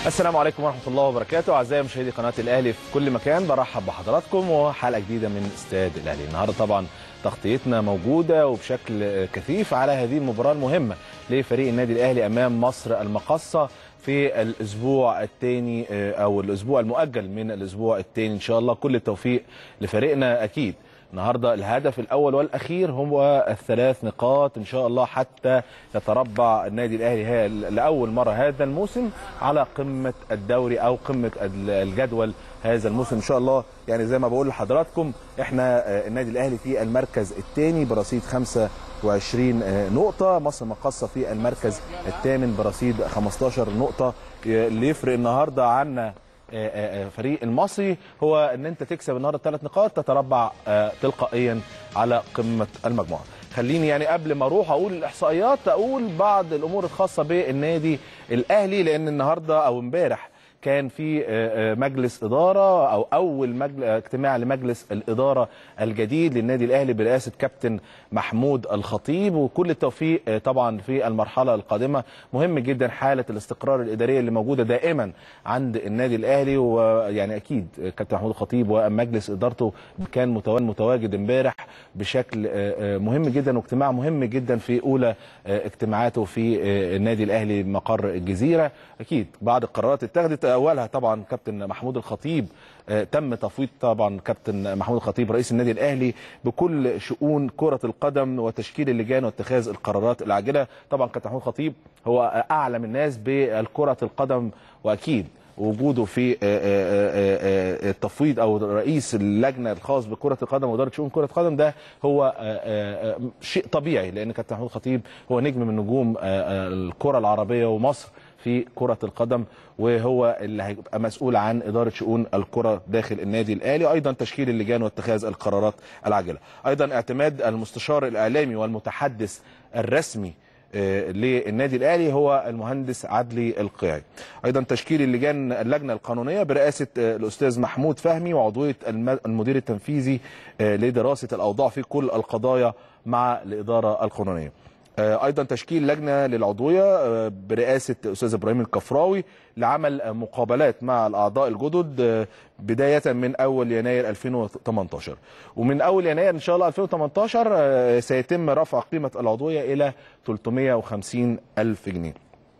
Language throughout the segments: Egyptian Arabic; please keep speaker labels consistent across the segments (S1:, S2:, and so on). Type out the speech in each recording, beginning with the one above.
S1: السلام عليكم ورحمة الله وبركاته أعزائي مشاهدي قناة الأهلي في كل مكان برحب بحضراتكم وحلقة جديدة من استاد الأهلي النهاردة طبعا تغطيتنا موجودة وبشكل كثيف على هذه المباراة المهمة لفريق النادي الأهلي أمام مصر المقصة في الأسبوع الثاني أو الأسبوع المؤجل من الأسبوع الثاني إن شاء الله كل التوفيق لفريقنا أكيد النهارده الهدف الاول والاخير هو الثلاث نقاط ان شاء الله حتى يتربع النادي الاهلي لاول مره هذا الموسم على قمه الدوري او قمه الجدول هذا الموسم ان شاء الله يعني زي ما بقول لحضراتكم احنا النادي الاهلي في المركز الثاني برصيد 25 نقطه مصر مقصه في المركز الثامن برصيد 15 نقطه اللي يفرق النهارده عنا فريق المصري هو ان انت تكسب النهارده ثلاث نقاط تتربع تلقائيا على قمه المجموعه خليني يعني قبل ما اروح اقول الاحصائيات اقول بعض الامور الخاصه بالنادي الاهلي لان النهارده او امبارح كان في مجلس اداره او اول مجل... اجتماع لمجلس الاداره الجديد للنادي الاهلي برئاسه كابتن محمود الخطيب وكل التوفيق طبعا في المرحله القادمه مهم جدا حاله الاستقرار الاداريه اللي موجوده دائما عند النادي الاهلي ويعني اكيد كابتن محمود الخطيب ومجلس ادارته كان متواجد امبارح بشكل مهم جدا واجتماع مهم جدا في اولى اجتماعاته في النادي الاهلي مقر الجزيره اكيد بعد القرارات اتخذت اولها طبعا كابتن محمود الخطيب تم تفويض طبعا كابتن محمود الخطيب رئيس النادي الاهلي بكل شؤون كره القدم وتشكيل اللجان واتخاذ القرارات العاجله طبعا كابتن محمود الخطيب هو اعلم الناس بالكره القدم واكيد وجوده في التفويض او رئيس اللجنه الخاص بكره القدم واداره شؤون كره القدم ده هو شيء طبيعي لان كابتن محمود الخطيب هو نجم من نجوم الكره العربيه ومصر في كرة القدم وهو اللي هيبقى مسؤول عن إدارة شؤون الكرة داخل النادي الأهلي أيضا تشكيل اللجان واتخاذ القرارات العاجلة أيضا اعتماد المستشار الإعلامي والمتحدث الرسمي للنادي الاهلي هو المهندس عدلي القيعي ايضا تشكيل اللجان اللجنه القانونيه برئاسه الاستاذ محمود فهمي وعضويه المدير التنفيذي لدراسه الاوضاع في كل القضايا مع الاداره القانونيه ايضا تشكيل لجنه للعضويه برئاسه الاستاذ ابراهيم الكفراوي لعمل مقابلات مع الاعضاء الجدد بدايه من اول يناير 2018 ومن اول يناير ان شاء الله 2018 سيتم رفع قيمه العضويه الى 350 الف جنيه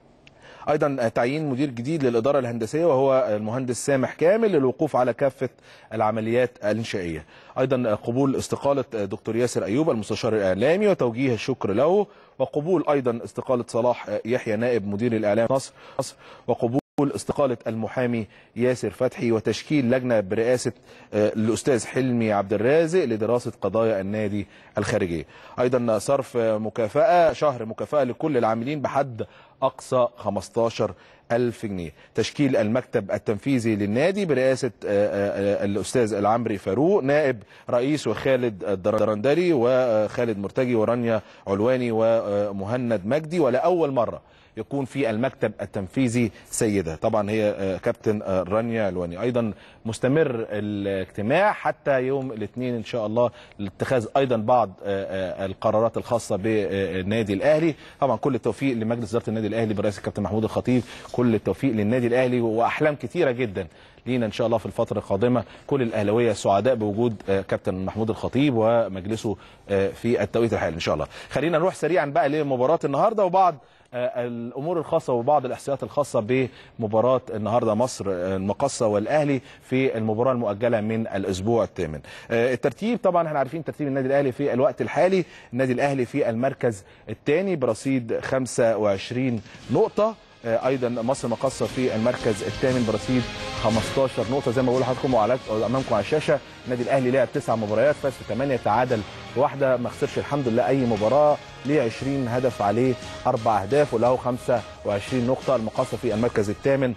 S1: ايضا تعيين مدير جديد للاداره الهندسيه وهو المهندس سامح كامل للوقوف على كافه العمليات الانشائيه ايضا قبول استقاله دكتور ياسر ايوب المستشار الاعلامي وتوجيه الشكر له وقبول ايضا استقاله صلاح يحيى نائب مدير الاعلام مصر وقبول استقالة المحامي ياسر فتحي وتشكيل لجنة برئاسة الأستاذ حلمي عبد الرازق لدراسة قضايا النادي الخارجية أيضا صرف مكافأة شهر مكافأة لكل العاملين بحد أقصى 15 ألف جنيه تشكيل المكتب التنفيذي للنادي برئاسة الأستاذ العمري فاروق نائب رئيس وخالد الدرندري وخالد مرتجي ورانيا علواني ومهند مجدي ولأول مرة يكون في المكتب التنفيذي سيدة طبعا هي كابتن رانيا علواني أيضا مستمر الاجتماع حتى يوم الاثنين إن شاء الله لاتخاذ أيضا بعض القرارات الخاصة بالنادي الأهلي طبعا كل التوفيق لمجلس إدارة النادي الأهلي برئاسة الكابتن محمود الخطيب كل التوفيق للنادي الأهلي وأحلام كثيرة جدا لينا ان شاء الله في الفتره القادمه كل الاهلاويه سعداء بوجود كابتن محمود الخطيب ومجلسه في التوقيت الحالي ان شاء الله خلينا نروح سريعا بقى لمباراه النهارده وبعض الامور الخاصه وبعض الاحصائيات الخاصه بمباراه النهارده مصر المقصه والاهلي في المباراه المؤجله من الاسبوع الثامن. الترتيب طبعا احنا عارفين ترتيب النادي الاهلي في الوقت الحالي، النادي الاهلي في المركز الثاني برصيد 25 نقطه ايضا مصر مقصه في المركز الثامن برصيد 15 نقطه زي ما بقول لحضراتكم امامكم على الشاشه النادي الاهلي لعب تسع مباريات فاز في 8 تعادل واحده ما خسرش الحمد لله اي مباراه ليه 20 هدف عليه اربع اهداف وله 25 نقطه المقصه في المركز الثامن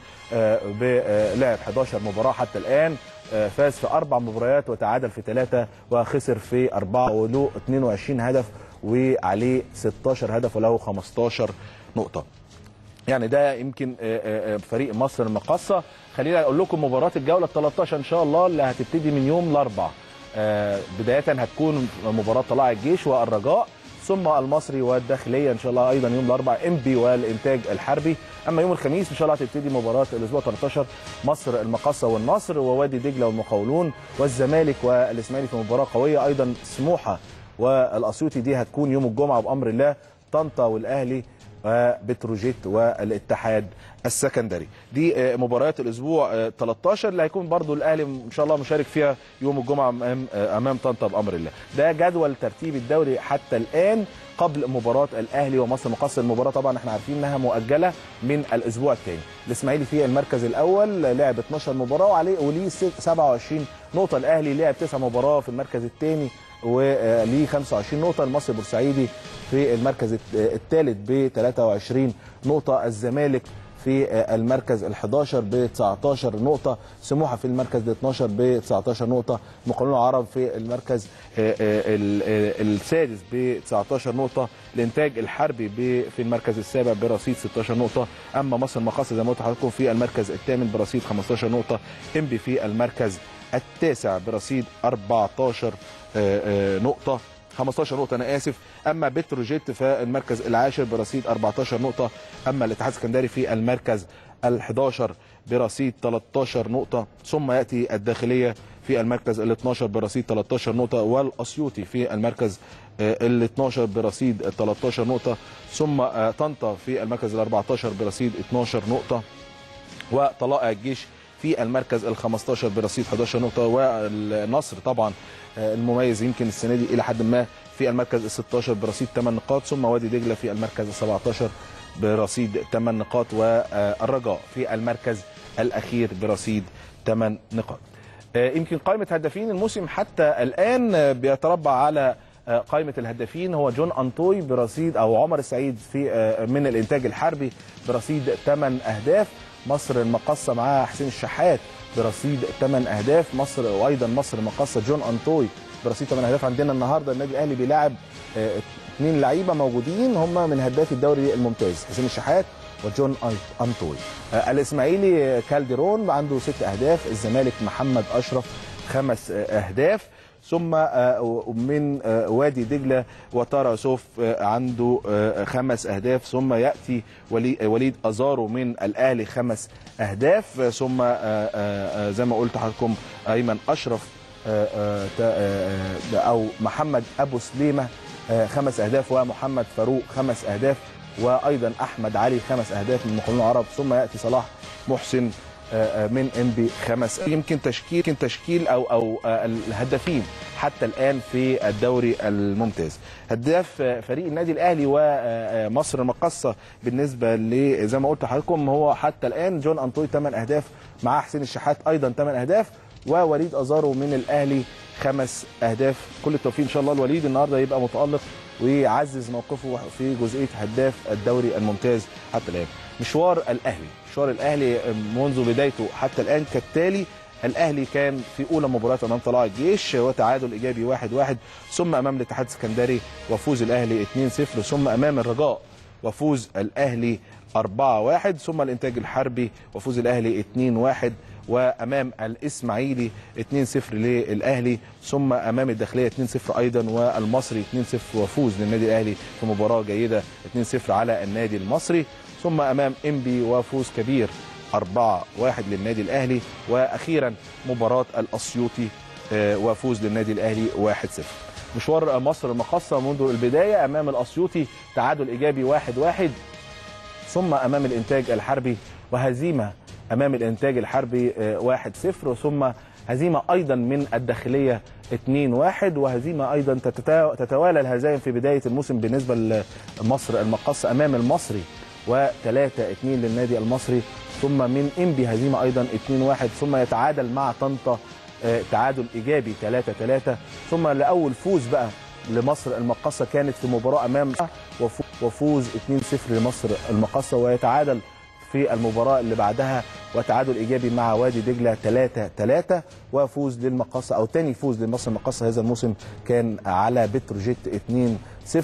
S1: بلعب 11 مباراه حتى الان فاز في اربع مباريات وتعادل في ثلاثه وخسر في اربعه وله 22 هدف وعليه 16 هدف وله 15 نقطه يعني ده يمكن فريق مصر المقصه خلينا اقول لكم مباراه الجوله 13 ان شاء الله اللي هتبتدي من يوم الاربعاء بدايه هتكون مباراه طلائع الجيش والرجاء ثم المصري والداخليه ان شاء الله ايضا يوم الاربعاء انبي والانتاج الحربي اما يوم الخميس ان شاء الله هتبتدي مباراه الاسبوع 13 مصر المقصه والنصر ووادي دجله والمقاولون والزمالك والاسماعيلي في مباراه قويه ايضا سموحه والاسيوطي دي هتكون يوم الجمعه بامر الله طنطا والاهلي وبتروجيت والاتحاد السكندري دي آه، مباريات الاسبوع آه، 13 اللي هيكون برضو الاهلي ان شاء الله مشارك فيها يوم الجمعه امام آه، امام طنطا بامر الله ده جدول ترتيب الدوري حتى الان قبل مباراه الاهلي ومصر مقص المباراه طبعا احنا عارفين انها مؤجله من الاسبوع الثاني الاسماعيلي في المركز الاول لعب 12 مباراه وعليه وليه ست- 27 نقطه الاهلي لعب 9 مباراه في المركز الثاني وليه 25 نقطه المصري البورسعيدي في المركز الثالث ب 23 نقطه الزمالك في المركز ال 11 ب 19 نقطة، سموحة في المركز ال 12 ب 19 نقطة، مقاولون العرب في المركز آه، آه، ال- آه، السادس ب 19 نقطة، الإنتاج الحربي ب- في المركز السابع برصيد 16 نقطة، أما مصر المقاصة زي ما قلت لحضراتكم في المركز الثامن برصيد 15 نقطة، إنبي في المركز التاسع برصيد 14 آه، آه، نقطة 15 نقطة أنا آسف أما بتروجيت في المركز العاشر برصيد 14 نقطة أما الاتحاد السكندري في المركز ال 11 برصيد 13 نقطة ثم يأتي الداخلية في المركز ال 12 برصيد 13 نقطة والأسيوطي في المركز ال 12 برصيد 13 نقطة ثم آه، طنطا في المركز ال 14 برصيد 12 نقطة وطلائع الجيش في المركز ال 15 برصيد 11 نقطة والنصر طبعا آه، المميز يمكن السنة دي إلى حد ما في المركز ال 16 برصيد 8 نقاط ثم وادي دجلة في المركز ال 17 برصيد 8 نقاط والرجاء في المركز الأخير برصيد 8 نقاط آه، يمكن قائمة هدافين الموسم حتى الآن آه، بيتربع على آه، قائمة الهدافين هو جون أنطوي برصيد أو عمر السعيد في آه، من الإنتاج الحربي برصيد 8 أهداف مصر المقصة معاها حسين الشحات برصيد 8 أهداف مصر وأيضا مصر المقصة جون أنطوي برصيد 8 أهداف عندنا النهاردة النادي الأهلي بيلاعب آه، اثنين لعيبة موجودين هم من هداف الدوري الممتاز حسين الشحات وجون أن- أنطوي آه، الإسماعيلي آه، كالديرون عنده ست أهداف الزمالك محمد أشرف خمس آه، أهداف ثم آه، من آه، وادي دجله وتارا يوسف آه، عنده آه، خمس اهداف ثم ياتي ولي- وليد ازارو من الاهلي خمس اهداف آه، ثم آه، آه، آه، زي ما قلت لحضراتكم ايمن اشرف آه، آه، تا- آه، آه، او محمد ابو سليمه آه، خمس اهداف ومحمد فاروق خمس اهداف وايضا احمد علي خمس اهداف من المقاولون العرب ثم ياتي صلاح محسن آه، آه، من انبي خمس يمكن تشكيل يمكن تشكيل او او آه، الهدافين حتى الان في الدوري الممتاز هداف آه، فريق النادي الاهلي ومصر المقصه بالنسبه ل زي ما قلت لحضراتكم هو حتى الان جون انطوي 8 اهداف مع حسين الشحات ايضا 8 اهداف ووليد ازارو من الاهلي خمس اهداف كل التوفيق ان شاء الله الوليد النهارده يبقى متالق ويعزز موقفه في جزئيه هداف الدوري الممتاز حتى الان مشوار الاهلي مشوار الاهلي منذ بدايته حتى الان كالتالي الاهلي كان في اولى مباراه امام طلائع الجيش وتعادل ايجابي 1-1 واحد واحد ثم امام الاتحاد السكندري وفوز الاهلي 2-0 ثم امام الرجاء وفوز الاهلي 4-1 ثم الانتاج الحربي وفوز الاهلي 2-1 وامام الاسماعيلي 2-0 للاهلي ثم امام الداخليه 2-0 ايضا والمصري 2-0 وفوز للنادي الاهلي في مباراه جيده 2-0 على النادي المصري ثم امام انبي وفوز كبير 4-1 للنادي الاهلي واخيرا مباراه الاسيوطي آه، وفوز للنادي الاهلي 1-0 مشوار مصر المقصه منذ البدايه امام الاسيوطي تعادل ايجابي 1-1 ثم امام الانتاج الحربي وهزيمه امام الانتاج الحربي آه، 1-0 ثم هزيمه ايضا من الداخليه 2-1 وهزيمه ايضا تتتا- تتوالى الهزائم في بدايه الموسم بالنسبه لمصر المقص امام المصري و3-2 للنادي المصري ثم من انبي هزيمه ايضا 2-1 ثم يتعادل مع طنطا آه، تعادل ايجابي 3-3 ثم لاول فوز بقى لمصر المقصه كانت في مباراه امام وفو- وفوز 2-0 لمصر المقصه ويتعادل في المباراه اللي بعدها وتعادل ايجابي مع وادي دجله 3-3 وفوز للمقصه او تاني فوز لمصر المقصه هذا الموسم كان على بتروجيت 2-0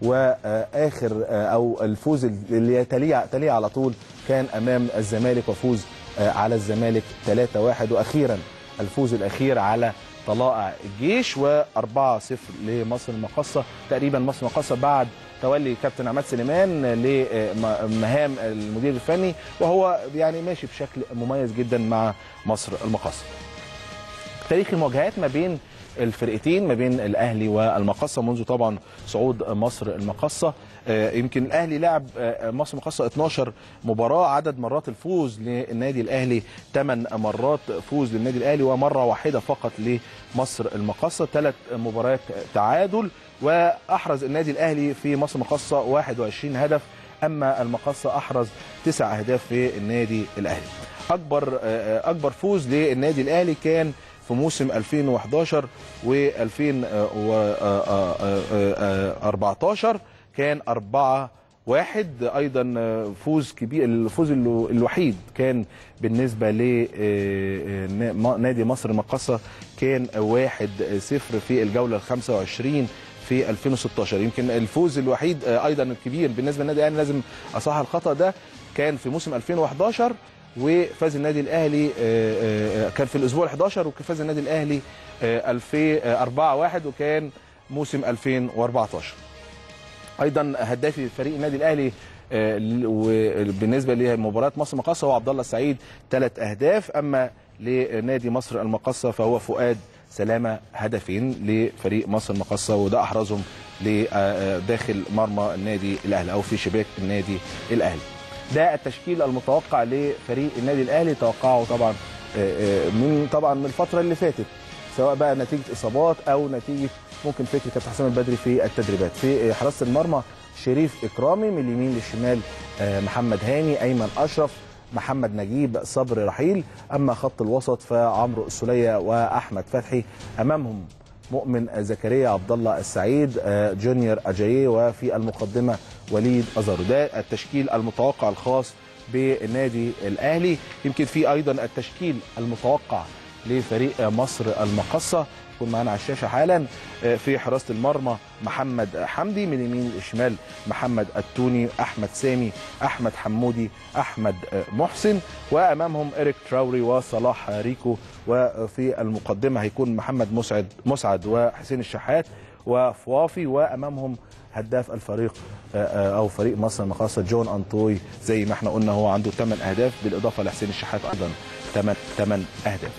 S1: واخر او الفوز اللي يتليه تليه على طول كان امام الزمالك وفوز آه، على الزمالك 3-1 واخيرا الفوز الاخير على طلائع الجيش و4-0 لمصر المقاصه تقريبا مصر المقاصه بعد تولي كابتن عماد سليمان لمهام المدير الفني وهو يعني ماشي بشكل مميز جدا مع مصر المقاصه. تاريخ المواجهات ما بين الفرقتين ما بين الاهلي والمقصه منذ طبعا صعود مصر المقصه يمكن الاهلي لعب مصر المقصه 12 مباراه عدد مرات الفوز للنادي الاهلي 8 مرات فوز للنادي الاهلي ومره واحده فقط لمصر المقصه ثلاث مباريات تعادل واحرز النادي الاهلي في مصر المقصه 21 هدف اما المقصه احرز تسع اهداف في النادي الاهلي اكبر اكبر فوز للنادي الاهلي كان في موسم 2011 و 2014 كان 4 واحد ايضا فوز كبير الفوز الوحيد كان بالنسبه لنادي مصر المقاصه كان 1 0 في الجوله ال 25 في 2016 يمكن الفوز الوحيد ايضا الكبير بالنسبه للنادي الاهلي لازم اصحح الخطا ده كان في موسم 2011 وفاز النادي الاهلي كان في الاسبوع ال 11 وفاز النادي الاهلي 2004 1 وكان موسم 2014 ايضا هدافي فريق النادي الاهلي وبالنسبه لمباراه مصر المقاصه هو عبد الله السعيد ثلاث اهداف اما لنادي مصر المقاصه فهو فؤاد سلامه هدفين لفريق مصر المقاصه وده احرزهم لداخل مرمى النادي الاهلي او في شباك النادي الاهلي. ده التشكيل المتوقع لفريق النادي الاهلي توقعه طبعا من طبعا من الفتره اللي فاتت سواء بقى نتيجه اصابات او نتيجه ممكن فكر كابتن حسام البدري في التدريبات في حراسه المرمى شريف اكرامي من اليمين للشمال محمد هاني ايمن اشرف محمد نجيب صبري رحيل اما خط الوسط فعمرو السوليه واحمد فتحي امامهم مؤمن زكريا عبد الله السعيد جونيور اجاييه وفي المقدمه وليد ازارو ده التشكيل المتوقع الخاص بالنادي الاهلي يمكن في ايضا التشكيل المتوقع لفريق مصر المقصه يكون معانا على الشاشه حالا في حراسه المرمى محمد حمدي من اليمين للشمال محمد التوني احمد سامي احمد حمودي احمد محسن وامامهم اريك تراوري وصلاح ريكو وفي المقدمه هيكون محمد مسعد مسعد وحسين الشحات وفوافي وامامهم هداف الفريق او فريق مصر المقاصه جون انطوي زي ما احنا قلنا هو عنده 8 اهداف بالاضافه لحسين الشحات ايضا 8 8 اهداف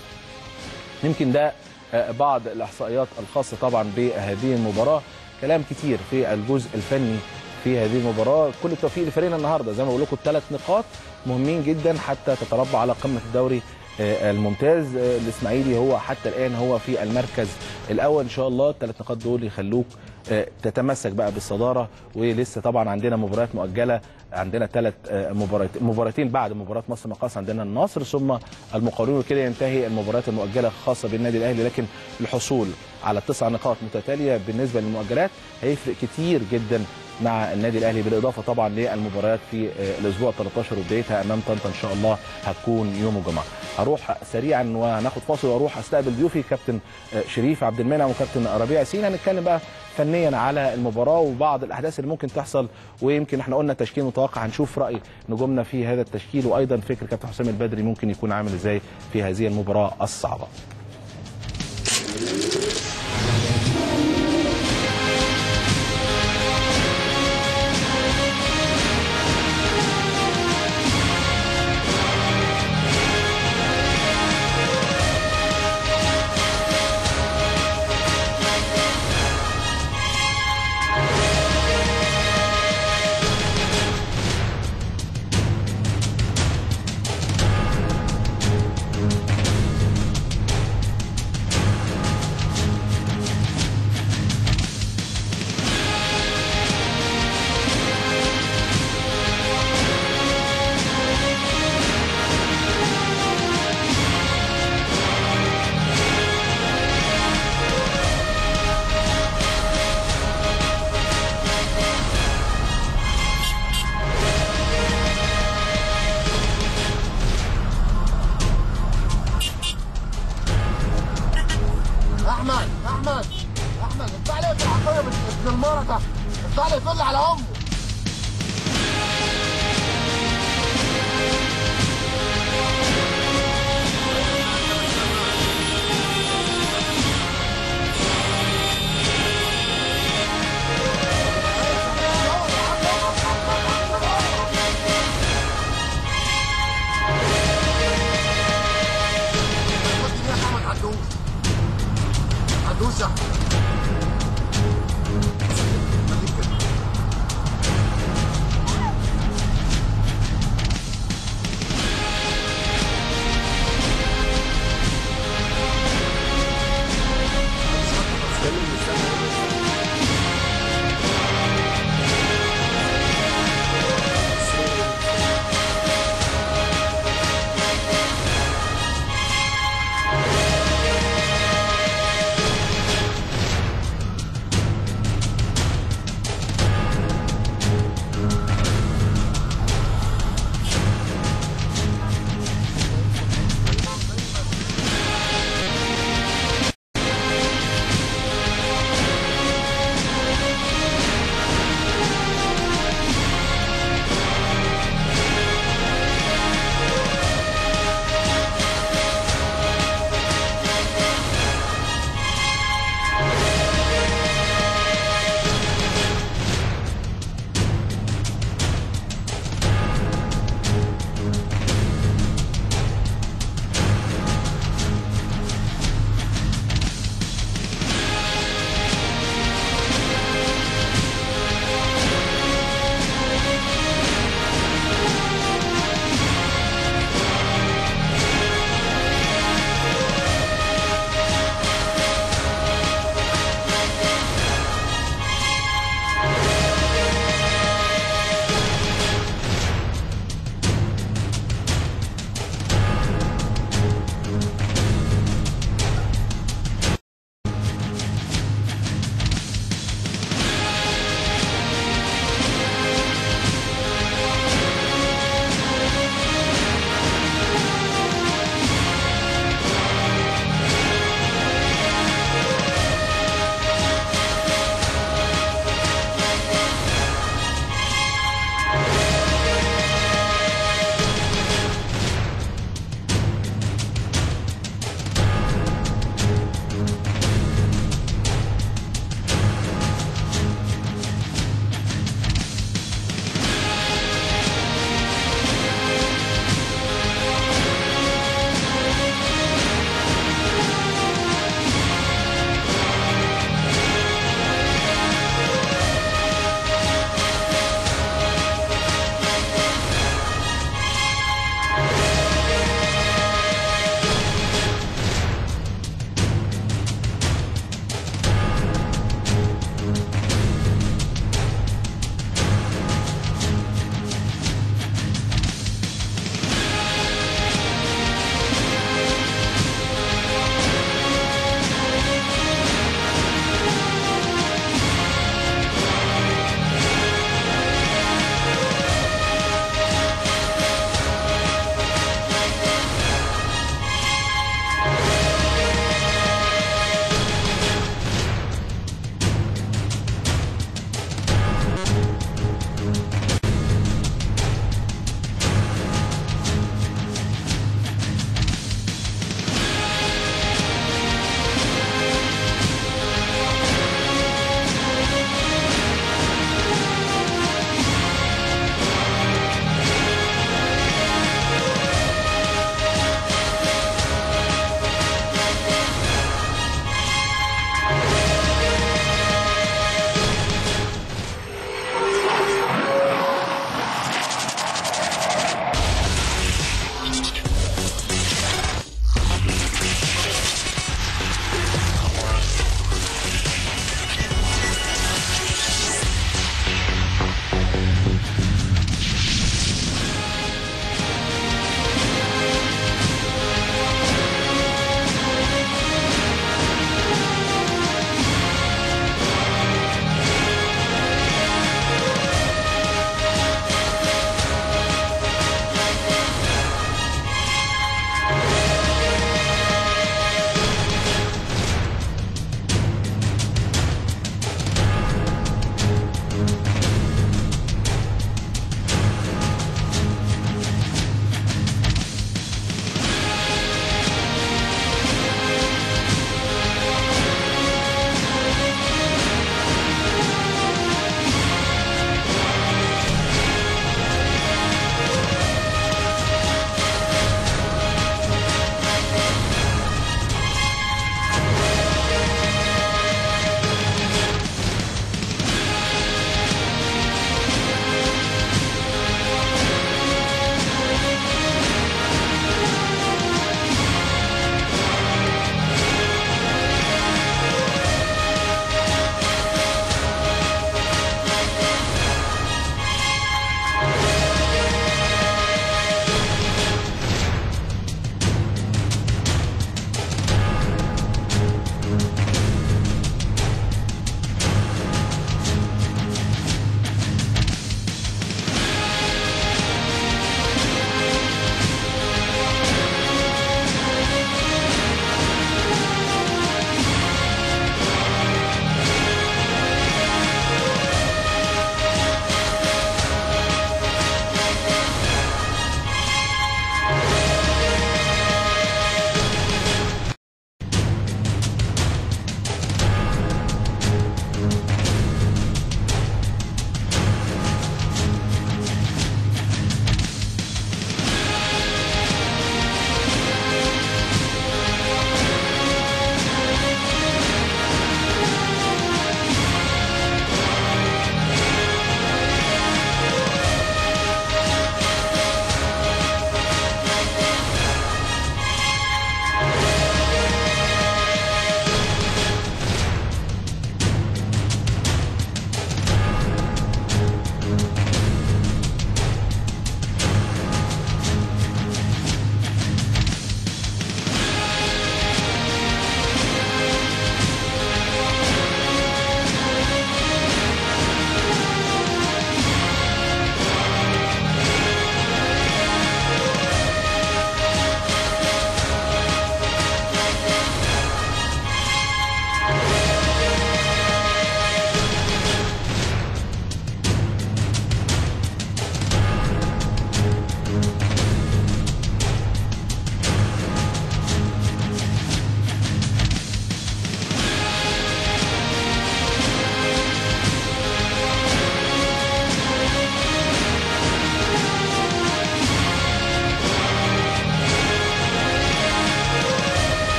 S1: يمكن ده بعض الاحصائيات الخاصه طبعا بهذه المباراه كلام كتير في الجزء الفني في هذه المباراه كل التوفيق لفريقنا النهارده زي ما بقول لكم الثلاث نقاط مهمين جدا حتى تتربع على قمه الدوري الممتاز الاسماعيلي هو حتى الان هو في المركز الاول ان شاء الله الثلاث نقاط دول يخلوك تتمسك بقى بالصداره ولسه طبعا عندنا مباريات مؤجله عندنا ثلاث مباريات مباراتين بعد مباراه مصر مقاص عندنا النصر ثم المقاولون وكده ينتهي المباريات المؤجله الخاصه بالنادي الاهلي لكن الحصول على تسع نقاط متتاليه بالنسبه للمؤجلات هيفرق كتير جدا مع النادي الاهلي بالاضافه طبعا للمباريات في الاسبوع 13 وبدايتها امام طنطا ان شاء الله هتكون يوم الجمعه. هروح سريعا وهناخد فاصل واروح استقبل ضيوفي كابتن شريف عبد المنعم وكابتن ربيع ياسين هنتكلم بقى فنيا على المباراه وبعض الاحداث اللي ممكن تحصل ويمكن احنا قلنا تشكيل متوقع هنشوف راي نجومنا في هذا التشكيل وايضا فكر كابتن حسام البدري ممكن يكون عامل ازاي في هذه المباراه الصعبه.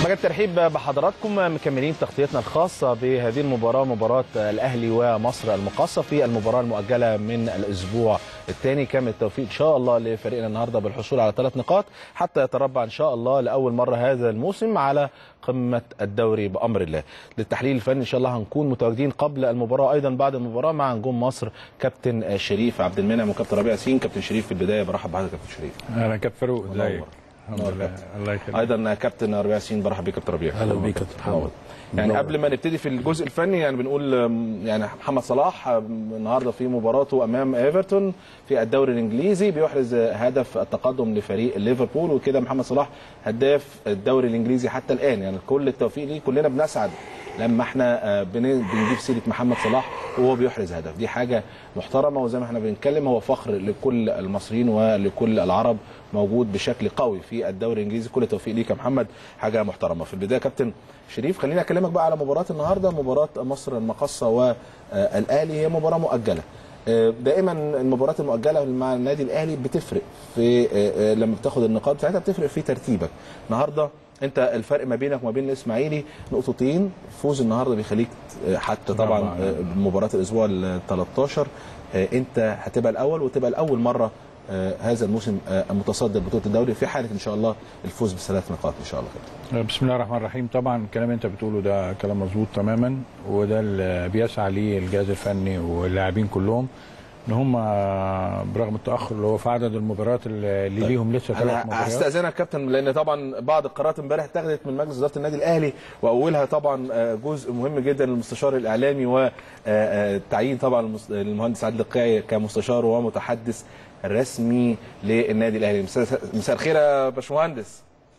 S1: مجد ترحيب بحضراتكم مكملين تغطيتنا الخاصة بهذه المباراة مباراة الأهلي ومصر المقاصة في المباراة المؤجلة من الأسبوع الثاني كامل التوفيق إن شاء الله لفريقنا النهاردة بالحصول على ثلاث نقاط حتى يتربع إن شاء الله لأول مرة هذا الموسم على قمة الدوري بأمر الله للتحليل الفني إن شاء الله هنكون متواجدين قبل المباراة أيضا بعد المباراة مع نجوم مصر كابتن شريف عبد المنعم وكابتن ربيع ياسين كابتن شريف في البداية برحب بحضرتك كابتن شريف
S2: اهلا كابتن فاروق ازيك
S1: منور.
S2: الحمد
S1: منور
S2: لله
S1: كابتن.
S2: الله يخليك
S1: ايضا كابتن ربيع ياسين برحب بيك كابتن ربيع
S3: أهلا بيك كابتن محمد.
S1: منور. يعني
S3: منور.
S1: قبل ما نبتدي في الجزء الفني يعني بنقول أم، يعني محمد صلاح أم، النهارده في مباراته امام ايفرتون في الدوري الانجليزي بيحرز هدف التقدم لفريق ليفربول وكده محمد صلاح هداف الدوري الانجليزي حتى الان يعني كل التوفيق ليه كلنا بنسعد لما احنا آه، بن- بنجيب سيره محمد صلاح وهو بيحرز هدف دي حاجه محترمه وزي ما احنا بنتكلم هو فخر لكل المصريين ولكل العرب موجود بشكل قوي في الدوري الانجليزي كل التوفيق ليك يا محمد حاجه محترمه في البدايه كابتن شريف خليني اكلمك بقى على مباراه النهارده مباراه مصر المقصه والاهلي هي مباراه مؤجله آه، دائما المباريات المؤجله مع النادي الاهلي بتفرق في آه، آه، لما بتاخد النقاط بتاعتها بتفرق في ترتيبك النهارده انت الفرق ما بينك وما بين الاسماعيلي نقطتين فوز النهارده بيخليك آه، حتى طبعا
S2: طبعاً.
S1: آه، مباراه الاسبوع ال 13 آه، انت هتبقى الاول وتبقى الاول مره آه، هذا الموسم آه، متصدر بطوله الدوري في حاله ان شاء الله الفوز بثلاث نقاط ان شاء الله كده
S2: بسم الله الرحمن الرحيم طبعا الكلام اللي انت بتقوله ده كلام مظبوط تماما وده اللي بيسعى ليه الجهاز الفني واللاعبين كلهم ان هم برغم التاخر اللي هو في عدد المباريات اللي اللي ليهم لسه ثلاث
S1: انا
S2: مباريات
S1: هستاذنك كابتن لان طبعا بعض القرارات امبارح اتخذت من مجلس اداره النادي الاهلي واولها طبعا آه، جزء مهم جدا للمستشار الاعلامي وتعيين طبعا المس- المهندس عادل القيعي كمستشار ومتحدث رسمي للنادي الاهلي مساء مساء الخير يا باشمهندس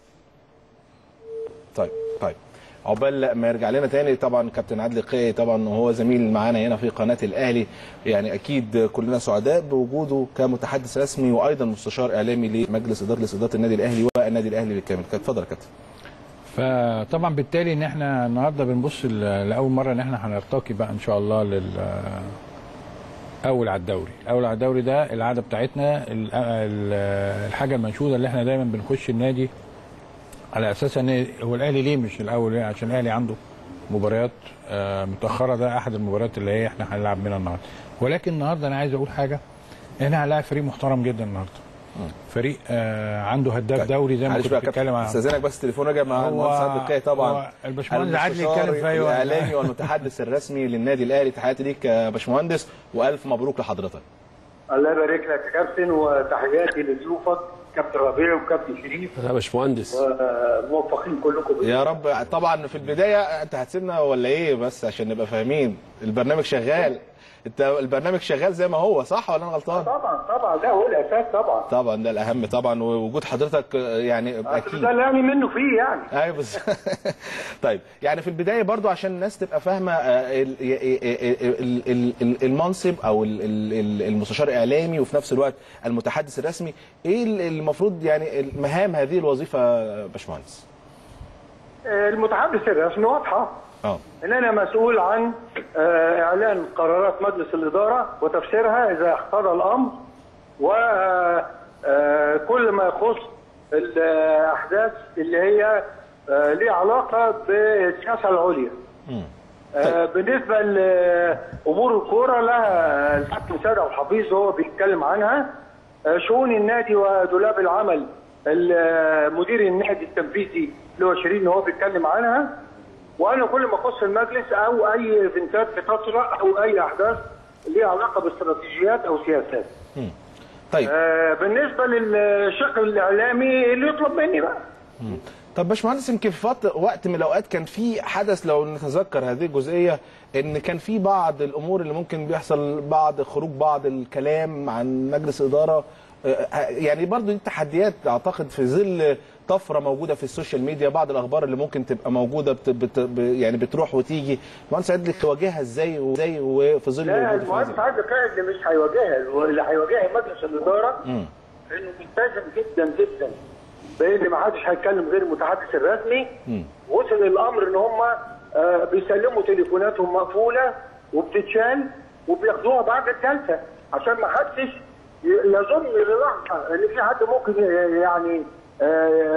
S1: طيب طيب عقبال ما يرجع لنا تاني طبعا كابتن عادل القيعي طبعا وهو زميل معانا هنا في قناه الاهلي يعني اكيد كلنا سعداء بوجوده كمتحدث رسمي وايضا مستشار اعلامي لمجلس اداره اداره النادي الاهلي والنادي الاهلي بالكامل كابتن اتفضل يا كابتن
S2: فطبعا بالتالي ان احنا النهارده بنبص ل- لاول مره ان احنا هنرتقي بقى ان شاء الله لل اول على الدوري اول على الدوري ده العاده بتاعتنا ال- ال- الحاجه المنشوده اللي احنا دايما بنخش النادي على اساس ان هو الاهلي ليه مش الاول ليه؟ عشان الاهلي عنده مباريات آه، متاخره ده احد المباريات اللي هي احنا هنلعب منها النهارده ولكن النهارده انا عايز اقول حاجه احنا هنلاعب فريق محترم جدا النهارده فريق آه، عنده هداف
S1: طيب.
S2: دوري زي ما
S1: معلش
S2: كنت
S1: بقى يا
S2: بتتكلم
S1: كابتن
S2: عن
S1: استاذنك بس التليفون راجع مع
S2: هو-
S1: المهندس عادل القيعي طبعا
S2: هو الباشمهندس عادل يتكلم في اي وقت.
S1: الاعلامي والمتحدث الرسمي للنادي الاهلي تحياتي ليك يا باشمهندس والف مبروك لحضرتك
S4: الله يبارك لك يا كابتن وتحياتي لضيوفك كابتن ربيع وكابتن شريف
S3: يا باشمهندس
S4: موفقين كلكم
S1: يا رب طبعا في البدايه انت هتسيبنا ولا ايه بس عشان نبقى فاهمين البرنامج شغال انت البرنامج شغال زي ما هو صح ولا انا غلطان
S4: طبعا طبعا ده هو الاساس طبعا
S1: طبعا ده الاهم طبعا ووجود حضرتك آه، يعني
S4: أصل
S1: اكيد
S4: ده اللي يعني منه فيه يعني
S1: ايوه بس طيب يعني في البدايه برضو عشان الناس تبقى فاهمه آه، ال- ال- ال- ال- المنصب او ال- ال- ال- المستشار الاعلامي وفي نفس الوقت المتحدث الرسمي ايه ال- المفروض يعني مهام هذه الوظيفه يا باشمهندس
S4: آه، المتحدث الرسمي واضحه
S1: اه
S4: ان انا مسؤول عن آه، اعلان قرارات مجلس الاداره وتفسيرها اذا اقتضى الامر وكل ما يخص الاحداث اللي هي آه، ليها علاقه بالسياسه العليا آه، بالنسبه لامور الكوره لها الكابتن سيد أبو الحفيظ هو بيتكلم عنها آه، شؤون النادي ودولاب العمل ال- مدير النادي التنفيذي اللي هو شيرين هو بيتكلم عنها وانا كل ما اخص المجلس او اي ايفنتات بتطرح او اي احداث ليها علاقه باستراتيجيات او سياسات.
S1: طيب
S4: آه، بالنسبه للشق الاعلامي اللي يطلب مني بقى.
S1: طب باشمهندس يمكن في فت- وقت من الاوقات كان في حدث لو نتذكر هذه الجزئيه ان كان في بعض الامور اللي ممكن بيحصل بعض خروج بعض الكلام عن مجلس اداره آه، يعني برضو دي تحديات اعتقد في ظل طفره موجوده في السوشيال ميديا بعض الاخبار اللي ممكن تبقى موجوده بت بت ب- يعني بتروح وتيجي المهندس عادل تواجهها ازاي وازاي وفي ظل
S4: لا
S1: وجود
S4: المهندس
S1: هذه-
S4: عادل قاعد اللي مش هيواجهها اللي هيواجهها مجلس الاداره
S1: مم.
S4: انه ملتزم جدا جدا بان ما حدش هيتكلم غير المتحدث الرسمي
S1: مم.
S4: وصل الامر ان هم آه، بيسلموا تليفوناتهم مقفوله وبتتشال وبياخدوها بعد الجلسه عشان ما حدش ي- يظن للحظه ان في حد ممكن ي- يعني آه،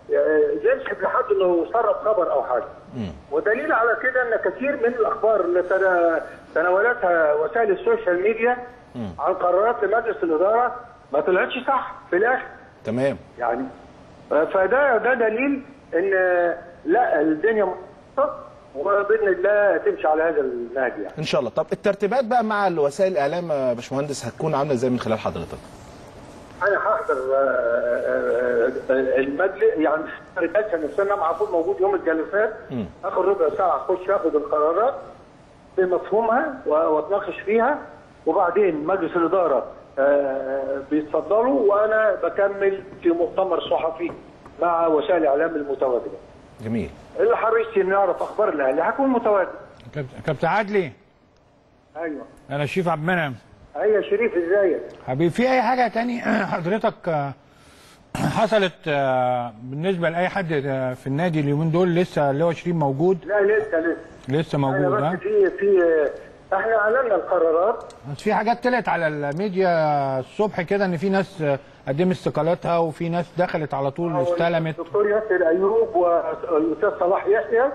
S4: آه، ينسب لحد انه سرب خبر او حاجه ودليل على كده ان كثير من الاخبار اللي تنا- تناولتها وسائل السوشيال ميديا عن قرارات لمجلس الاداره ما طلعتش صح في الاخر
S1: تمام
S4: يعني آه، فده ده دليل ان آه، لا الدنيا مبسوطة وباذن الله تمشي على هذا النهج يعني
S1: ان شاء الله طب الترتيبات بقى مع وسائل الاعلام يا باشمهندس هتكون عامله ازاي من خلال حضرتك
S4: انا هحضر آه، آه، آه، المجلس يعني الجلسه نفسها معقول موجود يوم الجلسات اخد ربع ساعه اخش اخد القرارات بمفهومها و- واتناقش فيها وبعدين مجلس الاداره آه، بيتفضلوا وانا بكمل في مؤتمر صحفي مع وسائل الاعلام المتواجده.
S1: جميل
S4: اللي حريص انه يعرف اخبار الاهلي هكون متواجد.
S2: كابتن كابتن عدلي
S4: ايوه.
S2: انا شريف عبد المنعم
S4: ايوه شريف ازيك؟
S2: حبيبي في اي حاجه تاني حضرتك آه، حصلت آه، بالنسبه لاي حد آه، في النادي اليومين دول لسه اللي هو شريف موجود
S4: لا لسه لسه.
S2: لسه
S4: انا
S2: موجود
S4: بس
S2: ها
S4: في في احنا اعلنا القرارات
S2: بس في حاجات طلعت على الميديا الصبح كده ان في ناس آه، قدمت استقالاتها وفي ناس دخلت على طول استلمت
S4: الدكتور ياسر ايوب والاستاذ صلاح يحيى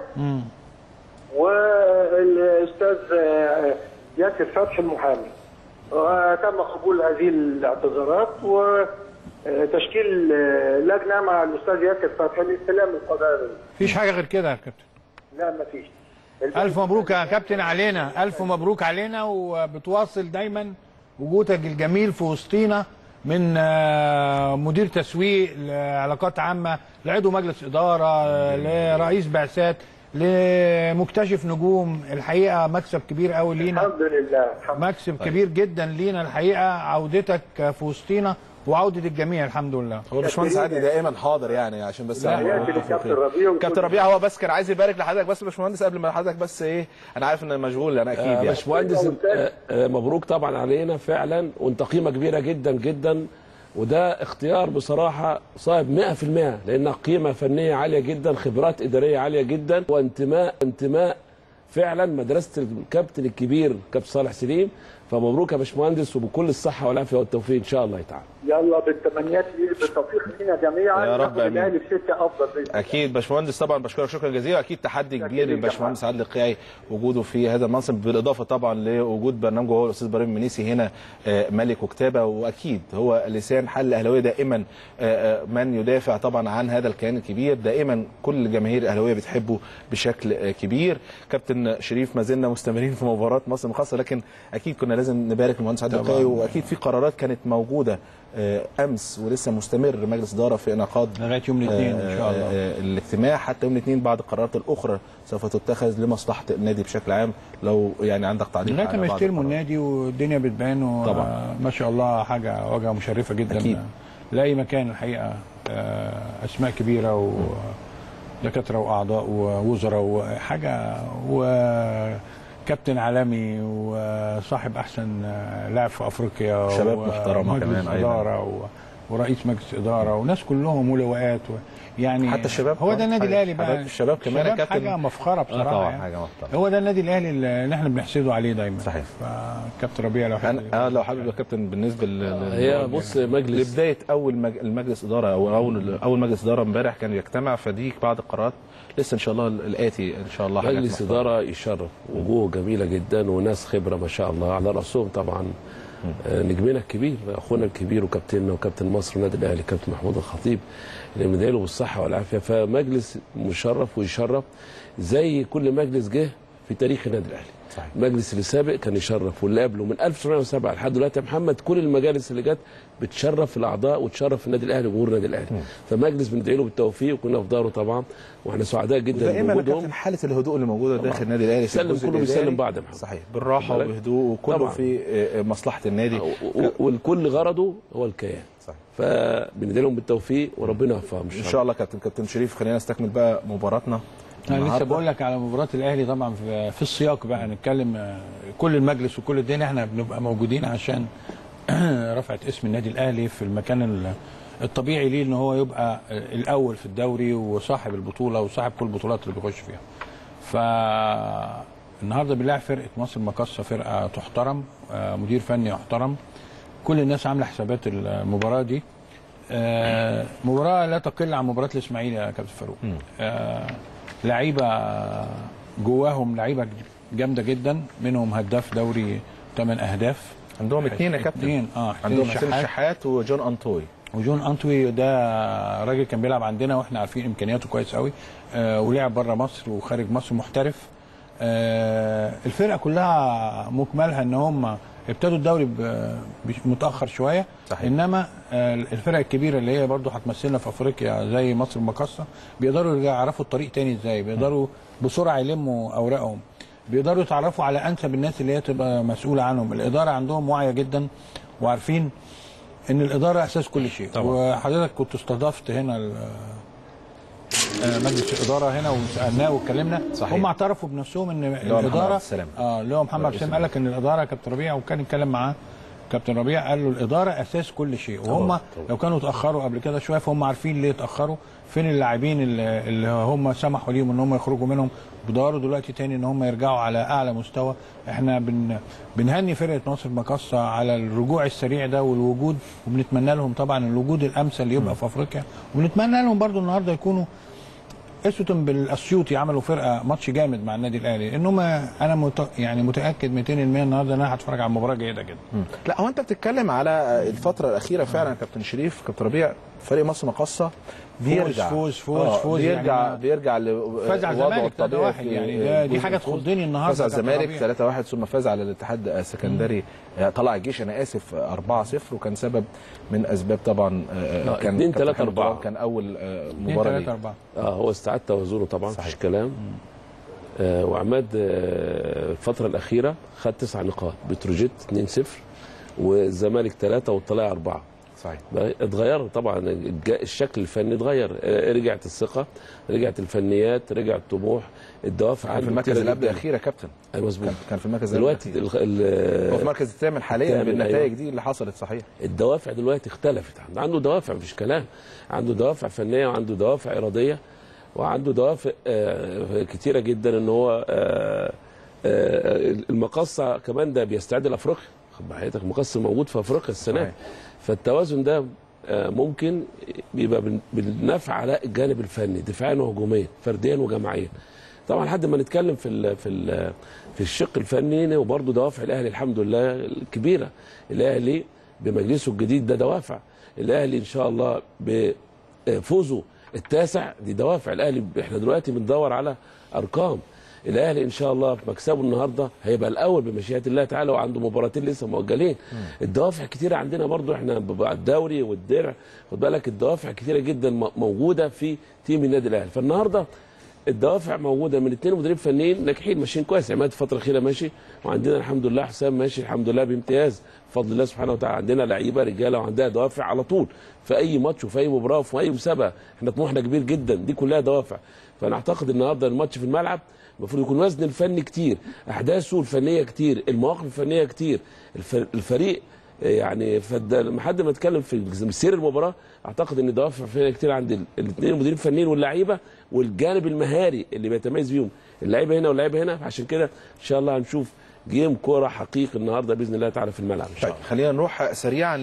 S4: والاستاذ آه، ياسر فتحي المحامي وتم قبول هذه الاعتذارات وتشكيل آه، لجنه مع الاستاذ ياسر فتحي لاستلام القضايا دي.
S2: مفيش حاجه غير كده يا كابتن
S4: لا ما فيش
S2: الف مبروك يا كابتن علينا الف مبروك علينا وبتواصل دايما وجودك الجميل في وسطينا من آه، مدير تسويق لعلاقات عامه لعضو مجلس اداره آه، لرئيس بعثات لمكتشف نجوم الحقيقه مكسب كبير قوي لينا
S4: الحمد لله الحمد
S2: مكسب كبير جدا لينا الحقيقه عودتك في وسطينا وعوده الجميع الحمد لله
S1: هو باشمهندس عادل دائما حاضر يعني عشان بس
S2: لا،
S1: يعني
S4: يا
S1: نكون
S4: سيدي
S1: في
S4: كابتن
S1: خير.
S4: ربيع وكل-
S1: كابتن ربيع هو بس كان عايز يبارك لحضرتك بس يا باشمهندس قبل ما حضرتك بس ايه انا عارف ان مشغول انا اكيد
S3: آه،
S1: يعني
S3: باشمهندس آه، آه، مبروك طبعا علينا فعلا وانت قيمه كبيره جدا جدا وده اختيار بصراحه صائب 100% لانها قيمه فنيه عاليه جدا خبرات اداريه عاليه جدا وانتماء انتماء فعلا مدرسه الكابتن الكبير كابتن صالح سليم فمبروك يا باشمهندس وبكل الصحه والعافيه والتوفيق ان شاء الله تعالى
S4: يلا بالتمنيات لي بالتوفيق لينا جميعا
S1: يا رب
S4: ناخد
S1: آمين.
S4: الاهلي في سكه افضل باذن الله.
S1: اكيد باشمهندس طبعا بشكرك شكرا جزيلا اكيد تحدي كبير
S4: جدا.
S1: للباشمهندس عادل القيعي وجوده في هذا المنصب بالاضافه طبعا لوجود برنامجه هو الاستاذ ابراهيم منيسي هنا آه، ملك وكتابه واكيد هو لسان حل الاهلاويه دائما آه، آه، من يدافع طبعا عن هذا الكيان الكبير دائما كل جماهير الاهلاويه بتحبه بشكل آه، كبير كابتن شريف ما زلنا مستمرين في مباراه مصر المقاصه لكن اكيد كنا لازم نبارك للمهندس عادل القيعي واكيد في قرارات كانت موجوده آه، امس ولسه مستمر مجلس اداره في انعقاد
S2: لغايه يوم الاثنين ان شاء الله
S1: آه، الاجتماع حتى يوم الاثنين بعد القرارات الاخرى سوف تتخذ لمصلحه النادي بشكل عام لو يعني عندك تعليق
S2: لغايه
S1: على
S2: ما
S1: بعض
S2: يستلموا
S1: القرارات.
S2: النادي والدنيا بتبان و-
S1: طبعا.
S2: ما شاء الله حاجه واجهه مشرفه جدا
S1: أكيد.
S2: لاي مكان الحقيقه آه، اسماء كبيره ودكاتره واعضاء ووزراء وحاجه وكابتن عالمي وصاحب احسن آه، لاعب في افريقيا
S1: شباب
S2: و-
S1: محترمة
S2: ومجلس
S1: كمان أيضاً.
S2: اداره و- ورئيس مجلس اداره وناس كلهم ولواءات و... يعني
S1: حتى الشباب
S2: هو ده
S1: كمان.
S2: النادي
S1: حاجة-
S2: الاهلي بقى
S1: حضرتك الشباب كمان يا
S2: الشباب
S1: كابتن.
S2: حاجه مفخره بصراحه
S1: طبعا
S2: يعني.
S1: حاجه محترمه
S2: هو ده النادي الاهلي اللي احنا بنحسده عليه دايما
S1: صحيح.
S2: فكابتن ربيع لو حابب
S1: انا آه لو حابب يا كابتن بالنسبه ل- ل-
S3: هي بص مجلس
S1: لبدايه اول مج... المجلس اداره او اول اول مجلس اداره امبارح كان يجتمع فدي بعض القرارات لسه ان شاء الله الاتي ان شاء الله حاجات
S3: مجلس
S1: محترمة.
S3: اداره يشرف وجوه جميله جدا وناس خبره ما شاء الله على راسهم طبعا آه، نجمنا الكبير اخونا الكبير وكابتننا وكابتن مصر النادي الاهلي كابتن محمود الخطيب اللي بندعي له بالصحه والعافيه فمجلس مشرف ويشرف زي كل مجلس جه في تاريخ النادي الاهلي
S1: صحيح.
S3: المجلس اللي سابق كان يشرف واللي قبله من 1907 لحد دلوقتي يا محمد كل المجالس اللي جت بتشرف الاعضاء وتشرف النادي الاهلي وجمهور النادي الاهلي فمجلس بندعي له بالتوفيق وكنا في داره طبعا واحنا سعداء جدا
S1: دائما يا
S3: بوجودهم
S1: كابتن حاله الهدوء اللي موجوده داخل النادي الاهلي في
S3: سلم
S1: الجزء
S3: كله بيسلم
S1: الإداري.
S3: بعض يا محمد.
S1: صحيح بالراحه
S3: بالك؟
S1: وبهدوء وكله
S3: طبعا.
S1: في آه، آه، مصلحه النادي
S3: و- و- والكل غرضه هو الكيان
S1: صحيح.
S3: فبندعي لهم بالتوفيق وربنا يوفقهم
S1: ان شاء الله كابتن كابتن شريف خلينا نستكمل بقى مباراتنا
S2: انا لسه
S1: النهاردة.
S2: بقول لك على مباراه الاهلي طبعا في, في السياق بقى نتكلم آه، كل المجلس وكل الدنيا احنا بنبقى موجودين عشان رفعت اسم النادي الاهلي في المكان ال- الطبيعي ليه ان هو يبقى الاول في الدوري وصاحب البطوله وصاحب كل البطولات اللي بيخش فيها. فالنهارده بنلاعب فرقه مصر المقاصه فرقه تحترم آه، مدير فني يحترم كل الناس عامله حسابات المباراه دي آه مباراه لا تقل عن مباراه الاسماعيلي يا كابتن فاروق آه لعيبه جواهم لعيبه جامده جدا منهم هداف دوري 8 اهداف
S1: عندهم اثنين يا كابتن
S2: اثنين اه حسين
S1: عندهم حسين
S2: الشحات.
S1: الشحات وجون انطوي
S2: وجون انتوي ده راجل كان بيلعب عندنا واحنا عارفين امكانياته كويس قوي آه ولعب بره مصر وخارج مصر محترف آه الفرقه كلها مكملها ان هم ابتدوا الدوري ب- بش- متاخر شويه
S1: صحيح.
S2: انما آه الفرق الكبيره اللي هي برضو هتمثلنا في افريقيا زي مصر المقاصه بيقدروا يعرفوا الطريق تاني ازاي بيقدروا بسرعه يلموا اوراقهم بيقدروا يتعرفوا على انسب الناس اللي هي تبقى مسؤوله عنهم الاداره عندهم واعيه جدا وعارفين ان الاداره اساس كل شيء
S1: طبعا.
S2: وحضرتك كنت استضفت هنا ال- آه، مجلس الاداره هنا وسالناه واتكلمنا
S1: صحيح.
S2: هم اعترفوا بنفسهم ان
S1: هو محمد
S2: الاداره
S1: عبد السلام.
S2: اه اللي هو محمد عبد السلام قال لك ان الاداره كابتن ربيع وكان يتكلم معاه كابتن ربيع قال له الاداره اساس كل شيء وهم
S1: طبعا.
S2: لو كانوا اتاخروا قبل كده شويه فهم عارفين ليه اتاخروا فين اللاعبين اللي, اللي هم سمحوا ليهم ان هم يخرجوا منهم بيدوروا دلوقتي تاني ان هم يرجعوا على اعلى مستوى احنا بن بنهني فرقه مصر المقاصه على الرجوع السريع ده والوجود وبنتمنى لهم طبعا الوجود الامثل اللي يبقى في افريقيا وبنتمنى لهم برضو النهارده يكونوا اسوتن بالاسيوطي عملوا فرقه ماتش جامد مع النادي الاهلي ان هم انا مت... يعني متاكد 200% النهارده ان انا هتفرج على مباراه جيده جدا
S1: لا هو انت بتتكلم على الفتره الاخيره فعلا كابتن شريف كابتن ربيع فريق مصر مقاصه بيرجع
S2: فوز- فوز-
S1: آه،
S2: فوز
S1: بيرجع
S2: يعني ما-
S1: بيرجع
S2: فاز على
S1: لوضعه
S2: الزمالك 3-1
S1: الطبيعي في
S2: يعني ده- دي
S1: جزء
S2: حاجة
S1: الفوز.
S2: تخضني النهاردة
S1: فاز على
S2: كابتن
S1: الزمالك
S2: ربيع.
S1: 3-1 ثم فاز على الاتحاد السكندري آه، طلع الجيش انا اسف آه، 4-0 وكان سبب من اسباب طبعا آه،
S3: لا،
S1: كان
S3: اتنين،
S1: كابتن
S3: تلاتة،
S1: حمد
S3: أربعة.
S1: طلال كان اول آه،
S2: 2
S1: مباراه
S2: 3
S1: ليه
S2: 4
S3: اه هو استعاد توازنه طبعا
S1: صحيح.
S3: مفيش كلام آه وعماد آه الفتره الاخيره خد تسع نقاط بتروجيت 2-0 والزمالك 3 والطلائع 4
S1: صحيح
S3: بقى اتغير طبعا الج- الشكل الفني اتغير آه، رجعت الثقه رجعت الفنيات رجع الطموح الدوافع
S1: كان في
S3: عنده
S1: المركز
S3: كتيرة
S1: اللي قبل
S3: جداً.
S1: الاخير يا كابتن
S3: ايوه مظبوط
S1: كان كان في المركز اللي قبل
S3: دلوقتي
S1: الأخير.
S3: ال- ال-
S1: هو في المركز الثامن حاليا
S3: الثامن،
S1: بالنتائج
S3: أيوة.
S1: دي اللي حصلت صحيح
S3: الدوافع دلوقتي اختلفت عنده عنده دوافع مفيش كلام عنده دوافع فنيه وعنده دوافع اراديه وعنده دوافع آه، كتيره جدا ان هو آه، آه، المقصه كمان ده بيستعد لافريقيا خد بال حضرتك المقص موجود في افريقيا السنه
S1: صحيح.
S3: دي فالتوازن ده آه، ممكن بيبقى بال- بالنفع على الجانب الفني دفاعيا وهجوميا فرديا وجماعيا طبعا لحد ما نتكلم في ال في ال في الشق الفني وبرضه دوافع الاهلي الحمد لله الكبيره الاهلي بمجلسه الجديد ده دوافع الاهلي ان شاء الله بفوزه التاسع دي دوافع الاهلي احنا دلوقتي بندور على ارقام الاهلي ان شاء الله في مكسبه النهارده هيبقى الاول بمشيئه الله تعالى وعنده مباراتين لسه مؤجلين الدوافع كتيره عندنا برضو احنا بقى الدوري والدرع خد بالك الدوافع كتيره جدا م- موجوده في تيم النادي الاهلي فالنهارده الدوافع موجوده من اثنين مدربين فنيين ناجحين ماشيين كويس عماد الفتره الاخيره ماشي وعندنا الحمد لله حسام ماشي الحمد لله بامتياز بفضل الله سبحانه وتعالى عندنا لعيبه رجاله وعندها دوافع على طول في اي ماتش وفي اي مباراه وفي اي مسابقه احنا طموحنا كبير جدا دي كلها دوافع فانا اعتقد النهارده الماتش في الملعب المفروض يكون وزن الفني كتير احداثه الفنيه كتير المواقف الفنيه كتير الف- الفريق يعني فد- لما حد ما اتكلم في سير المباراه اعتقد ان دوافع فنيه كتير عند الاثنين المديرين الفنيين واللعيبه والجانب المهاري اللي بيتميز بيهم اللعيبه هنا واللعيبه هنا عشان كده ان شاء الله هنشوف جيم كوره حقيقي النهارده باذن الله تعالى في الملعب ان شاء
S1: طيب
S3: الله
S1: خلينا نروح سريعا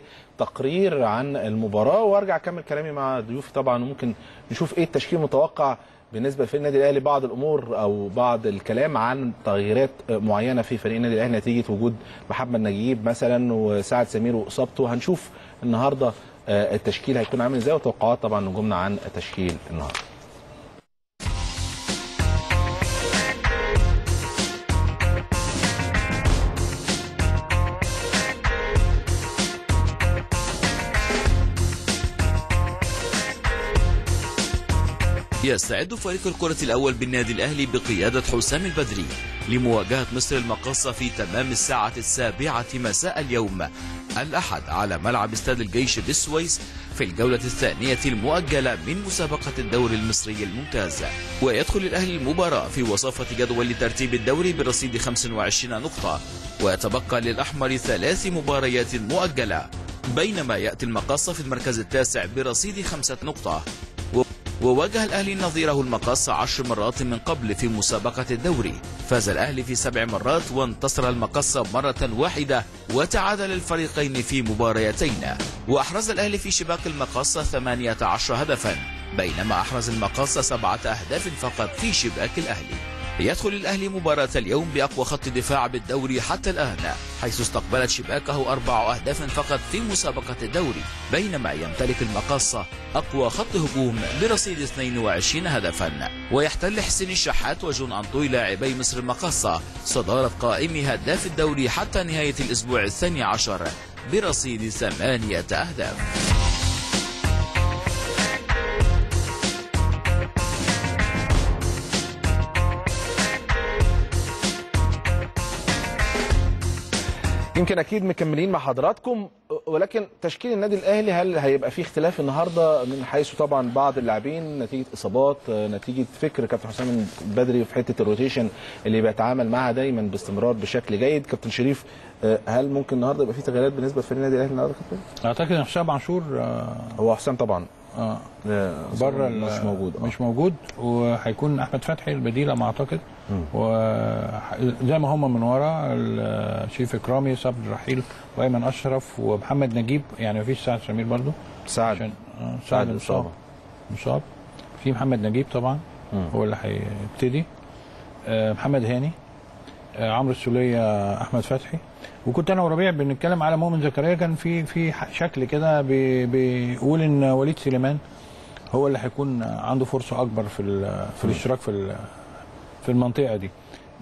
S1: لتقرير عن المباراه وارجع اكمل كلامي مع ضيوفي طبعا وممكن نشوف ايه التشكيل المتوقع بالنسبه لفريق النادي الاهلي بعض الامور او بعض الكلام عن تغييرات معينه في فريق النادي الاهلي نتيجه وجود محمد نجيب مثلا وسعد سمير واصابته هنشوف النهارده آه، التشكيل هيكون عامل ازاي وتوقعات طبعا نجومنا عن تشكيل النهارده
S5: يستعد فريق الكرة الأول بالنادي الأهلي بقيادة حسام البدري لمواجهة مصر المقاصة في تمام الساعة السابعة مساء اليوم الأحد على ملعب استاد الجيش بالسويس في الجولة الثانية المؤجلة من مسابقة الدوري المصري الممتاز ويدخل الأهلي المباراة في وصافة جدول ترتيب الدوري برصيد 25 نقطة ويتبقى للأحمر ثلاث مباريات مؤجلة بينما يأتي المقاصة في المركز التاسع برصيد خمسة نقطة وواجه الأهلي نظيره المقصة عشر مرات من قبل في مسابقة الدوري فاز الأهلي في سبع مرات وانتصر المقصة مرة واحدة وتعادل الفريقين في مباريتين وأحرز الأهلي في شباك المقصة 18 هدفا بينما أحرز المقصة سبعة أهداف فقط في شباك الأهلي يدخل الأهلي مباراة اليوم بأقوى خط دفاع بالدوري حتى الآن حيث استقبلت شباكه أربع أهداف فقط في مسابقة الدوري بينما يمتلك المقاصة أقوى خط هجوم برصيد 22 هدفا ويحتل حسين الشحات وجون أنطوي لاعبي مصر المقاصة صدارة قائم هداف الدوري حتى نهاية الأسبوع الثاني عشر برصيد ثمانية أهداف
S1: يمكن اكيد مكملين مع حضراتكم ولكن تشكيل النادي الاهلي هل هيبقى فيه اختلاف النهارده من حيث طبعا بعض اللاعبين نتيجه اصابات نتيجه فكر كابتن حسام بدري في حته الروتيشن اللي بيتعامل معها دايما باستمرار بشكل جيد كابتن شريف هل ممكن النهارده يبقى فيه تغييرات بالنسبه لفريق النادي الاهلي النهارده كابتن؟
S2: اعتقد ان حسام عاشور آه،
S1: هو حسام طبعا
S2: آه،
S1: آه،
S2: بره
S1: مش موجود آه.
S2: مش موجود وهيكون احمد فتحي البديل على ما اعتقد وزي ما هم من ورا الشريف اكرامي صبري رحيل وايمن اشرف ومحمد نجيب يعني مفيش سعد سمير برضو
S1: سعد
S2: عشان آه،
S1: سعد
S2: سعد
S1: مصاب.
S2: مصاب مصاب في محمد نجيب طبعا
S1: مم.
S2: هو اللي هيبتدي آه، محمد هاني آه، عمرو السوليه احمد فتحي وكنت انا وربيع بنتكلم على مؤمن زكريا كان في في ح- شكل كده بي- بيقول ان وليد سليمان هو اللي هيكون عنده فرصه اكبر في ال- في الاشتراك في ال- في المنطقه دي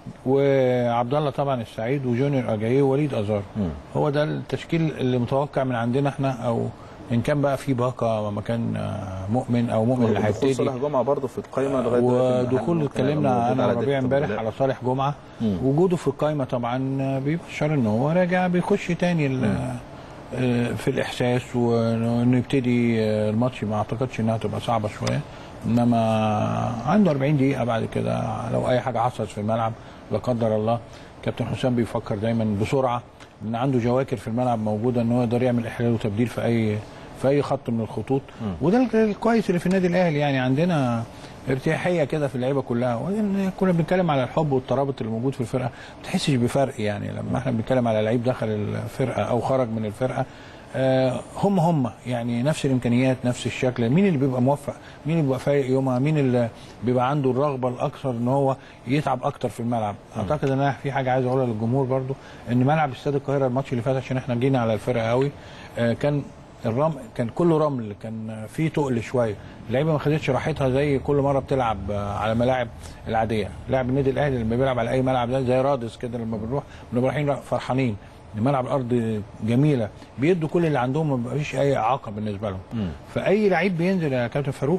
S2: وعبد الله طبعا السعيد وجونيور اجاييه ووليد ازار
S1: مم.
S2: هو ده التشكيل اللي متوقع من عندنا احنا او ان كان بقى في باقه مكان آه، مؤمن او مؤمن اللي
S1: دخول
S2: هيبتدي
S1: صالح جمعه برضه في القائمه لغايه دلوقتي
S2: ودخول
S1: ممكن هيبقى
S2: اتكلمنا
S1: موجود
S2: انا
S1: على
S2: وربيع
S1: دكة
S2: امبارح
S1: البدلاء.
S2: على صالح جمعه
S1: مم.
S2: وجوده في القائمه طبعا بيبشر ان هو راجع بيخش تاني ال- آه، في الاحساس وانه يبتدي آه، الماتش ما اعتقدش انها تبقى صعبه شويه انما عنده 40 دقيقه بعد كده لو اي حاجه حصلت في الملعب لا قدر الله كابتن حسام بيفكر دايما بسرعه ان عنده جواكر في الملعب موجوده ان هو يقدر يعمل احلال وتبديل في اي في اي خط من الخطوط وده الكويس اللي في النادي الاهلي يعني عندنا ارتياحيه كده في اللعيبه كلها وبعدين كنا بنتكلم على الحب والترابط اللي موجود في الفرقه ما تحسش بفرق يعني لما احنا بنتكلم على لعيب دخل الفرقه او خرج من الفرقه آه، هم هم يعني نفس الامكانيات نفس الشكل مين اللي بيبقى موفق مين اللي بيبقى فايق يومها مين اللي بيبقى عنده الرغبه الاكثر ان هو يتعب اكتر في الملعب اعتقد ان انا في حاجه عايز اقولها للجمهور برضو ان ملعب استاد القاهره الماتش اللي فات عشان احنا جينا على الفرقه قوي آه، كان الرمل كان كله رمل كان فيه تقل شويه اللعيبه ما خدتش راحتها زي كل مره بتلعب آه، على ملاعب العاديه لاعب النادي الاهلي لما بيلعب على اي ملعب ده زي رادس كده لما بنروح بنبقى رايحين فرحانين ملعب الارض جميله بيدوا كل اللي عندهم ما بيبقاش اي اعاقه بالنسبه لهم فاي لعيب بينزل يا كابتن فاروق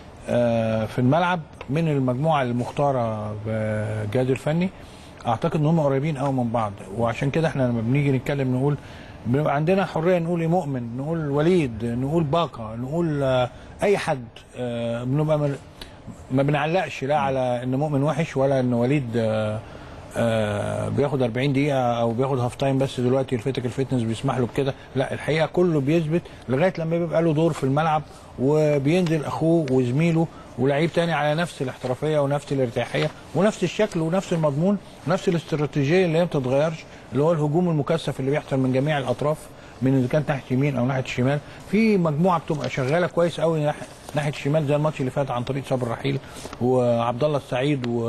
S2: آه، في الملعب من المجموعه المختاره بالجهاز الفني اعتقد ان هم قريبين قوي من بعض وعشان كده احنا لما بنيجي نتكلم نقول بيبقى عندنا حريه نقول إيه مؤمن نقول وليد نقول باقه نقول آه، اي حد آه، بنبقى مل- ما بنعلقش لا على ان مؤمن وحش ولا ان وليد آه، آه، بياخد 40 دقيقه او بياخد هاف تايم بس دلوقتي الفتك الفتنس بيسمح له بكده لا الحقيقه كله بيثبت لغايه لما بيبقى له دور في الملعب وبينزل اخوه وزميله ولعيب تاني على نفس الاحترافيه ونفس الارتياحيه ونفس الشكل ونفس المضمون ونفس الاستراتيجيه اللي هي ما بتتغيرش اللي هو الهجوم المكثف اللي بيحصل من جميع الاطراف من اذا كانت ناحيه يمين او ناحيه الشمال في مجموعه بتبقى شغاله كويس قوي ناحيه ناحيه الشمال زي الماتش اللي فات عن طريق صبر رحيل وعبد الله السعيد و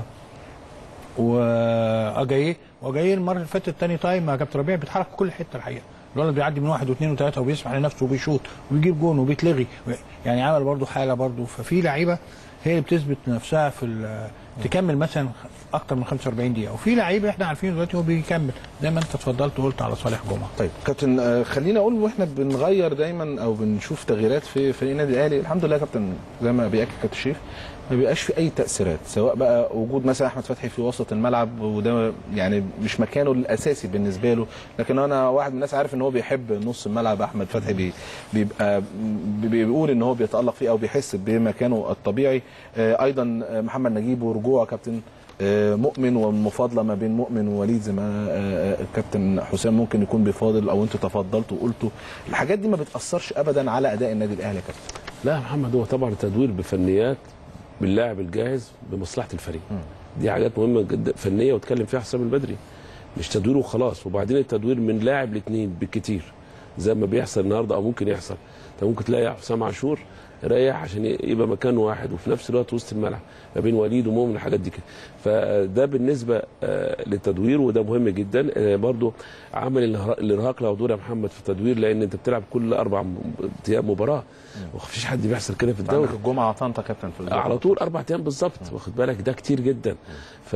S2: واجاييه واجاييه المره اللي فاتت تاني تايم يا كابتن ربيع بيتحرك في كل حته الحقيقه الولد بيعدي من واحد واثنين وثلاثه وبيسمح لنفسه وبيشوط وبيجيب جون وبيتلغي يعني عمل برضه حاله برضه ففي لعيبه هي اللي بتثبت نفسها في ال- تكمل مثلا اكتر من 45 دقيقه وفي لعيبه احنا عارفين دلوقتي هو بيكمل زي ما انت اتفضلت وقلت على صالح جمعه
S1: طيب كابتن آه، خلينا اقول واحنا بنغير دايما او بنشوف تغييرات في فريق النادي الاهلي الحمد لله يا كابتن زي ما بياكد كابتن شريف ما بيبقاش في اي تاثيرات سواء بقى وجود مثلا احمد فتحي في وسط الملعب وده يعني مش مكانه الاساسي بالنسبه له لكن انا واحد من الناس عارف ان هو بيحب نص الملعب احمد فتحي بي بيبقى بي- بيقول ان هو بيتالق فيه او بيحس بمكانه الطبيعي آه، ايضا آه، محمد نجيب ورجوع كابتن آه، مؤمن والمفاضله ما بين مؤمن ووليد زي ما آه، آه، الكابتن حسام ممكن يكون بيفاضل او انتوا تفضلتوا وقلتوا الحاجات دي ما بتاثرش ابدا على اداء النادي الاهلي يا كابتن
S3: لا يا محمد هو طبعا التدوير بفنيات باللاعب الجاهز بمصلحه الفريق دي حاجات مهمه جدا فنيه واتكلم فيها حسام البدري مش تدوير وخلاص وبعدين التدوير من لاعب لاثنين بالكتير زي ما بيحصل النهارده او ممكن يحصل انت ممكن تلاقي حسام عاشور رايح عشان يبقى مكان واحد وفي نفس الوقت وسط الملعب ما بين وليد ومؤمن الحاجات دي كده فده بالنسبه آه، للتدوير وده مهم جدا آه، برضو عمل الإرهاق- الارهاق له دور يا محمد في التدوير لان انت بتلعب كل اربع م- ايام مباراه ومفيش حد بيحصل كده في الدوري
S1: عندك الجمعه طنطا كابتن في الأسبوع.
S3: على طول اربع ايام بالظبط واخد بالك ده كتير جدا ف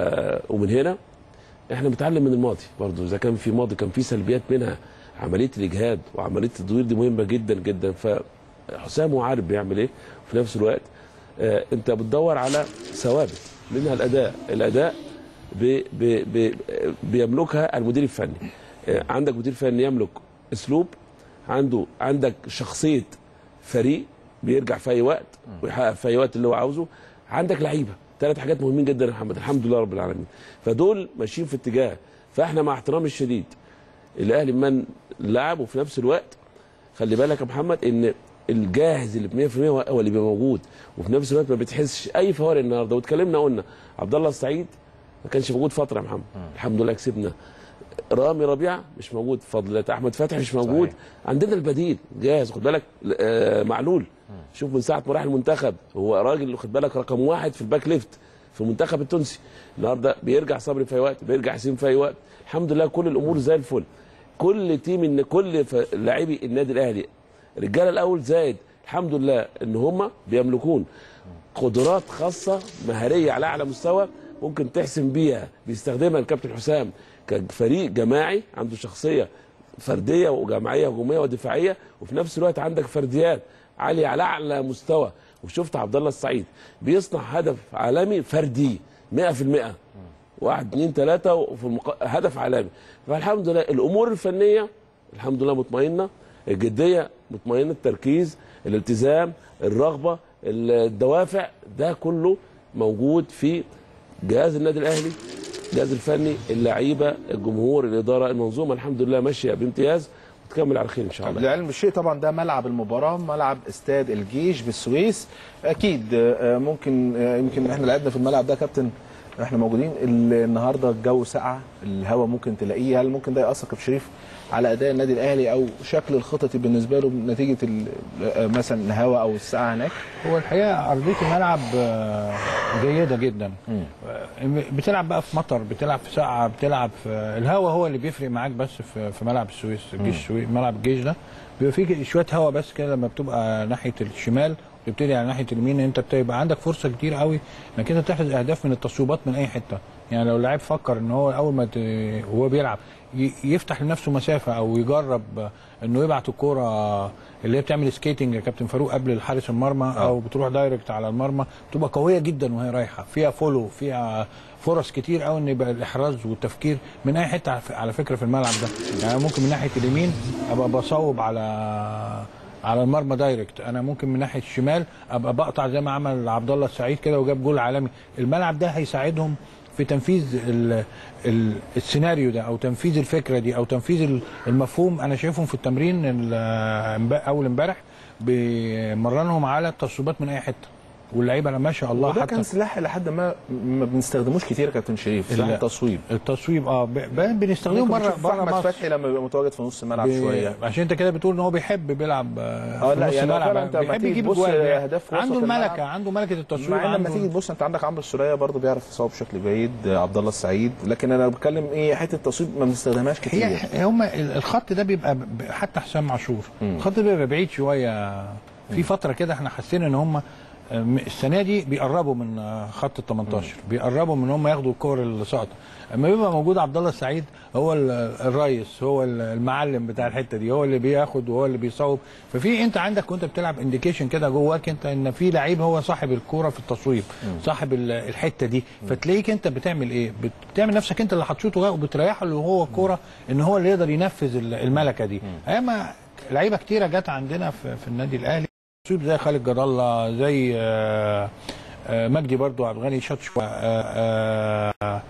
S3: ومن هنا احنا بنتعلم من الماضي برضو اذا كان في ماضي كان في سلبيات منها عمليه الاجهاد وعمليه التدوير دي مهمه جدا جدا فحسام هو عارف بيعمل ايه وفي نفس الوقت آه انت بتدور على ثوابت منها الاداء الاداء بي بي بي بيملكها المدير الفني آه عندك مدير فني يملك اسلوب عنده عندك شخصيه فريق بيرجع في اي وقت ويحقق في اي وقت اللي هو عاوزه عندك لعيبه ثلاث حاجات مهمين جدا يا محمد الحمد لله رب العالمين فدول ماشيين في اتجاه فاحنا مع احترامي الشديد الاهلي من لعب وفي نفس الوقت خلي بالك يا محمد ان الجاهز اللي ب 100% هو هو اللي بيبقى موجود وفي نفس الوقت ما بتحسش اي فوارق النهارده واتكلمنا قلنا عبد الله السعيد ما كانش موجود فتره يا محمد الحمد لله كسبنا رامي ربيعه مش موجود بفضل الله احمد فتحي مش موجود
S1: صحيح.
S3: عندنا البديل جاهز خد بالك آه، معلول شوف من ساعه ما راح المنتخب هو راجل خد بالك رقم واحد في الباك ليفت في المنتخب التونسي النهارده بيرجع صبري في اي وقت بيرجع حسين في اي وقت الحمد لله كل الامور زي الفل كل تيم ان كل ف- لاعبي النادي الاهلي الرجاله الاول زائد الحمد لله ان هم بيملكون قدرات خاصه مهاريه على اعلى مستوى ممكن تحسم بيها بيستخدمها الكابتن حسام كفريق جماعي عنده شخصيه فرديه وجماعيه هجوميه ودفاعيه وفي نفس الوقت عندك فرديات عاليه على اعلى مستوى وشفت عبد الله السعيد بيصنع هدف عالمي فردي 100% واحد اثنين ثلاثة وفي المق... هدف عالمي فالحمد لله الأمور الفنية الحمد لله مطمئنة الجدية مطمئنة التركيز الالتزام الرغبة الدوافع ده كله موجود في جهاز النادي الأهلي الجهاز الفني اللعيبة الجمهور الإدارة المنظومة الحمد لله ماشية بامتياز وتكمل على خير إن شاء الله
S1: لعلم الشيء طبعا ده ملعب المباراه ملعب استاد الجيش بالسويس اكيد آه، ممكن آه، يمكن احنا لعبنا في الملعب ده يا كابتن احنا موجودين ال- النهارده الجو ساقعه الهواء ممكن تلاقيه هل ممكن ده ياثر كابتن شريف على اداء النادي الاهلي او شكل الخططي بالنسبه له نتيجه ال- آه، مثلا الهواء او الساعه هناك
S2: هو الحقيقه ارضيه الملعب آه، جيده جدا آه، بتلعب بقى في مطر بتلعب في سقعه بتلعب في الهواء هو اللي بيفرق معاك بس في في ملعب السويس الجيش السويس ملعب الجيش ده بيبقى فيه شويه هواء بس كده لما بتبقى ناحيه الشمال وتبتدي على ناحيه اليمين انت بتبقى عندك فرصه كتير قوي انك انت تحرز اهداف من التصويبات من اي حته يعني لو اللاعب فكر ان هو اول ما ت- وهو بيلعب ي- يفتح لنفسه مسافه او يجرب انه يبعت الكوره اللي هي بتعمل سكيتنج يا كابتن فاروق قبل الحارس المرمى او بتروح دايركت على المرمى بتبقى قويه جدا وهي رايحه فيها فولو فيها فرص كتير قوي ان يبقى الاحراز والتفكير من اي حته على ف- على فكره في الملعب ده يعني ممكن من ناحيه اليمين ابقى بصوب على على المرمى دايركت انا ممكن من ناحيه الشمال ابقى بقطع زي ما عمل عبد الله السعيد كده وجاب جول عالمي الملعب ده هيساعدهم في تنفيذ ال ال السيناريو ده او تنفيذ الفكره دي او تنفيذ ال- المفهوم انا شايفهم في التمرين ال- امب- اول امبارح بمرنهم على التصويبات من اي حته واللعيبه ما شاء الله
S1: وده
S2: حتى
S1: كان سلاح لحد ما ما بنستخدموش كتير يا كابتن شريف سلاح
S2: لا.
S1: التصويب
S2: التصويب اه ب- ب- بنستخدمه
S1: ممكن
S2: بره
S1: نشوف
S2: بره
S1: احمد
S2: مصر
S1: فتحي لما بيبقى متواجد في نص الملعب
S2: ب-
S1: شويه
S2: عشان انت كده بتقول ان هو بيحب بيلعب
S1: اه
S2: في
S1: لا
S2: نص
S1: يعني
S2: الملعب
S1: فعلا انت لما
S2: بيحب
S1: تيجي
S2: يجيب
S1: تبص
S2: جوال
S1: اهداف في وسط
S2: عنده
S1: الملعب.
S2: الملكه عنده ملكه التصوير
S1: مع ان لما
S2: عنده
S1: تيجي تبص انت عندك عمرو السوليه برضه بيعرف يصوب بشكل جيد عبد الله السعيد لكن انا بتكلم ايه حته التصويب ما بنستخدمهاش كتير
S2: هي هم الخط ده بيبقى ب- حتى حسام عاشور الخط ده بيبقى بعيد شويه في فتره كده احنا حسينا ان هم السنه دي بيقربوا من آه، خط ال 18 بيقربوا من ان هم ياخدوا الكور اللي ساقطه اما بيبقى موجود عبد الله السعيد هو ال- الريس هو ال- المعلم بتاع الحته دي هو اللي بياخد وهو اللي بيصوب ففي انت عندك وانت بتلعب انديكيشن كده جواك انت ان في لعيب هو صاحب الكوره في التصويب صاحب ال- الحته دي فتلاقيك انت بتعمل ايه بتعمل نفسك انت اللي هتشوطه وبتريحه اللي هو الكوره ان هو اللي يقدر ينفذ ال- الملكه دي اما لعيبه كتيره جت عندنا في, في النادي الاهلي تصويب زي خالد جد الله زي آه، آه، مجدي برضو عبد الغني شاط شويه آه، آه،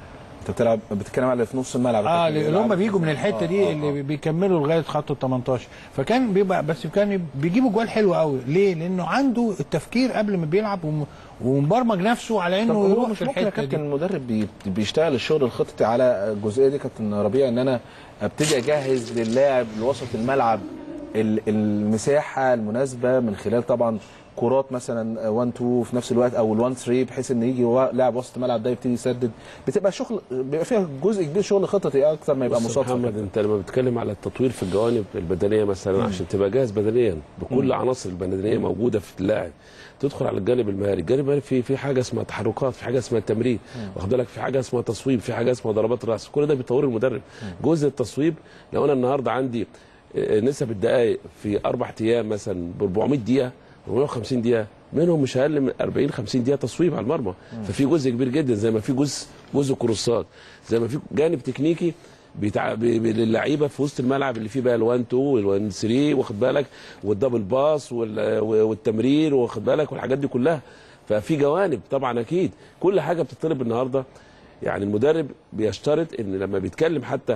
S1: انت بتلعب بتتكلم على اللي في نص الملعب
S2: اه
S1: الكابتن
S2: اللي هم
S1: بيلعب.
S2: بيجوا من الحته
S1: آه،
S2: دي
S1: آه،
S2: اللي
S1: آه.
S2: بيكملوا لغايه خط ال 18 فكان بيبقى بس كان بيجيبوا جوال حلو قوي ليه؟ لانه عنده التفكير قبل ما بيلعب وم- ومبرمج نفسه على
S1: طب
S2: انه
S1: هو
S2: يروح
S1: مش
S2: في
S1: ممكن يا
S2: الحته
S1: كابتن
S2: دي
S1: المدرب بي- بيشتغل الشغل الخططي على الجزئيه دي كابتن ربيع ان انا ابتدي اجهز للاعب لوسط الملعب ال- المساحه المناسبه من خلال طبعا كرات مثلا 1 2 في نفس الوقت او ال 1 3 بحيث ان يجي وا- لاعب وسط الملعب ده يبتدي يسدد بتبقى شغل بيبقى فيها جزء كبير شغل خططي اكتر ما يبقى
S3: بص يا
S1: مصادفه
S3: محمد انت لما بتتكلم على التطوير في الجوانب البدنيه مثلا عشان تبقى جاهز بدنيا بكل العناصر البدنيه موجوده في اللاعب تدخل على الجانب المهاري الجانب المهاري في في حاجه اسمها تحركات في حاجه اسمها تمرين واخد بالك في حاجه اسمها تصويب في حاجه اسمها ضربات راس كل ده بيطور المدرب جزء التصويب لو انا النهارده عندي آه، نسب الدقائق في اربع ايام مثلا ب 400 دقيقه 450 دقيقه منهم مش اقل من 40 50 دقيقه تصويب على المرمى ففي جزء كبير جدا زي ما في جزء جزء كروسات زي ما في جانب تكنيكي بتاع ب- ب- للعيبه في وسط الملعب اللي فيه بقى ال1 2 وال1 3 واخد بالك والدبل باس وال- والتمرير واخد بالك والحاجات دي كلها ففي جوانب طبعا اكيد كل حاجه بتطلب النهارده يعني المدرب بيشترط ان لما بيتكلم حتى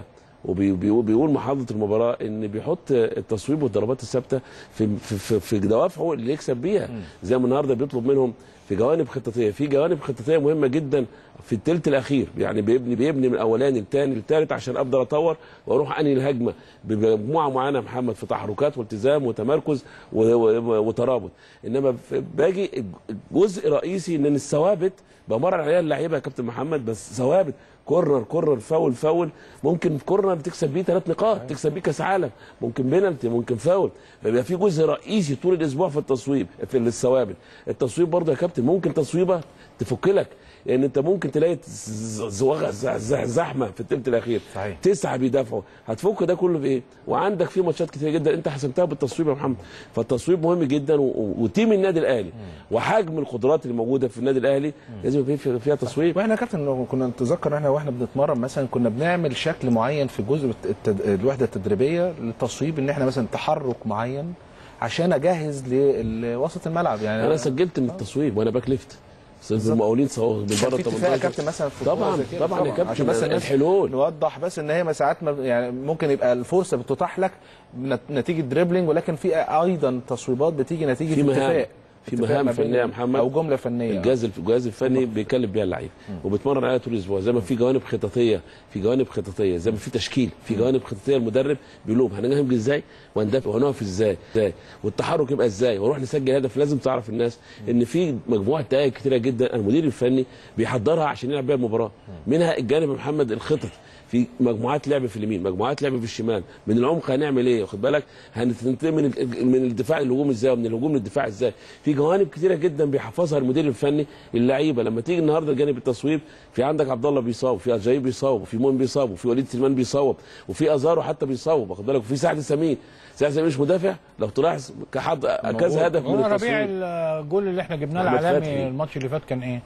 S3: وبيقول محافظه المباراه ان بيحط التصويب والضربات الثابته في في في, في دوافعه اللي يكسب بيها زي ما النهارده بيطلب منهم في جوانب خططيه في جوانب خططيه مهمه جدا في الثلث الاخير يعني بيبني بيبني من الاولاني للثاني للثالث عشان افضل اطور واروح انهي الهجمه بمجموعه معينه يا محمد في تحركات والتزام وتمركز و- و- وترابط انما في- باجي جزء رئيسي ان الثوابت بمرن عليها اللعيبه يا كابتن محمد بس ثوابت كورنر كورنر فاول فاول ممكن كورنر تكسب بيه ثلاث نقاط تكسب بيه كاس عالم ممكن بينالتي ممكن فاول فبيبقى في جزء رئيسي طول الاسبوع في التصويب في الثوابت التصويب برضه يا كابتن ممكن تصويبه تفك لك لان انت ممكن تلاقي ز- زوغ- ز- ز- زحمه في الثلث الاخير
S1: صحيح.
S3: تسعه بيدافعوا هتفك ده كله بايه وعندك في ماتشات كتير جدا انت حسمتها بالتصويب يا محمد فالتصويب مهم جدا و- و- وتيم النادي الاهلي وحجم القدرات اللي موجوده في النادي الاهلي لازم يبقى في- فيها تصويب
S1: واحنا يا كابتن لو كنا نتذكر احنا واحنا بنتمرن مثلا كنا بنعمل شكل معين في جزء التد... الوحده التدريبيه للتصويب ان احنا مثلا تحرك معين عشان اجهز لوسط الملعب يعني
S3: انا سجلت من التصويب وانا باك ليفت المقاولين صوت من
S1: كان
S3: بره
S1: في اتفاق يا
S3: 18
S1: كابتن مثلا في
S3: طبعا
S1: كورة زي كده؟
S3: طبعا يا كابتن
S1: عشان بس الناس
S3: الحلول
S1: نوضح بس ان هي ساعات ما يعني ممكن يبقى الفرصه بتتاح لك نت- نتيجه دريبلينج ولكن في ايضا تصويبات بتيجي نتيجه
S3: في مهام.
S1: اتفاق
S3: في
S1: اتفاق
S3: مهام
S1: ما بين-
S3: فنية يا محمد.
S1: او جمله فنيه
S3: الجهاز الجهاز الفني بيكلم بيها اللعيبه وبيتمرن عليها طول الاسبوع زي ما في جوانب خططيه في جوانب خططيه زي ما في تشكيل في جوانب خططيه المدرب بيقول لهم هنهاجم ازاي وهندافع وهنقف ازاي ازاي والتحرك يبقى ازاي ونروح نسجل هدف لازم تعرف الناس ان في مجموعه دقائق كتيره جدا المدير الفني بيحضرها عشان يلعب بيها المباراه منها الجانب يا محمد الخطط في مجموعات لعب في اليمين مجموعات لعب في الشمال من العمق هنعمل ايه واخد بالك هننتقل من ال- من الدفاع للهجوم ازاي ومن الهجوم للدفاع ازاي في جوانب كتيره جدا بيحفظها المدير الفني للعيبه لما تيجي النهارده جانب التصويب في عندك عبد الله بيصاب في اجاي بيصاب وفي مؤمن بيصاب وفي وليد سليمان بيصوب وفي ازارو حتى بيصوب واخد بالك وفي سعد سمين سعد سمين مش مدافع لو تلاحظ كحد كذا هدف من
S2: هو ربيع
S3: التصويب
S2: الجول اللي احنا جبناه
S3: أحمد
S2: العالمي
S3: فتحي.
S2: الماتش اللي فات كان ايه؟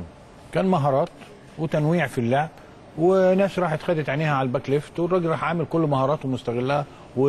S2: كان مهارات وتنويع في اللعب وناس راحت خدت عينيها على الباك ليفت والراجل راح عامل كل مهاراته ومستغلها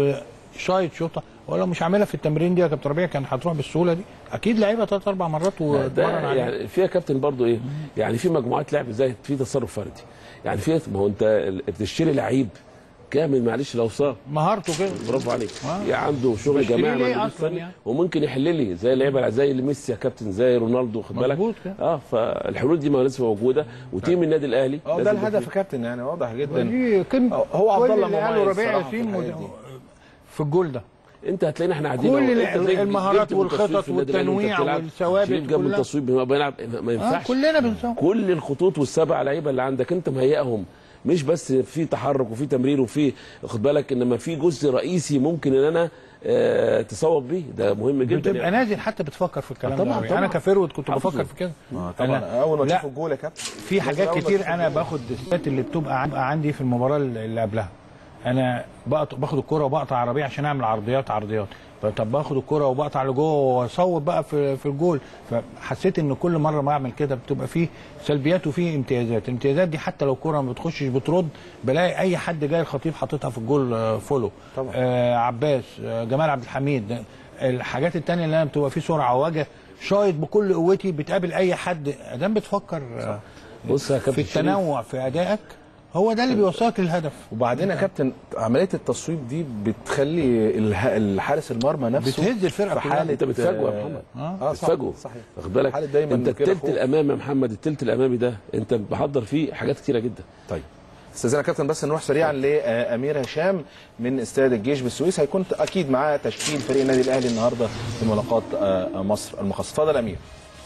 S2: وشايط شوطه ولو مش عاملها في التمرين دي يا كابتن ربيع كان هتروح بالسهوله دي اكيد لعيبه ثلاث اربع مرات
S3: ده
S2: واتمرن عليها
S3: يعني فيها كابتن برضو ايه يعني في مجموعات لعب زي في تصرف فردي يعني في ما هو انت ال- بتشتري لعيب كامل معلش لو صاب
S2: مهارته كده
S3: برافو عليك
S2: آه.
S3: يعني عنده شغل
S2: بشتريه
S3: جماعي
S2: ليه
S3: مع المدير
S2: أصلاً
S3: الفني
S2: يعني؟
S3: وممكن يحل لي زي اللعيبه زي ميسي يا كابتن زي رونالدو خد بالك
S2: مظبوط كده.
S3: اه فالحلول دي ما لسه موجوده وتيم النادي الاهلي
S1: اه ده
S3: لازم يبقى
S1: الهدف
S3: فيه.
S1: يا كابتن يعني واضح جدا
S2: دي كان
S1: هو عبد
S2: كل
S1: الله
S2: اللي قاله
S1: مميز
S2: ربيع
S1: صراحة في
S2: ياسين
S1: الحاجات
S2: مد-
S1: دي.
S2: في الجول ده
S3: انت هتلاقينا احنا قاعدين
S2: كل
S3: اهو.
S2: ال-
S3: انت زي-
S2: المهارات
S3: جبت من التصويب
S2: والخطط
S3: في النادي الأهلي وانت
S2: والتنويع
S3: بتلعب.
S2: والثوابت
S3: شريف جاب من
S2: كلها.
S3: التصويب ما بيلعب ما
S2: آه
S3: ينفعش
S2: كلنا بنسوي
S3: كل الخطوط والسبع لعيبه اللي عندك انت مهيئهم مش بس في تحرك وفي تمرير وفي خد بالك انما في جزء رئيسي ممكن ان انا آه تصوب بيه ده مهم جدا
S2: بتبقى
S3: يعني.
S2: نازل حتى بتفكر في الكلام
S3: آه طبعاً،
S2: ده أوي.
S3: طبعاً.
S2: انا كفيرود كنت
S3: حافظه.
S2: بفكر في كده
S1: اه
S2: أنا-
S1: طبعا اول ما
S2: لا،
S1: تشوف الجول يا كابتن
S2: في حاجات
S1: أول ما
S2: كتير
S1: تشوف
S2: انا
S1: الجول.
S2: باخد السات اللي بتبقى عن- بقى عندي في المباراه اللي قبلها انا بقط- باخد الكرة وبقطع عربيه عشان اعمل عرضيات عرضيات طب باخد الكرة وبقطع لجوه واصوب بقى في في الجول فحسيت ان كل مره ما اعمل كده بتبقى فيه سلبيات وفيه امتيازات الامتيازات دي حتى لو كرة ما بتخشش بترد بلاقي اي حد جاي الخطيب حاططها في الجول آه، فولو
S1: طبعا.
S2: آه عباس آه جمال عبد الحميد الحاجات التانية اللي انا بتبقى فيه سرعه وجه شايط بكل قوتي بتقابل اي حد ادام بتفكر آه
S3: بص يا
S2: في
S3: كابتن شريف
S2: التنوع في ادائك هو ده اللي بيوصلك للهدف
S1: وبعدين يا كابتن عمليه التصويب دي بتخلي اله- الحارس المرمى نفسه
S2: بتهز الفرقه
S1: في
S2: كلها
S1: حاله
S3: انت بتفاجئ يا
S1: آه،
S3: محمد
S1: اه
S3: بتفاجئه
S1: صح صحيح
S3: واخد بالك
S1: حالة دايما
S3: انت
S1: كده
S3: التلت
S1: خوف.
S3: الامامي يا محمد التلت الامامي ده انت محضر فيه حاجات كتيره جدا
S1: طيب استاذنا كابتن بس نروح سريعا لامير هشام من استاد الجيش بالسويس هيكون اكيد معاه تشكيل فريق النادي الاهلي النهارده في ملاقات آه، مصر المخصصه اتفضل يا امير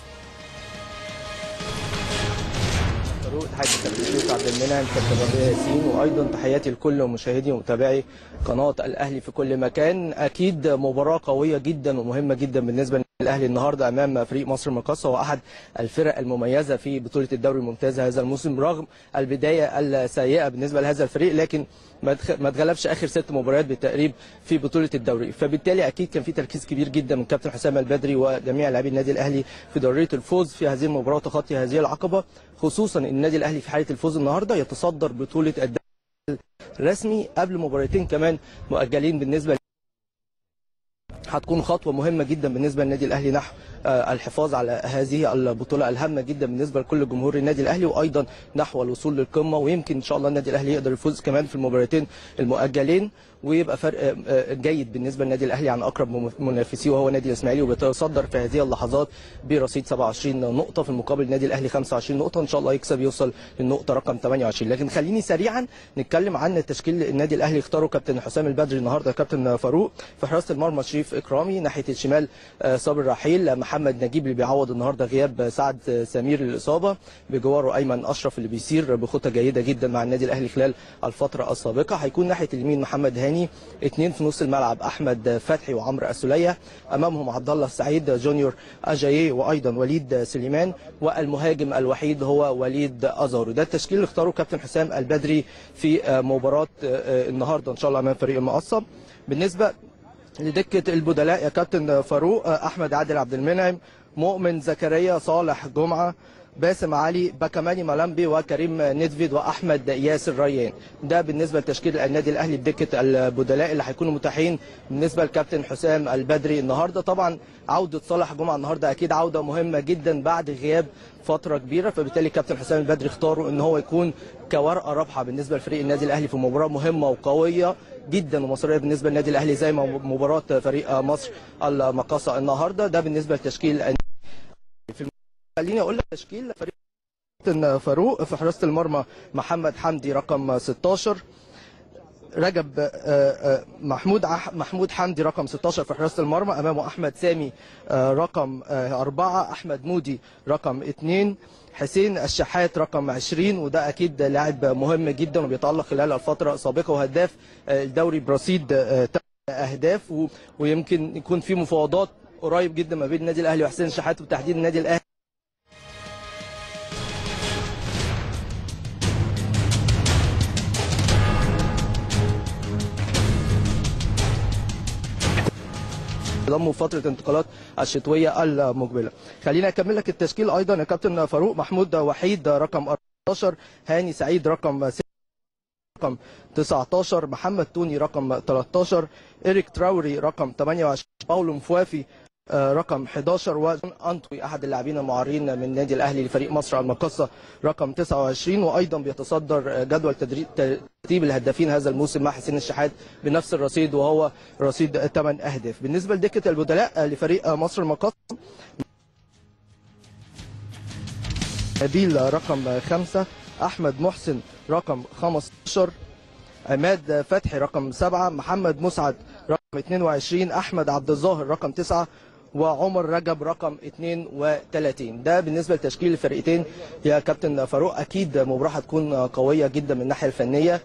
S6: فاروق تحياتي كابتن شريف عبد المنعم كابتن ربيع ياسين وايضا تحياتي لكل مشاهدي ومتابعي قناه الاهلي في كل مكان اكيد مباراه قويه جدا ومهمه جدا بالنسبه للاهلي النهارده امام فريق مصر المقاصه واحد الفرق المميزه في بطوله الدوري الممتاز هذا الموسم رغم البدايه السيئه بالنسبه لهذا الفريق لكن ما اتخ- ما اتغلبش اخر ست مباريات بالتقريب في بطوله الدوري فبالتالي اكيد كان في تركيز كبير جدا من كابتن حسام البدري وجميع لاعبي النادي الاهلي في ضروريه الفوز في هذه المباراه وتخطي هذه العقبه خصوصا ان النادي الاهلي في حاله الفوز النهارده يتصدر بطوله الدوري الرسمي قبل مباراتين كمان مؤجلين بالنسبه هتكون خطوه مهمه جدا بالنسبه للنادي الاهلي نحو آه، الحفاظ على هذه البطوله الهامه جدا بالنسبه لكل جمهور النادي الاهلي وايضا نحو الوصول للقمه ويمكن ان شاء الله النادي الاهلي يقدر يفوز كمان في المباراتين المؤجلين ويبقى فرق آه، آه، جيد بالنسبه للنادي الاهلي عن اقرب مم- منافسيه وهو نادي الاسماعيلي وبيتصدر في هذه اللحظات برصيد 27 نقطه في المقابل النادي الاهلي 25 نقطه ان شاء الله يكسب يوصل للنقطه رقم 28 لكن خليني سريعا نتكلم عن تشكيل النادي الاهلي اختاره كابتن حسام البدري النهارده كابتن فاروق في حراسه المرمى شريف اكرامي ناحيه الشمال آه، صابر رحيل محمد نجيب اللي بيعوض النهارده غياب سعد آه، سمير الاصابه بجواره ايمن اشرف اللي بيسير بخطى جيده جدا مع النادي الاهلي خلال الفتره السابقه هيكون ناحيه اليمين محمد هاني اثنين في نص الملعب احمد فتحي وعمرو السوليه امامهم عبد الله السعيد جونيور اجاييه وايضا وليد سليمان والمهاجم الوحيد هو وليد ازارو ده التشكيل اللي اختاره كابتن حسام البدري في آه، مباراه آه، آه، النهارده ان شاء الله امام فريق المقصه بالنسبه لدكه البدلاء يا كابتن فاروق آه، احمد عادل عبد المنعم مؤمن زكريا صالح جمعه باسم علي بكماني ملامبي وكريم ندفيد واحمد ياسر ريان ده بالنسبه لتشكيل النادي الاهلي بدكه البدلاء اللي هيكونوا متاحين بالنسبه لكابتن حسام البدري النهارده طبعا عوده صالح جمعه النهارده اكيد عوده مهمه جدا بعد غياب فتره كبيره فبالتالي كابتن حسام البدري اختاروا ان هو يكون كورقه رابحه بالنسبه لفريق النادي الاهلي في مباراه مهمه وقويه جدا ومصريه بالنسبه للنادي الاهلي زي ما مباراه فريق مصر المقاصه النهارده ده بالنسبه لتشكيل خليني اقول لك تشكيل فريق كابتن فاروق في حراسه المرمى محمد حمدي رقم 16 رجب آه، آه، محمود عح- محمود حمدي رقم 16 في حراسه المرمى امامه احمد سامي آه، رقم 4 احمد مودي رقم 2 حسين الشحات رقم 20 وده اكيد لاعب مهم جدا وبيتالق خلال الفتره السابقه وهداف آه، الدوري برصيد آه، تسع اهداف و- ويمكن يكون في مفاوضات قريب جدا ما بين النادي الاهلي وحسين الشحات وتحديد النادي الاهلي ضموا فتره الانتقالات الشتويه المقبله. خلينا اكمل لك التشكيل ايضا يا كابتن فاروق محمود وحيد رقم 14 هاني سعيد رقم 6 رقم 19 محمد توني رقم 13 إريك تراوري رقم 28 باولو مفوافي آه، رقم 11 وجون انطوي احد اللاعبين المعارين من النادي الاهلي لفريق مصر المقاصه رقم 29 وايضا بيتصدر آه، جدول تدريب ترتيب الهدافين هذا الموسم مع حسين الشحات بنفس الرصيد وهو رصيد 8 اهداف بالنسبه لدكه البدلاء آه، لفريق آه، مصر المقاصه نبيل رقم 5 احمد محسن رقم 15 عماد فتحي رقم 7 محمد مسعد رقم 22 احمد عبد الظاهر رقم 9 وعمر رجب رقم 32 ده بالنسبه لتشكيل الفرقتين يا كابتن فاروق اكيد مباراه هتكون قويه جدا من الناحيه الفنيه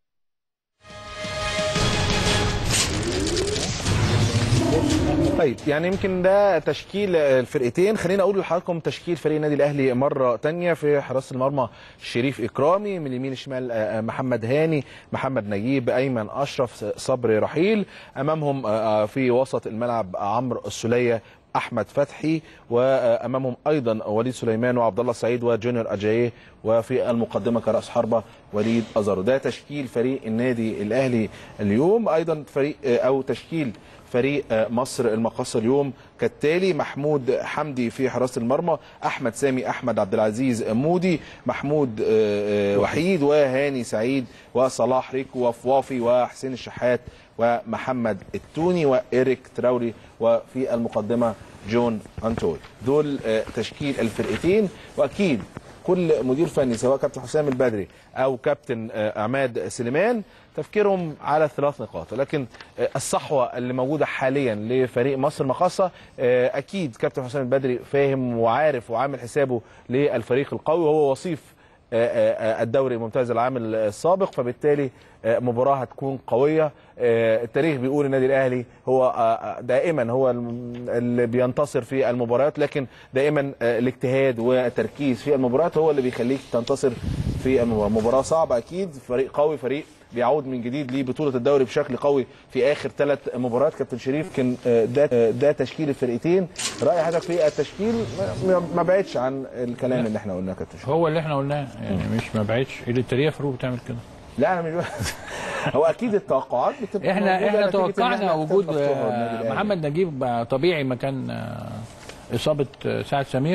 S1: طيب يعني يمكن ده تشكيل الفرقتين خلينا اقول لحضراتكم تشكيل فريق النادي الاهلي مره تانية في حراسه المرمى شريف اكرامي من اليمين الشمال آه، محمد هاني محمد نجيب ايمن اشرف صبري رحيل امامهم آه، في وسط الملعب عمرو السوليه احمد فتحي وامامهم ايضا وليد سليمان وعبد الله سعيد وجونيور اجاييه وفي المقدمه كراس حربه وليد ازارو ده تشكيل فريق النادي الاهلي اليوم ايضا فريق او تشكيل فريق آه، مصر المقاصة اليوم كالتالي محمود حمدي في حراسة المرمى أحمد سامي أحمد عبد العزيز مودي محمود آه، آه، وحيد وهاني سعيد وصلاح ريكو وفوافي وحسين الشحات ومحمد التوني وإيريك تراوري وفي المقدمة جون أنتوي دول آه، تشكيل الفرقتين وأكيد كل مدير فني سواء كابتن حسام البدري او كابتن آه، عماد سليمان تفكيرهم على ثلاث نقاط لكن آه، الصحوه اللي موجوده حاليا لفريق مصر المقاصه آه، اكيد كابتن حسام البدري فاهم وعارف وعامل حسابه للفريق القوي وهو وصيف آه، آه، الدوري الممتاز العام السابق فبالتالي آه، مباراه هتكون قويه آه، التاريخ بيقول النادي الاهلي هو آه، آه، دائما هو الم- اللي بينتصر في المباريات لكن دائما آه، الاجتهاد والتركيز في المباريات هو اللي بيخليك تنتصر في المباراه مباراه صعبه اكيد فريق قوي فريق بيعود من جديد لبطوله الدوري بشكل قوي في اخر ثلاث مباريات كابتن شريف كان آه، ده آه، ده تشكيل الفرقتين راي حضرتك في التشكيل ما- ما بعدش عن الكلام اللي احنا قلناه كابتن شريف
S2: هو اللي احنا قلناه يعني مش ما بعدش الاتريه فاروق بتعمل كده
S1: لا انا مش هو اكيد التوقعات بتبقى
S2: احنا
S1: موجودة
S2: احنا
S1: نتيجة إن
S2: توقعنا
S1: إحنا
S2: وجود
S1: اخترنا النادي
S2: آه،
S1: الأهلي.
S2: محمد نجيب آه، طبيعي مكان آه، اصابه آه، سعد سمير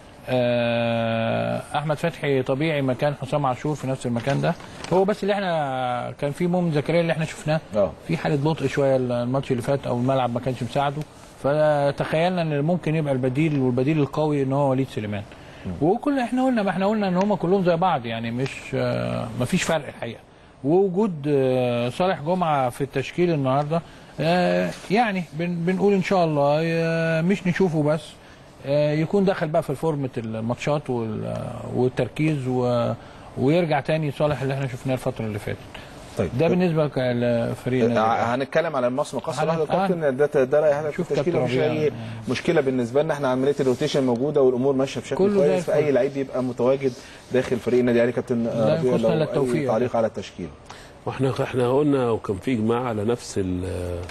S2: آه، احمد فتحي طبيعي مكان حسام عاشور في نفس المكان ده هو بس اللي احنا كان في مؤمن زكريا اللي احنا شفناه
S1: اه
S2: في حاله بطء شويه الماتش اللي فات او الملعب ما كانش مساعده فتخيلنا ان ممكن يبقى البديل والبديل القوي ان هو وليد سليمان وكل احنا قلنا ما احنا قلنا ان هم كلهم زي بعض يعني مش آه، ما فيش فرق الحقيقه ووجود آه، صالح جمعه في التشكيل النهارده آه، يعني بن- بنقول ان شاء الله آه، مش نشوفه بس آه، يكون دخل بقى في فورمه الماتشات وال- والتركيز و- ويرجع تاني صالح اللي احنا شفناه الفتره اللي فاتت
S1: طيب
S2: ده بالنسبه لك- لفريق النادي الأهلي.
S1: آه، هنتكلم على المصر مقص
S2: هن-
S1: واحد يا كابتن ده ده راي حضرتك في
S2: شوف
S1: التشكيل
S2: كابتن
S1: مفيش
S2: ربيع.
S1: اي مشكله بالنسبه لنا احنا عمليه الروتيشن موجوده والامور ماشيه بشكل
S2: كله زي
S1: كويس
S2: الفل.
S1: فاي لعيب يبقى متواجد داخل فريق النادي الاهلي كابتن آه،
S2: لا
S1: ربيع،
S2: ينقصنا
S1: لو
S2: إلا
S1: أي
S2: التوفيق.
S1: تعليق على التشكيل
S3: واحنا احنا قلنا وكان في اجماع على نفس ال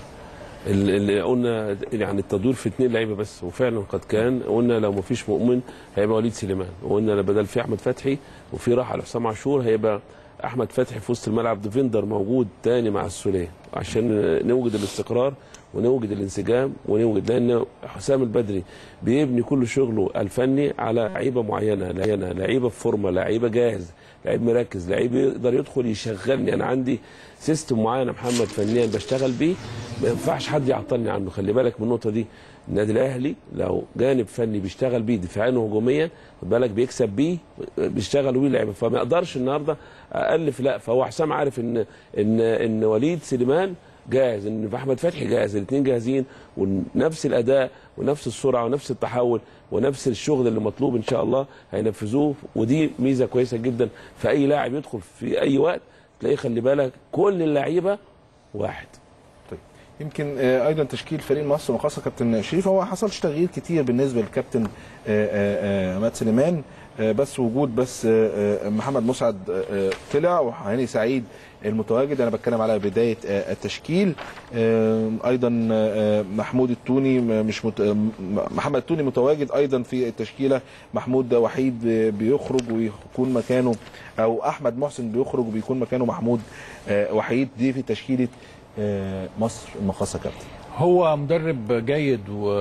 S3: ال- اللي قلنا يعني التدوير في اثنين لعيبه بس وفعلا قد كان قلنا لو ما فيش مؤمن هيبقى وليد سليمان وقلنا بدل في احمد فتحي وفي راح على حسام عاشور هيبقى احمد فتحي في وسط الملعب ديفندر موجود تاني مع السوليه عشان نوجد الاستقرار ونوجد الانسجام ونوجد لان حسام البدري بيبني كل شغله الفني على لعيبه معينه لعيبه لعيبه في فورمه لعيبه جاهز لعيب مركز لعيب يقدر يدخل يشغلني انا عندي سيستم معين يا محمد فنيا بشتغل بيه ما ينفعش حد يعطلني عنه خلي بالك من النقطه دي النادي الاهلي لو جانب فني بيشتغل بيه دفاعيا وهجوميا خد بالك بيكسب بيه بيشتغل بيه لعيبه فما يقدرش النهارده الف لا فهو حسام عارف ان ان ان وليد سليمان جاهز ان احمد فتحي جاهز الاثنين جاهزين ونفس الاداء ونفس السرعه ونفس التحول ونفس الشغل اللي مطلوب ان شاء الله هينفذوه ودي ميزه كويسه جدا في اي لاعب يدخل في اي وقت تلاقيه خلي بالك كل اللعيبه واحد
S1: طيب يمكن آه، ايضا تشكيل فريق مصر وخاصه كابتن شريف هو ما حصلش تغيير كتير بالنسبه للكابتن آه، آه، آه، عماد سليمان آه، بس وجود بس آه، آه، محمد مسعد آه، آه، طلع وهاني سعيد المتواجد انا بتكلم على بدايه آه، التشكيل آه، ايضا آه، محمود التوني م- مش مت... آه، محمد التوني متواجد ايضا في التشكيله محمود وحيد آه، بيخرج ويكون مكانه او احمد محسن بيخرج وبيكون مكانه محمود آه، وحيد دي في تشكيله آه، مصر المقاصه كابتن
S2: هو مدرب جيد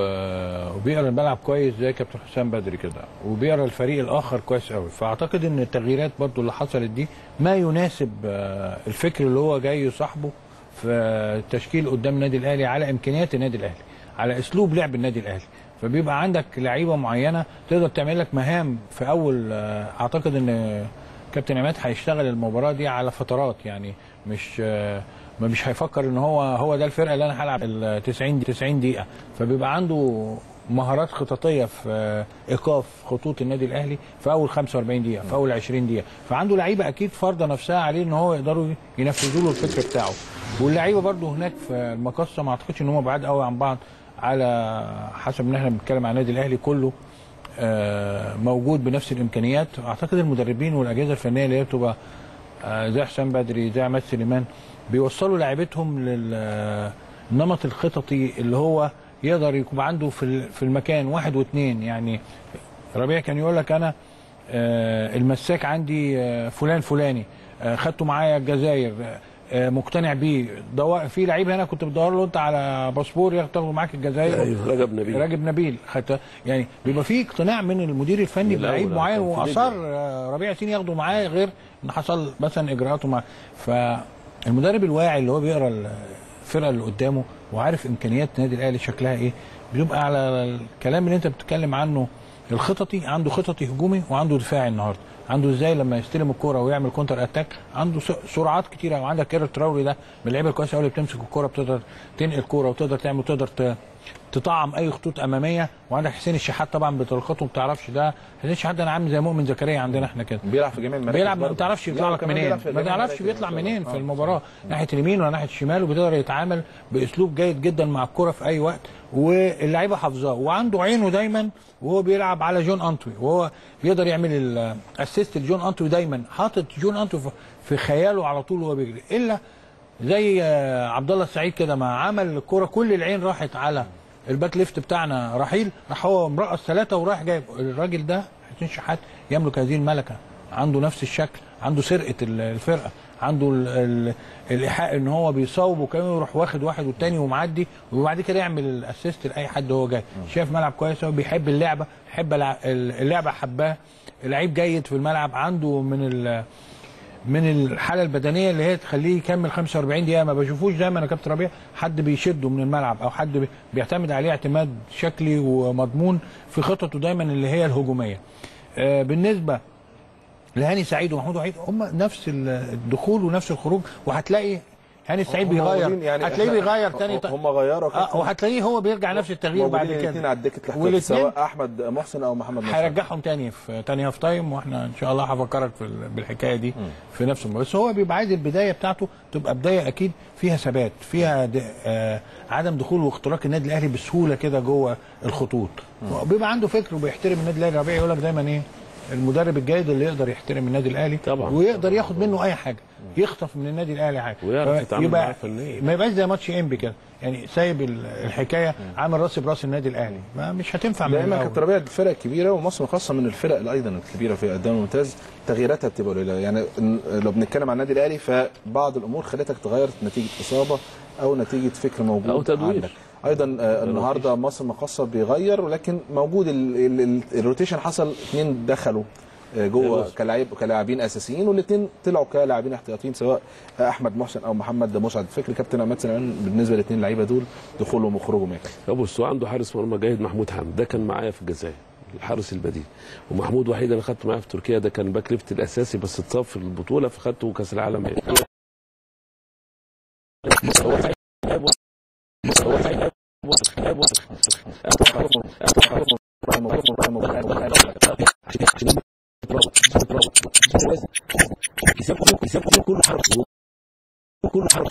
S2: و- وبيقرا الملعب كويس زي كابتن حسام بدري كده وبيقرا الفريق الاخر كويس قوي فاعتقد ان التغييرات برضو اللي حصلت دي ما يناسب آه، الفكر اللي هو جاي صاحبه في التشكيل قدام النادي الاهلي على امكانيات النادي الاهلي على اسلوب لعب النادي الاهلي فبيبقى عندك لعيبه معينه تقدر تعمل لك مهام في اول آه، اعتقد ان كابتن عماد هيشتغل المباراه دي على فترات يعني مش آه، ما مش هيفكر ان هو هو ده الفرقه اللي انا هلعب ال 90 دي 90 دقيقه فبيبقى عنده مهارات خططيه في آه، ايقاف خطوط النادي الاهلي في اول 45 دقيقه في اول 20 دقيقه فعنده لعيبه اكيد فرضه نفسها عليه ان هو يقدروا ينفذوا له الفكر بتاعه واللعيبه برده هناك في المقصه ما اعتقدش ان هم بعاد قوي عن بعض على حسب ان احنا بنتكلم عن النادي الاهلي كله آه، موجود بنفس الامكانيات اعتقد المدربين والاجهزه الفنيه اللي هي بتبقى آه، زي حسام بدري زي عماد سليمان بيوصلوا لعيبتهم للنمط الخططي اللي هو يقدر يكون عنده في ال- في المكان واحد واثنين يعني ربيع كان يقول لك انا آه، المساك عندي آه، فلان فلاني آه، خدته معايا الجزائر آه، آه، مقتنع بيه دوا- في لعيب هنا كنت بتدور له انت على باسبور ياخد تاخده معاك الجزائر
S3: ايوه رجب نبيل
S2: راجب نبيل حتى يعني بيبقى في اقتناع من المدير الفني
S3: من
S2: بلعيب
S3: الأول،
S2: معين
S3: كان في
S2: واصر آه، ربيع ياسين ياخده معاه غير ان حصل مثلا اجراءاته معاه فالمدرب الواعي اللي هو بيقرا الفرقه اللي قدامه وعارف امكانيات النادي الاهلي شكلها ايه بيبقى على الكلام اللي انت بتتكلم عنه الخططي عنده خططي هجومي وعنده دفاعي النهارده عنده ازاي لما يستلم الكوره ويعمل كونتر اتاك عنده س- سرعات كتيره وعندك كيرل تراوري ده من اللعيبه الكويسه قوي اللي بتمسك الكوره بتقدر تنقل الكوره وتقدر تعمل وتقدر ت- تطعم اي خطوط اماميه وعندك حسين الشحات طبعا بتلقطه ما بتعرفش ده حسين الشحات ده انا عامل زي مؤمن زكريا عندنا احنا كده
S1: بيلعب في جميع المراكز
S2: بيلعب ما
S1: برضه.
S2: بتعرفش يطلع
S1: لا،
S2: لك
S1: كمان
S2: منين
S1: بيلعب في
S2: ما
S1: جميع
S2: تعرفش
S1: المراكز
S2: بيطلع
S1: ما شاء
S2: منين
S1: الله.
S2: في
S1: آه.
S2: المباراه ناحيه اليمين ولا ناحيه الشمال وبيقدر يتعامل باسلوب جيد جدا مع الكره في اي وقت واللعيبه حافظاه وعنده عينه دايما وهو بيلعب على جون انتوي وهو بيقدر يعمل الاسيست لجون انتوي دايما حاطط جون انتوي في- في خياله على طول وهو بيجري الا زي آه، عبد الله السعيد كده ما عمل الكوره كل العين راحت على الباك ليفت بتاعنا رحيل راح هو مرقص ثلاثه وراح جايب الراجل ده حسين شحات يملك هذه الملكه عنده نفس الشكل عنده سرقه ال- الفرقه عنده ال- ال- الايحاء ان هو بيصوب وكمان يروح واخد واحد والتاني ومعدي وبعد كده يعمل الاسيست لاي حد هو جاي شايف ملعب كويس هو بيحب اللعبه يحب الع- اللعبه حباه لعيب جيد في الملعب عنده من ال من الحاله البدنيه اللي هي تخليه يكمل 45 دقيقه ما بشوفوش دايما يا كابتن ربيع حد بيشده من الملعب او حد بي- بيعتمد عليه اعتماد شكلي ومضمون في خططه دايما اللي هي الهجوميه. آه، بالنسبه لهاني سعيد ومحمود وحيد هم نفس الدخول ونفس الخروج وهتلاقي هاني سعيد
S1: هم
S2: بيغير
S1: موجودين يعني
S2: هتلاقيه
S1: إحنا-
S2: بيغير تاني ط-
S1: هم غيروا
S2: اه
S1: كابتن.
S2: وهتلاقيه هو بيرجع نفس التغيير بعد
S1: موجودين الاثنين
S2: كده
S1: على الدكه الاحتياطي
S2: والاثنين
S1: سواء احمد محسن او محمد مصطفى
S2: هيرجعهم تاني في تاني هاف تايم واحنا ان شاء الله هفكرك في ال- بالحكايه دي في نفس المباراه بس هو بيبقى عايز البدايه بتاعته تبقى بدايه اكيد فيها ثبات فيها د... آه عدم دخول واختراق النادي الاهلي بسهوله كده جوه الخطوط بيبقى عنده فكر وبيحترم النادي الاهلي ربيع يقول لك دايما ايه المدرب الجيد اللي يقدر يحترم النادي الاهلي
S3: طبعاً.
S2: ويقدر ياخد منه اي حاجه يخطف من النادي الاهلي حاجه
S3: ويعرف يتعامل
S2: يبقى
S3: معاه فنياً.
S2: ما يبقاش زي ماتش انبي كده يعني سايب ال- الحكايه عامل راس براس النادي الاهلي ما مش هتنفع من
S1: دائما
S2: الأول.
S1: كانت ربيع الفرق الكبيره ومصر خاصه من الفرق ايضا الكبيره في الدوري الممتاز تغييراتها بتبقى قليله يعني ن- لو بنتكلم عن النادي الاهلي فبعض الامور خلتك تغير نتيجه اصابه او نتيجه فكر موجود
S3: أو تدوير.
S1: عندك ايضا آه، النهارده مصر مقصه بيغير ولكن موجود ال- ال- ال- الروتيشن حصل اثنين دخلوا آه، جوه
S3: بص.
S1: كلاعب كلاعبين اساسيين والاثنين طلعوا كلاعبين احتياطيين سواء احمد محسن او محمد مسعد فكر كابتن عماد سليمان بالنسبه للاثنين لعيبه دول دخولهم وخروجهم ايه كان؟
S3: بص هو عنده حارس مرمى جيد محمود حامد ده كان معايا في الجزائر الحارس البديل ومحمود وحيد انا خدته معايا في تركيا ده كان باك ليفت الاساسي بس اتصاب في البطوله فخدته كاس العالم كله حرف كله حرف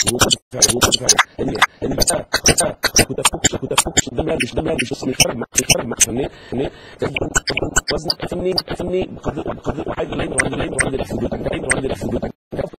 S3: كنت افكش كنت افكش ده مالش ده مالش بس مش فرق مع مش فرق مع فني فني وزن فني فني بقدر بقدر وحيد الليل وعند الليل وعند الحدود وعند وعند الحدود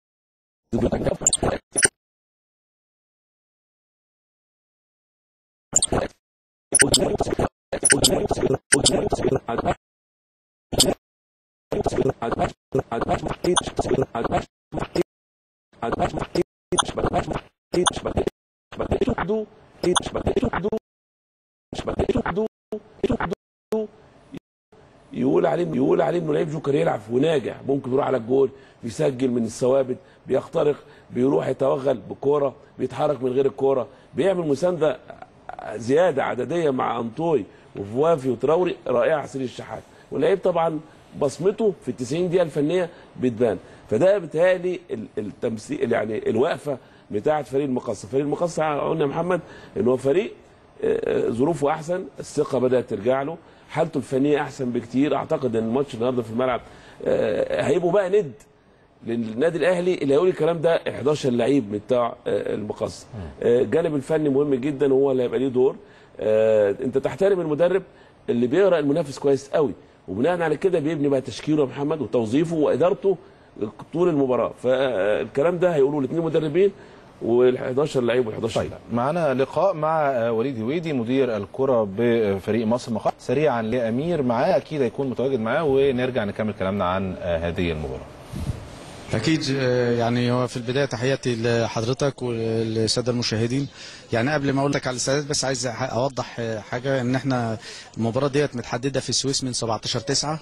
S3: يقول عليه يقول عليه انه لعيب جوكر يلعب وناجح ممكن يروح على الجول بيسجل من الثوابت بيخترق بيروح يتوغل بالكوره بيتحرك من غير الكوره بيعمل مسانده زياده عدديه مع انطوي وفوافي وتراوري رائعه حسين الشحات واللعيب طبعا بصمته في ال 90 دقيقه الفنيه بتبان فده بيتهيألي ال- التمثيل يعني الوقفه بتاعه فريق المقصه فريق المقصه قلنا يا محمد ان هو فريق آه، ظروفه احسن الثقه بدات ترجع له حالته الفنيه احسن بكتير اعتقد ان الماتش النهارده في الملعب آه، هيبقوا بقى ند للنادي الاهلي اللي هيقول الكلام ده 11 لعيب بتاع آه، المقص آه، الجانب الفني مهم جدا وهو اللي هيبقى ليه دور آه، انت تحترم المدرب اللي بيقرا المنافس كويس قوي وبناء على كده بيبني بقى تشكيله يا محمد وتوظيفه وادارته طول المباراه فالكلام ده هيقولوا الاثنين مدربين وال11 لعيب وال11
S1: طيب معانا لقاء مع آه، وليد هويدي مدير الكرة بفريق مصر مقاصة سريعا لأمير معاه أكيد هيكون متواجد معاه ونرجع نكمل كلامنا عن آه، هذه المباراة
S7: أكيد آه، يعني هو في البداية تحياتي لحضرتك والسادة المشاهدين يعني قبل ما أقول لك على الاستعداد بس عايز أح- أوضح آه، حاجة إن إحنا المباراة ديت متحددة في السويس من 17 9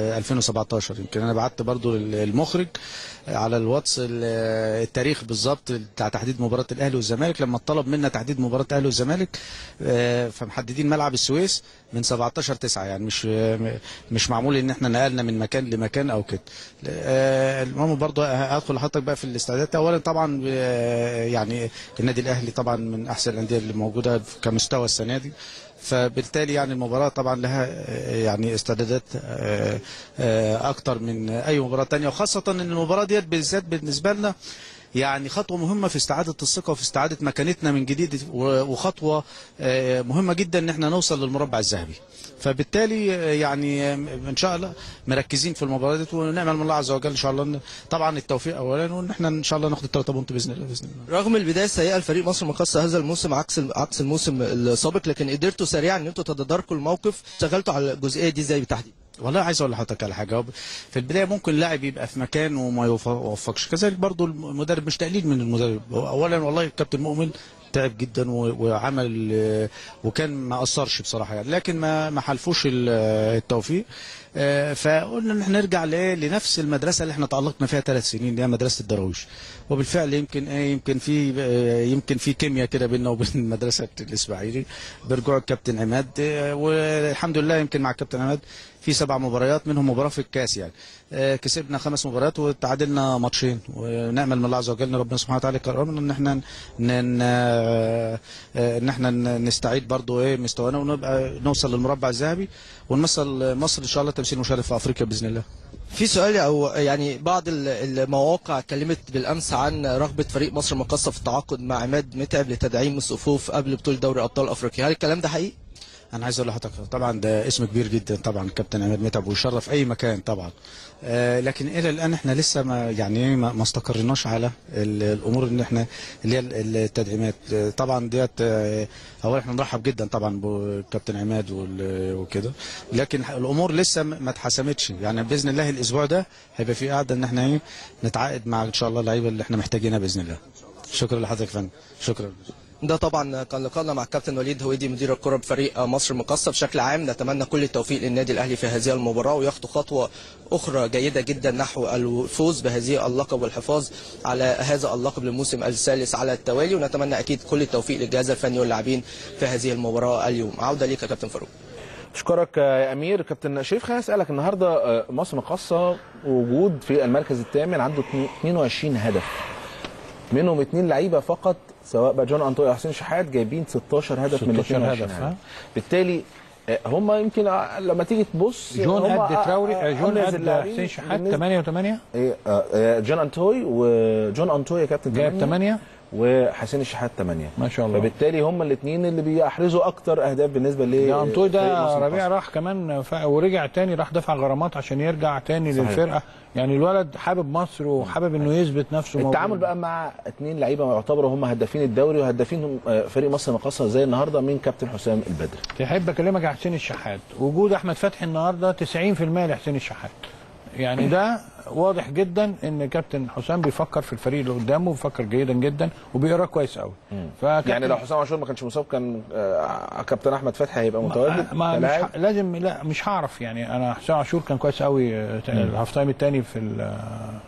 S7: 2017 يمكن أنا بعت برضو المخرج على الواتس ال- التاريخ بالظبط بتاع تحديد مباراة الأهلي والزمالك لما طلب منا تحديد مباراة الأهلي والزمالك آه، فمحددين ملعب السويس من 17 9 يعني مش مش معمول ان احنا نقلنا من مكان لمكان او كده آه، المهم برضو هدخل لحضرتك بقى في الاستعدادات اولا طبعا آه، يعني النادي الاهلي طبعا من احسن الانديه اللي موجوده كمستوى السنه دي فبالتالي يعني المباراة طبعا لها آه، يعني استعدادات آه، آه، أكتر من أي مباراة تانية وخاصة أن المباراة ديت بالذات بالنسبة لنا يعني خطوة مهمة في استعادة الثقة وفي استعادة مكانتنا من جديد و- وخطوة آه، مهمة جدا ان احنا نوصل للمربع الذهبي فبالتالي آه، يعني آه، ان شاء الله مركزين في المباراة دي ونعمل من الله عز وجل ان شاء الله إن- طبعا التوفيق اولا وان احنا ان شاء الله ناخد الثلاثة بونت باذن الله باذن الله
S6: رغم البدايه السيئه لفريق مصر المقاصه هذا الموسم عكس عكس الموسم السابق لكن قدرتوا سريعا ان انتوا تتداركوا الموقف اشتغلتوا على الجزئيه دي ازاي بالتحديد
S7: والله عايز اقول لحضرتك على حاجه هو في البدايه ممكن لاعب يبقى في مكان وما يوف- يوفقش كذلك برضو المدرب مش تقليل من المدرب هو اولا والله الكابتن مؤمن تعب جدا و- وعمل آه، وكان ما اثرش بصراحه يعني لكن ما ما حلفوش ال- التوفيق آه، فقلنا ان احنا نرجع لايه لنفس المدرسه اللي احنا تالقنا فيها ثلاث سنين اللي هي مدرسه الدراويش وبالفعل يمكن ايه يمكن في آه، يمكن في كيمياء كده بيننا وبين مدرسه الاسماعيلي برجوع الكابتن عماد آه، والحمد لله يمكن مع الكابتن عماد في سبع مباريات منهم مباراه في الكاس يعني آه، كسبنا خمس مباريات وتعادلنا ماتشين ونامل من الله عز وجل ان ربنا سبحانه وتعالى يكرمنا ان احنا ن- ن- آه، آه، ان احنا ن- نستعيد برضو ايه مستوانا ونبقى نوصل للمربع الذهبي ونمثل مصر ان شاء الله تمثيل مشرف في افريقيا باذن الله
S6: في سؤال او يعني بعض ال- المواقع اتكلمت بالامس عن رغبه فريق مصر المقاصه في التعاقد مع عماد متعب لتدعيم الصفوف قبل بطوله دوري ابطال افريقيا هل الكلام ده حقيقي
S7: انا عايز اقول لحضرتك طبعا ده اسم كبير جدا طبعا الكابتن عماد متعب ويشرف اي مكان طبعا آه لكن الى الان احنا لسه ما يعني إيه ما ما استقرناش على ال- الامور اللي احنا اللي هي ال- التدعيمات آه طبعا ديت آه اولا احنا نرحب جدا طبعا بالكابتن عماد وال- وكده لكن الامور لسه ما ما اتحسمتش يعني باذن الله الاسبوع ده هيبقى في قعده ان احنا ايه نتعاقد مع ان شاء الله اللعيبه اللي احنا محتاجينها باذن الله شكرا لحضرتك يا فندم شكرا
S6: ده طبعا كان لقاءنا مع الكابتن وليد هويدي مدير الكره بفريق مصر المقاصه بشكل عام نتمنى كل التوفيق للنادي الاهلي في هذه المباراه وياخدوا خطوه اخرى جيده جدا نحو الفوز بهذه اللقب والحفاظ على هذا اللقب للموسم الثالث على التوالي ونتمنى اكيد كل التوفيق للجهاز الفني واللاعبين في هذه المباراه اليوم عوده ليك يا كابتن فاروق
S1: اشكرك يا امير كابتن شريف خليني اسالك النهارده آه، مصر مقاصه وجود في المركز الثامن عنده 22 هدف منهم اثنين لعيبه فقط سواء بقى جون انطوي او حسين شحات جايبين 16 هدف من
S2: 16
S1: 22
S2: هدف، ها؟
S1: بالتالي آه، هم يمكن آه، لما تيجي تبص
S2: جون
S1: هم
S2: قد
S1: آه،
S2: تراوري
S1: آه،
S2: جون
S1: أميز
S2: قد
S1: اللاعبين
S2: حسين شحات
S1: بالنسبة-
S2: 8 و8
S1: إيه، آه، آه، جون انتوي وجون انتوي يا كابتن
S2: جايب 8
S1: وحسين الشحات 8
S2: ما شاء الله
S1: فبالتالي هم الاثنين اللي بيحرزوا اكتر اهداف بالنسبه ل
S2: ده انطوي
S1: فريق
S2: ده
S1: مصر
S2: ربيع
S1: المقاصة.
S2: راح كمان ف... ورجع تاني راح دفع غرامات عشان يرجع تاني
S1: صحيح.
S2: للفرقه يعني الولد حابب مصر وحابب انه يثبت نفسه
S1: التعامل
S2: موجود.
S1: بقى مع اثنين لعيبه يعتبروا هم هدافين الدوري وهدافين آه، فريق مصر المقاصه زي النهارده من كابتن حسام البدري
S2: تحب اكلمك عن حسين الشحات وجود احمد فتحي النهارده 90% لحسين الشحات يعني ده واضح جدا ان كابتن حسام بيفكر في الفريق اللي قدامه بيفكر جيدا جدا وبيقراه كويس قوي فكابتن-
S1: يعني لو حسام عاشور ما كانش مصاب كان آه، كابتن احمد فتحي هيبقى متواجد
S2: ما مش
S1: كلاعب.
S2: ح... لازم لا مش هعرف يعني انا حسام عاشور كان كويس قوي آه، الهاف تايم الثاني في ال-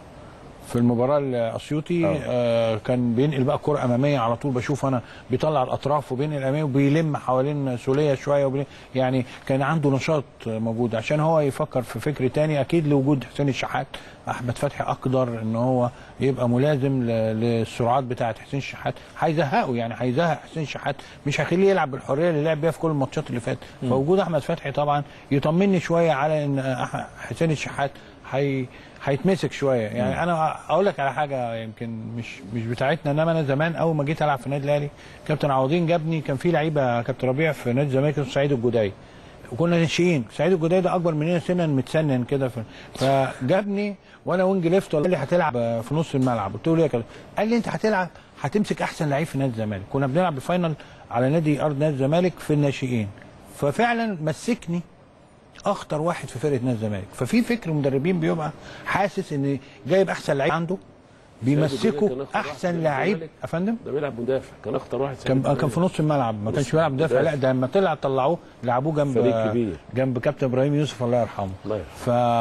S2: في المباراه الاسيوطي
S1: أه.
S2: آه كان بينقل بقى كره اماميه على طول بشوف انا بيطلع الاطراف وبينقل امامي وبيلم حوالين سوليه شويه وبي... يعني كان عنده نشاط موجود عشان هو يفكر في فكر تاني اكيد لوجود حسين الشحات احمد فتحي اقدر ان هو يبقى ملازم ل... للسرعات بتاعه حسين الشحات هيزهقه يعني هيزهق حسين الشحات مش هيخليه يلعب بالحريه اللي لعب بيها في كل الماتشات اللي فاتت فوجود احمد فتحي طبعا يطمني شويه على ان أح- حسين الشحات هي هيتمسك شويه يعني انا اقول لك على حاجه يمكن مش مش بتاعتنا انما انا زمان اول ما جيت العب في النادي الاهلي كابتن عوضين جابني كان في لعيبه كابتن ربيع في نادي الزمالك اسمه سعيد الجداي وكنا ناشئين سعيد الجداي ده اكبر مننا سنا متسنن كده ف- فجابني وانا وينج ليفت ولا قال لي هتلعب في نص الملعب قلت له ليه يا كابتن قال لي انت هتلعب هتمسك احسن لعيب في نادي الزمالك كنا بنلعب بفاينل على نادي ارض نادي الزمالك في الناشئين ففعلا مسكني اخطر واحد في فرقه نادي الزمالك ففي فكر مدربين بيبقى حاسس ان جايب احسن لعيب عنده
S3: كان
S2: بيمسكوا
S3: أخطر واحد
S2: احسن
S3: في
S2: لعيب
S3: الزمالك.
S2: افندم
S3: ده بيلعب مدافع كان اخطر واحد
S2: كان
S3: ساعتها.
S2: كان في نص الملعب ما كانش
S3: نص
S2: بيلعب مدافع لا
S3: مدافع.
S2: ده لما طلع طلعوه لعبوه جنب
S3: فريق كبير.
S2: جنب كابتن ابراهيم يوسف الله يرحمه
S3: الله يرحمه.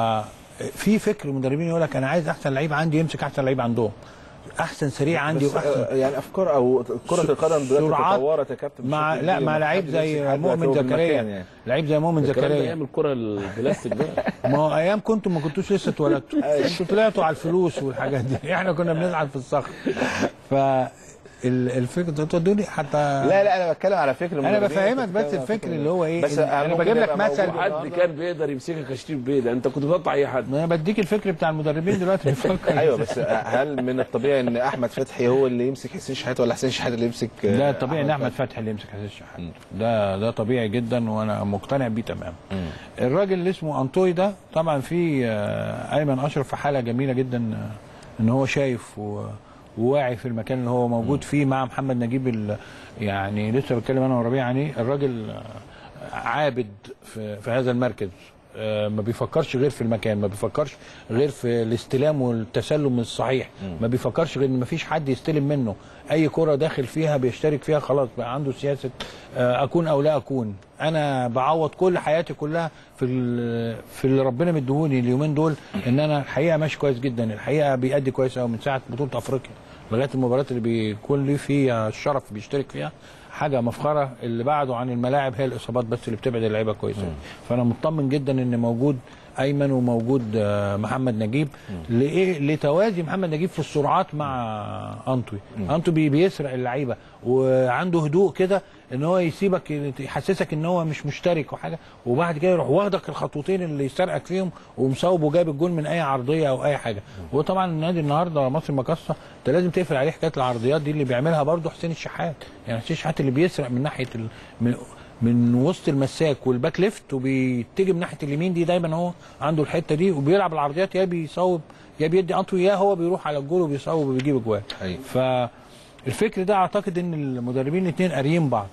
S2: ففي فكر المدربين يقول لك انا عايز احسن لعيب عندي يمسك احسن لعيب عندهم احسن سريع عندي
S1: بس
S2: واحسن
S1: آه، يعني افكار او كره القدم دلوقتي
S2: سرعات
S1: تطورت يا كابتن
S2: مع
S1: بشكل
S2: لا
S1: كبير،
S2: مع
S1: ما
S2: لعيب
S1: حدش
S2: زي
S1: يمسك حد
S2: مؤمن
S1: هياخده بالمكان
S2: زكريا
S1: يعني.
S2: لعيب زي مؤمن
S3: الكلام ده
S2: زكريا
S3: ايام الكره البلاستيك ده
S2: ما هو ايام كنتم ما كنتوش لسه اتولدتوا انتوا طلعتوا على الفلوس والحاجات دي احنا كنا بنزعل في الصخر ف ال- الفكره ده تودوني حتى
S1: لا لا انا بتكلم على فكر
S2: انا
S1: المدربين،
S2: بفهمك
S1: بتتكلم
S2: بس
S1: على
S2: الفكر
S1: فكر
S2: اللي هو ايه
S1: بس
S2: إن انا
S1: ممكن
S2: بجيب لك
S1: يبقى
S2: مثل
S1: موضوع
S3: حد كان بيقدر يمسكك كشريف بيضه انت كنت بتقطع اي حد
S2: ما انا بديك الفكر بتاع المدربين دلوقتي بيفكر
S1: ايوه بس هل من الطبيعي ان احمد فتحي هو اللي يمسك حسين شحاته ولا حسين شحاته اللي يمسك آه،
S2: ده طبيعي ان احمد فتحي اللي يمسك حسين الشحات ده ده طبيعي جدا وانا مقتنع بيه تمام الراجل اللي اسمه انطوي ده طبعا في آه، ايمن اشرف في حاله جميله جدا آه، ان هو شايف و- وواعي في المكان اللي هو موجود فيه مع محمد نجيب ال- يعني لسه بتكلم انا وربيع عنيه الراجل آه، عابد في, في هذا المركز آه، ما بيفكرش غير في المكان ما بيفكرش غير في الاستلام والتسلم الصحيح ما بيفكرش غير ان ما فيش حد يستلم منه اي كرة داخل فيها بيشترك فيها خلاص بقى عنده سياسة آه، اكون او لا اكون انا بعوض كل حياتي كلها في ال- في اللي ربنا مديهوني اليومين دول ان انا الحقيقه ماشي كويس جدا الحقيقه بيأدي كويس قوي من ساعه بطوله افريقيا لغايه المباريات اللي بيكون ليه فيها الشرف بيشترك فيها حاجه مفخره اللي بعده عن الملاعب هي الاصابات بس اللي بتبعد اللعيبه كويسه فانا مطمن جدا ان موجود ايمن وموجود آه، محمد نجيب لايه لتوازي محمد نجيب في السرعات مع انطوي انطوي بي- بيسرق اللعيبه وعنده هدوء كده ان هو يسيبك يحسسك ان هو مش مشترك وحاجه وبعد كده يروح واخدك الخطوتين اللي يسرقك فيهم ومصوب وجاب الجول من اي عرضيه او اي حاجه وطبعا النادي النهارده مصر المقاصه انت لازم تقفل عليه حكايه العرضيات دي اللي بيعملها برضه حسين الشحات يعني حسين الشحات اللي بيسرق من ناحيه ال... من من وسط المساك والباك ليفت وبيتجي من ناحيه اليمين دي دايما هو عنده الحته دي وبيلعب العرضيات يا بيصوب يا بيدي انطو يا هو بيروح على الجول وبيصوب وبيجيب اجوال
S1: أيوة.
S2: فالفكر ده اعتقد ان المدربين الاثنين قاريين بعض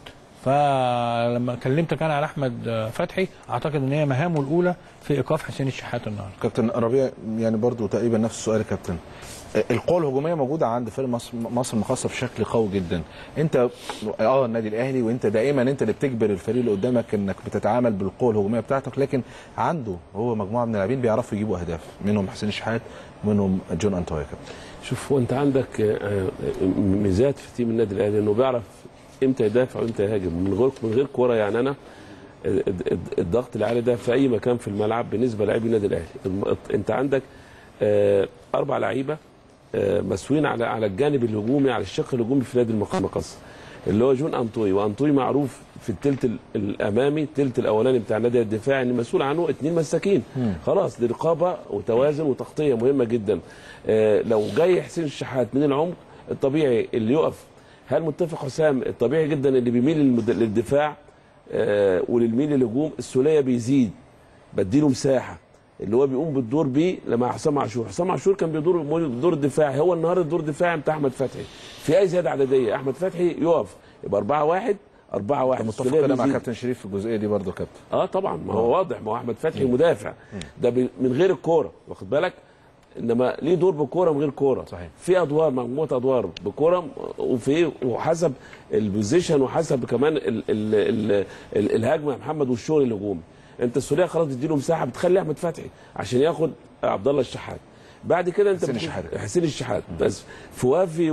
S2: فلما كلمتك انا على احمد فتحي اعتقد ان هي مهامه الاولى في ايقاف حسين الشحات النهارده
S1: كابتن ربيع يعني برضو تقريبا نفس السؤال يا كابتن القوة الهجومية موجودة عند فريق مصر مصر المقاصة بشكل قوي جدا. انت اه النادي الاهلي وانت دائما انت اللي بتجبر الفريق اللي قدامك انك بتتعامل بالقوة الهجومية بتاعتك لكن عنده هو مجموعة من اللاعبين بيعرفوا يجيبوا اهداف منهم حسين الشحات منهم جون انتوي يا كابتن.
S3: شوف هو انت عندك آه، آه، ميزات في تيم النادي الاهلي انه بيعرف امتى يدافع وامتى يهاجم من غير من غير كوره يعني انا الد- الد- الضغط العالي ده في اي مكان في الملعب بالنسبه للاعبي النادي الاهلي الم- انت عندك آه، اربع لعيبه آه، مسؤولين على على الجانب الهجومي على الشق الهجومي في نادي المق- المقص اللي هو جون انطوي وانطوي معروف في الثلث ال- الامامي الثلث الاولاني بتاع النادي الدفاعي ان مسؤول عنه اثنين مساكين خلاص دي رقابه وتوازن وتغطيه مهمه جدا آه، لو جاي حسين الشحات من العمق الطبيعي اللي يقف هل متفق حسام الطبيعي جدا اللي بيميل للمد- للدفاع آه، وللميل للهجوم السوليه بيزيد بديله مساحه اللي هو بيقوم بالدور بيه لما حسام عاشور حسام عاشور كان بيدور الدور الدفاعي هو النهارده الدور الدفاعي بتاع احمد فتحي في اي زياده عدديه احمد فتحي يقف يبقى 4 1 4 1
S1: متفق انا مع كابتن شريف في الجزئية دي برضو يا كابتن.
S3: اه طبعا ما هو واضح ما هو احمد فتحي مدافع ده ب- من غير الكوره واخد بالك انما ليه دور بكوره من غير كوره
S1: صحيح.
S3: في ادوار مجموعه ادوار بكوره وفي وحسب البوزيشن وحسب كمان ال ال ال ال الهجمه يا محمد والشغل الهجومي انت السوليه خلاص بتديله مساحه بتخلي احمد فتحي عشان ياخد عبد الله الشحات بعد كده انت
S1: حسين
S3: بت-
S1: الشحات.
S3: حسين الشحات بس فوافي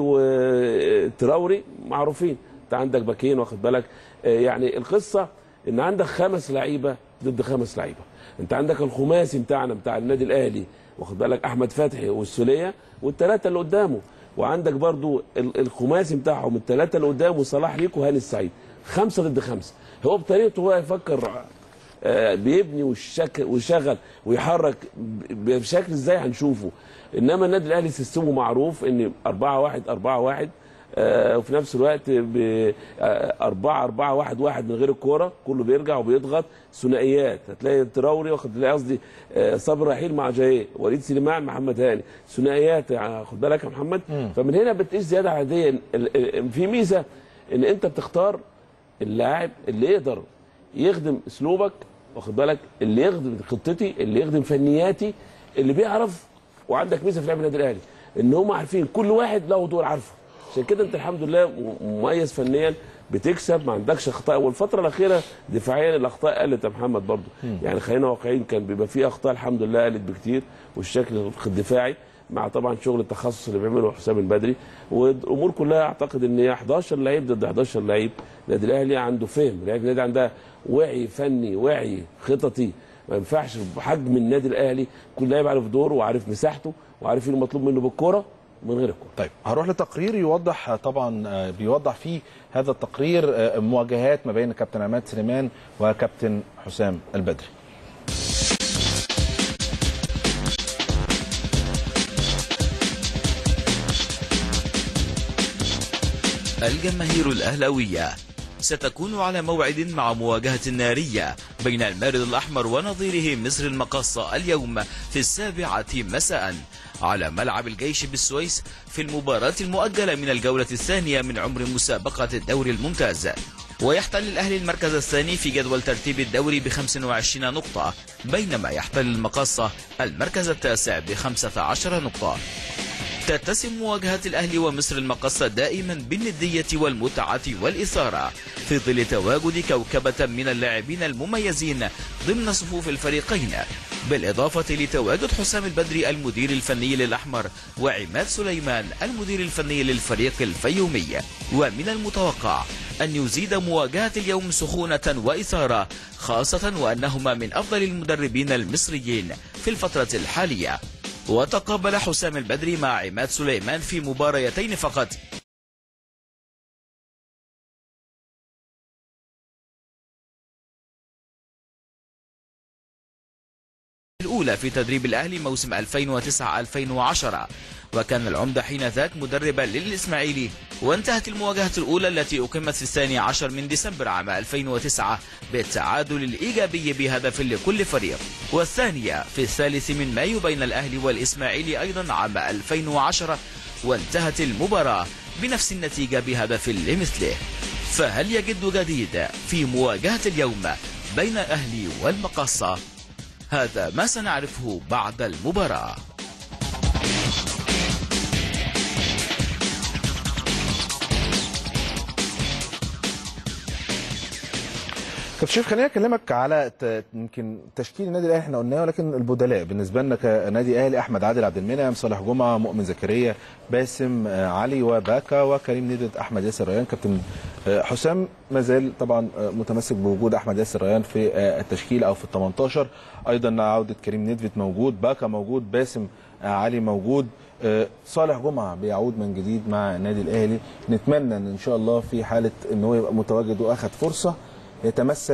S3: وتراوري معروفين انت عندك باكين واخد بالك آه، يعني القصه ان عندك خمس لعيبه ضد خمس لعيبه انت عندك الخماسي بتاعنا بتاع النادي الاهلي واخد بالك احمد فتحي والسوليه والثلاثه اللي قدامه وعندك برضو ال- الخماسي بتاعهم الثلاثه اللي قدامه صلاح ليكو وهاني السعيد خمسه ضد خمسه هو بطريقته هو يفكر آه، بيبني ويشك- ويشغل ويحرك ب- بشكل ازاي هنشوفه انما النادي الاهلي سيستمه معروف ان 4 1 4 1 آه، وفي نفس الوقت ب 4 4 1 1 من غير الكوره كله بيرجع وبيضغط ثنائيات هتلاقي تراوري واخد تلاقي قصدي آه، صبري رحيل مع جاي وليد سليمان محمد هاني ثنائيات يعني خد بالك يا محمد فمن هنا بتقيس زياده عاديه ال- ال- في ميزه ان انت بتختار اللاعب اللي يقدر يخدم اسلوبك واخد بالك اللي يخدم خطتي اللي يخدم فنياتي اللي بيعرف وعندك ميزه في لعب النادي الاهلي ان هم عارفين كل واحد له دور عارفه عشان كده انت الحمد لله م- مميز فنيا بتكسب ما عندكش اخطاء والفتره الاخيره دفاعيا الاخطاء قلت يا محمد برضو يعني خلينا واقعيين كان بيبقى في اخطاء الحمد لله قلت بكتير والشكل الدفاعي مع طبعا شغل التخصص اللي بيعمله حسام البدري والامور كلها اعتقد ان هي 11 لعيب ضد 11 لعيب النادي الاهلي عنده فهم لعيبه النادي عندها وعي فني وعي خططي ما ينفعش بحجم النادي الاهلي كل لاعب عارف دوره وعارف مساحته وعارف ايه المطلوب منه بالكوره ومن غير الكوره
S1: طيب هروح لتقرير يوضح آه، طبعا آه، بيوضح فيه هذا التقرير آه، مواجهات ما بين كابتن عماد سليمان وكابتن حسام البدري
S5: الجماهير الأهلاوية ستكون على موعد مع مواجهة نارية بين المارد الأحمر ونظيره مصر المقاصة اليوم في السابعة مساء على ملعب الجيش بالسويس في المباراة المؤجلة من الجولة الثانية من عمر مسابقة الدوري الممتاز ويحتل الأهلي المركز الثاني في جدول ترتيب الدوري ب 25 نقطة بينما يحتل المقاصة المركز التاسع ب 15 نقطة تتسم مواجهة الأهلي ومصر المقصة دائما بالندية والمتعة والإثارة في ظل تواجد كوكبة من اللاعبين المميزين ضمن صفوف الفريقين بالإضافة لتواجد حسام البدري المدير الفني للأحمر وعماد سليمان المدير الفني للفريق الفيومي ومن المتوقع أن يزيد مواجهة اليوم سخونة وإثارة خاصة وأنهما من أفضل المدربين المصريين في الفترة الحالية وتقابل حسام البدري مع عماد سليمان في مباريتين فقط الأولى في تدريب الأهلي موسم 2009-2010 وكان العمدة حين ذاك مدربا للإسماعيلي وانتهت المواجهة الأولى التي أقيمت في الثاني عشر من ديسمبر عام 2009 بالتعادل الإيجابي بهدف لكل فريق والثانية في الثالث من مايو بين الأهلي والإسماعيلي أيضا عام 2010 وانتهت المباراة بنفس النتيجة بهدف لمثله فهل يجد جديد في مواجهة اليوم بين الأهلي والمقاصة هذا ما سنعرفه بعد المباراة
S1: كابتن شريف خليني اكلمك على ت- يمكن تشكيل النادي الاهلي احنا قلناه ولكن البدلاء بالنسبه لنا كنادي اهلي احمد عادل عبد المنعم صالح جمعه مؤمن زكريا باسم آه، علي وباكا وكريم ندد احمد ياسر ريان كابتن آه، حسام ما زال طبعا آه، متمسك بوجود احمد ياسر ريان في آه، التشكيل او في ال 18 ايضا عوده كريم ندفت موجود باكا موجود باسم آه، علي موجود آه، صالح جمعه بيعود من جديد مع النادي الاهلي نتمنى ان ان شاء الله في حاله ان هو يبقى متواجد واخد فرصه يتمسك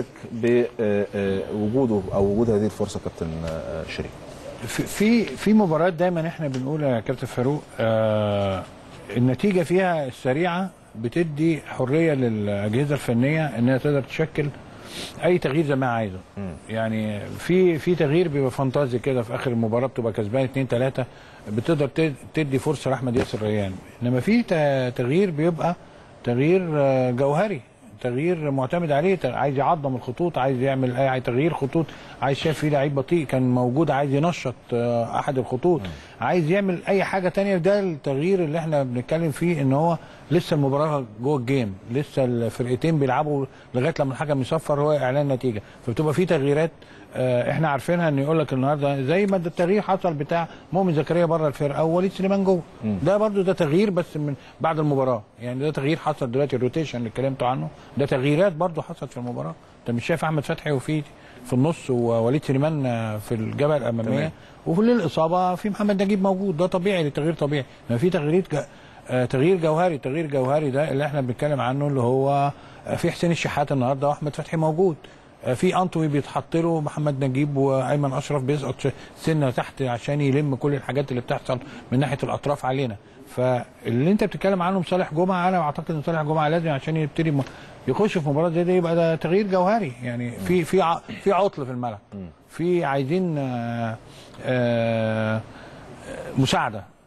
S1: بوجوده او وجود هذه الفرصه كابتن آه، شريف
S2: في في في مباريات دايما احنا بنقول يا كابتن فاروق آه النتيجه فيها السريعه بتدي حريه للاجهزه الفنيه انها تقدر تشكل اي تغيير زي ما عايزه يعني في في تغيير بيبقى فانتازي كده في اخر المباراه بتبقى كسبان 2 3 بتقدر تد- تدي فرصه لاحمد ياسر ريان انما في ت- تغيير بيبقى تغيير آه، جوهري تغيير معتمد عليه ت- عايز يعظم الخطوط عايز يعمل اي تغيير خطوط عايز شايف فيه لعيب بطيء كان موجود عايز ينشط آه، احد الخطوط عايز يعمل اي حاجه تانية ده التغيير اللي احنا بنتكلم فيه ان هو لسه المباراه جوه الجيم لسه الفرقتين بيلعبوا لغايه لما الحكم يصفر هو اعلان نتيجه فبتبقى في تغييرات آه، احنا عارفينها ان يقول لك النهارده زي ما ده التغيير حصل بتاع مؤمن زكريا بره الفرقه ووليد سليمان جوه ده برضو ده تغيير بس من بعد المباراه يعني ده تغيير حصل دلوقتي الروتيشن اللي اتكلمت عنه ده تغييرات برضو حصلت في المباراه انت مش شايف احمد فتحي وفي في النص ووليد سليمان آه، في الجبهه الاماميه وفي الاصابه في محمد نجيب موجود ده طبيعي لتغيير طبيعي ما في تغيير آه، تغيير جوهري تغيير جوهري ده اللي احنا بنتكلم عنه اللي هو آه، في حسين الشحات النهارده واحمد فتحي موجود آه، في انطوي بيتحط له محمد نجيب وايمن اشرف بيسقط ش- سنه تحت عشان يلم كل الحاجات اللي بتحصل من ناحيه الاطراف علينا فاللي انت بتتكلم عنه صالح جمعه انا اعتقد ان صالح جمعه لازم عشان يبتدي م- يخش في مباراه زي دي يبقى ده تغيير جوهري يعني في في ع- في عطل في الملعب في عايزين آه، آه، مساعده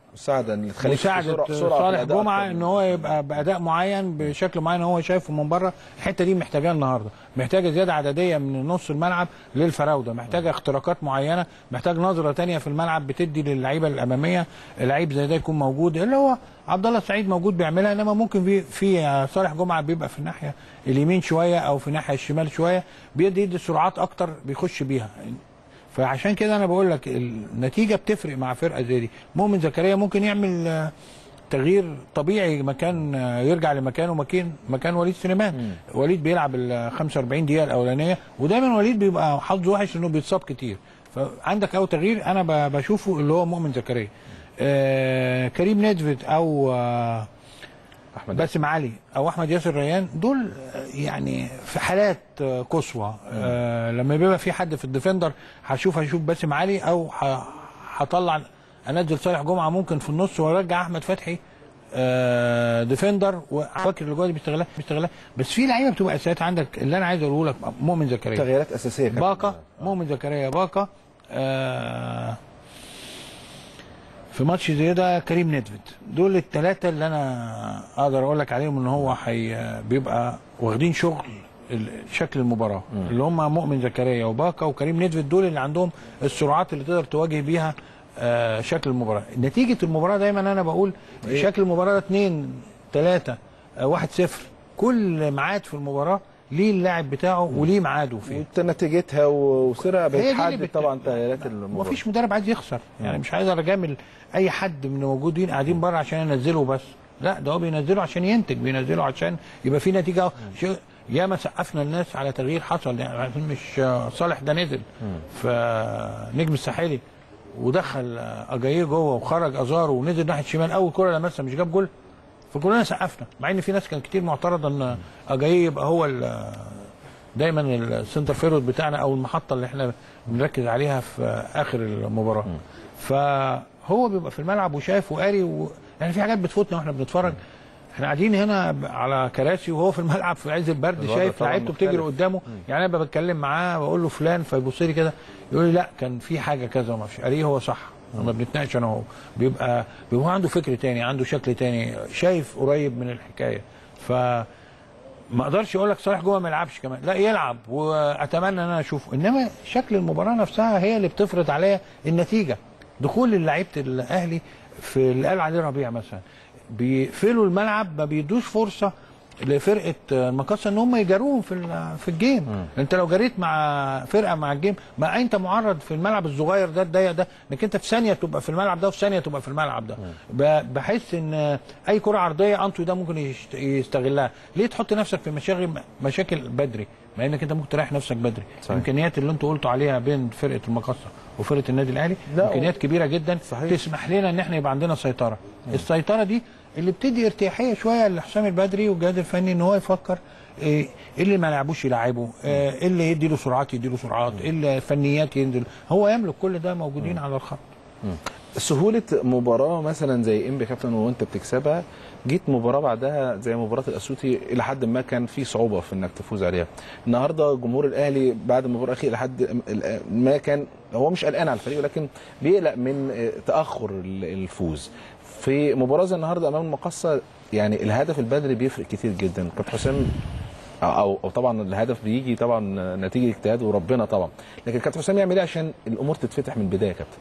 S1: مساعده ان تخليك في
S2: مساعده
S1: سرعة- سرعة في
S2: صالح
S1: الأداء
S2: جمعه
S1: أكتر.
S2: ان هو يبقى باداء معين بشكل معين هو شايفه من بره الحته دي محتاجاه النهارده محتاجه زياده عدديه من نص الملعب للفراوده محتاجه اختراقات معينه محتاج نظره تانية في الملعب بتدي للعيبه الاماميه لعيب زي ده يكون موجود اللي هو عبد الله السعيد موجود بيعملها انما ممكن في في صالح جمعه بيبقى في الناحيه اليمين شويه او في الناحيه الشمال شويه بيدي يدي سرعات اكتر بيخش بيها فعشان كده انا بقول لك النتيجه بتفرق مع فرقه زي دي مؤمن زكريا ممكن يعمل آه، تغيير طبيعي مكان آه، يرجع لمكانه مكان مكان وليد سليمان وليد بيلعب ال 45 دقيقه الاولانيه ودايما وليد بيبقى حظه وحش انه بيتصاب كتير فعندك اول تغيير انا ب- بشوفه اللي هو مؤمن زكريا آه كريم نيدفيد او آه
S1: احمد
S2: باسم علي او احمد ياسر ريان دول آه، يعني في حالات آه، قصوى آه لما بيبقى في حد في الديفندر هشوف هشوف باسم علي او ه- هطلع انزل صالح جمعه ممكن في النص وارجع احمد فتحي آه ديفندر وفاكر اللي جوه دي بيستغلها بيستغلها بس في لعيبه بتبقى اساسيات عندك اللي انا عايز اقوله لك مؤمن زكريا
S1: تغييرات اساسيه كابتن.
S2: باكا مؤمن زكريا باكا آه في ماتش زي ده كريم ندفد دول الثلاثه اللي انا اقدر اقول لك عليهم ان هو حي بيبقى واخدين شغل ال- شكل المباراه اللي هم مؤمن زكريا وباكا وكريم ندفد دول اللي عندهم السرعات اللي تقدر تواجه بيها آه شكل المباراه نتيجه المباراه دايما انا بقول شكل المباراه 2 3 1 0 كل ميعاد في المباراه ليه اللاعب بتاعه وليه ميعاده فيه
S1: ونتيجتها وسرعه
S2: هي دي اللي
S1: بتحدد
S2: بت-
S1: طبعا تغييرات المباراه
S2: مفيش مدرب عايز يخسر يعني مش عايز اجامل اي حد من الموجودين قاعدين بره عشان ينزله بس لا ده هو بينزله عشان ينتج بينزله عشان يبقى في نتيجه شيء- ياما سقفنا الناس على تغيير حصل يعني عشان مش صالح ده نزل فنجم الساحلي ودخل اجاييه جوه وخرج ازارو ونزل ناحيه الشمال اول كره لمسها مش جاب جول فكلنا سقفنا مع ان في ناس كان كتير معترضه ان اجاييه يبقى هو ال- دايما السنتر فيرود بتاعنا او المحطه اللي احنا بنركز عليها في اخر المباراه فهو بيبقى في الملعب وشايف وقاري و... يعني في حاجات بتفوتنا واحنا بنتفرج احنا قاعدين هنا ب- على كراسي وهو في الملعب في عز البرد
S1: الوضع
S2: شايف
S1: طبعاً
S2: لعيبته بتجري
S1: مختلف.
S2: قدامه يعني انا بتكلم معاه بقول له فلان فيبص لي كده يقول لي لا كان في حاجه كذا وما فيش قاريه هو صح لما بنتناقش انا وهو بيبقى بيبقى عنده فكر تاني عنده شكل تاني شايف قريب من الحكايه ف ما اقدرش اقول لك صالح جوه ما يلعبش كمان لا يلعب واتمنى ان انا اشوفه انما شكل المباراه نفسها هي اللي بتفرض عليا النتيجه دخول لعيبه الاهلي في اللي قال عليه ربيع مثلا بيقفلوا الملعب ما بيدوش فرصه لفرقه المقاصه ان هم يجاروهم في ال- في الجيم انت لو جريت مع فرقه مع الجيم ما انت معرض في الملعب الصغير ده الضيق ده انك انت في ثانيه تبقى في الملعب ده وفي ثانيه تبقى في الملعب ده ب- بحس ان اي كره عرضيه انتو ده ممكن يشت- يستغلها ليه تحط نفسك في مشاغل مشاكل بدري مع انك انت ممكن تريح نفسك بدري
S1: صحيح.
S2: الامكانيات اللي انتوا قلتوا عليها بين فرقه المقاصه وفرقه النادي الاهلي
S1: لا،
S2: امكانيات كبيره جدا
S1: صحيح.
S2: تسمح لنا ان احنا يبقى عندنا سيطره السيطره دي اللي بتدي ارتياحيه شويه لحسام البدري والجهاز الفني ان هو يفكر ايه إيه اللي ما لعبوش يلعبه آه، ايه اللي يدي له سرعات يدي له سرعات ايه اللي فنيات ينزل هو يملك كل ده موجودين على الخط
S1: سهوله مباراه مثلا زي انبي كابتن وانت بتكسبها جيت مباراه بعدها زي مباراه الاسيوطي الى حد ما كان في صعوبه في انك تفوز عليها النهارده جمهور الاهلي بعد المباراه الاخيره الى حد ما كان هو مش قلقان على الفريق ولكن بيقلق من تاخر الفوز في مباراه زي النهارده امام المقصه يعني الهدف البدري بيفرق كتير جدا كابتن حسام او او طبعا الهدف بيجي طبعا نتيجه اجتهاد وربنا طبعا لكن كابتن حسام يعمل ايه عشان الامور تتفتح من البدايه يا كابتن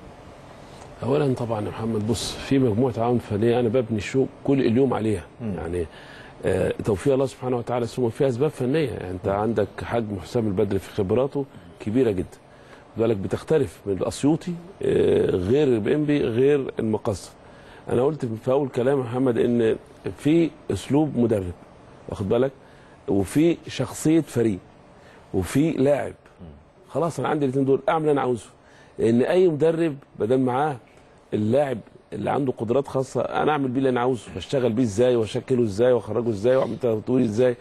S3: اولا طبعا يا محمد بص في مجموعه عوامل فنيه انا ببني الشوق كل اليوم عليها يعني آه، توفيق الله سبحانه وتعالى ثم في اسباب فنيه يعني انت عندك حجم حسام البدري في خبراته كبيره جدا خد بالك بتختلف من الاسيوطي آه، غير البنبي غير المقصه انا قلت في اول كلام يا محمد ان في اسلوب مدرب واخد بالك وفي شخصيه فريق وفي لاعب خلاص انا عندي الاثنين دول اعمل اللي انا عاوزه لان اي مدرب بدل معاه اللاعب اللي عنده قدرات خاصه انا اعمل بيه اللي انا عاوزه بشتغل بيه ازاي واشكله ازاي واخرجه ازاي واعمل تطوير ازاي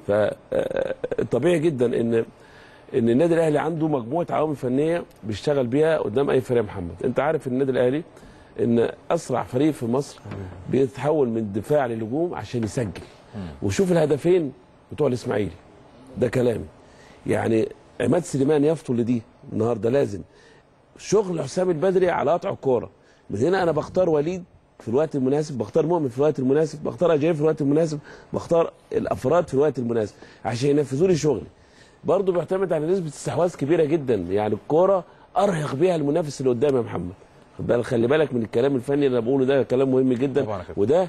S3: فطبيعي جدا ان ان النادي الاهلي عنده مجموعه عوامل فنيه بيشتغل بيها قدام اي فريق يا محمد انت عارف النادي الاهلي ان اسرع فريق في مصر بيتحول من الدفاع للهجوم عشان يسجل وشوف الهدفين بتوع الاسماعيلي ده كلامي يعني عماد سليمان يفطن لدي النهارده لازم شغل حسام البدري على قطع الكوره من هنا انا بختار وليد في الوقت المناسب بختار مؤمن في الوقت المناسب بختار اجاي في الوقت المناسب بختار الافراد في الوقت المناسب عشان ينفذوا لي شغلي برضه بيعتمد على نسبه استحواذ كبيره جدا يعني الكوره ارهق بيها المنافس اللي قدامي يا محمد خد بالك خلي بالك من الكلام الفني اللي انا بقوله ده كلام مهم جدا
S1: طبعاً يا كابتن.
S3: وده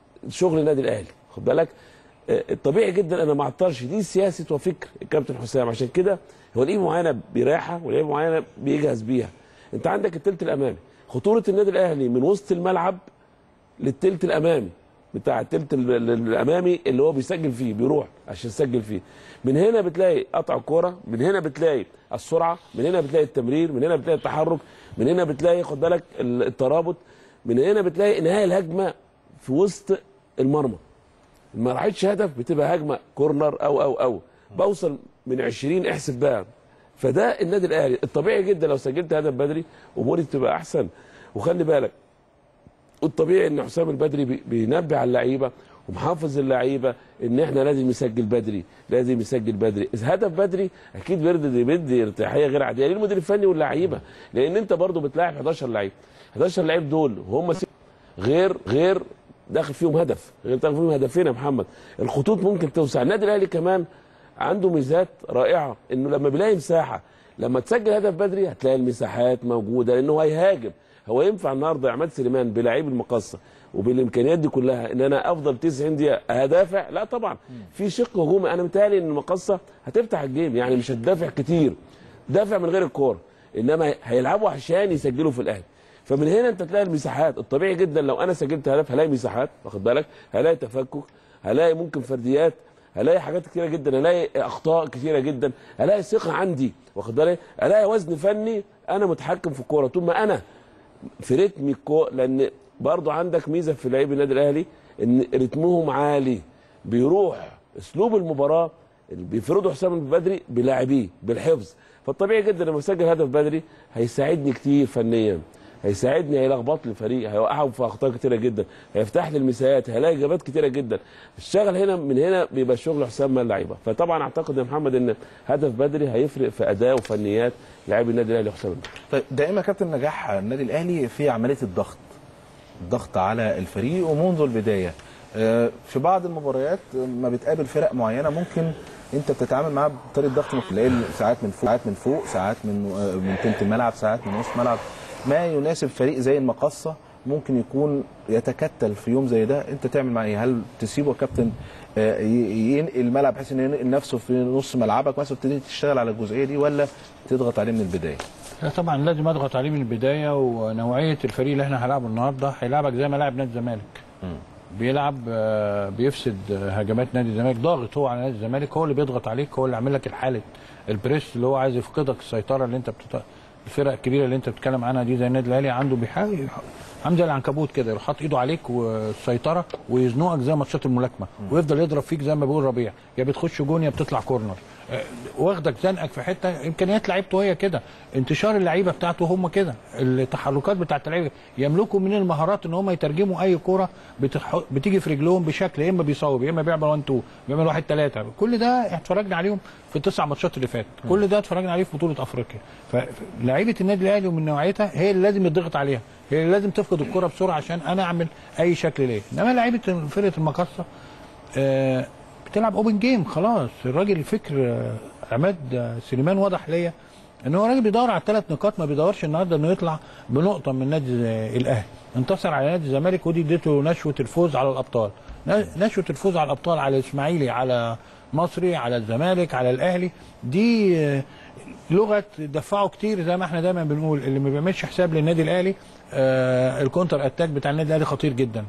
S3: شغل النادي الاهلي خد بالك آه، الطبيعي جدا انا ما اعطرش دي سياسه وفكر الكابتن حسام عشان كده هو لعيبه معينه بيريحها ولعيبه معينه بيجهز بيها انت عندك التلت الامامي خطوره النادي الاهلي من وسط الملعب للتلت الامامي بتاع التلت ال- ال- الامامي اللي هو بيسجل فيه بيروح عشان يسجل فيه من هنا بتلاقي قطع الكوره من هنا بتلاقي السرعه من هنا بتلاقي التمرير من هنا بتلاقي التحرك من هنا بتلاقي خد بالك ال- الترابط من هنا بتلاقي انهاء الهجمه في وسط المرمى ما راحتش هدف بتبقى هجمه كورنر او او او بوصل من 20 احسب بقى فده النادي الاهلي الطبيعي جدا لو سجلت هدف بدري اموري بتبقى احسن وخلي بالك الطبيعي ان حسام البدري بي- بينبه على اللعيبه ومحافظ اللعيبه ان احنا لازم نسجل بدري لازم يسجل بدري إذا هدف بدري اكيد بيرضي بيدي ارتياحيه غير عاديه للمدير الفني واللعيبه لان انت برضو بتلاعب 11 لعيب 11 لعيب دول وهم س- غير غير داخل فيهم هدف غير داخل فيهم هدفين يا محمد الخطوط ممكن توسع النادي الاهلي كمان عنده ميزات رائعه انه لما بيلاقي مساحه لما تسجل هدف بدري هتلاقي المساحات موجوده لانه هيهاجم هو ينفع النهارده يا عماد سليمان بلاعيب المقصه وبالامكانيات دي كلها ان انا افضل 90 دقيقه هدافع لا طبعا في شق هجومي انا متهيألي ان المقصه هتفتح الجيم يعني مش هتدافع كتير دافع من غير الكوره انما هيلعبوا عشان يسجلوا في الاهلي فمن هنا انت تلاقي المساحات الطبيعي جدا لو انا سجلت هدف هلاقي مساحات واخد بالك هلاقي تفكك هلاقي ممكن فرديات هلاقي حاجات كتيره جدا هلاقي اخطاء كتيره جدا هلاقي ثقه عندي واخد بالك هلاقي وزن فني انا متحكم في الكوره طول ما انا في رتم الكو لان برضو عندك ميزه في لعيب النادي الاهلي ان رتمهم عالي بيروح اسلوب المباراه اللي بيفرضه حسام البدري بلاعبيه بالحفظ فالطبيعي جدا لما اسجل هدف بدري هيساعدني كتير فنيا هيساعدني هيلخبط لي الفريق هيوقعهم في اخطاء كتيره جدا هيفتح لي المساحات هيلاقي اجابات كتيره جدا الشغل هنا من هنا بيبقى الشغل حسام مع اللعيبه فطبعا اعتقد يا محمد ان هدف بدري هيفرق في اداء وفنيات لاعبي النادي الاهلي حسام البدري
S1: طيب دائما كابتن نجاح النادي الاهلي في عمليه الضغط الضغط على الفريق ومنذ البدايه آه، في بعض المباريات ما بتقابل فرق معينه ممكن انت بتتعامل معاها بطريقه ضغط تلاقي ساعات من فوق ساعات من فوق ساعات من آه، من تلت الملعب ساعات من نص ملعب ما يناسب فريق زي المقصه ممكن يكون يتكتل في يوم زي ده انت تعمل معاه ايه هل تسيبه يا كابتن آه، ي- ينقل الملعب بحيث انه ينقل نفسه في نص ملعبك مثلا تبتدي تشتغل على الجزئيه دي ولا تضغط عليه من البدايه
S2: لا طبعا لازم اضغط عليه من البدايه ونوعيه الفريق اللي احنا هنلعبه النهارده هيلعبك زي ما لعب نادي الزمالك بيلعب آه، بيفسد آه، هجمات نادي الزمالك ضاغط هو على نادي الزمالك هو اللي بيضغط عليك هو اللي عامل لك الحاله البريس اللي هو عايز يفقدك السيطره اللي انت بتت... الفرق الكبيره اللي انت بتتكلم عنها دي زي النادي الاهلي عنده بيحاول عامل زي العنكبوت كده يروح حاطط ايده عليك والسيطره ويزنقك زي ماتشات الملاكمه ويفضل يضرب فيك زي ما بيقول ربيع يا بتخش جون يا بتطلع كورنر آه، واخدك زنقك في حته امكانيات لعيبته هي كده انتشار اللعيبه بتاعته هم كده التحركات بتاعت اللعيبه يملكوا من المهارات ان هم يترجموا اي كوره بتح... بتيجي في رجلهم بشكل يا اما بيصوب يا اما بيعمل 1 2 بيعمل 1 3 كل ده اتفرجنا عليهم في التسع ماتشات اللي فاتت كل ده اتفرجنا عليه في بطوله افريقيا فلعيبه النادي الاهلي ومن نوعيتها هي اللي لازم يضغط عليها هي اللي لازم تفقد الكره بسرعه عشان انا اعمل اي شكل ليه انما لعيبه فرقه المقصه آه، بتلعب اوبن جيم خلاص الراجل الفكر آه، عماد آه، سليمان وضح ليا ان هو راجل بيدور على الثلاث نقاط ما بيدورش النهارده انه يطلع بنقطه من نادي آه، الاهلي انتصر على نادي الزمالك ودي اديته نشوه الفوز على الابطال ن- نشوه الفوز على الابطال على الاسماعيلي على مصري على الزمالك على الاهلي دي آه، لغه دفعوا كتير زي ما احنا دايما بنقول اللي ما بيعملش حساب للنادي الاهلي آه الكونتر اتاك بتاع النادي الاهلي خطير جدا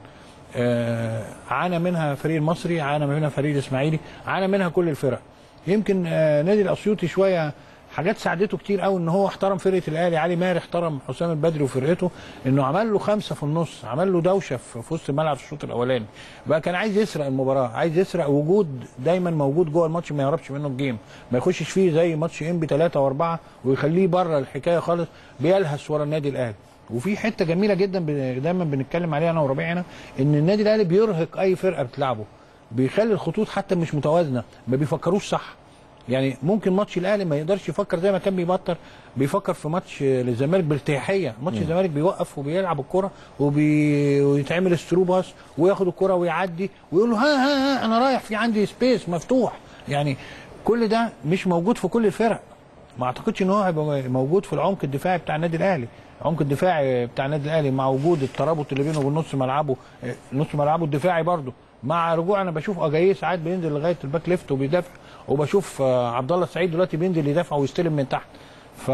S2: آه عانى منها فريق المصري عانى منها فريق الاسماعيلي عانى منها كل الفرق يمكن آه نادي الاسيوطي شويه حاجات ساعدته كتير قوي ان هو احترم فرقه الاهلي علي ماهر احترم حسام البدري وفرقته انه عمل له خمسه في النص عمل له دوشه في في وسط الملعب في الشوط الاولاني بقى كان عايز يسرق المباراه عايز يسرق وجود دايما موجود جوه الماتش ما يهربش منه الجيم ما يخشش فيه زي ماتش انبي ثلاثه واربعه ويخليه بره الحكايه خالص بيلهس ورا النادي الاهلي وفي حته جميله جدا ب- دايما بنتكلم عليها انا وربيع هنا ان النادي الاهلي بيرهق اي فرقه بتلعبه بيخلي الخطوط حتى مش متوازنه ما بيفكروش صح يعني ممكن ماتش الاهلي ما يقدرش يفكر زي ما كان بيبطر بيفكر في ماتش للزمالك بارتياحيه ماتش الزمالك بيوقف وبيلعب الكره وبي... ويتعمل سترو باس وياخد الكره ويعدي ويقول له ها ها ها انا رايح في عندي سبيس مفتوح يعني كل ده مش موجود في كل الفرق ما اعتقدش ان هو هيبقى موجود في العمق الدفاعي بتاع النادي الاهلي العمق الدفاعي بتاع النادي الاهلي مع وجود الترابط اللي بينه وبين نص ملعبه آه، نص ملعبه الدفاعي برضه مع رجوع انا بشوف اجاييه ساعات بينزل لغايه الباك ليفت وبيدافع وبشوف آه، عبد الله السعيد دلوقتي بينزل يدافع ويستلم من تحت ف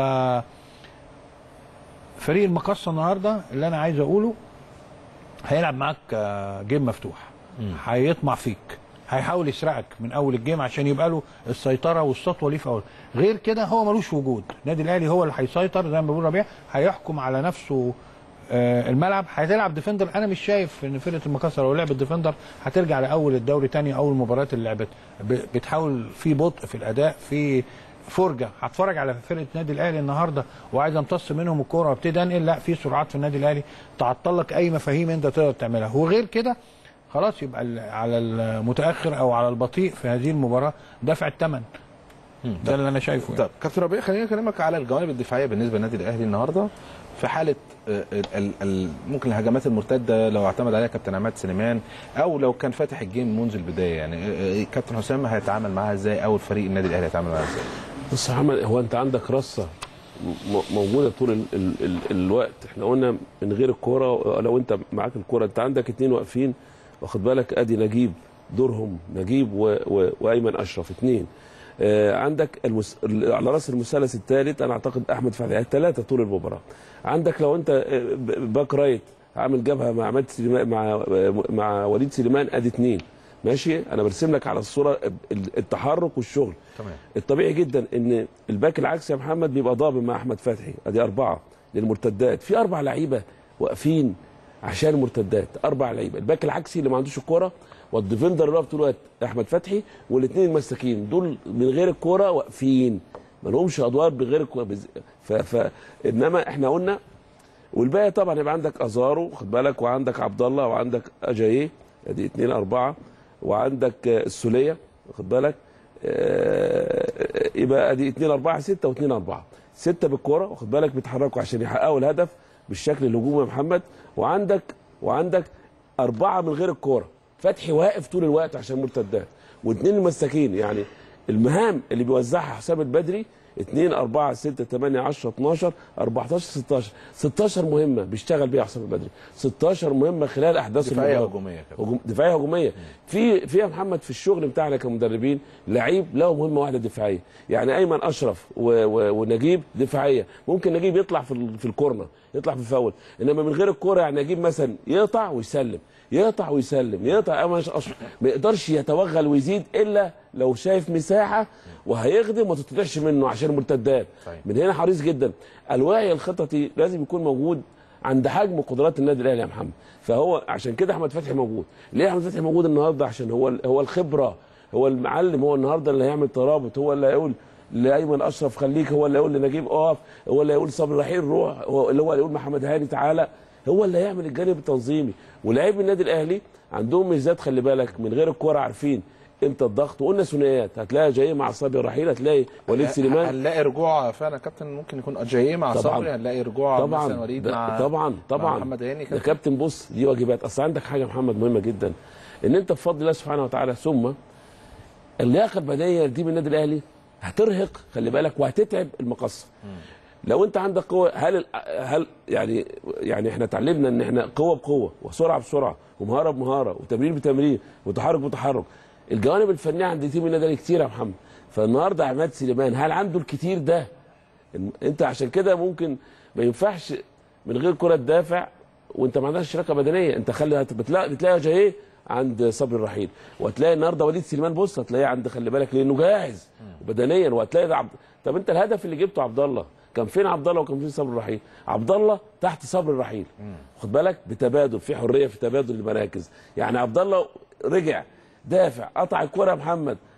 S2: فريق المقصه النهارده اللي انا عايز اقوله هيلعب معاك آه، جيم مفتوح هيطمع فيك هيحاول يسرقك من اول الجيم عشان يبقى له السيطره والسطوه ليه في اول غير كده هو ملوش وجود النادي الاهلي هو اللي هيسيطر زي ما بيقول ربيع هيحكم على نفسه آه، الملعب هتلعب ديفندر انا مش شايف ان فرقه المكسر لو لعبت ديفندر هترجع لاول الدوري تاني اول مباريات اللي لعبتها ب- بتحاول في بطء في الاداء في فرجه هتفرج على فرقه النادي الاهلي النهارده وعايز امتص منهم الكوره وابتدي انقل لا في سرعات في النادي الاهلي تعطل لك اي مفاهيم انت تقدر تعملها وغير كده خلاص يبقى ال- على المتاخر او على البطيء في هذه المباراه دفع الثمن ده اللي انا شايفه يعني.
S1: طب كابتن ربيع خليني اكلمك على الجوانب الدفاعيه بالنسبه للنادي الاهلي النهارده في حاله آه، ال- ال- ال- ممكن الهجمات المرتده لو اعتمد عليها كابتن عماد سليمان او لو كان فاتح الجيم منذ البدايه يعني آه، آه، كابتن حسام هيتعامل معاها ازاي او الفريق النادي الاهلي هيتعامل معاها ازاي
S3: بص يا محمد هو انت عندك رصه م- موجوده طول ال ال ال الوقت احنا قلنا من غير الكوره لو انت معاك الكوره انت عندك اتنين واقفين واخد بالك ادي نجيب دورهم نجيب و و وايمن اشرف اتنين آه عندك المس... ال- على راس المثلث الثالث انا اعتقد احمد فتحي ثلاثه طول المباراه عندك لو انت آه، ب- باك رايت عامل جبهه مع عماد سليمان مع مع وليد سليمان ادي اثنين ماشي انا برسم لك على الصوره ال- التحرك والشغل
S1: تمام
S3: الطبيعي جدا ان الباك العكسي يا محمد بيبقى ضابط مع احمد فتحي ادي اربعه للمرتدات في اربع لعيبه واقفين عشان المرتدات اربع لعيبه الباك العكسي اللي ما عندوش الكوره والديفندر اللي واقف طول الوقت احمد فتحي والاثنين المساكين دول من غير الكوره واقفين ما لهمش ادوار بغير الكوره بز... ف... ف... انما احنا قلنا والباقي طبعا يبقى عندك ازارو خد بالك وعندك عبد الله وعندك اجاييه ادي اثنين اربعه وعندك آه، السوليه واخد بالك آه، يبقى ادي 2 4 6 و2 4 6 بالكوره واخد بالك بيتحركوا عشان يحققوا الهدف بالشكل الهجومي يا محمد وعندك وعندك اربعه من غير الكوره فتحي واقف طول الوقت عشان مرتدات واثنين مساكين يعني المهام اللي بيوزعها حسام البدري 2 4 6 8 10 12 14 16 16 مهمه بيشتغل بيها حسام البدري 16 مهمه خلال احداث
S1: دفاعيه
S3: المباراه
S1: هجوميه كابتن
S3: هجوم دفاعيه هجوميه في في يا محمد في الشغل بتاعنا كمدربين لعيب له مهمه واحده دفاعيه يعني ايمن اشرف و و ونجيب دفاعيه ممكن نجيب يطلع في ال- في الكورنر يطلع في الفاول انما من غير الكوره يعني نجيب مثلا يقطع ويسلم يقطع ويسلم يقطع ايمن اشرف ما يقدرش يتوغل ويزيد الا لو شايف مساحه وهيخدم وما تطلعش منه عشان المرتدات
S1: صحيح.
S3: من هنا حريص جدا الوعي الخططي لازم يكون موجود عند حجم قدرات النادي الاهلي يا محمد فهو عشان كده احمد فتحي موجود ليه احمد فتحي موجود النهارده عشان هو هو الخبره هو المعلم هو النهارده اللي هيعمل ترابط هو اللي هيقول لايمن اشرف خليك هو اللي هيقول لنجيب اقف هو اللي هيقول صبري رحيل روح هو اللي هو اللي يقول محمد هاني تعالى هو اللي هيعمل الجانب التنظيمي ولاعيب النادي الاهلي عندهم ميزات خلي بالك من غير الكوره عارفين امتى الضغط وقلنا ثنائيات هتلاقي جاي مع صبري رحيل هتلاقي وليد سليمان
S1: هنلاقي رجوع فعلا كابتن ممكن يكون اجاييه مع
S3: طبعاً.
S1: صبري هنلاقي رجوع مثلا
S3: طبعا
S1: وليد
S3: ده-
S1: مع
S3: طبعا
S1: مع
S3: طبعا
S1: محمد هاني
S3: يا
S1: كابتن
S3: كابتن بص دي واجبات اصل عندك حاجه يا محمد مهمه جدا ان انت بفضل الله سبحانه وتعالى ثم اللياقه البدنيه دي من النادي الاهلي هترهق خلي بالك وهتتعب المقصه لو انت عندك قوه هل هل يعني يعني احنا اتعلمنا ان احنا قوه بقوه وسرعه بسرعه ومهاره بمهاره وتمرين بتمرين وتحرك بتحرك الجوانب الفنيه عند تيم النادي الاهلي كتير يا محمد فالنهارده عماد سليمان هل عنده الكتير ده انت عشان كده ممكن ما ينفعش من غير كره تدافع وانت ما عندكش شراكه بدنيه انت خلي هت- بتلاقي بتلاقي جاي عند صبري الرحيل وهتلاقي النهارده وليد سليمان بص هتلاقيه عند خلي بالك لانه جاهز بدنيا وهتلاقي ده عبد طب انت الهدف اللي جبته عبد الله كان فين عبد الله وكان فين صبري الرحيل عبد الله تحت صبري الرحيل خد بالك بتبادل في حريه في تبادل المراكز يعني عبد الله رجع دافع قطع الكره يا محمد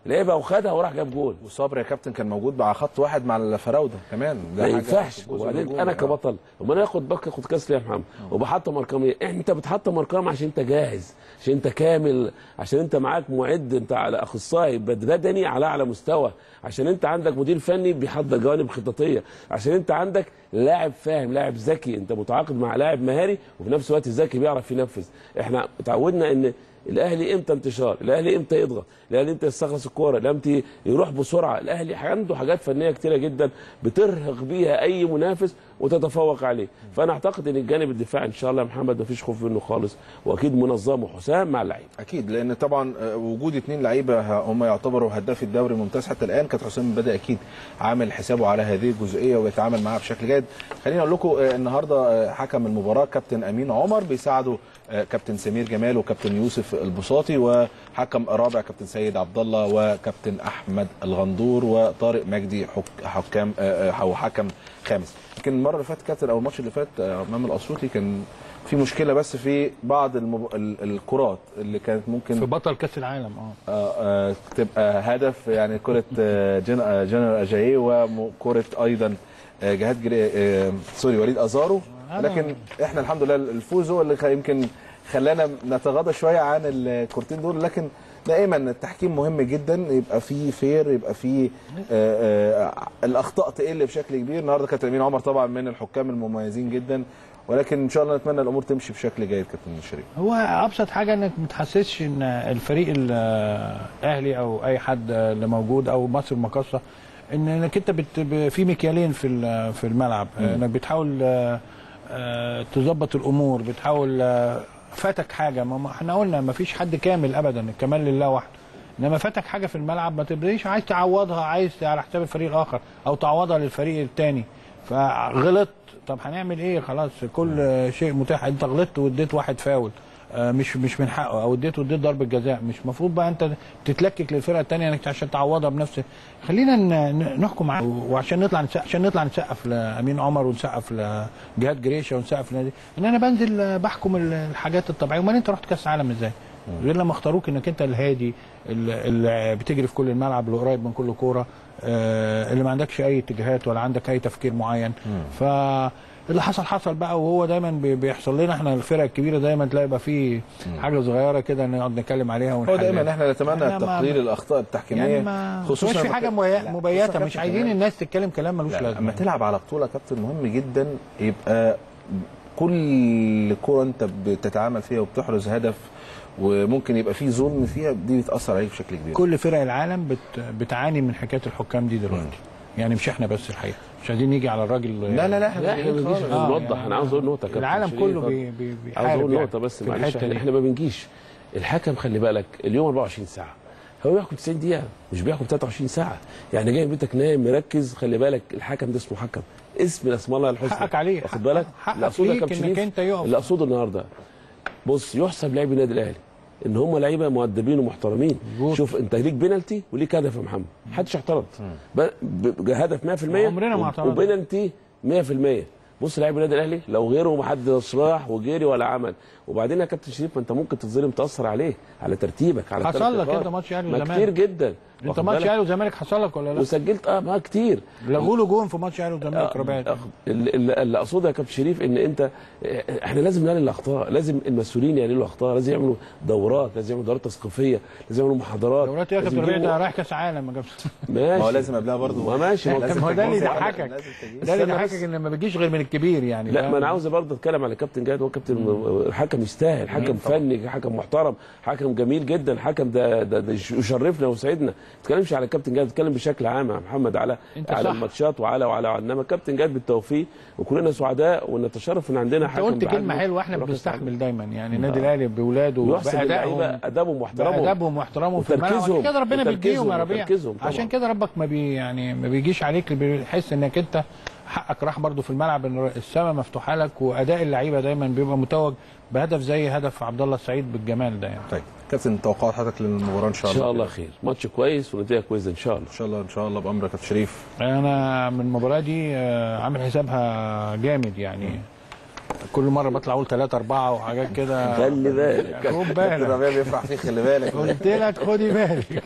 S3: لعبها وخدها وراح جاب جول
S1: وصبري يا كابتن كان موجود مع خط واحد مع الفراوده كمان ده
S3: ما
S1: حاجة
S3: ينفعش
S1: في جزء من
S3: وبعدين
S1: الجول.
S3: انا
S1: آه.
S3: كبطل امال انا اخد باك اخد كاس ليه يا محمد وبحطم ارقام ليه انت بتحطم ارقام عشان انت جاهز عشان انت كامل عشان انت معاك معد انت على اخصائي بد- بدني على اعلى مستوى عشان انت عندك مدير فني بيحضر جوانب خططيه عشان انت عندك لاعب فاهم لاعب ذكي انت متعاقد مع لاعب مهاري وفي نفس الوقت ذكي بيعرف ينفذ احنا اتعودنا ان الاهلي امتى انتشار الاهلي امتى يضغط الاهلي امتى يستخلص الكوره الاهلي امتى يروح بسرعه الاهلي عنده حاجات فنيه كتيره جدا بترهق بيها اي منافس وتتفوق عليه فانا اعتقد ان الجانب الدفاعي ان شاء الله يا محمد مفيش خوف منه خالص واكيد منظمه حسام مع اللعيبه
S1: اكيد لان طبعا آه، وجود اثنين لعيبه ه- هم يعتبروا هداف الدوري الممتاز حتى الان كانت حسام بدا اكيد عامل حسابه على هذه الجزئيه وبيتعامل معاها بشكل جيد خليني اقول لكم آه، النهارده آه، حكم المباراه كابتن امين عمر بيساعده آه، كابتن سمير جمال وكابتن يوسف البساطي وحكم رابع كابتن سيد عبد الله وكابتن احمد الغندور وطارق مجدي حك- حكام آه، آه، او حكم خامس يمكن المره اللي فاتت كابتن او الماتش اللي فات آه، امام الاسيوطي كان في مشكله بس في بعض المب... ال- الكرات اللي كانت ممكن
S2: في بطل كاس العالم اه
S1: آه، آه، تبقى هدف يعني كرة آه، جن- آه، جنرال اجاييه وكرة ايضا آه، جهاد جري آه، سوري وليد ازارو لكن احنا الحمد لله الفوز هو اللي خ- يمكن خلانا نتغاضى شويه عن الكورتين دول لكن دائما التحكيم مهم جدا يبقى فيه فير يبقى فيه آه، آه، الاخطاء تقل بشكل كبير النهارده كابتن امين عمر طبعا من الحكام المميزين جدا ولكن ان شاء الله نتمنى الامور تمشي بشكل جيد كابتن شريف
S2: هو ابسط حاجه انك ما تحسسش ان الفريق الاهلي او اي حد اللي موجود او مصر المقاصه ان انك انت بت ب- في مكيالين في ال- في الملعب انك بتحاول آه، آه، تظبط الامور بتحاول آه، فاتك حاجه ما ما احنا قلنا ما فيش حد كامل ابدا الكمال لله وحده انما فاتك حاجه في الملعب ما تبريش عايز تعوضها عايز على حساب الفريق الاخر او تعوضها للفريق الثاني فغلطت طب هنعمل ايه خلاص كل شيء متاح انت غلطت واديت واحد فاول آه، مش مش من حقه او اديته اديت ضربه جزاء مش المفروض بقى انت تتلكك للفرقه الثانيه انك عشان تعوضها بنفس خلينا ن- ن- نحكم على وعشان نطلع نسقف عشان نطلع نسقف لامين عمر ونسقف لجهاد جريشه ونسقف لنادي ان انا بنزل آه، بحكم ال- الحاجات الطبيعيه امال انت رحت كاس عالم ازاي؟ غير لما اختاروك انك انت الهادي اللي اللي بتجري في كل الملعب اللي قريب من كل كوره آه، اللي ما عندكش اي اتجاهات ولا عندك اي تفكير معين ف اللي حصل حصل بقى وهو دايما بي- بيحصل لنا احنا الفرق الكبيره دايما تلاقي يبقى في حاجه صغيره كده نقعد نتكلم عليها
S1: هو
S2: ونحلها.
S1: دائما احنا نتمنى
S2: إحنا ما-
S1: تقليل الاخطاء التحكيميه
S2: يعني ما خصوصا في
S1: لما
S2: حاجه
S1: ت-
S2: مبي-
S1: لا،
S2: مبيته
S1: خصوصاً
S2: مش
S1: كابتن
S2: عايزين
S1: كمان.
S2: الناس تتكلم كلام ملوش
S1: لا،
S2: لازمه
S1: لما تلعب على بطوله كابتن مهم جدا يبقى كل كره انت بتتعامل فيها وبتحرز هدف وممكن يبقى في ظلم فيها دي بتاثر عليك بشكل كبير
S2: كل فرق العالم بت بتعاني من حكايه الحكام دي دلوقتي يعني مش احنا بس الحقيقه مش عايزين نيجي على الراجل
S1: لا لا لا احنا
S3: لا احنا ما
S1: بنجيش
S3: بنجيش
S1: خالص.
S2: آه،
S3: نوضح
S2: يعني
S3: انا عاوز اقول نقطه كابتن
S2: العالم
S3: شريف.
S2: كله بي بي
S3: عاوز
S2: بيحارب
S3: اقول
S2: يعني
S3: نقطه بس
S2: في
S3: معلش
S2: الحتة
S3: احنا,
S2: دي.
S3: احنا ما بنجيش الحكم خلي بالك اليوم 24 ساعه هو بيحكم 90 دقيقه مش بيحكم 23 ساعه يعني جاي بيتك نايم مركز خلي بالك الحكم ده اسمه حكم اسم من اسماء الله الحسنى
S2: حقك عليه.
S3: واخد بالك
S2: حقك
S3: اللي أقصده يا
S2: ليك
S3: كابتن
S2: إنك
S3: شريف،
S2: أنت يقف.
S3: اللي اقصده النهارده بص يحسب لاعبي النادي الاهلي ان هم لعيبه مؤدبين ومحترمين
S2: مظبوط.
S3: شوف انت ليك بنالتي وليك هدف يا محمد محدش اعترض ب- ب- هدف 100%
S2: عمرنا ما اعترضنا.
S3: وبنالتي 100% بص لاعب النادي الاهلي لو غيره ما حد راح وجري ولا عمل وبعدين يا كابتن شريف ما انت ممكن تتظلم تاثر عليه على ترتيبك على
S2: حصل
S3: التلات
S2: لك
S3: نقاط.
S2: انت ماتش اهلي
S3: ما
S2: وزمالك.
S3: كتير جدا
S2: انت
S3: واخد
S2: ماتش
S3: بالك؟
S2: اهلي وزمالك حصل لك ولا لا؟
S3: وسجلت اه ما كتير
S2: لغوا له جون في ماتش اهلي وزمالك رباعي
S3: أخ- اللي اللي- اللي اقصده يا كابتن شريف ان انت احنا لازم نقلل الاخطاء لازم المسؤولين يقللوا الاخطاء لازم يعملوا دورات لازم يعملوا دورات تثقيفيه لازم يعملوا محاضرات
S2: دورات ايه يا
S3: لازم
S2: كابتن ربيع
S3: يجيبوا-
S2: ده رايح كاس عالم ما جابش
S3: ماشي
S1: ما هو لازم قبلها برضه
S3: ما ماشي ما
S1: لازم
S2: ما هو ده اللي
S1: تجهيز.
S2: يضحكك
S1: لازم تجهيز.
S2: ده اللي
S3: استنى
S2: يضحكك
S3: بس.
S2: ان ما بيجيش غير من الكبير يعني
S3: لا
S2: فاهم؟
S3: ما انا عاوز برضه اتكلم على كابتن جاد هو كابتن الحكم يستاهل حكم فني حكم محترم حكم جميل جدا الحكم ده, ده, ده يشرفنا ويسعدنا ما تتكلمش على كابتن جاد اتكلم بشكل عام يا محمد على
S2: انت
S3: على
S2: صح.
S3: الماتشات وعلى وعلى انما كابتن جاد بالتوفيق وكلنا سعداء ونتشرف ان عندنا
S2: انت
S3: حكم
S2: قلت كلمه
S3: بعدله
S2: حلوه احنا
S3: وراح
S2: بنستحمل دايما يعني النادي الاهلي باولاده
S3: يحسب اللعيبه
S2: بادائهم
S3: ادابهم واحترامهم
S2: بادابهم واحترامهم في الملعب
S3: وتركيزهم.
S2: عشان كده ربنا
S3: وتركيزهم.
S2: بيديهم يا ربيع
S3: وتركيزهم طبعا.
S2: عشان كده ربك ما بي يعني ما بيجيش عليك بيحس انك انت حقك راح برضو في الملعب ان السماء مفتوحه لك واداء اللعيبه دايما بيبقى متوج بهدف زي هدف عبد الله السعيد بالجمال ده يعني
S1: طيب كابتن توقعات حضرتك للمباراه ان شاء
S3: ان
S1: الله
S3: شاء الله خير ماتش كويس ونتيجه كويسه ان شاء الله
S1: ان شاء الله ان شاء الله بامرك يا كابتن شريف
S2: انا من المباراه دي آه، عامل حسابها جامد يعني كل مره بطلع اقول ثلاثة أربعة وحاجات كده
S3: خلي بالك
S2: خد
S1: كابتن
S2: بالك
S1: ربيع بيفرح فيه خلي بالك
S2: قلت لك خدي بالك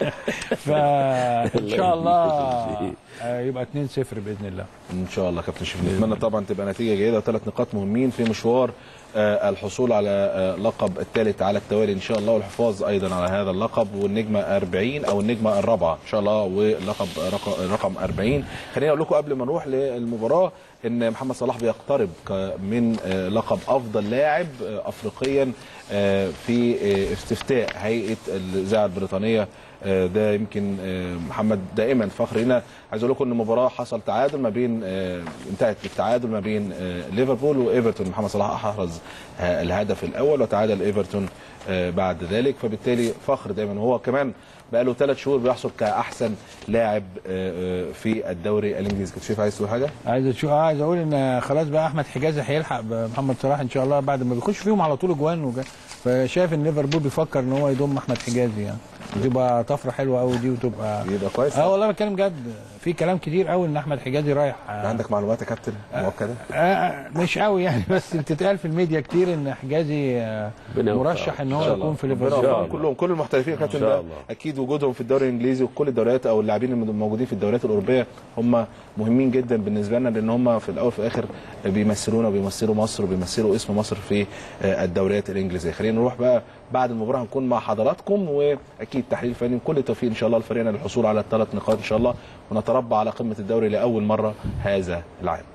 S2: فان شاء الله آه، يبقى 2-0 باذن الله
S1: ان شاء الله كابتن شريف نتمنى طبعا تبقى نتيجه جيده وثلاث نقاط مهمين في مشوار آه، الحصول على آه، لقب الثالث على التوالي ان شاء الله والحفاظ ايضا على هذا اللقب والنجمه 40 او النجمه الرابعه ان شاء الله ولقب رق- رقم 40 خليني اقول لكم قبل ما نروح للمباراه ان محمد صلاح بيقترب ك- من آه، لقب افضل لاعب آه، افريقيا آه، في آه، استفتاء هيئه الاذاعه البريطانيه آه، ده يمكن آه، محمد دائما فخر هنا عايز اقول لكم ان المباراه حصل تعادل ما بين آه، انتهت بالتعادل ما بين آه، ليفربول وايفرتون محمد صلاح احرز آه، الهدف الاول وتعادل ايفرتون آه، بعد ذلك فبالتالي فخر دايما هو كمان بقى له ثلاث شهور بيحصل كاحسن لاعب آه، آه، في الدوري الانجليزي كنت شايف عايز تقول حاجه؟
S2: عايز أشوف آه، عايز اقول ان خلاص بقى احمد حجازي هيلحق بمحمد صلاح ان شاء الله بعد ما بيخش فيهم على طول اجوان وجا- فشايف ان ليفربول بيفكر ان هو يضم احمد حجازي يعني وتبقى طفره حلوه قوي دي وتبقى
S1: يبقى كويس
S2: اه والله بتكلم جد في كلام كتير قوي ان احمد حجازي رايح آه
S1: عندك معلومات يا كابتن مؤكده؟
S2: آه مش قوي يعني بس بتتقال في الميديا كتير ان حجازي آه
S3: ربنا يوفقه.
S2: مرشح ان
S3: إن
S2: هو
S3: شاء الله.
S2: يكون في
S1: ربنا
S2: ليفربول
S1: يوفقهم
S3: الله.
S1: كلهم كل المحترفين يا كابتن
S3: إن شاء
S1: ده
S3: الله.
S1: اكيد وجودهم في الدوري الانجليزي وكل الدوريات او اللاعبين الموجودين في الدوريات الاوروبيه هم مهمين جدا بالنسبه لنا لان هم في الاول وفي الاخر بيمثلونا وبيمثلوا مصر وبيمثلوا اسم مصر في آه، الدوريات الانجليزيه خلينا نروح بقى بعد المباراه هنكون مع حضراتكم واكيد تحليل فني كل التوفيق ان شاء الله لفريقنا للحصول على الثلاث نقاط ان شاء الله ونتربع على قمه الدوري لاول مره هذا العام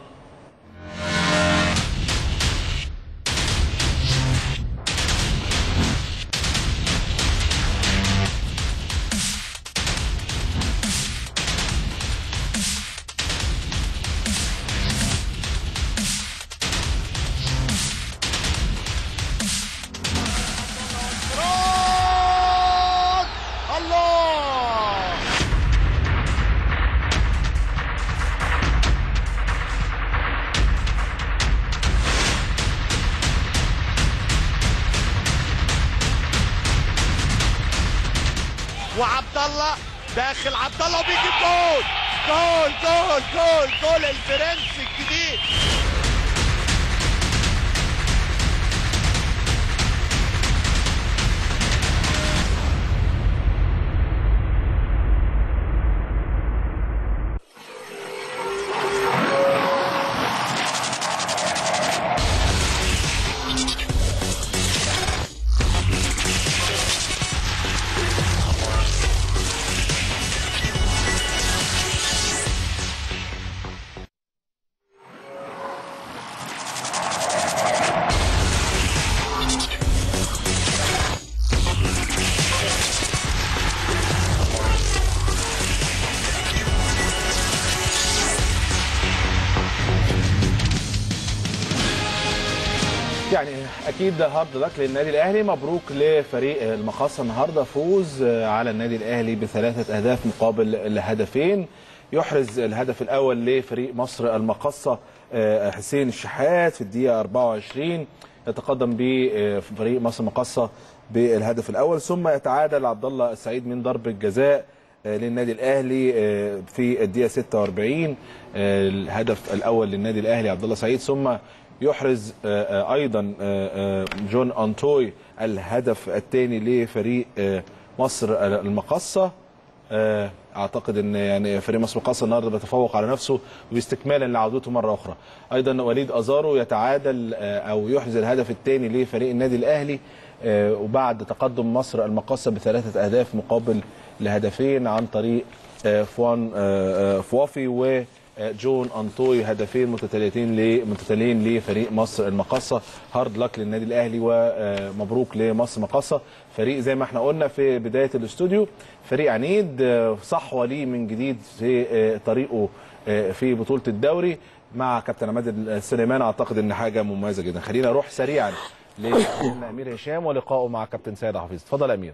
S8: وعبد الله داخل عبد الله وبيجيب جول جول جول جول جول الفرنسي الجديد
S1: يعني اكيد هارد لك للنادي الاهلي مبروك لفريق المقاصه النهارده فوز على النادي الاهلي بثلاثه اهداف مقابل الهدفين يحرز الهدف الاول لفريق مصر المقاصه آه، حسين الشحات في الدقيقه 24 يتقدم بفريق مصر المقاصه بالهدف الاول ثم يتعادل عبد الله السعيد من ضربه جزاء آه، للنادي الاهلي آه، في الدقيقه 46 آه، الهدف الاول للنادي الاهلي عبد الله سعيد ثم يحرز آه، آه، ايضا آه، آه، جون انتوي الهدف الثاني لفريق آه، مصر المقصه آه، اعتقد ان يعني فريق مصر المقصه النهارده بيتفوق على نفسه واستكمالا لعودته مره اخرى ايضا وليد ازارو يتعادل آه، او يحرز الهدف الثاني لفريق النادي الاهلي آه، وبعد تقدم مصر المقصه بثلاثه اهداف مقابل لهدفين عن طريق آه، فوان آه، آه، فوافي و جون انطوي هدفين متتاليتين ل- متتاليين لفريق مصر المقاصه هارد لك للنادي الاهلي ومبروك لمصر المقاصه فريق زي ما احنا قلنا في بدايه الاستوديو فريق عنيد آه، صحوه ليه من جديد في آه، طريقه آه، في بطوله الدوري مع كابتن عماد السليمان اعتقد ان حاجه مميزه جدا خلينا نروح سريعا لكابتن امير هشام ولقائه مع كابتن سيد حفيظ اتفضل يا امير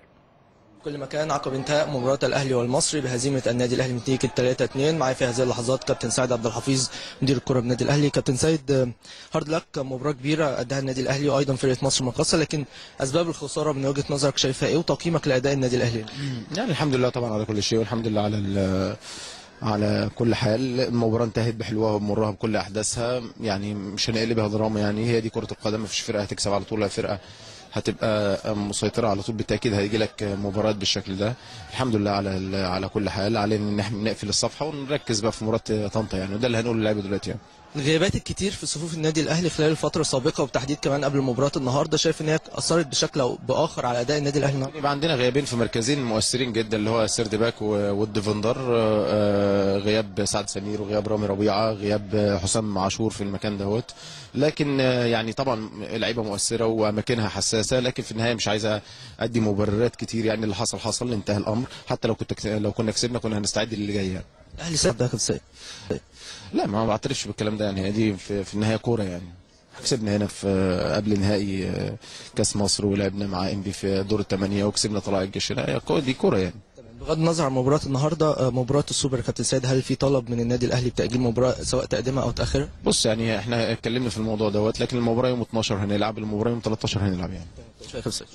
S6: كل مكان عقب انتهاء مباراة الأهلي والمصري بهزيمة النادي الأهلي بنتيجة 3-2 معايا في هذه اللحظات كابتن سعد عبد الحفيظ مدير الكرة بالنادي الأهلي كابتن سيد آه، هارد لك مباراة كبيرة أداها النادي الأهلي وأيضا فرقة مصر المقاصة لكن أسباب الخسارة من وجهة نظرك شايفها إيه وتقييمك لأداء النادي الأهلي؟
S7: يعني الحمد لله طبعا على كل شيء والحمد لله على ال-
S9: على كل حال المباراه انتهت بحلوها وبمرها بكل احداثها يعني مش هنقلبها دراما يعني هي دي كره القدم مفيش فرقه هتكسب على طول ولا فرقه هتبقى مسيطره على طول بالتاكيد هيجي لك مباريات بالشكل ده الحمد لله على ال- على كل حال علينا ان احنا نقفل الصفحه ونركز بقى في مباراه طنطا يعني وده اللي هنقوله للعيبه دلوقتي يعني
S6: الغيابات الكتير في صفوف النادي الاهلي خلال الفتره السابقه وبالتحديد كمان قبل مباراه النهارده شايف ان هي اثرت بشكل او باخر على اداء النادي الاهلي النهارده
S9: يبقى عندنا غيابين في مركزين مؤثرين جدا اللي هو سيرد باك و- والديفندر آه، غياب سعد سمير وغياب رامي ربيعه غياب آه، حسام عاشور في المكان دوت لكن آه، يعني طبعا لعيبه مؤثره واماكنها حساسه لكن في النهايه مش عايزه ادي مبررات كتير يعني اللي حصل حصل انتهى الامر حتى لو كنت لو كنا كسبنا كنا هنستعد للي جاي يعني
S6: الاهلي ساب ده كابتن سيد
S9: لا ما بعترفش بالكلام ده يعني هي دي في, في النهايه كوره يعني كسبنا هنا في آه، قبل نهائي آه، كاس مصر ولعبنا مع انبي في دور الثمانيه وكسبنا طلائع الجيش لا هي كو- دي كوره يعني
S6: بغض النظر عن مباراه النهارده آه، مباراه السوبر يا كابتن سيد هل في طلب من النادي الاهلي بتاجيل مباراه سواء تقديمها او تاخيرها؟
S9: بص يعني احنا اتكلمنا في الموضوع دوت لكن المباراه يوم 12 هنلعب المباراه يوم 13 هنلعب يعني
S6: شكرا يا كابتن سيد.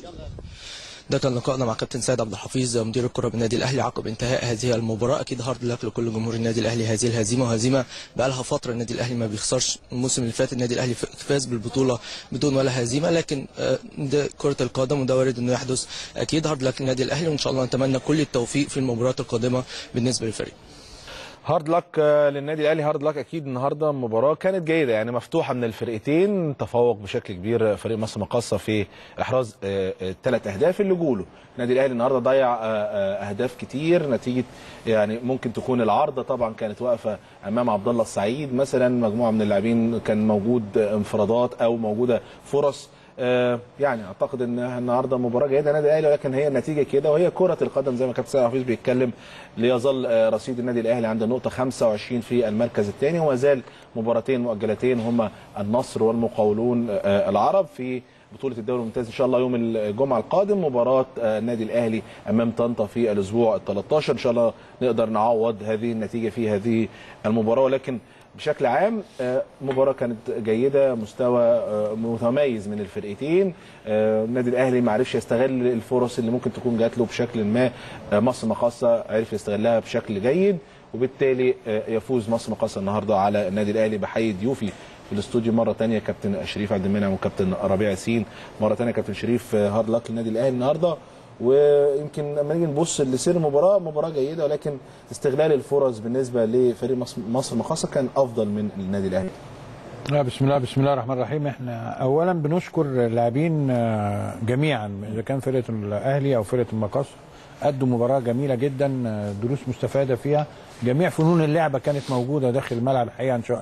S6: ده كان لقائنا مع كابتن سيد عبد الحفيظ مدير الكره بالنادي الاهلي عقب انتهاء هذه المباراه اكيد هارد لك لكل جمهور النادي الاهلي هذه الهزيمه وهزيمه بقى لها فتره النادي الاهلي ما بيخسرش الموسم اللي فات النادي الاهلي فاز بالبطوله بدون ولا هزيمه لكن آه، ده كره القدم وده وارد انه يحدث اكيد هارد لك للنادي الاهلي وان شاء الله نتمنى كل التوفيق في المباريات القادمه بالنسبه للفريق
S1: هارد لك آه، للنادي الاهلي هارد لك اكيد النهارده مباراه كانت جيده يعني مفتوحه من الفرقتين تفوق بشكل كبير فريق مصر مقاصه في احراز الثلاث اهداف اللي جوله النادي الاهلي النهارده ضيع آه، آه، اهداف كتير نتيجه يعني ممكن تكون العارضه طبعا كانت واقفه امام عبد الله السعيد مثلا مجموعه من اللاعبين كان موجود انفرادات او موجوده فرص آه، يعني اعتقد ان النهارده مباراه جيده النادي الاهلي ولكن هي النتيجه كده وهي كره القدم زي ما كابتن سيد حفيظ بيتكلم ليظل آه، رصيد النادي الاهلي عند النقطه 25 في المركز الثاني وما زال مباراتين مؤجلتين هما النصر والمقاولون آه، العرب في بطولة الدوري الممتاز إن شاء الله يوم الجمعة القادم مباراة آه، النادي الأهلي أمام طنطا في الأسبوع ال 13 إن شاء الله نقدر نعوض هذه النتيجة في هذه المباراة ولكن بشكل عام آه، مباراة كانت جيدة مستوى آه، متميز من الفرقتين آه، النادي الأهلي ما عرفش يستغل الفرص اللي ممكن تكون جات له بشكل ما آه، مصر مقاصة عرف يستغلها بشكل جيد وبالتالي آه، يفوز مصر مقاصة النهارده على النادي الأهلي بحي ضيوفي في الاستوديو مره ثانيه كابتن شريف عبد المنعم وكابتن ربيع ياسين مره ثانيه كابتن شريف آه، هارد لك للنادي الاهلي النهارده ويمكن لما نيجي نبص لسير المباراه مباراه جيده ولكن استغلال الفرص بالنسبه لفريق مصر- مصر مقاصه كان افضل من النادي الاهلي
S2: لا بسم الله بسم الله الرحمن الرحيم احنا اولا بنشكر اللاعبين آه، جميعا اذا كان فرقه الاهلي او فرقه المقص ادوا مباراه جميله جدا آه، دروس مستفاده فيها جميع فنون اللعبه كانت موجوده داخل الملعب الحقيقه ان شاء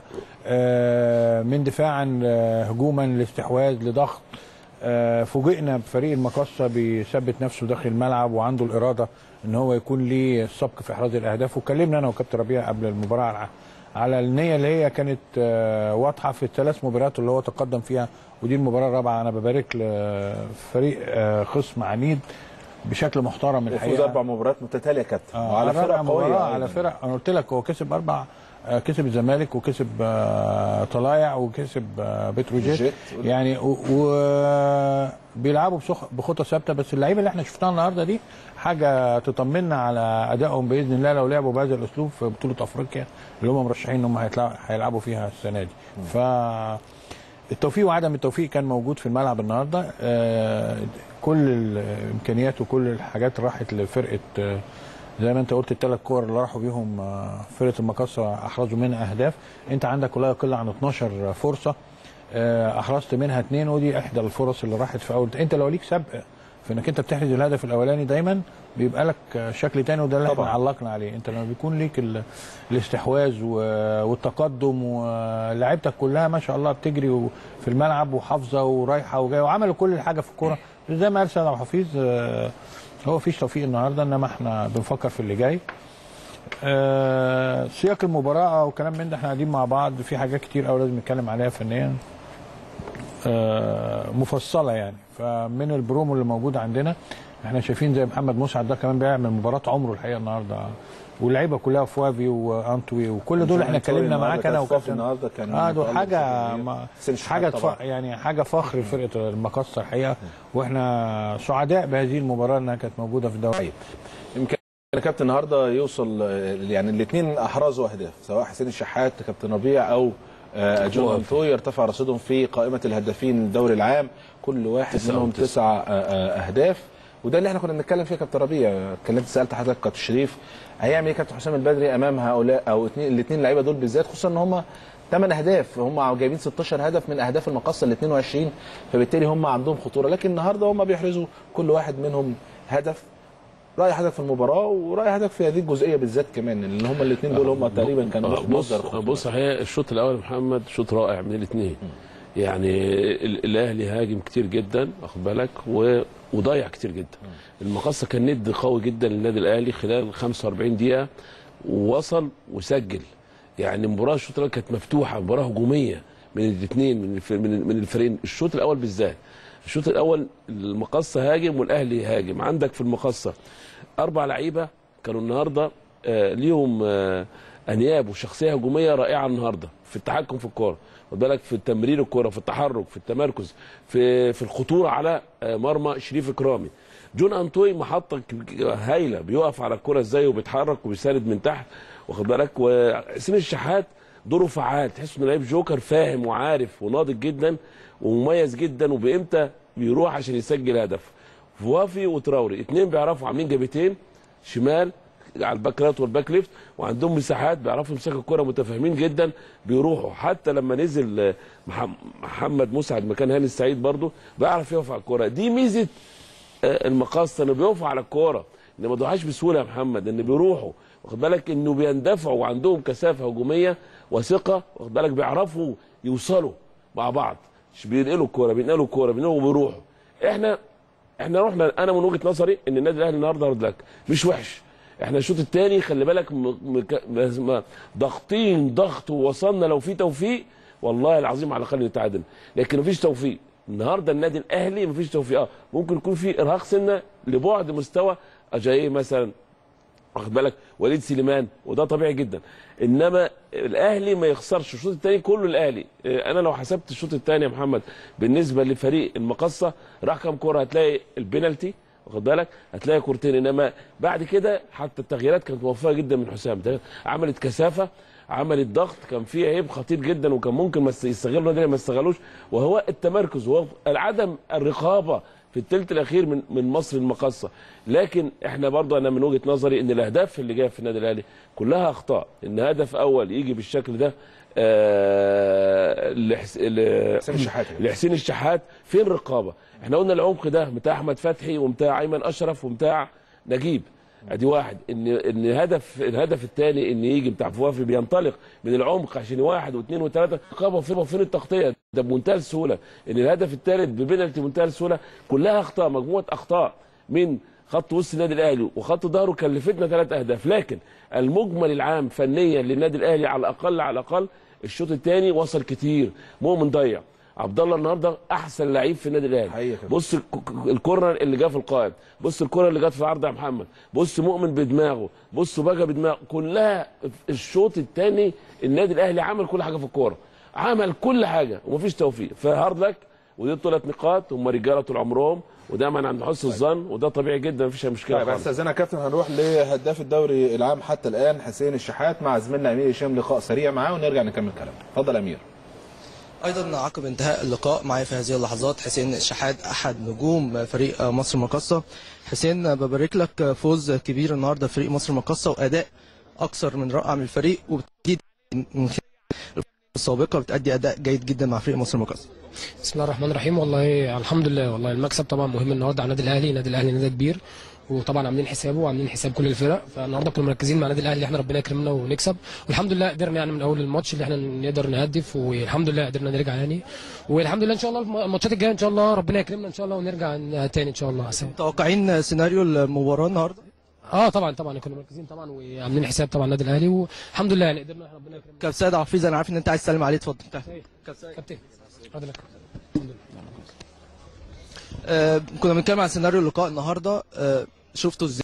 S2: آه، من دفاعا آه، هجوما لاستحواذ لضغط آه، فوجئنا بفريق المقصه بيثبت نفسه داخل الملعب وعنده الاراده ان هو يكون ليه السبق في احراز الاهداف وكلمنا انا وكابتن ربيع قبل المباراه على على النيه اللي هي كانت آه، واضحه في الثلاث مباريات اللي هو تقدم فيها ودي المباراه الرابعه انا ببارك لفريق آه، خصم عنيد بشكل محترم
S1: وفوز
S2: الحقيقه
S1: اربع مباريات متتاليه يا كابتن
S2: آه،
S1: وعلى فرق
S2: أربع
S1: قويه
S2: مباراة
S1: أيضاً.
S2: على فرق انا قلت لك هو كسب اربع آه، كسب الزمالك وكسب آه، طلايع وكسب آه، بتروجيت
S1: جيت.
S2: يعني وبيلعبوا بخطى ثابته بس اللعيبه اللي احنا شفناها النهارده دي حاجه تطمنا على ادائهم باذن الله لو لعبوا بهذا الاسلوب في بطوله افريقيا اللي هم مرشحين ان هم هيطلعوا- هيلعبوا فيها السنه دي ف التوفيق وعدم التوفيق كان موجود في الملعب النهارده آه، كل الامكانيات وكل الحاجات راحت لفرقه آه، زي ما انت قلت الثلاث كور اللي راحوا بيهم آه، فرقه المقاصه احرزوا منها اهداف انت عندك لا يقل عن 12 فرصه آه، احرزت منها اثنين ودي احدى الفرص اللي راحت في اول انت لو ليك سبق في انك انت بتحرز الهدف الاولاني دايما بيبقى لك آه، شكل تاني وده اللي احنا
S1: طبعاً.
S2: علقنا عليه انت لما بيكون ليك ال- الاستحواذ و- والتقدم ولاعيبتك كلها ما شاء الله بتجري و- في الملعب وحافظه ورايحه وجايه وعملوا كل حاجه في الكوره زي ما قال سيد عبد الحفيظ آه، هو فيش توفيق النهارده انما احنا بنفكر في اللي جاي آه، سياق المباراه وكلام من ده احنا قاعدين مع بعض في حاجات كتير قوي لازم نتكلم عليها فنيا آه، مفصله يعني فمن البرومو اللي موجود عندنا احنا شايفين زي محمد مسعد ده كمان بيعمل مباراه عمره الحقيقه النهارده واللعيبه كلها فوافي وانتوي وكل دول احنا اتكلمنا معاك انا
S1: وكابتن
S2: وكابتن
S1: النهارده كان
S2: اه دول
S1: متألق
S2: حاجه
S1: بشكل كبير.
S2: ما
S1: حسين شحات
S2: حاجه
S1: طبعاً.
S2: تف... يعني حاجه فخر لفرقه المقصه الحقيقه واحنا سعداء بهذه المباراه انها كانت موجوده في الدوري
S1: يمكن يا كابتن النهارده يوصل آه، يعني الاثنين احرزوا اهداف سواء حسين الشحات كابتن ربيع او آه، جون انتوي يرتفع رصيدهم في قائمه الهدافين الدوري العام كل واحد
S3: تسعة
S1: منهم
S3: وتسعة.
S1: تسع آه، آه، اهداف وده اللي احنا كنا بنتكلم فيه يا كابتن ربيع اتكلمت سالت حضرتك كابتن شريف هيعمل ايه كابتن حسام البدري امام هؤلاء او اثنين الاثنين لعيبه دول بالذات خصوصا ان هم 8 اهداف هم جايبين 16 هدف من اهداف المقصه ال 22 فبالتالي هم عندهم خطوره لكن النهارده هم بيحرزوا كل واحد منهم هدف راي حضرتك في المباراه وراي حضرتك في هذه الجزئيه بالذات كمان اللي هم الاثنين دول هم تقريبا كانوا
S3: آه، بص
S1: مصدر خطورة.
S3: بص صحيح الشوط الاول يا محمد شوط رائع من الاثنين يعني ال- الاهلي هاجم كتير جدا واخد بالك و- وضيع كتير جدا المقصه كان ند قوي جدا للنادي الاهلي خلال 45 دقيقه ووصل وسجل يعني المباراه الشوط الاول كانت مفتوحه مباراه هجوميه من الاثنين من الف- من من الفريقين الشوط الاول بالذات الشوط الاول المقصه هاجم والاهلي هاجم عندك في المقصه اربع لعيبه كانوا النهارده آه ليهم آه انياب وشخصيه هجوميه رائعه النهارده في التحكم في الكوره خد بالك في تمرير الكوره في التحرك في التمركز في في الخطوره على آه مرمى شريف اكرامي جون انطوي محطه ك- هايله بيقف على الكوره ازاي وبيتحرك وبيساند من تحت واخد بالك وحسين الشحات دوره فعال تحس انه لعيب جوكر فاهم وعارف وناضج جدا ومميز جدا وبامتى بيروح عشان يسجل هدف فوافي وتراوري اتنين بيعرفوا عاملين جابتين شمال على الباك رايت والباك ليفت وعندهم مساحات بيعرفوا يمسكوا الكوره متفاهمين جدا بيروحوا حتى لما نزل آه، مح- محمد مسعد مكان هاني السعيد برضو بيعرف يقف على الكوره دي ميزه آه، المقاصه انه بيقفوا على الكوره ان ما ضيعوهاش بسهوله يا محمد ان بيروحوا واخد بالك انه بيندفعوا وعندهم كثافه هجوميه وثقه واخد بالك بيعرفوا يوصلوا مع بعض مش بينقلوا الكوره بينقلوا الكوره بينقلوا وبيروحوا احنا احنا رحنا انا من وجهه نظري ان النادي الاهلي النهارده هارد لك مش وحش احنا الشوط الثاني خلي بالك م... م... م... ضاغطين ضغط ووصلنا لو في توفيق والله العظيم على الاقل نتعادل لكن مفيش توفيق النهارده النادي الاهلي مفيش توفيق اه ممكن يكون في ارهاق سنه لبعد مستوى اجاييه مثلا واخد بالك وليد سليمان وده طبيعي جدا انما الاهلي ما يخسرش الشوط الثاني كله الاهلي اه، انا لو حسبت الشوط الثاني يا محمد بالنسبه لفريق المقصه راح كام كوره هتلاقي البينالتي واخد بالك هتلاقي كورتين انما بعد كده حتى التغييرات كانت موفقه جدا من حسام ده عملت كثافه عملت ضغط كان فيه عيب خطير جدا وكان ممكن ما يستغلوا النادي الأهلي ما استغلوش وهو التمركز وهو عدم الرقابه في الثلث الاخير من من مصر المقاصه لكن احنا برضه انا من وجهه نظري ان الاهداف اللي جايه في النادي الاهلي كلها اخطاء ان هدف اول يجي بالشكل ده آه لحس... ل-
S1: حسين الشحات يعني.
S3: لحسين الشحات فين الرقابه احنا قلنا العمق ده بتاع احمد فتحي وبتاع ايمن اشرف وبتاع نجيب ادي واحد ان ان هدف الهدف الثاني ان يجي بتاع فوافي بينطلق من العمق عشان واحد واثنين وثلاثه رقابه فين وفين التغطيه ده بمنتهى السهوله ان الهدف الثالث ببنالتي بمنتهى السهوله كلها اخطاء مجموعه اخطاء من خط وسط النادي الاهلي وخط ظهره كلفتنا ثلاث اهداف لكن المجمل العام فنيا للنادي الاهلي على الاقل على الاقل الشوط الثاني وصل كتير مؤمن ضيع عبد الله النهارده احسن لعيب في النادي الاهلي
S1: حقيقة كده.
S3: بص الك- الكورنر اللي جه في القائم بص الكره اللي جت في العرض يا محمد بص مؤمن بدماغه بص بقى بدماغه كلها الشوط الثاني النادي الاهلي عمل كل حاجه في الكوره عمل كل حاجه ومفيش توفيق فهارد لك ودي ثلاث نقاط هم رجاله طول عمرهم ودايما عند حسن الظن وده طبيعي جدا مفيش أي مشكله
S1: طيب
S3: خالص
S1: استاذنا يا كابتن هنروح لهداف الدوري العام حتى الان حسين الشحات مع زميلنا امير هشام لقاء سريع معاه ونرجع نكمل كلامنا اتفضل امير
S6: ايضا عقب انتهاء اللقاء معي في هذه اللحظات حسين الشحات احد نجوم فريق مصر المقاصه حسين ببارك لك فوز كبير النهارده فريق مصر المقاصه واداء اكثر من رائع من الفريق وبتأكيد من خلال السابقه بتأدي اداء جيد جدا مع فريق مصر المقاصه
S10: بسم الله الرحمن الرحيم والله الحمد لله والله المكسب طبعا مهم النهارده على النادي الاهلي النادي الاهلي نادي كبير وطبعا عاملين حسابه وعاملين حساب كل الفرق فالنهارده كنا مركزين مع النادي الاهلي احنا ربنا يكرمنا ونكسب والحمد لله قدرنا يعني من اول الماتش اللي احنا نقدر نهدف والحمد لله قدرنا نرجع يعني والحمد لله ان شاء الله الماتشات الجايه ان شاء الله ربنا يكرمنا ان شاء الله ونرجع تاني ان شاء الله احسن
S6: متوقعين سيناريو المباراه النهارده
S10: اه طبعا طبعا كنا مركزين طبعا وعاملين حساب طبعا النادي الاهلي والحمد لله يعني قدرنا ربنا يكرمنا
S6: كابتن سيد عفيظ انا عارف ان انت عايز تسلم عليه اتفضل
S10: كابتن اتفضل يا كابتن.
S6: آه كنا بنتكلم عن سيناريو اللقاء النهارده آه شفتوا ازاي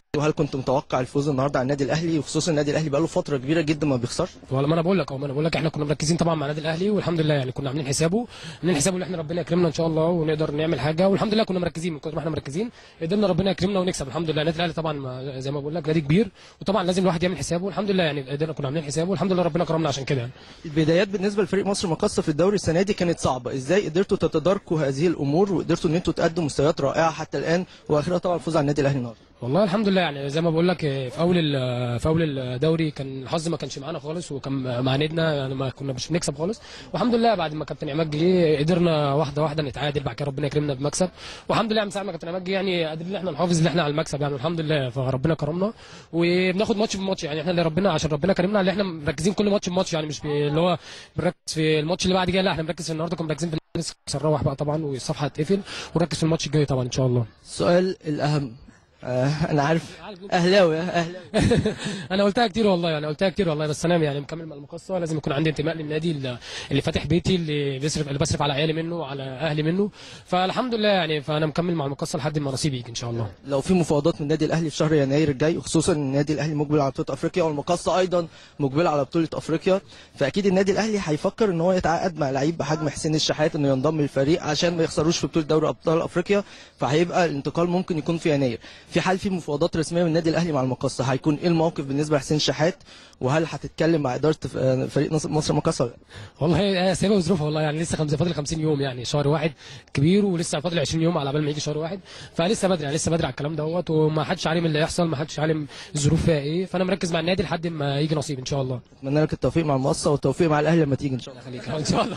S6: وهل كنت متوقع الفوز النهارده على النادي الاهلي وخصوصا النادي الاهلي بقاله فتره كبيره جدا ما بيخسرش
S10: والله ما انا بقول لك اهو ما انا بقول لك احنا كنا مركزين طبعا مع النادي الاهلي والحمد لله يعني كنا عاملين حسابه عاملين حسابه ان احنا ربنا يكرمنا ان شاء الله ونقدر نعمل حاجه والحمد لله كنا مركزين من كتر ما احنا مركزين قدرنا ربنا يكرمنا ونكسب الحمد لله النادي الاهلي طبعا ما- زي ما بقول لك نادي كبير وطبعا لازم الواحد يعمل حسابه والحمد لله يعني قدرنا كنا عاملين حسابه والحمد لله ربنا كرمنا عشان كده يعني
S6: البدايات بالنسبه لفريق مصر مقصه في الدوري السنه دي كانت صعبه ازاي قدرتوا تتداركوا هذه الامور وقدرتوا ان انتوا تقدموا مستويات رائعه حتى الان واخرها طبعا الفوز على النادي الاهلي النهارده
S10: والله الحمد لله يعني زي ما بقول لك في اول ال- في اول الدوري كان الحظ ما كانش معانا خالص وكان معاندنا يعني ما كنا مش بنكسب خالص والحمد لله بعد ما كابتن عماد جه قدرنا واحده واحده نتعادل بعد كده ربنا يكرمنا بمكسب والحمد لله من ساعه ما كابتن عماد جه يعني قادرين ان احنا نحافظ ان احنا على المكسب يعني الحمد لله فربنا كرمنا وبناخد ماتش بماتش يعني احنا اللي ربنا عشان ربنا كرمنا اللي احنا مركزين كل ماتش بماتش يعني مش بي- اللي هو بنركز في الماتش اللي بعد كده لا احنا بنركز في النهارده كنا مركزين في لسه هنروح بقى طبعا والصفحه هتقفل ونركز في الماتش الجاي طبعا ان شاء الله
S6: السؤال الاهم آه انا عارف اهلاوي يا اهلاوي
S10: انا قلتها كتير والله يعني قلتها كتير والله بس انا يعني مكمل مع المقصه لازم يكون عندي انتماء للنادي اللي اللي فاتح بيتي اللي بيصرف اللي بصرف على عيالي منه وعلى اهلي منه فالحمد لله يعني فانا مكمل مع المقصه لحد ما نصيبي يجي ان شاء الله
S6: لو في مفاوضات من النادي الاهلي في شهر يناير الجاي خصوصا ان النادي الاهلي مقبل على بطوله افريقيا والمقصه ايضا مقبل على بطوله افريقيا فاكيد النادي الاهلي هيفكر ان هو يتعاقد مع لعيب بحجم حسين الشحات انه ينضم للفريق عشان ما يخسروش في بطوله دوري ابطال افريقيا فهيبقى الانتقال ممكن يكون في يناير في حال في مفاوضات رسميه من النادي الاهلي مع المقصه هيكون ايه الموقف بالنسبه لحسين الشحات وهل هتتكلم مع اداره ف- فريق نصر- مصر المقصه ولا لا؟
S10: والله سايبها وظروفها والله يعني لسه خمسة فاضل 50 يوم يعني شهر واحد كبير ولسه فاضل 20 يوم على بال ما يجي شهر واحد فلسه بدري يعني لسه بدري على الكلام دوت وما حدش عالم اللي هيحصل ما حدش عالم الظروف فيها ايه فانا مركز مع النادي لحد ما يجي نصيب ان شاء الله
S6: اتمنى لك التوفيق مع المقصه والتوفيق مع الاهلي لما تيجي ان شاء الله
S10: خليك ان شاء الله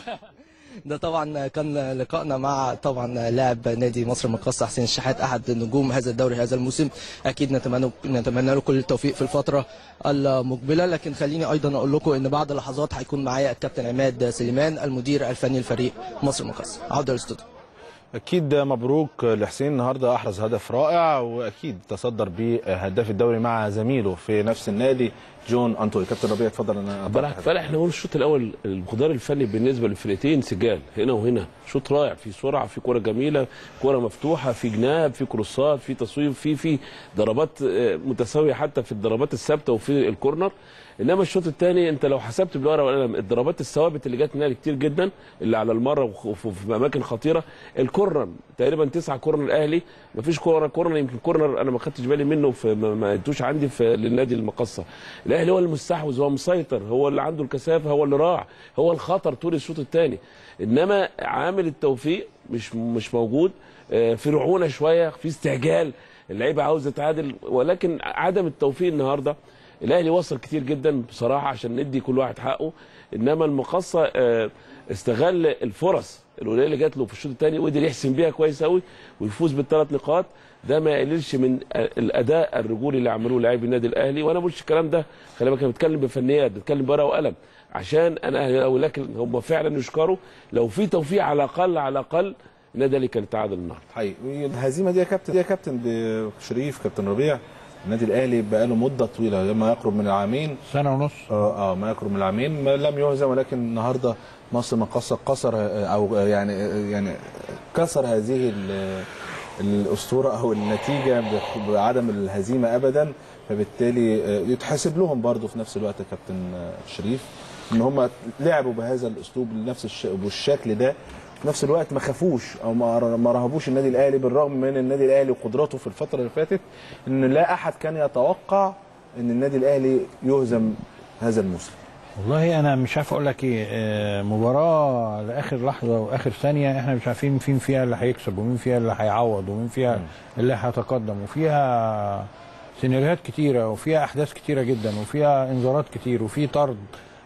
S6: ده طبعا كان لقائنا مع طبعا لاعب نادي مصر المقاصة حسين الشحات احد نجوم هذا الدوري هذا الموسم اكيد نتمنى نتمنى له كل التوفيق في الفتره المقبله لكن خليني ايضا اقول لكم ان بعد لحظات هيكون معايا الكابتن عماد سليمان المدير الفني لفريق مصر المقاصة عوده للاستوديو
S1: اكيد مبروك لحسين النهارده احرز هدف رائع واكيد تصدر بيه هداف الدوري مع زميله في نفس النادي جون انطوي كابتن ربيع اتفضل انا
S3: امبارح امبارح احنا قلنا الشوط الاول المقدار الفني بالنسبه للفرقتين سجال هنا وهنا شوط رائع في سرعه في كره جميله كره مفتوحه في جناب في كروسات في تصويب في في ضربات آه، متساويه حتى في الضربات الثابته وفي الكورنر انما الشوط الثاني انت لو حسبت بالورقه والقلم الضربات الثوابت اللي جت منها كتير جدا اللي على المره وخ- وفي في اماكن خطيره الكورنر تقريبا تسعه كورنر الاهلي مفيش كوره كورنر يمكن كورنر انا ما خدتش بالي منه في ما ما ادوش عندي في للنادي المقصه الاهلي هو المستحوذ هو مسيطر هو اللي عنده الكثافه هو اللي راع هو الخطر طول الشوط الثاني انما عامل التوفيق مش مش موجود آه، في رعونه شويه في استعجال اللعيبه عاوزه تعادل ولكن عدم التوفيق النهارده الاهلي وصل كتير جدا بصراحه عشان ندي كل واحد حقه انما المقصه آه، استغل الفرص القليله اللي جات له في الشوط الثاني وقدر يحسم بيها كويس قوي ويفوز بالثلاث نقاط ده ما يقللش من آه، الاداء الرجولي اللي عملوه لاعبي النادي الاهلي وانا ما بقولش الكلام ده خلي بالك انا بتكلم بفنيات بتكلم بورقه وقلم عشان انا أهلاوي، لكن هم فعلا يشكروا لو في توفيق على الاقل على الاقل النادي الاهلي كان تعادل النهارده
S1: حقيقي الهزيمه دي يا كابتن دي يا كابتن بشريف كابتن ربيع النادي الاهلي بقاله مده طويله ما يقرب من العامين
S2: سنه ونص
S1: اه اه ما يقرب من العامين ما لم يهزم ولكن النهارده مصر مقصه قصر آه، او آه، يعني آه، يعني كسر هذه ال- الاسطوره او النتيجه ب- بعدم الهزيمه ابدا فبالتالي آه، يتحسب لهم برضو في نفس الوقت يا كابتن آه، شريف ان هم لعبوا بهذا الاسلوب بنفس الش... بالشكل ده في نفس الوقت ما خافوش او ما ما رهبوش النادي الاهلي بالرغم من النادي الاهلي وقدراته في الفتره اللي فاتت ان لا احد كان يتوقع ان النادي الاهلي يهزم هذا الموسم
S2: والله انا مش عارف اقول لك ايه آه، مباراه لاخر لحظه واخر ثانيه احنا مش عارفين مين فيها اللي هيكسب ومين فيها اللي هيعوض ومين فيها اللي هيتقدم وفيها سيناريوهات كتيره وفيها احداث كتيره جدا وفيها انذارات كتير وفي طرد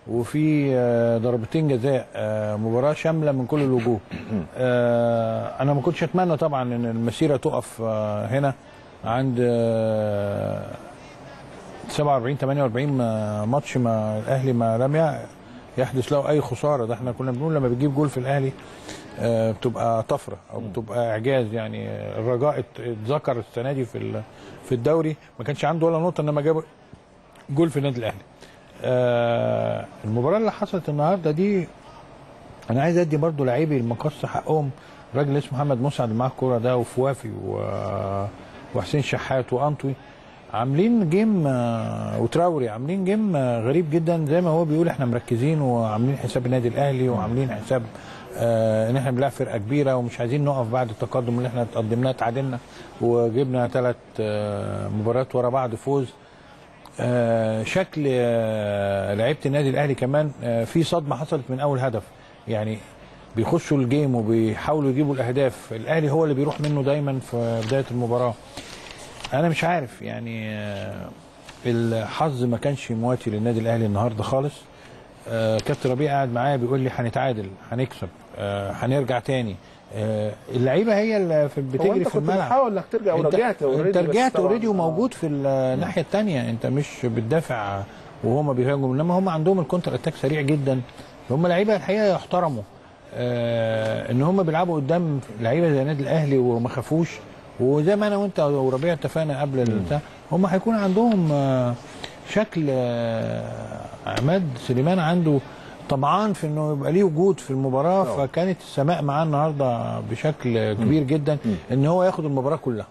S2: وفي آه، ضربتين جزاء آه، مباراه شامله من كل الوجوه آه، انا ما كنتش اتمنى طبعا ان المسيره تقف آه، هنا عند آه، 47 48 ما- ماتش ما الاهلي ما لم يع- يحدث له اي خساره ده احنا كنا بنقول لما بتجيب جول في الاهلي آه، بتبقى طفره او بتبقى اعجاز يعني آه، الرجاء ات- اتذكر السنه دي في ال- في الدوري ما كانش عنده ولا نقطه انما جاب جول في النادي الاهلي آه، المباراه اللي حصلت النهارده دي انا عايز ادي برضو لاعبي المقصه حقهم راجل اسمه محمد مسعد اللي معاه الكوره ده وفوافي و... وحسين شحات وانطوي عاملين جيم آه، وتراوري عاملين جيم آه، غريب جدا زي ما هو بيقول احنا مركزين وعاملين حساب النادي الاهلي وعاملين حساب آه ان احنا بنلعب فرقه كبيره ومش عايزين نقف بعد التقدم اللي احنا تقدمناه تعادلنا وجبنا ثلاث آه مباريات ورا بعض فوز آه شكل آه لعيبه النادي الاهلي كمان آه في صدمه حصلت من اول هدف يعني بيخشوا الجيم وبيحاولوا يجيبوا الاهداف الاهلي هو اللي بيروح منه دايما في بدايه المباراه انا مش عارف يعني آه، الحظ ما كانش مواتي للنادي الاهلي النهارده خالص آه، كابتن ربيع قاعد معايا بيقول لي هنتعادل هنكسب آه، هنرجع تاني آه، اللعيبه هي اللي في-
S1: هو
S2: بتجري
S1: انت
S2: في
S1: كنت
S2: الملعب
S1: بتحاول انك ترجع
S2: انت,
S1: ورجعت already،
S2: انت
S1: بس
S2: رجعت
S1: طبعاً-
S2: اوريدي وموجود في الناحيه الثانيه انت مش بتدافع وهما بيهاجموا انما هم عندهم الكونتر اتاك سريع جدا هم لعيبه الحقيقه يحترموا آه ان هم بيلعبوا قدام لعيبه زي النادي الاهلي وما خافوش وزي ما انا وانت وربيع اتفقنا قبل البتاع هم هيكون عندهم آه شكل آه عماد سليمان عنده طمعان في انه يبقى ليه وجود في المباراه فكانت السماء معاه النهارده بشكل كبير جدا ان هو ياخد المباراه كلها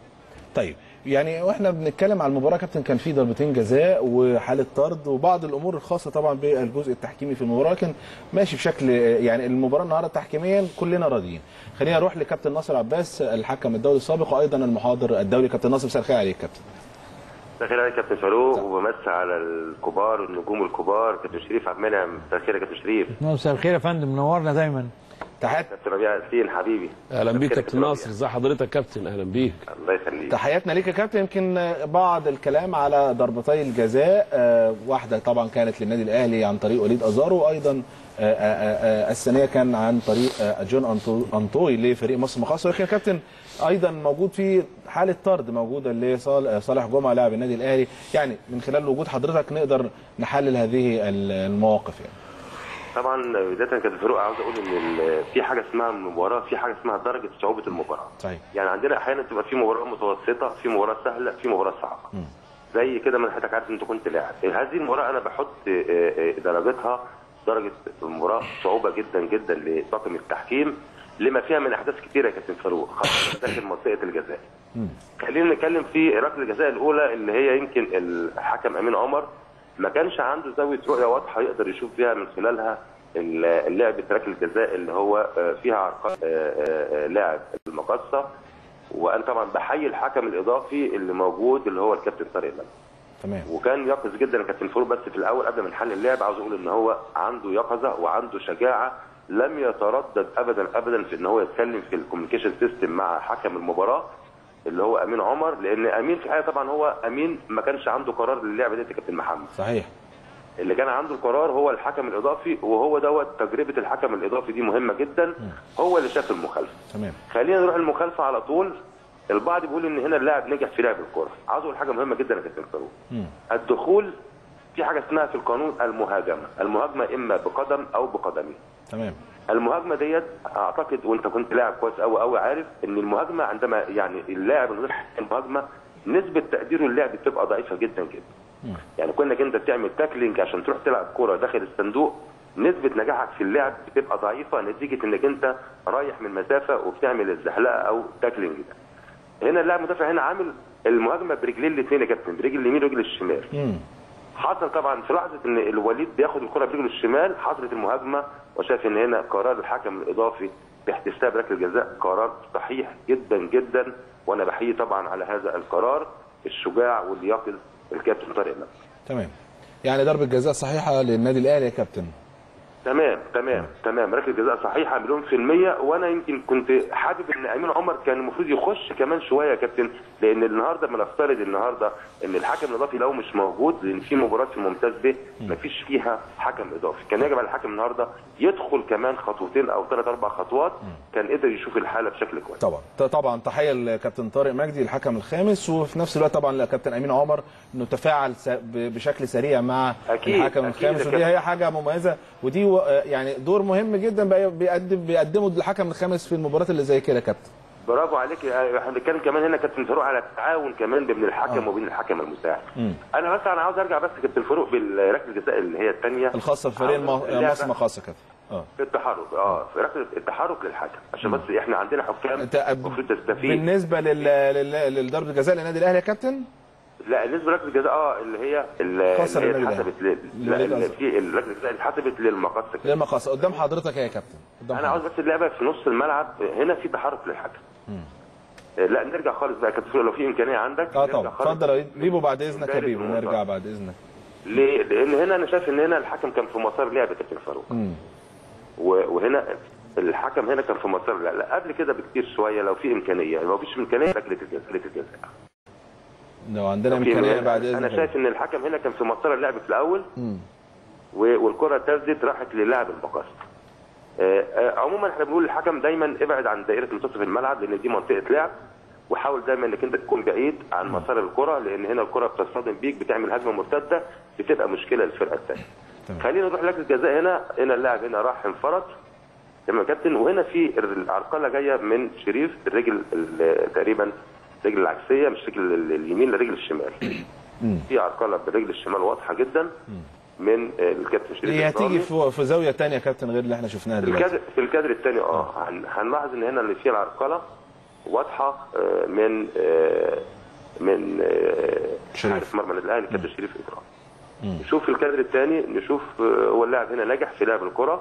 S1: طيب يعني واحنا بنتكلم على المباراه كابتن كان في ضربتين جزاء وحاله طرد وبعض الامور الخاصه طبعا بالجزء التحكيمي في المباراه لكن ماشي بشكل يعني المباراه النهارده تحكيميا كلنا راضيين خلينا نروح لكابتن ناصر عباس الحكم الدولي السابق وايضا المحاضر الدولي كابتن ناصر مساء الخير عليك كابتن
S11: مساء الخير عليك كابتن فاروق وبمسي على الكبار والنجوم الكبار كابتن شريف عبد المنعم مساء الخير يا كابتن شريف
S2: مساء الخير يا فندم منورنا دايما
S1: تحيات
S11: كابتن ربيع ياسين حبيبي
S3: اهلا بيك
S11: مساء
S3: كابتن
S11: ربيع.
S3: ناصر ازي حضرتك كابتن اهلا بيك
S11: الله يخليك
S1: تحياتنا ليك يا كابتن يمكن بعض الكلام على ضربتي الجزاء آه، واحده طبعا كانت للنادي الاهلي عن طريق وليد ازارو وايضا آه، آه، آه، الثانيه كان عن طريق آه، جون أنطو- انطوي لفريق مصر مقاصه ولكن يا كابتن ايضا موجود في حاله طرد موجوده لصالح جمعه لاعب النادي الاهلي يعني من خلال وجود حضرتك نقدر نحلل هذه المواقف يعني
S11: طبعا بدايه كابتن فاروق عاوز اقول ان ال- في حاجه اسمها مباراه في حاجه اسمها درجه صعوبه المباراه
S1: صحيح
S11: يعني عندنا احيانا تبقى في مباراه متوسطه في مباراه سهله في مباراه صعبه زي كده ما حضرتك عارف انت كنت لاعب هذه المباراه انا بحط آه، آه، درجتها درجه المباراه صعوبه جدا جدا لطاقم التحكيم لما فيها من احداث كثيره يا كابتن فاروق خاصه داخل منطقه الجزاء خلينا نتكلم في ركله الجزاء الاولى اللي هي يمكن الحكم امين عمر ما كانش عنده زاويه رؤيه واضحه يقدر يشوف بيها من خلالها ال- لعبه ركله الجزاء اللي هو آه، فيها عرقله آه، آه، آه، لاعب المقصه وانا طبعا بحيي الحكم الاضافي اللي موجود اللي هو الكابتن طارق لما
S1: تمام
S11: وكان يقظ جدا كابتن فاروق بس في الاول قبل ما نحل اللعب عاوز اقول ان هو عنده يقظه وعنده شجاعه لم يتردد ابدا ابدا في ان هو يتكلم في الكوميونيكيشن سيستم مع حكم المباراه اللي هو امين عمر لان امين في الحقيقه طبعا هو امين ما كانش عنده قرار للعبه دي يا كابتن محمد
S1: صحيح
S11: اللي كان عنده القرار هو الحكم الاضافي وهو دوت تجربه الحكم الاضافي دي مهمه جدا هو اللي شاف المخالفه
S1: تمام
S11: خلينا نروح المخالفه على طول البعض بيقول ان هنا اللاعب نجح في لعب الكره عاوز اقول حاجه مهمه جدا يا كابتن فاروق الدخول في حاجه اسمها في القانون المهاجمه المهاجمه اما بقدم او بقدمين
S1: تمام
S11: المهاجمه ديت اعتقد وانت كنت لاعب كويس قوي قوي عارف ان المهاجمه عندما يعني اللاعب من غير المهاجمه نسبه تقديره اللعب بتبقى ضعيفه جدا جدا يعني كونك انت تعمل تاكلينج عشان تروح تلعب كوره داخل الصندوق نسبه نجاحك في اللعب بتبقى ضعيفه نتيجه انك انت رايح من مسافه وبتعمل الزحلقه او تاكلينج ده هنا اللاعب المدافع هنا عامل المهاجمه برجلين الاثنين يا كابتن برجل اليمين ورجل الشمال حصل طبعا في لحظه ان الوليد بياخد الكره برجله الشمال حصلت المهاجمه وشاف ان هنا قرار الحكم الاضافي باحتساب ركله الجزاء قرار صحيح جدا جدا وانا بحيي طبعا على هذا القرار الشجاع واليقظ الكابتن طارق لما
S1: تمام يعني ضربه جزاء صحيحه للنادي الاهلي يا كابتن
S11: تمام تمام تمام ركله جزاء صحيحه مليون في المية وانا يمكن كنت حابب ان امين عمر كان المفروض يخش كمان شويه يا كابتن لان النهارده بنفترض النهارده ان الحكم الاضافي لو مش موجود لان في مباراه في الممتاز ب مفيش فيها حكم اضافي كان يجب على الحكم النهارده يدخل كمان خطوتين او ثلاث اربع خطوات كان قدر يشوف الحاله بشكل كويس
S1: طبعا ط- طبعا تحيه لكابتن طارق مجدي الحكم الخامس وفي نفس الوقت طبعا لكابتن امين عمر انه تفاعل س- ب- بشكل سريع مع
S11: أكيد،
S1: الحكم
S11: أكيد
S1: الخامس
S11: يا
S1: ودي
S11: كابتن.
S1: هي حاجه مميزه ودي و- يعني دور مهم جدا بقى بيقدم بيقدمه الحكم الخامس في المباريات اللي زي كده يا كابتن
S11: برافو عليك احنا بنتكلم كمان هنا كابتن فاروق على التعاون كمان بين الحكم
S1: آه.
S11: وبين الحكم المساعد
S1: مم.
S11: انا بس انا عاوز ارجع بس كابتن فاروق بالركله الجزاء اللي هي الثانيه
S1: الخاصه بفريق الم-
S11: اللعبة
S1: مصر مقاصه كابتن اه
S11: في التحرك اه في ركله التحرك للحكم عشان بس احنا عندنا حكام
S1: انت
S11: المفروض تستفيد
S1: بالنسبه لل... لل... لضربه الجزاء للنادي الاهلي يا كابتن
S11: لا بالنسبه لركله الجزاء اه اللي هي اللي
S1: خسر
S11: هي
S1: النادي
S11: اتحسبت ل- لا
S1: الوليد
S11: اللي
S1: أزرق.
S11: في ركله الجزاء اللي اتحسبت للمقص
S1: ليه مقاصة قدام حضرتك يا كابتن قدام
S11: انا عاوز بس اللعبه في نص الملعب هنا في تحرك للحكم آه، لا نرجع خالص بقى كابتن لو في امكانيه عندك
S1: اه
S11: نرجع
S1: طبعا
S11: خالص.
S1: اتفضل يا بيبو بعد اذنك يا
S11: مبارك
S1: بيبو
S11: المنطقة.
S1: نرجع بعد اذنك
S11: ليه؟ لان هنا انا شايف ان هنا الحكم كان في مسار لعب كابتن فاروق
S1: مم.
S11: و- وهنا الحكم هنا كان في مسار لا, لا قبل كده بكتير شويه لو في امكانيه لو مفيش امكانيه ركله الجزاء ركله الجزاء
S1: لو عندنا
S11: لو في
S1: امكانيه
S11: إمكانية-
S1: بعد اذنك
S11: انا شايف ان الحكم هنا كان في مسار اللعب في الاول
S1: مم.
S11: و- والكره اتسدت راحت للاعب المقص آه، آه، عموما احنا بنقول للحكم دايما ابعد عن دائره منتصف الملعب لان دي منطقه لعب وحاول دايما انك انت تكون بعيد عن مسار الكره لان هنا الكره بتصطدم بيك بتعمل هجمه مرتده بتبقى مشكله للفرقه الثانيه. خلينا نروح لجنه الجزاء هنا هنا اللاعب هنا راح انفرد تمام يا كابتن وهنا في العرقله جايه من شريف الرجل ال- تقريبا الرجل العكسيه مش رجل ال- اليمين لرجل الشمال. في عرقله بالرجل الشمال واضحه جدا من آه، الكابتن شريف
S1: هي
S11: إكرامي.
S1: هتيجي في في زاويه تانية يا كابتن غير اللي احنا شفناها دلوقتي
S11: الكادر في الكادر الثاني اه هن- هنلاحظ ان هنا اللي فيه العرقله واضحه آه، من آه، من آه،
S1: شريف.
S11: حارس مرمى النادي الاهلي كابتن شريف اكرام نشوف الكادر الثاني نشوف آه، هو اللاعب هنا نجح في لعب الكره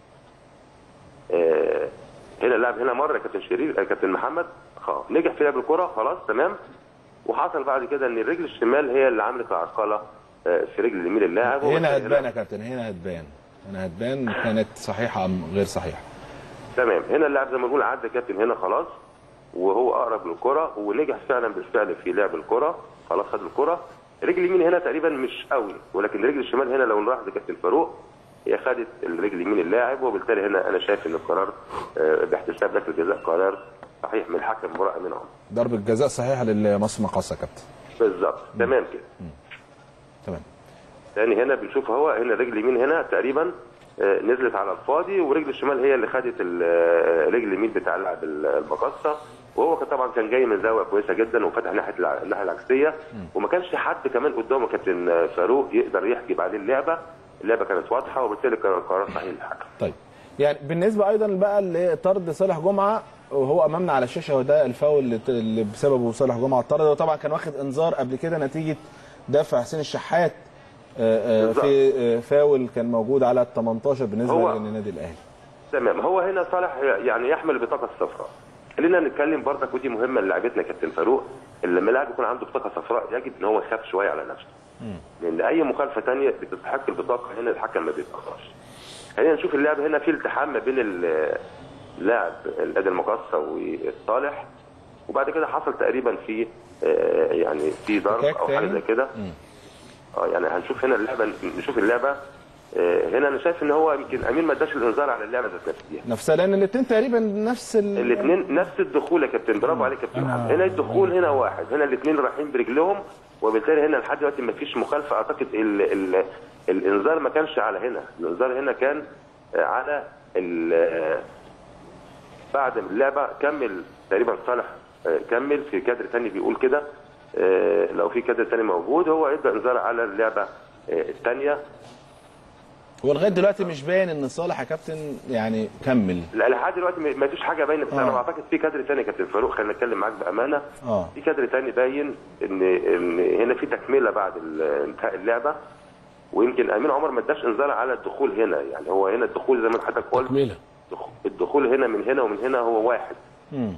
S11: آه، هنا اللاعب هنا مره كابتن شريف آه، كابتن محمد خلاص نجح في لعب الكره خلاص تمام وحصل بعد كده ان الرجل الشمال هي اللي عملت العرقله آه، في رجل اليمين اللاعب
S1: هنا هتبان يا كابتن هنا هتبان هنا هتبان كانت صحيحه ام غير صحيحه
S11: تمام هنا اللاعب زي ما بنقول عدى كابتن هنا خلاص وهو اقرب للكره ونجح فعلا بالفعل في لعب الكره خلاص خد الكره رجل اليمين هنا تقريبا مش قوي ولكن رجل الشمال هنا لو نلاحظ كابتن فاروق هي خدت الرجل اليمين اللاعب وبالتالي هنا انا شايف ان القرار آه، باحتساب ركله الجزاء قرار صحيح من الحكم براء منهم
S1: ضربه جزاء صحيحه لمصر مقاصه يا كابتن
S11: بالظبط تمام كده
S1: تمام
S11: تاني هنا بنشوف هو هنا الرجل اليمين هنا تقريبا آه، نزلت على الفاضي ورجل الشمال هي اللي خدت ال- آه، رجل اليمين بتاع اللاعب ال- المقصه وهو كان طبعا كان جاي من زاويه كويسه جدا وفتح ناحيه الع- الناحيه العكسيه وما كانش حد كمان قدامه كابتن آه، فاروق يقدر يحجب عليه اللعبه اللعبه كانت واضحه وبالتالي كان القرار صحيح للحكم
S1: طيب يعني بالنسبه ايضا بقى لطرد صالح جمعه وهو امامنا على الشاشه وده الفاول اللي ت- اللي بسببه صالح جمعه اتطرد وطبعا كان واخد انذار قبل كده نتيجه دفع حسين الشحات آه، آه، في آه، فاول كان موجود على ال 18 بالنسبه
S11: هو-
S1: للنادي الاهلي
S11: تمام هو هنا صالح يعني يحمل البطاقه الصفراء خلينا نتكلم برضك ودي مهمه للاعبتنا كابتن فاروق اللي لما اللاعب يكون عنده بطاقه صفراء يجب ان هو يخاف شويه على نفسه لان اي مخالفه ثانيه بتستحق البطاقه هنا الحكم ما بيتاخرش خلينا نشوف اللعب هنا في التحام ما بين ال- اللاعب الادي المقصه والصالح وبعد كده حصل تقريبا في آه، يعني في ضرب
S1: احتكاك
S11: او حاجه
S1: تاني؟
S11: زي كده اه يعني هنشوف هنا اللعبه نشوف اللعبه آه، هنا انا شايف ان هو يمكن امين ما اداش الانذار على اللعبه ذات نفسها
S1: نفسها لان الاثنين تقريبا نفس ال...
S11: الاثنين نفس الدخول يا كابتن برافو عليك يا كابتن محمد. هنا الدخول هنا واحد هنا الاثنين رايحين برجلهم وبالتالي هنا لحد دلوقتي ما فيش مخالفه اعتقد ال ال الانذار ما كانش على هنا الانذار هنا كان آه، على ال- آه، بعد اللعبه كمل تقريبا صالح آه، كمل في كادر ثاني بيقول كده آه، لو في كادر ثاني موجود هو ادى انذار على اللعبه الثانيه
S1: هو لغايه دلوقتي مش باين ان صالح يا كابتن يعني كمل
S11: لا لحد دلوقتي ما ما فيش حاجه باينه بس انا
S1: آه.
S11: بعتقد في كادر ثاني يا كابتن فاروق خلينا نتكلم معاك بامانه
S1: اه
S11: في كادر تاني باين ان ان هنا في تكمله بعد ال- انتهاء اللعبه ويمكن امين عمر ما اداش انذار على الدخول هنا يعني هو هنا الدخول زي ما حضرتك قلت
S3: تكمله
S11: دخ- الدخول هنا من هنا ومن هنا هو واحد
S1: مم.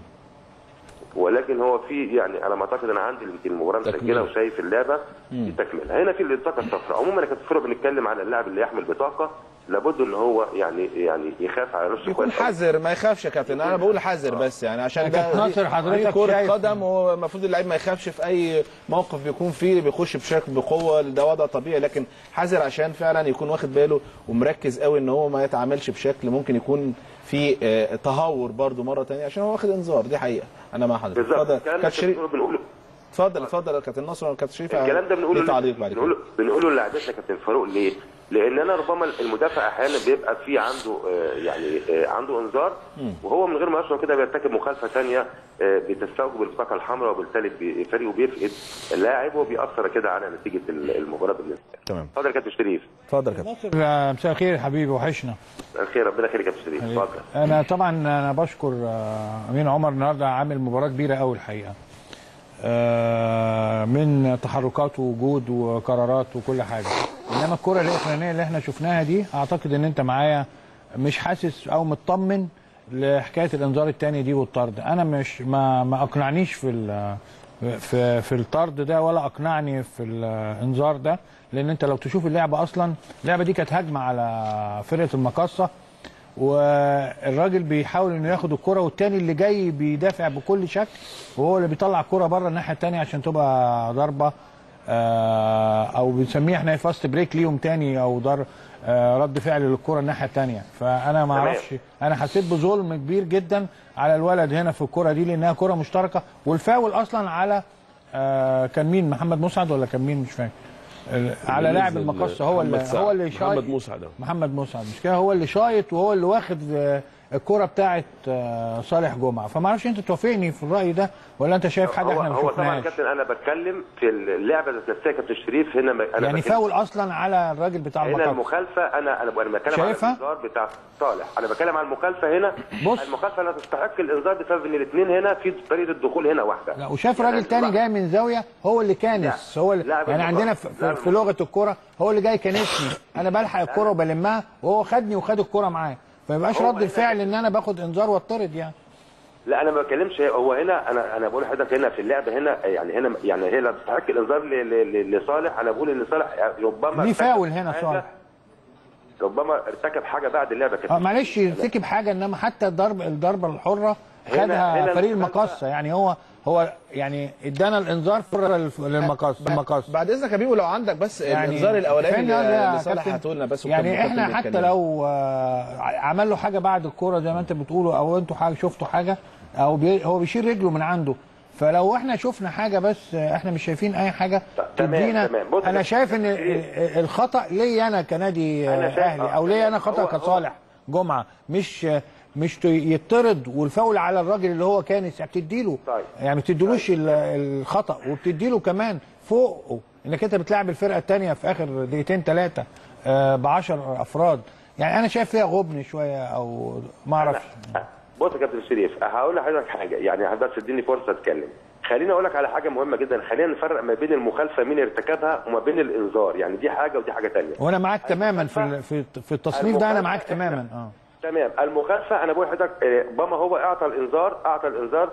S11: ولكن هو في يعني على ما اعتقد انا عندي يمكن المباراه مسجله
S3: تكملة.
S11: وشايف اللعبه في تكمله هنا في البطاقه الصفراء عموما انا كنت فاروق بنتكلم على اللاعب اللي يحمل بطاقه لابد ان هو يعني يعني يخاف على نفسه
S1: يكون
S11: كويس أوي.
S1: حذر ما يخافش يا كابتن انا بقول حذر بس يعني عشان ده
S2: كابتن ناصر
S1: دي-
S2: حضرتك
S1: دي كرة
S2: شايف-
S1: قدم والمفروض اللعيب ما يخافش في اي موقف بيكون فيه بيخش بشكل بقوه ده وضع طبيعي لكن حذر عشان فعلا يكون واخد باله ومركز قوي ان هو ما يتعاملش بشكل ممكن يكون في آه، تهور برده مره ثانيه عشان هو واخد انذار دي حقيقه انا مع حضرتك
S11: بالظبط
S1: اتفضل
S11: الكلام ده
S1: كابتن شريف
S11: بنقوله
S1: اتفضل اتفضل يا كابتن نصر كابتن شريف
S11: الكلام ده بنقوله
S1: ليه تعليق بعد
S11: بنقوله
S1: كده
S11: بنقوله للاعبتنا كابتن فاروق ليه؟ لان انا ربما المدافع احيانا بيبقى في عنده آه، يعني آه، عنده انذار وهو من غير ما يشعر كده بيرتكب مخالفه ثانيه بتستوجب البطاقه الحمراء وبالتالي بي- فريقه بيفقد اللاعب وبيأثر كده على نتيجه ال- المباراه بالنسبه له.
S1: تمام
S11: اتفضل يا كابتن شريف
S1: اتفضل يا كابتن
S2: ناصر آه، مساء الخير يا حبيبي وحشنا
S11: الخير ربنا يخليك يا كابتن شريف اتفضل
S2: انا طبعا انا بشكر آه، امين عمر النهارده عامل مباراه كبيره قوي الحقيقه آه، من تحركات ووجود وقرارات وكل حاجه انما الكره الاخرانيه اللي احنا شفناها دي اعتقد ان انت معايا مش حاسس او مطمن لحكايه الانذار الثاني دي والطرد انا مش ما ما اقنعنيش في ال- في في الطرد ده ولا اقنعني في الانذار ده لان انت لو تشوف اللعبه اصلا اللعبه دي كانت هجمه على فرقه المقاصه والراجل بيحاول انه ياخد الكره والتاني اللي جاي بيدافع بكل شكل وهو اللي بيطلع الكره بره الناحيه التانيه عشان تبقى ضربه آه، او بنسميه احنا فاست بريك ليهم تاني او ضر آه، رد فعل للكره الناحيه التانيه فانا ما
S11: تمام.
S2: اعرفش انا حسيت بظلم كبير جدا على الولد هنا في الكره دي لانها كره مشتركه والفاول اصلا على آه، كان مين محمد مسعد ولا كان مين مش فاكر ال- على لاعب
S3: بالنسبة
S2: المقص هو اللي
S3: لمحمد سعد.
S2: هو اللي شايط
S3: محمد مسعد أهو.
S2: محمد مسعد مش كده هو اللي شايط وهو اللي واخد آه، الكره بتاعت آه، صالح جمعه فما اعرفش انت توافقني في الراي ده ولا انت شايف حاجه
S11: هو,
S2: احنا ما
S11: هو طبعا
S2: شفناهاش
S11: كابتن انا بتكلم في اللعبه ذات نفسها كابتن شريف هنا م- انا
S2: يعني
S11: بتكلم-
S2: فاول اصلا على الراجل بتاع
S11: هنا
S2: المقص
S11: المخالفه انا انا انا بتكلم على
S2: شايفها؟
S11: الانذار بتاع صالح انا بتكلم على المخالفه هنا
S2: بص.
S11: المخالفه لا تستحق الانذار بسبب ان الاثنين هنا في طريقه الدخول هنا واحده
S2: لا وشاف
S11: يعني
S2: راجل تاني جاي من زاويه هو اللي كانس هو اللي
S11: لاعب
S2: يعني
S11: المقص.
S2: عندنا في,
S11: لاعب
S2: في, في لغه الكوره هو اللي جاي كانسني انا بلحق الكوره وبلمها وهو خدني وخد الكوره معاه فما يبقاش
S11: هو
S2: رد
S11: هنا
S2: الفعل ان انا باخد انذار واطرد يعني
S11: لا انا ما بتكلمش هو هنا انا انا بقول لحضرتك هنا في اللعبه هنا يعني هنا يعني هي لا تستحق الانذار ل- ل- ل- لصالح انا بقول ان صالح ربما
S2: ليه
S11: ارتكب
S2: فاول هنا
S11: حاجة-
S2: صالح
S11: ربما ارتكب حاجه بعد اللعبه كده
S2: اه معلش يرتكب حاجه انما حتى الضرب الضربه الحره
S11: هنا-
S2: خدها
S11: هنا
S2: فريق
S11: المخالفة-
S2: المقصه يعني هو هو يعني ادانا الانذار في للف- للمقص المقص
S1: بعد اذنك يا بيبو لو عندك بس
S2: يعني
S1: الانذار الاولاني
S2: فين يا
S1: اللي صالح
S2: كابتن؟
S1: هاتولنا بس
S2: يعني
S1: وكان
S2: احنا
S1: الكابتن
S2: حتى
S1: بيتكلم.
S2: لو آه، عمل له حاجه بعد الكوره زي ما انت بتقولوا او انتوا حاجه شفتوا حاجه او بي هو بيشيل رجله من عنده فلو احنا شفنا حاجه بس آه، احنا مش شايفين اي حاجه
S11: تمام،
S2: تدينا
S11: تمام. بص
S2: انا
S11: يا
S2: شايف ان
S11: كابتن
S2: الخطا ليا انا كنادي
S11: أنا
S2: آه،
S11: شايف-
S2: اهلي
S11: آه،
S2: او ليا انا
S11: هو-
S2: خطا
S11: هو-
S2: كصالح جمعه مش آه، مش ت- يطرد والفاول على الراجل اللي هو كانس يعني بتديله
S11: طيب.
S2: يعني ما بتديلوش ال- الخطا وبتديله كمان فوقه انك انت بتلعب الفرقه الثانيه في اخر دقيقتين ثلاثه ب 10 افراد يعني انا شايف فيها غبن شويه او ما اعرفش
S11: بص يا كابتن شريف هقول لحضرتك حاجه يعني حضرتك تديني فرصه اتكلم خليني اقول لك على حاجه مهمه جدا خلينا نفرق ما بين المخالفه مين ارتكبها وما بين الانذار يعني دي حاجه ودي حاجه ثانيه
S2: وانا معاك تماما في ال- في في التصنيف ده انا معاك تماما اه
S11: تمام المخالفه انا بقول لحضرتك آه، اوباما هو اعطى الانذار اعطى الانذار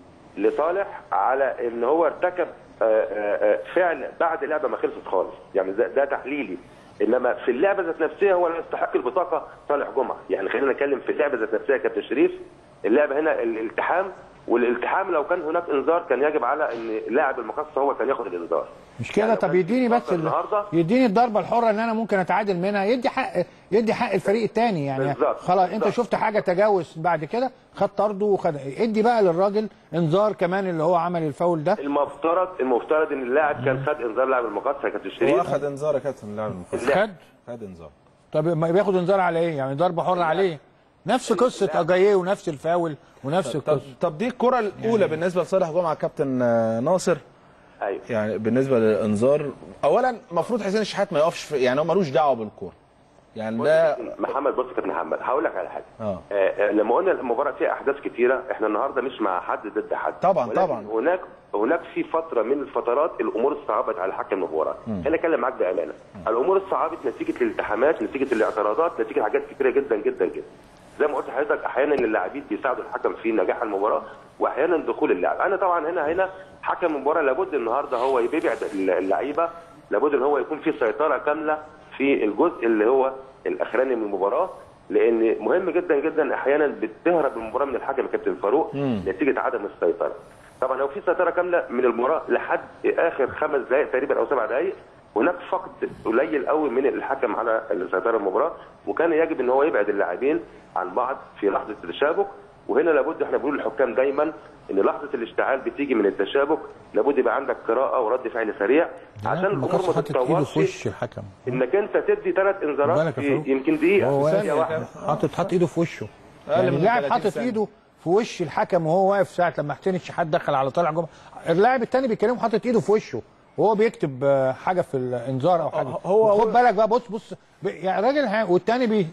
S11: لصالح على ان هو ارتكب آه، آه، آه، فعل بعد اللعبه ما خلصت خالص يعني ده, ده تحليلي انما في اللعبه ذات نفسها هو لا يستحق البطاقه صالح جمعه يعني خلينا نتكلم في اللعبه ذات نفسها يا كابتن شريف اللعبه هنا الالتحام والالتحام لو كان هناك انذار كان يجب على ان لاعب المقصه هو كان ياخد الانذار
S2: مش كده
S11: يعني
S2: طب
S11: لو كان
S2: يديني
S11: في
S2: بس
S11: فترة
S2: ال...
S11: النهارده
S2: يديني الضربه الحره ان انا ممكن اتعادل منها يدي حق يدي حق الفريق الثاني يعني
S11: بالظبط،
S2: خلاص انت
S11: بالظبط.
S2: شفت حاجه تجاوز بعد كده خد طرده وخد ادي بقى للراجل انذار كمان اللي هو عمل الفاول ده
S11: المفترض المفترض ان اللاعب كان خد انذار لاعب المقصه يا كابتن
S1: هو
S11: شريف
S1: اخذ انذار يا كابتن اللاعب المقص
S2: خد
S1: خد انذار
S2: طب ما بياخد انذار على ايه يعني ضربه حره عليه نفس قصه اجاييه ونفس الفاول ونفس
S1: طب,
S2: القصه
S1: طب دي الكره الاولى بالنسبه لصالح جمعه كابتن آه، ناصر
S11: ايوه
S1: يعني بالنسبه للانذار اولا المفروض حسين الشحات ما يقفش في يعني هو ملوش دعوه بالكوره يعني ده
S11: محمد بص يا كابتن محمد هقول لك على حاجه
S1: اه
S11: آه، آه، لما قلنا المباراه فيها احداث كتيره احنا النهارده مش مع حد ضد حد
S1: طبعاً،
S11: ولكن
S1: طبعاً.
S11: هناك هناك في فتره من الفترات الامور اتصعبت على حكم المباراه خليني اتكلم معاك بامانه الامور اتصعبت نتيجه الالتحامات نتيجه الاعتراضات نتيجه حاجات كتيره جدا جدا جدا زي ما قلت لحضرتك احيانا اللاعبين بيساعدوا الحكم في نجاح المباراه واحيانا دخول اللاعب انا طبعا هنا هنا حكم المباراه لابد النهارده هو بيبعد اللعيبه لابد ان هو يكون في سيطره كامله في الجزء اللي هو الاخراني من المباراه لان مهم جدا جدا احيانا بتهرب المباراه من الحكم يا كابتن فاروق نتيجه عدم السيطره طبعا لو في سيطره كامله من المباراه لحد اخر خمس دقائق تقريبا او سبع دقائق هناك فقد قليل قوي من الحكم على السيطره المباراه وكان يجب ان هو يبعد اللاعبين عن بعض في لحظه التشابك وهنا لابد احنا بنقول للحكام دايما ان لحظه الاشتعال بتيجي من التشابك لابد يبقى عندك قراءه ورد فعل سريع عشان الامور
S2: المقص
S11: ما
S2: حاطط ايده في
S11: تتطورش
S2: وش الحكم
S11: انك انت تدي ثلاث انذارات
S2: بالك يا
S11: في
S2: فاروق.
S11: يمكن دقيقه
S2: هو
S11: دقيقه
S2: واقف
S11: واحده
S2: حاطط حاطط ايده في وشه
S1: أقل
S2: يعني
S1: من
S2: اللاعب
S1: 30
S2: حاطط
S1: ثانية.
S2: ايده في وش الحكم وهو واقف ساعه لما حسين الشحات دخل على طالع جمعه اللاعب الثاني بيكلمه حاطط ايده في وشه وهو بيكتب آه، حاجه في الانذار او حاجه
S1: هو-
S2: خد بالك بقى بص بص ب- يعني الراجل ها- والتاني بي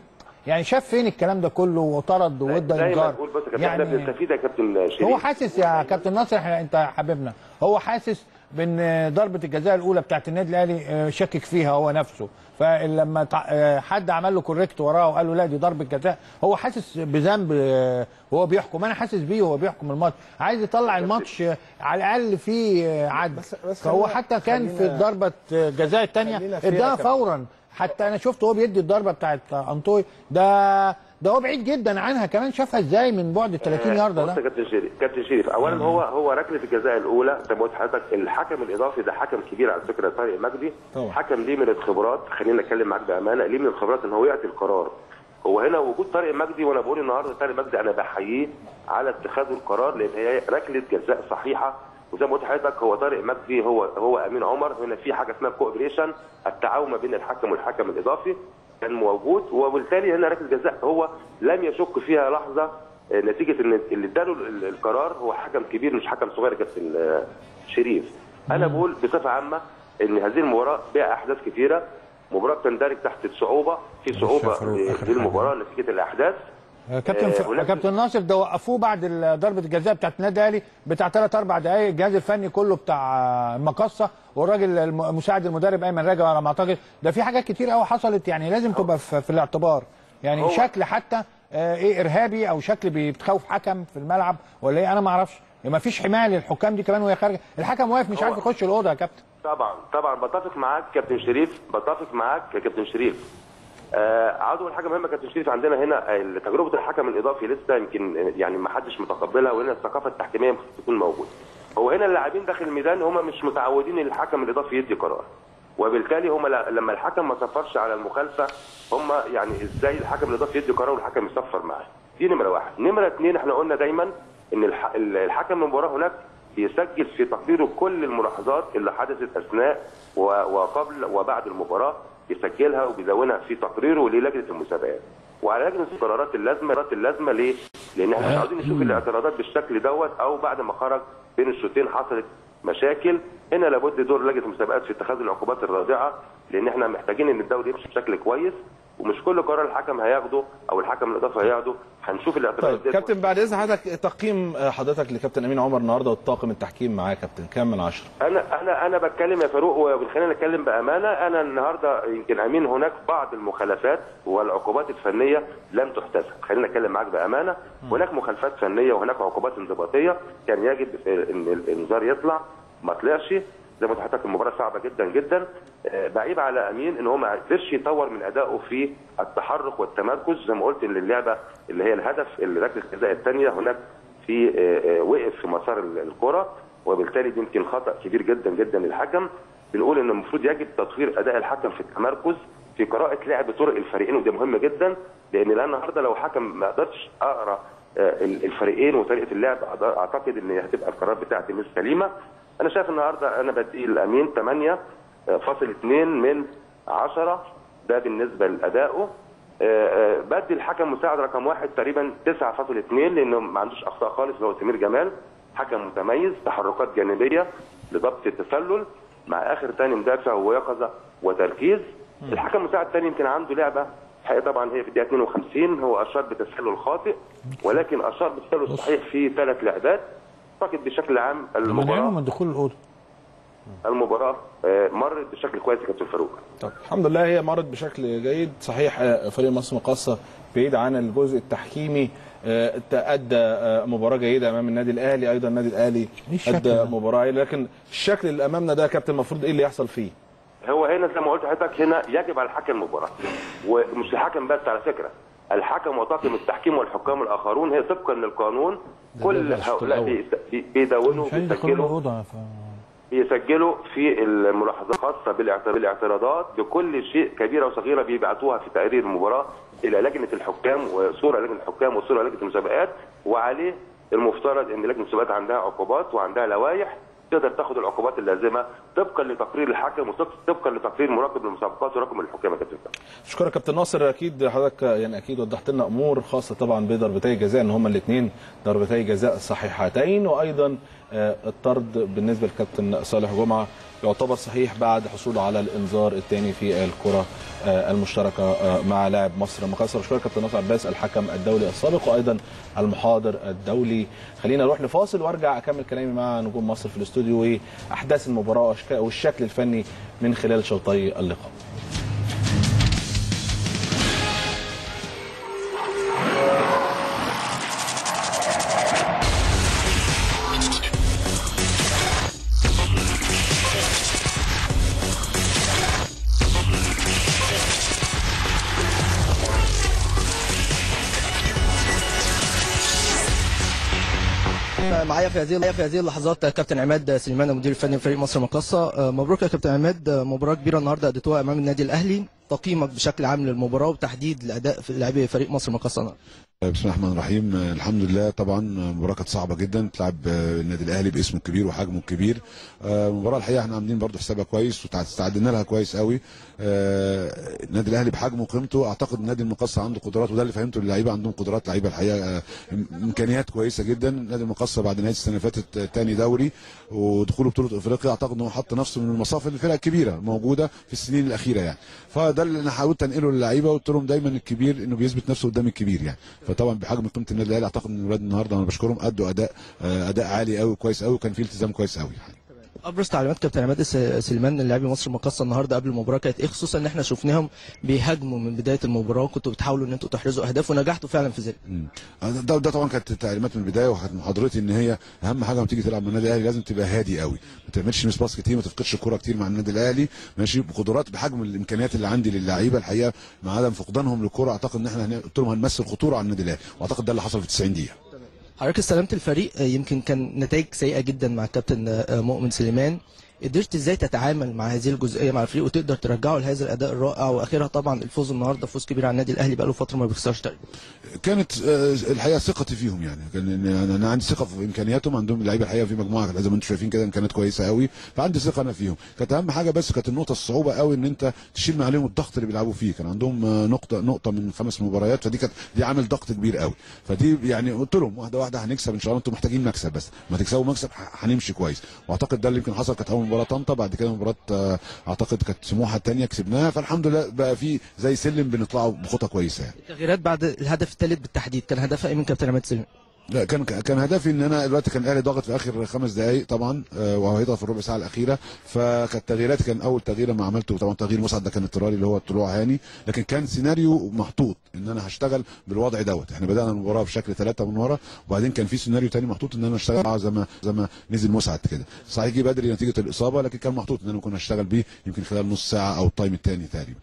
S2: يعني شاف فين الكلام ده كله وطرد وادى
S11: دايما
S2: انذار
S11: بقول بص يا كابتن احنا
S2: يعني
S11: بنستفيد يا كابتن شريف
S2: هو حاسس يا كابتن ناصر احنا انت حبيبنا هو حاسس بان ضربه الجزاء الاولى بتاعت النادي الاهلي آه، شكك فيها هو نفسه فلما تع- آه، حد عمل له كوريكت وراه وقال له لا دي ضربه جزاء هو حاسس بذنب آه، وهو بيحكم انا حاسس بيه وهو بيحكم الماتش عايز يطلع الماتش آه، على الاقل فيه آه، عدل
S1: بس
S2: فهو
S1: خلينا-
S2: حتى كان في
S1: خلينا-
S2: الضربه الجزاء الثانيه
S1: خلينا فيها
S2: اداها
S1: يا كابتن.
S2: فورا حتى انا شفت هو بيدي الضربه بتاعت انطوي ده ده هو بعيد جدا عنها كمان شافها ازاي من بعد 30 يارده
S11: بص
S2: ده
S11: يا كابتن شريف كابتن شريف اولا هو هو ركله الجزاء الاولى زي ما قلت لحضرتك الحكم الاضافي ده حكم كبير على فكره طارق مجدي
S1: طبعا.
S11: حكم ليه من الخبرات خلينا نتكلم معاك بامانه ليه من الخبرات ان هو يعطي القرار هو هنا وجود طارق مجدي وانا بقول النهارده طارق مجدي انا بحييه على اتخاذ القرار لان هي ركله جزاء صحيحه وزي ما قلت لحضرتك هو طارق مجدي هو هو امين عمر هنا في حاجه اسمها كوبريشن التعاون ما بين الحكم والحكم الاضافي كان موجود وبالتالي هنا ركله جزاء هو لم يشك فيها لحظه آه، نتيجه ان اللي اداله ال- القرار هو حكم كبير مش حكم صغير يا كابتن آه، شريف انا بقول بصفه عامه ان هذه المباراه بها احداث كثيره مباراه تندرج تحت الصعوبه في صعوبه
S2: فاروق،
S11: ل-
S2: آخر
S11: للمباراه نتيجه الاحداث
S2: يا كابتن
S11: آه،
S2: ف...
S11: هناك-
S2: كابتن ناصر ده وقفوه بعد ال- ضربه الجزاء بتاعت النادي الاهلي بتاع 3 4 دقائق الجهاز الفني كله بتاع آه، المقصه والراجل الم- مساعد المدرب ايمن راجع على ما اعتقد ده في حاجات كتير قوي حصلت يعني لازم تبقى في, في الاعتبار يعني
S11: هو-
S2: شكل حتى آه، ايه ارهابي او شكل بتخوف حكم في الملعب ولا ايه انا ما اعرفش ما فيش حمايه للحكام دي كمان وهي خارجه الحكم واقف مش
S11: هو-
S2: عارف يخش الاوضه يا كابتن
S11: طبعا طبعا بتفق معاك كابتن شريف بتفق معاك يا كابتن شريف آه عضو حاجه مهمه كابتن شريف عندنا هنا آه، تجربه الحكم الاضافي لسه يمكن آه، يعني ما حدش متقبلها وهنا الثقافه التحكيميه المفروض تكون موجوده هو هنا اللاعبين داخل الميدان هم مش متعودين ان الحكم الاضافي يدي قرار وبالتالي هم ل- لما الحكم ما صفرش على المخالفه هم يعني ازاي الحكم الاضافي يدي قرار والحكم يصفر معاه دي نمره واحد نمره اثنين احنا قلنا دايما ان الح- ال- الحكم المباراه هناك بيسجل في تقريره كل الملاحظات اللي حدثت اثناء و- وقبل وبعد المباراه بيسجلها وبيدونها في تقريره للجنه المسابقات وعلى لجنه القرارات اللازمه القرارات اللازمه ليه؟ لان احنا مش عاوزين نشوف الاعتراضات بالشكل دوت او بعد ما خرج بين الشوطين حصلت مشاكل هنا لابد دور لجنه المسابقات في اتخاذ العقوبات الرادعه لان احنا محتاجين ان الدوري يمشي بشكل كويس ومش كل قرار الحكم هياخده او الحكم الاضافي هياخده هنشوف الاعتراضات
S1: طيب
S11: ديت
S1: كابتن بعد اذن حضرتك تقييم حضرتك لكابتن امين عمر النهارده والطاقم التحكيم معاه كابتن كام من عشرة
S11: انا انا انا بتكلم يا فاروق وخلينا نتكلم بامانه انا النهارده يمكن امين هناك بعض المخالفات والعقوبات الفنيه لم تحتسب خلينا نتكلم معاك بامانه هناك مخالفات فنيه وهناك عقوبات انضباطيه كان يجب ان الانذار يطلع ما طلعش زي ما قلت لحضرتك المباراه صعبه جدا جدا آه، بعيب على امين ان هو ما قدرش يطور من ادائه في التحرك والتمركز زي ما قلت ان اللعبه اللي هي الهدف اللي ركله الجزاء الثانيه هناك في آه، آه، وقف في مسار ال- الكره وبالتالي دي يمكن خطا كبير جدا جدا للحكم بنقول ان المفروض يجب تطوير اداء الحكم في التمركز في قراءه لعب طرق الفريقين وده مهم جدا لان الان النهارده لو حكم ما قدرش اقرا آه، ال- الفريقين وطريقه اللعب أعتقد- اعتقد ان هتبقى القرار بتاعتي مش سليمه انا شايف النهارده انا بدي الامين 8 فاصل 2 من 10 ده بالنسبه لادائه آه، آه، بدي الحكم مساعد رقم واحد تقريبا 9.2 لانه ما عندوش اخطاء خالص اللي هو سمير جمال حكم متميز تحركات جانبيه لضبط التسلل مع اخر تاني مدافع ويقظه وتركيز الحكم المساعد الثاني يمكن عنده لعبه حقيقة طبعا هي في الدقيقه 52 هو اشار بتسلل خاطئ ولكن اشار بتسلل صحيح في ثلاث لعبات اعتقد بشكل عام
S2: منعينه
S11: المباراه
S2: من دخول الاوضه
S11: المباراه آه، مرت بشكل كويس يا كابتن فاروق
S1: طب الحمد لله هي مرت بشكل جيد صحيح آه، فريق مصر مقاصه بعيد عن الجزء التحكيمي آه، ادى آه، مباراه جيده امام النادي الاهلي ايضا النادي الاهلي
S2: إيه الشكل
S1: ادى
S2: ده؟
S1: مباراه جيدة، لكن الشكل اللي امامنا ده يا كابتن المفروض ايه اللي يحصل فيه
S11: هو هنا زي ما قلت لحضرتك هنا يجب على الحكم المباراه ومش الحكم بس على فكره الحكم وطاقم التحكيم والحكام الاخرون هي طبقا للقانون كل هؤلاء بي- بي- بيدونوا
S2: مش عايز يدخلوا
S11: بيسجلوا
S2: الاوضه ف...
S11: بيسجلوا في الملاحظات الخاصه بالاعت- بالاعتراضات بكل شيء كبيره وصغيره بيبعتوها في تقرير المباراه الى لجنه الحكام وصوره لجنه الحكام وصوره لجنه المسابقات وعليه المفترض ان لجنه المسابقات عندها عقوبات وعندها لوائح تقدر تاخد العقوبات اللازمه طبقا لتقرير الحكم وطبقا لتقرير مراقب المسابقات وراقب الحكام يا كابتن فتحي.
S1: اشكرك كابتن ناصر اكيد حضرتك يعني اكيد وضحت لنا امور خاصه طبعا بضربتي الجزاء ان هما الاثنين ضربتي جزاء صحيحتين وايضا آه، الطرد بالنسبه للكابتن صالح جمعه يعتبر صحيح بعد حصوله على الانذار الثاني في الكره آه، المشتركه آه، مع لاعب مصر مقاصر اشكرك كابتن ناصر عباس الحكم الدولي السابق وايضا المحاضر الدولي خلينا نروح لفاصل وارجع اكمل كلامي مع نجوم مصر في الاستوديو واحداث المباراه وأشك- والشكل الفني من خلال شوطي اللقاء
S6: معايا في هذه في هذه اللحظات كابتن عماد سليمان المدير الفني لفريق مصر مقاصه مبروك يا كابتن عماد مباراه كبيره النهارده اديتوها امام النادي الاهلي تقييمك بشكل عام للمباراه وتحديد الاداء في لاعبي فريق مصر مقاصه النهارده.
S12: بسم الله الرحمن الرحيم الحمد لله طبعا مباراه كانت صعبه جدا تلعب النادي الاهلي باسمه الكبير وحجمه الكبير المباراه الحقيقه احنا عاملين برضو حسابها كويس واستعدنا لها كويس قوي النادي الاهلي بحجمه وقيمته اعتقد النادي المقصه عنده قدرات وده اللي فهمته اللعيبه عندهم قدرات لعيبه الحقيقه امكانيات كويسه جدا النادي المقصه بعد نهايه السنه اللي فاتت ثاني دوري ودخوله بطوله افريقيا اعتقد ان هو حط نفسه من المصاف الفرق الكبيره موجوده في السنين الاخيره يعني فده اللي انا حاولت انقله للعيبه وقلت لهم دايما الكبير انه بيثبت نفسه قدام الكبير يعني فطبعا بحجم قيمه النادي الاهلي اعتقد ان اولاد النهارده انا بشكرهم ادوا اداء اداء عالي قوي كويس قوي وكان في التزام كويس قوي يعني.
S6: ابرز تعليمات كابتن عماد سليمان للاعبي مصر المقاصه النهارده قبل المباراه كانت ايه خصوصا ان احنا شفناهم بيهاجموا من بدايه المباراه وكنتوا بتحاولوا ان انتوا تحرزوا اهداف ونجحتوا فعلا في ذلك.
S12: ده ده طبعا كانت تعليمات من البدايه وكانت محاضرتي ان هي اهم حاجه لما تيجي تلعب مع النادي الاهلي لازم تبقى هادي قوي ما تعملش مس باس كتير ما تفقدش الكوره كتير مع النادي الاهلي ماشي بقدرات بحجم الامكانيات اللي عندي للعيبه الحقيقه مع عدم فقدانهم للكوره اعتقد ان احنا قلت لهم هنمثل خطوره على النادي الاهلي واعتقد ده اللي حصل في 90 دقيقه.
S6: حضرتك استلمت الفريق يمكن كان نتائج سيئه جدا مع الكابتن مؤمن سليمان قدرت ازاي تتعامل مع هذه الجزئيه مع الفريق وتقدر ترجعه لهذا الاداء الرائع واخرها طبعا الفوز النهارده فوز كبير على النادي الاهلي بقاله فتره ما بيخسرش تقريبا
S12: كانت الحقيقه ثقتي فيهم يعني كان انا عندي ثقه في امكانياتهم عندهم اللعيبه الحقيقه في مجموعه زي ما انتم شايفين كده امكانيات كويسه قوي فعندي ثقه انا فيهم كانت اهم حاجه بس كانت النقطه الصعوبه قوي ان انت تشيل من عليهم الضغط اللي بيلعبوا فيه كان عندهم نقطه نقطه من خمس مباريات فدي كانت دي عامل ضغط كبير قوي فدي يعني قلت لهم واحده واحده هنكسب ان شاء الله انتم محتاجين مكسب بس ما تكسبوا مكسب هنمشي كويس واعتقد ده اللي يمكن حصل كانت اول مباراه طنطا بعد كده مباراه اعتقد كانت سموحه الثانيه كسبناها فالحمد لله بقى في زي سلم بنطلعوا بخطى كويسه يعني
S6: التغييرات بعد الهدف الثالث بالتحديد كان هدفها ايه من كابتن عماد سليمان؟
S12: لا كان كان هدفي ان انا دلوقتي كان الاهلي ضاغط في اخر خمس دقائق طبعا وهو هيضغط في الربع ساعه الاخيره فكانت تغييراتي كان اول تغيير ما عملته طبعا تغيير مسعد ده كان اضطراري اللي هو طلوع هاني لكن كان سيناريو محطوط ان انا هشتغل بالوضع دوت احنا بدانا المباراه بشكل ثلاثه من ورا وبعدين كان في سيناريو ثاني محطوط ان انا اشتغل زي ما زي ما نزل مسعد كده صحيح جه بدري نتيجه الاصابه لكن كان محطوط ان انا ممكن اشتغل بيه يمكن خلال نص ساعه او التايم الثاني تقريبا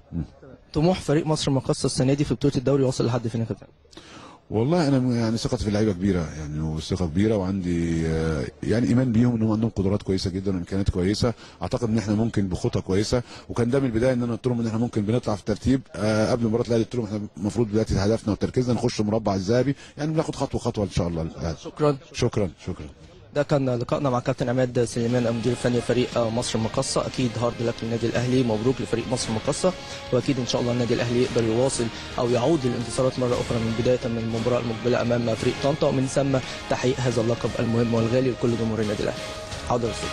S6: طموح فريق مصر المقاصه السنه دي في بطوله الدوري وصل لحد فين يا كابتن؟
S12: والله انا يعني ثقتي في اللعيبه كبيره يعني وثقه كبيره وعندي يعني ايمان بيهم انهم عندهم قدرات كويسه جدا وامكانيات كويسه اعتقد ان احنا ممكن بخطى كويسه وكان ده من البدايه ان انا قلت لهم ان احنا ممكن بنطلع في ترتيب قبل مباراه الاهلي قلت لهم احنا المفروض دلوقتي هدفنا وتركيزنا نخش المربع الذهبي يعني بناخد خطوه خطوه ان شاء الله
S6: شكرا
S12: شكرا شكرا
S6: ده كان لقائنا مع كابتن عماد سليمان المدير الفني لفريق مصر المقاصه اكيد هارد لك للنادي الاهلي مبروك لفريق مصر المقاصه واكيد ان شاء الله النادي الاهلي يقدر يواصل او يعود للانتصارات مره اخرى من بدايه من المباراه المقبله امام فريق طنطا ومن ثم تحقيق هذا اللقب المهم والغالي لكل جمهور النادي الاهلي حاضر رسول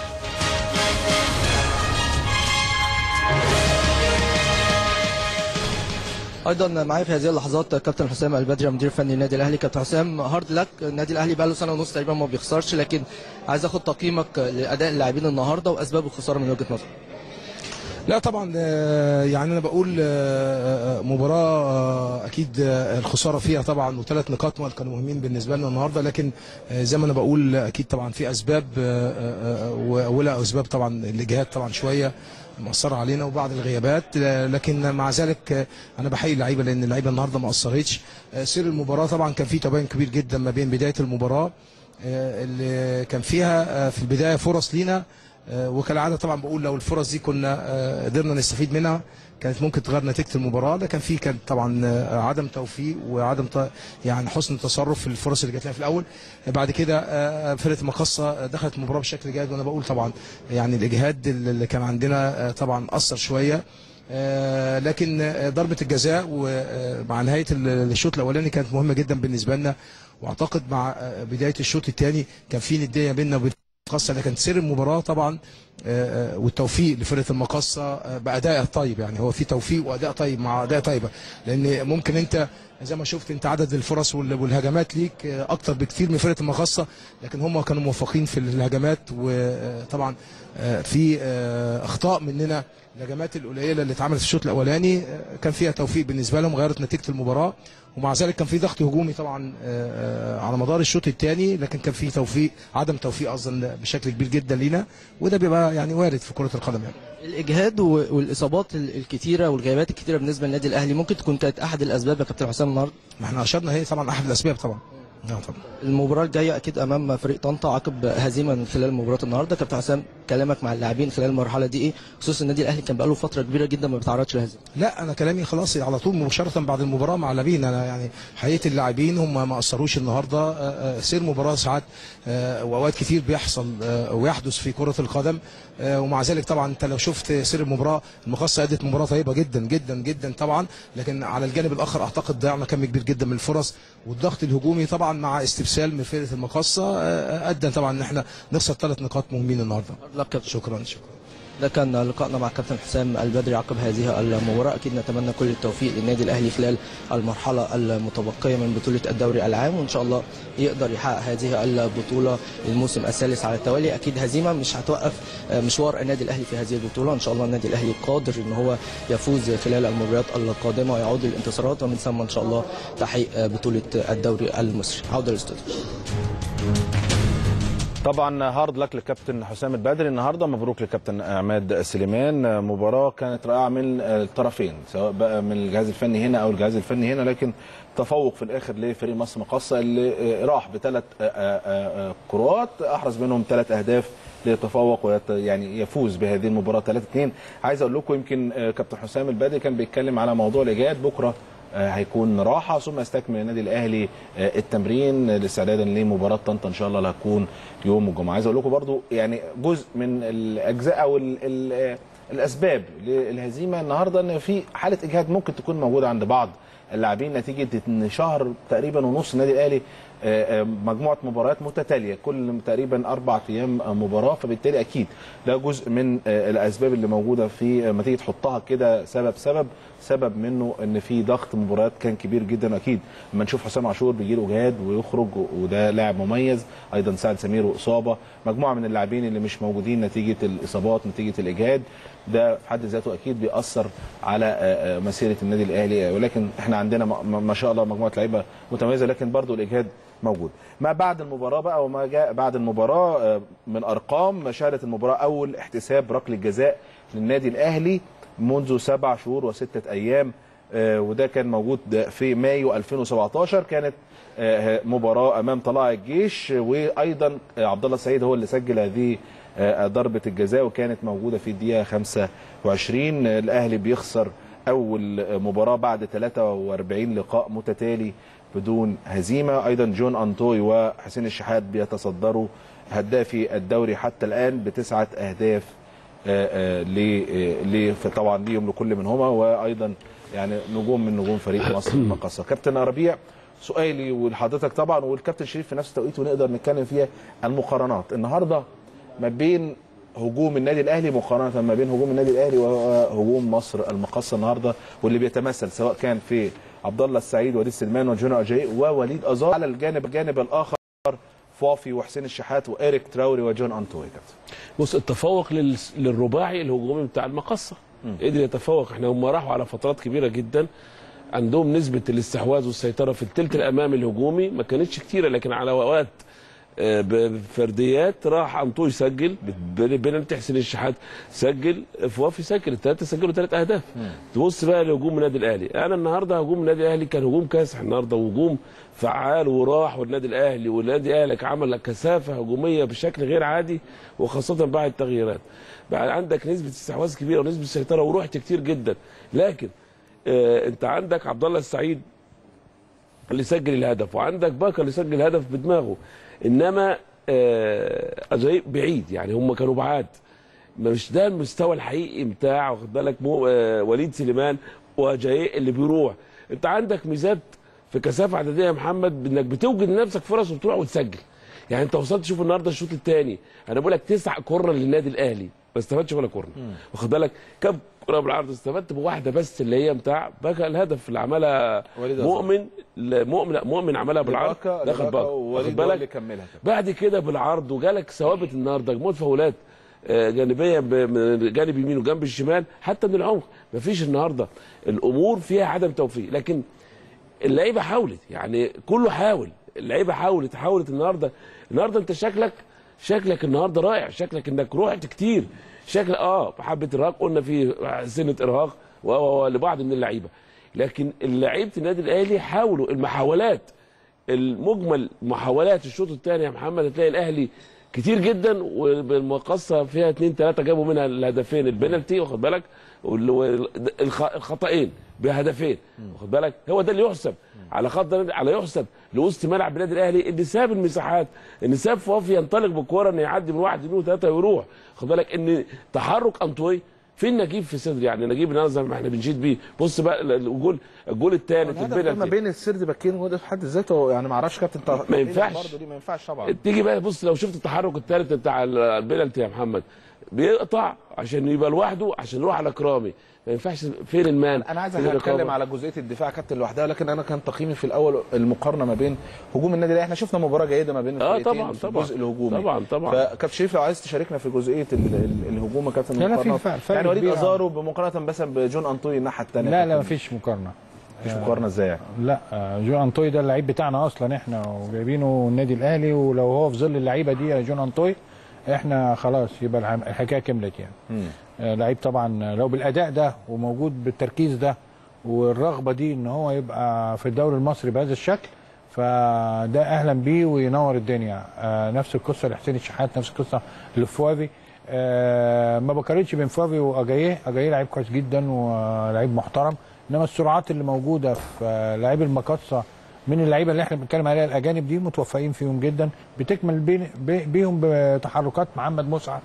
S6: ايضا معايا في هذه اللحظات كابتن حسام البدري مدير فني النادي الاهلي كابتن حسام هارد لك النادي الاهلي بقى له سنه ونص تقريبا ما بيخسرش لكن عايز اخد تقييمك لاداء اللاعبين النهارده واسباب الخساره من وجهه نظرك
S13: لا طبعا يعني انا بقول مباراه اكيد الخساره فيها طبعا وثلاث نقاط كانوا مهمين بالنسبه لنا النهارده لكن زي ما انا بقول اكيد طبعا في اسباب ولا اسباب طبعا الاجهاد طبعا شويه مأثرة علينا وبعض الغيابات لكن مع ذلك انا بحيي اللعيبه لان اللعيبه النهارده ما اثرتش سير المباراه طبعا كان في تباين كبير جدا ما بين بدايه المباراه اللي كان فيها في البدايه فرص لينا آه، وكالعاده طبعا بقول لو الفرص دي كنا آه، قدرنا نستفيد منها كانت ممكن تغير نتيجه المباراه لكن في كان طبعا آه، عدم توفيق وعدم ت- يعني حسن تصرف في الفرص اللي جات لنا في الاول بعد كده آه، فرقه مقصه دخلت المباراه بشكل جيد وانا بقول طبعا يعني الاجهاد اللي كان عندنا آه، طبعا اثر شويه آه، لكن آه، ضربه الجزاء ومع نهايه ال- الشوط الاولاني كانت مهمه جدا بالنسبه لنا واعتقد مع آه، بدايه الشوط الثاني كان في نديه بيننا وبين المقصه لكن سير المباراه طبعا آه، آه، والتوفيق لفرقه المقصه آه، باداء طيب يعني هو في توفيق واداء طيب مع اداء طيبه لان ممكن انت زي ما شفت انت عدد الفرص وال- والهجمات ليك آه، اكتر بكتير من فرقه المقصه لكن هم كانوا موفقين في الهجمات وطبعا آه، في آه، اخطاء مننا الهجمات القليله اللي اتعملت في الشوط الاولاني آه، كان فيها توفيق بالنسبه لهم غيرت نتيجه المباراه ومع ذلك كان في ضغط هجومي طبعا آه، آه، على مدار الشوط الثاني لكن كان في توفيق عدم توفيق اصلا بشكل كبير جدا لينا وده بيبقى يعني وارد في كره القدم يعني
S6: الاجهاد و- والاصابات ال- الكتيره والغيابات الكتيره بالنسبه للنادي الاهلي ممكن تكون كانت احد الاسباب يا كابتن حسام النهارده
S13: ما احنا اشرنا هي طبعا احد الاسباب طبعا نعم طبعا
S6: المباراه الجايه اكيد امام فريق طنطا عقب هزيمه من خلال مباراه النهارده كابتن حسام كلامك مع اللاعبين خلال المرحله دي ايه خصوصا النادي الاهلي كان بقاله فتره كبيره جدا ما بيتعرضش لهزيمه
S13: لا انا كلامي خلاص على طول مباشره بعد المباراه مع اللاعبين انا يعني حقيقه اللاعبين هم ما قصروش النهارده آه، آه، سير مباراه ساعات آه، واوقات كتير بيحصل آه، ويحدث في كره القدم آه، ومع ذلك طبعا انت لو شفت سير المباراه المقصه ادت مباراه طيبه جدا جدا جدا طبعا لكن على الجانب الاخر اعتقد ضيعنا كم كبير جدا من الفرص والضغط الهجومي طبعا مع استبسال من فرقه المقصه آه، ادى طبعا ان احنا نخسر ثلاث نقاط مهمين النهارده شكرا شكرا
S6: ده كان لقائنا مع كابتن حسام البدري عقب هذه المباراة أكيد نتمنى كل التوفيق للنادي الأهلي خلال المرحلة المتبقية من بطولة الدوري العام وإن شاء الله يقدر يحقق هذه البطولة الموسم الثالث على التوالي أكيد هزيمة مش هتوقف مشوار النادي الأهلي في هذه البطولة إن شاء الله النادي الأهلي قادر إن هو يفوز خلال المباريات القادمة ويعود للانتصارات ومن ثم إن شاء الله تحقيق بطولة الدوري المصري عودة للاستوديو
S1: طبعا هارد لك للكابتن حسام البدري النهارده مبروك للكابتن عماد سليمان مباراه كانت رائعه من الطرفين سواء بقى من الجهاز الفني هنا او الجهاز الفني هنا لكن تفوق في الاخر لفريق مصر مقصه اللي راح بثلاث كروات احرز منهم ثلاث اهداف ليتفوق ويت يعني يفوز بهذه المباراه 3 2 عايز اقول لكم يمكن كابتن حسام البدري كان بيتكلم على موضوع الايجاد بكره هيكون راحه ثم يستكمل النادي الاهلي التمرين استعدادا لمباراه طنطا ان شاء الله اللي هتكون يوم الجمعه عايز اقول لكم برضو يعني جزء من الاجزاء او ال ال الاسباب للهزيمه النهارده ان في حاله اجهاد ممكن تكون موجوده عند بعض اللاعبين نتيجه ان شهر تقريبا ونص النادي الاهلي مجموعه مباريات متتاليه كل تقريبا اربع ايام مباراه فبالتالي اكيد ده جزء من الاسباب اللي موجوده في لما تيجي تحطها كده سبب سبب سبب منه ان في ضغط مباريات كان كبير جدا اكيد لما نشوف حسام عاشور بيجي له اجهاد ويخرج وده لاعب مميز ايضا سعد سمير واصابه مجموعه من اللاعبين اللي مش موجودين نتيجه الاصابات نتيجه الاجهاد ده في حد ذاته اكيد بيأثر على مسيره النادي الاهلي ولكن احنا عندنا ما شاء الله مجموعه لعيبه متميزه لكن برضو الاجهاد موجود ما بعد المباراه بقى وما جاء بعد المباراه من ارقام شهدت المباراه اول احتساب ركله جزاء للنادي الاهلي منذ سبع شهور وستة أيام وده كان موجود في مايو 2017 كانت مباراة أمام طلائع الجيش وأيضا عبد الله السعيد هو اللي سجل هذه ضربة الجزاء وكانت موجودة في الدقيقة 25 الأهلي بيخسر أول مباراة بعد 43 لقاء متتالي بدون هزيمة أيضا جون أنتوي وحسين الشحات بيتصدروا هدافي الدوري حتى الآن بتسعة أهداف ل طبعا ليهم لكل منهما وايضا يعني نجوم من نجوم فريق مصر المقصه كابتن ربيع سؤالي ولحضرتك طبعا والكابتن شريف في نفس التوقيت ونقدر نتكلم فيها المقارنات النهارده ما بين هجوم النادي الاهلي مقارنه ما بين هجوم النادي الاهلي وهجوم مصر المقصه النهارده واللي بيتمثل سواء كان في عبد الله السعيد وليد سليمان وجونو اجاي ووليد ازار على الجانب الجانب الاخر فافي وحسين الشحات وإيريك تراوري وجون أنتوي
S3: بص التفوق لل... للرباعي الهجومي بتاع المقصة قدر يتفوق احنا هم راحوا على فترات كبيرة جدا عندهم نسبة الاستحواذ والسيطرة في الثلث الأمامي الهجومي ما كانتش كتيرة لكن على أوقات آه، بفرديات راح انطوي سجل بنالتي حسين الشحات سجل فوافي سجل الثلاثه سجلوا ثلاث اهداف تبص بقى لهجوم النادي الاهلي انا النهارده هجوم النادي الاهلي كان هجوم كاسح النهارده وهجوم فعال وراح والنادي الاهلي والنادي الاهلي عمل كثافه هجوميه بشكل غير عادي وخاصه بعد التغييرات بقى عندك نسبه استحواذ كبيره ونسبه سيطره ورحت كتير جدا لكن آه انت عندك عبد الله السعيد اللي سجل الهدف وعندك باكر اللي سجل الهدف بدماغه انما آه أجاي بعيد يعني هم كانوا بعاد مش ده المستوى الحقيقي بتاع واخد بالك مو آه وليد سليمان وجاي اللي بيروح انت عندك ميزات في كثافه عدديه يا محمد بانك بتوجد لنفسك فرص وتروح وتسجل يعني انت وصلت شوف النهارده الشوط الثاني انا بقول لك تسع كره للنادي الاهلي ما استفادش ولا كورنر واخد بالك كم كره بالعرض استفدت بواحده بس اللي هي بتاع باكا الهدف اللي عملها
S1: وليد أزهر.
S3: مؤمن لا، مؤمن لا، مؤمن عملها بالعرض
S1: لباكا-
S3: دخل
S1: لباكا
S3: باكا
S1: ووليد
S3: واخد
S1: هو اللي
S3: بالك
S1: كملها كمان.
S3: بعد كده بالعرض وجالك ثوابت النهارده مجموعه فاولات آه، جانبيه ب- من جانب يمين وجنب الشمال حتى من العمق مفيش النهارده الامور فيها عدم توفيق لكن اللعيبه حاولت يعني كله حاول اللعيبه حاولت حاولت النهارده النهارده انت شكلك شكلك النهارده رائع شكلك انك رحت كتير شكل اه حبه ارهاق قلنا في سنه ارهاق و- و- و- لبعض من اللعيبه لكن لعيبه النادي الاهلي حاولوا المحاولات المجمل محاولات الشوط الثاني يا محمد هتلاقي الاهلي كتير جدا والمقصه فيها اثنين ثلاثه جابوا منها الهدفين البنالتي واخد بالك وال- وال- الخ- الخطأين بهدفين واخد بالك هو ده اللي يحسب على خط على يحسب لوسط ملعب النادي الاهلي ان ساب المساحات ان ساب فوفي ينطلق بالكوره ان يعدي من واحد اثنين وثلاثه ويروح واخد بالك ان تحرك انطوي فين نجيب في صدر يعني نجيب النهارده زي ما احنا بنشيد بيه بص بقى ال- الجول الجول الثالث
S1: الهدف ده ما
S3: البنالتي
S1: بين السرد باكين وده في حد ذاته يعني ما اعرفش كابتن طه-
S3: ما ينفعش.
S1: برضه دي ما ينفعش طبعا
S3: تيجي بقى بص لو شفت التحرك الثالث بتاع ال- البنالتي يا محمد بيقطع عشان يبقى لوحده عشان يروح على كرامي ما ينفعش فين المان
S1: انا عايز
S3: فين
S1: اتكلم
S3: الرقابة؟
S1: على جزئيه الدفاع كابتن لوحدها لكن انا كان تقييمي في الاول المقارنه ما بين هجوم النادي الاهلي احنا شفنا مباراه جيده ما بين
S3: آه
S1: الفريقين
S3: طبعاً،
S1: في
S3: طبعاً.
S1: الجزء الهجومي
S3: طبعاً، طبعاً.
S1: فكابتن شريف لو عايز تشاركنا في جزئيه ال- ال- الهجوم يا كابتن
S2: لا، لا، في
S1: المقارنة.
S2: فرق- فرق
S1: يعني وليد
S2: كبير.
S1: ازارو بمقارنه مثلا بجون انطوي الناحيه الثانيه
S2: لا لا مفيش مقارنه
S1: مفيش مقارنه ازاي يعني
S2: لا آه، جون انطوي ده اللعيب بتاعنا اصلا احنا وجايبينه النادي الاهلي ولو هو في ظل اللعيبه دي يا جون انطوي احنا خلاص يبقى العم- الحكايه كملت يعني آه، لعيب طبعا لو بالاداء ده وموجود بالتركيز ده والرغبه دي ان هو يبقى في الدوري المصري بهذا الشكل فده اهلا بيه وينور الدنيا آه، نفس القصه لحسين الشحات نفس القصه لفوافي آه، ما بقارنش بين فوافي واجاييه اجاييه لعيب كويس جدا ولعيب محترم انما السرعات اللي موجوده في آه، لعيب المقصه من اللعيبه اللي احنا بنتكلم عليها الاجانب دي متوفقين فيهم جدا بتكمل بين بي- بيهم بتحركات محمد مسعد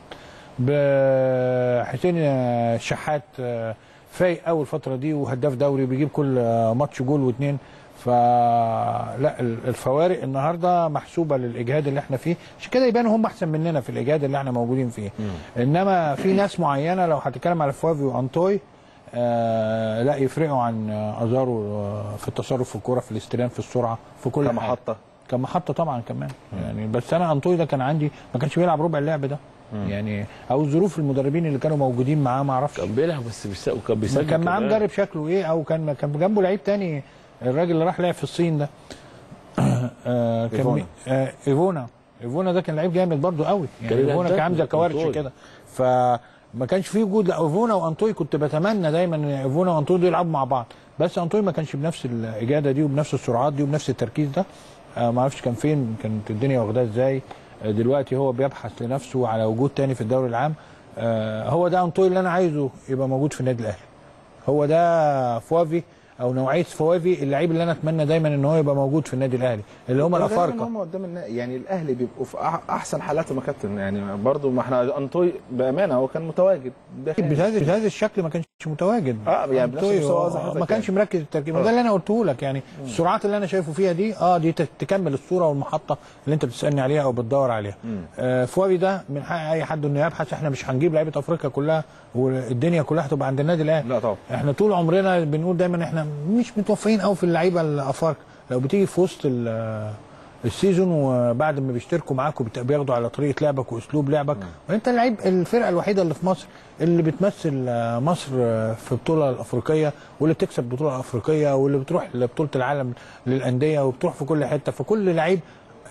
S2: بحسين آه، الشحات آه، فايق قوي الفتره دي وهداف دوري بيجيب كل آه، ماتش جول واثنين فلا ال- الفوارق النهارده محسوبه للاجهاد اللي احنا فيه عشان كده يبانوا هم احسن مننا في الاجهاد اللي احنا موجودين فيه انما في ناس معينه لو هتتكلم على فوافي وانطوي آه لا يفرقوا عن آه، ازارو آه، في التصرف في الكوره في الاستلام في السرعه في كل حاجة.
S1: كمحطه
S2: كمحطه طبعا كمان يعني بس انا انطوي ده كان عندي ما كانش بيلعب ربع اللعب ده يعني او ظروف المدربين اللي كانوا موجودين معاه ما اعرفش
S3: كان بيلعب بس بيس- وكان
S2: ما
S3: بيسجل
S2: كان معاه
S3: كمان.
S2: مدرب شكله ايه او كان كان جنبه لعيب تاني الراجل اللي راح لعب في الصين ده آه كان
S1: إيفونا.
S2: مي- آه ايفونا ايفونا ده كان لعيب جامد برضه قوي يعني
S3: كان
S2: ايفونا كان
S3: يلعب
S2: عامل زي كوارتش
S3: أنطوي.
S2: كده فما كانش فيه وجود لا ايفونا وانطوي كنت بتمنى دايما ان ايفونا وانطوي دول يلعبوا مع بعض بس انطوي ما كانش بنفس الاجاده دي وبنفس السرعات دي وبنفس التركيز ده آه ما اعرفش كان فين كانت الدنيا واخداه ازاي آه دلوقتي هو بيبحث لنفسه على وجود تاني في الدوري العام آه هو ده انطوي اللي انا عايزه يبقى موجود في النادي الاهلي هو ده فوافي او نوعيه فوافي اللعيب اللي انا اتمنى دايما ان هو يبقى موجود في النادي الاهلي اللي هم
S1: غالباً
S2: الافارقه
S1: هم قدام النا... يعني الاهلي بيبقوا في أح- احسن حالاتهم يا كابتن يعني برضه ما احنا انطوي بامانه هو كان متواجد ده
S2: بهذا بهذا الشكل ما كانش متواجد
S1: اه يعني بنفس
S2: أنطوي
S1: المستوى
S2: هو
S1: زي حضرتك
S2: ما كانش
S1: يعني.
S2: مركز التركيز
S1: آه.
S2: ده اللي انا قلته لك يعني السرعات اللي انا شايفه فيها دي اه دي ت- تكمل الصوره والمحطه اللي انت بتسالني عليها او بتدور عليها آه فوافي ده من حق اي حد انه يبحث احنا مش هنجيب لعيبه افريقيا كلها والدنيا كلها هتبقى عند النادي الاهلي
S1: لا طبعا
S2: احنا طول عمرنا بنقول دايما احنا مش متوفقين قوي في اللعيبه الافارقه لو بتيجي في وسط ال- السيزون وبعد ما بيشتركوا معاك وبت- بياخدوا على طريقه لعبك واسلوب لعبك وانت اللعيب الفرقه الوحيده اللي في مصر اللي بتمثل آه، مصر آه، في البطوله الافريقيه واللي بتكسب البطوله الافريقيه واللي بتروح لبطوله العالم للانديه وبتروح في كل حته فكل لعيب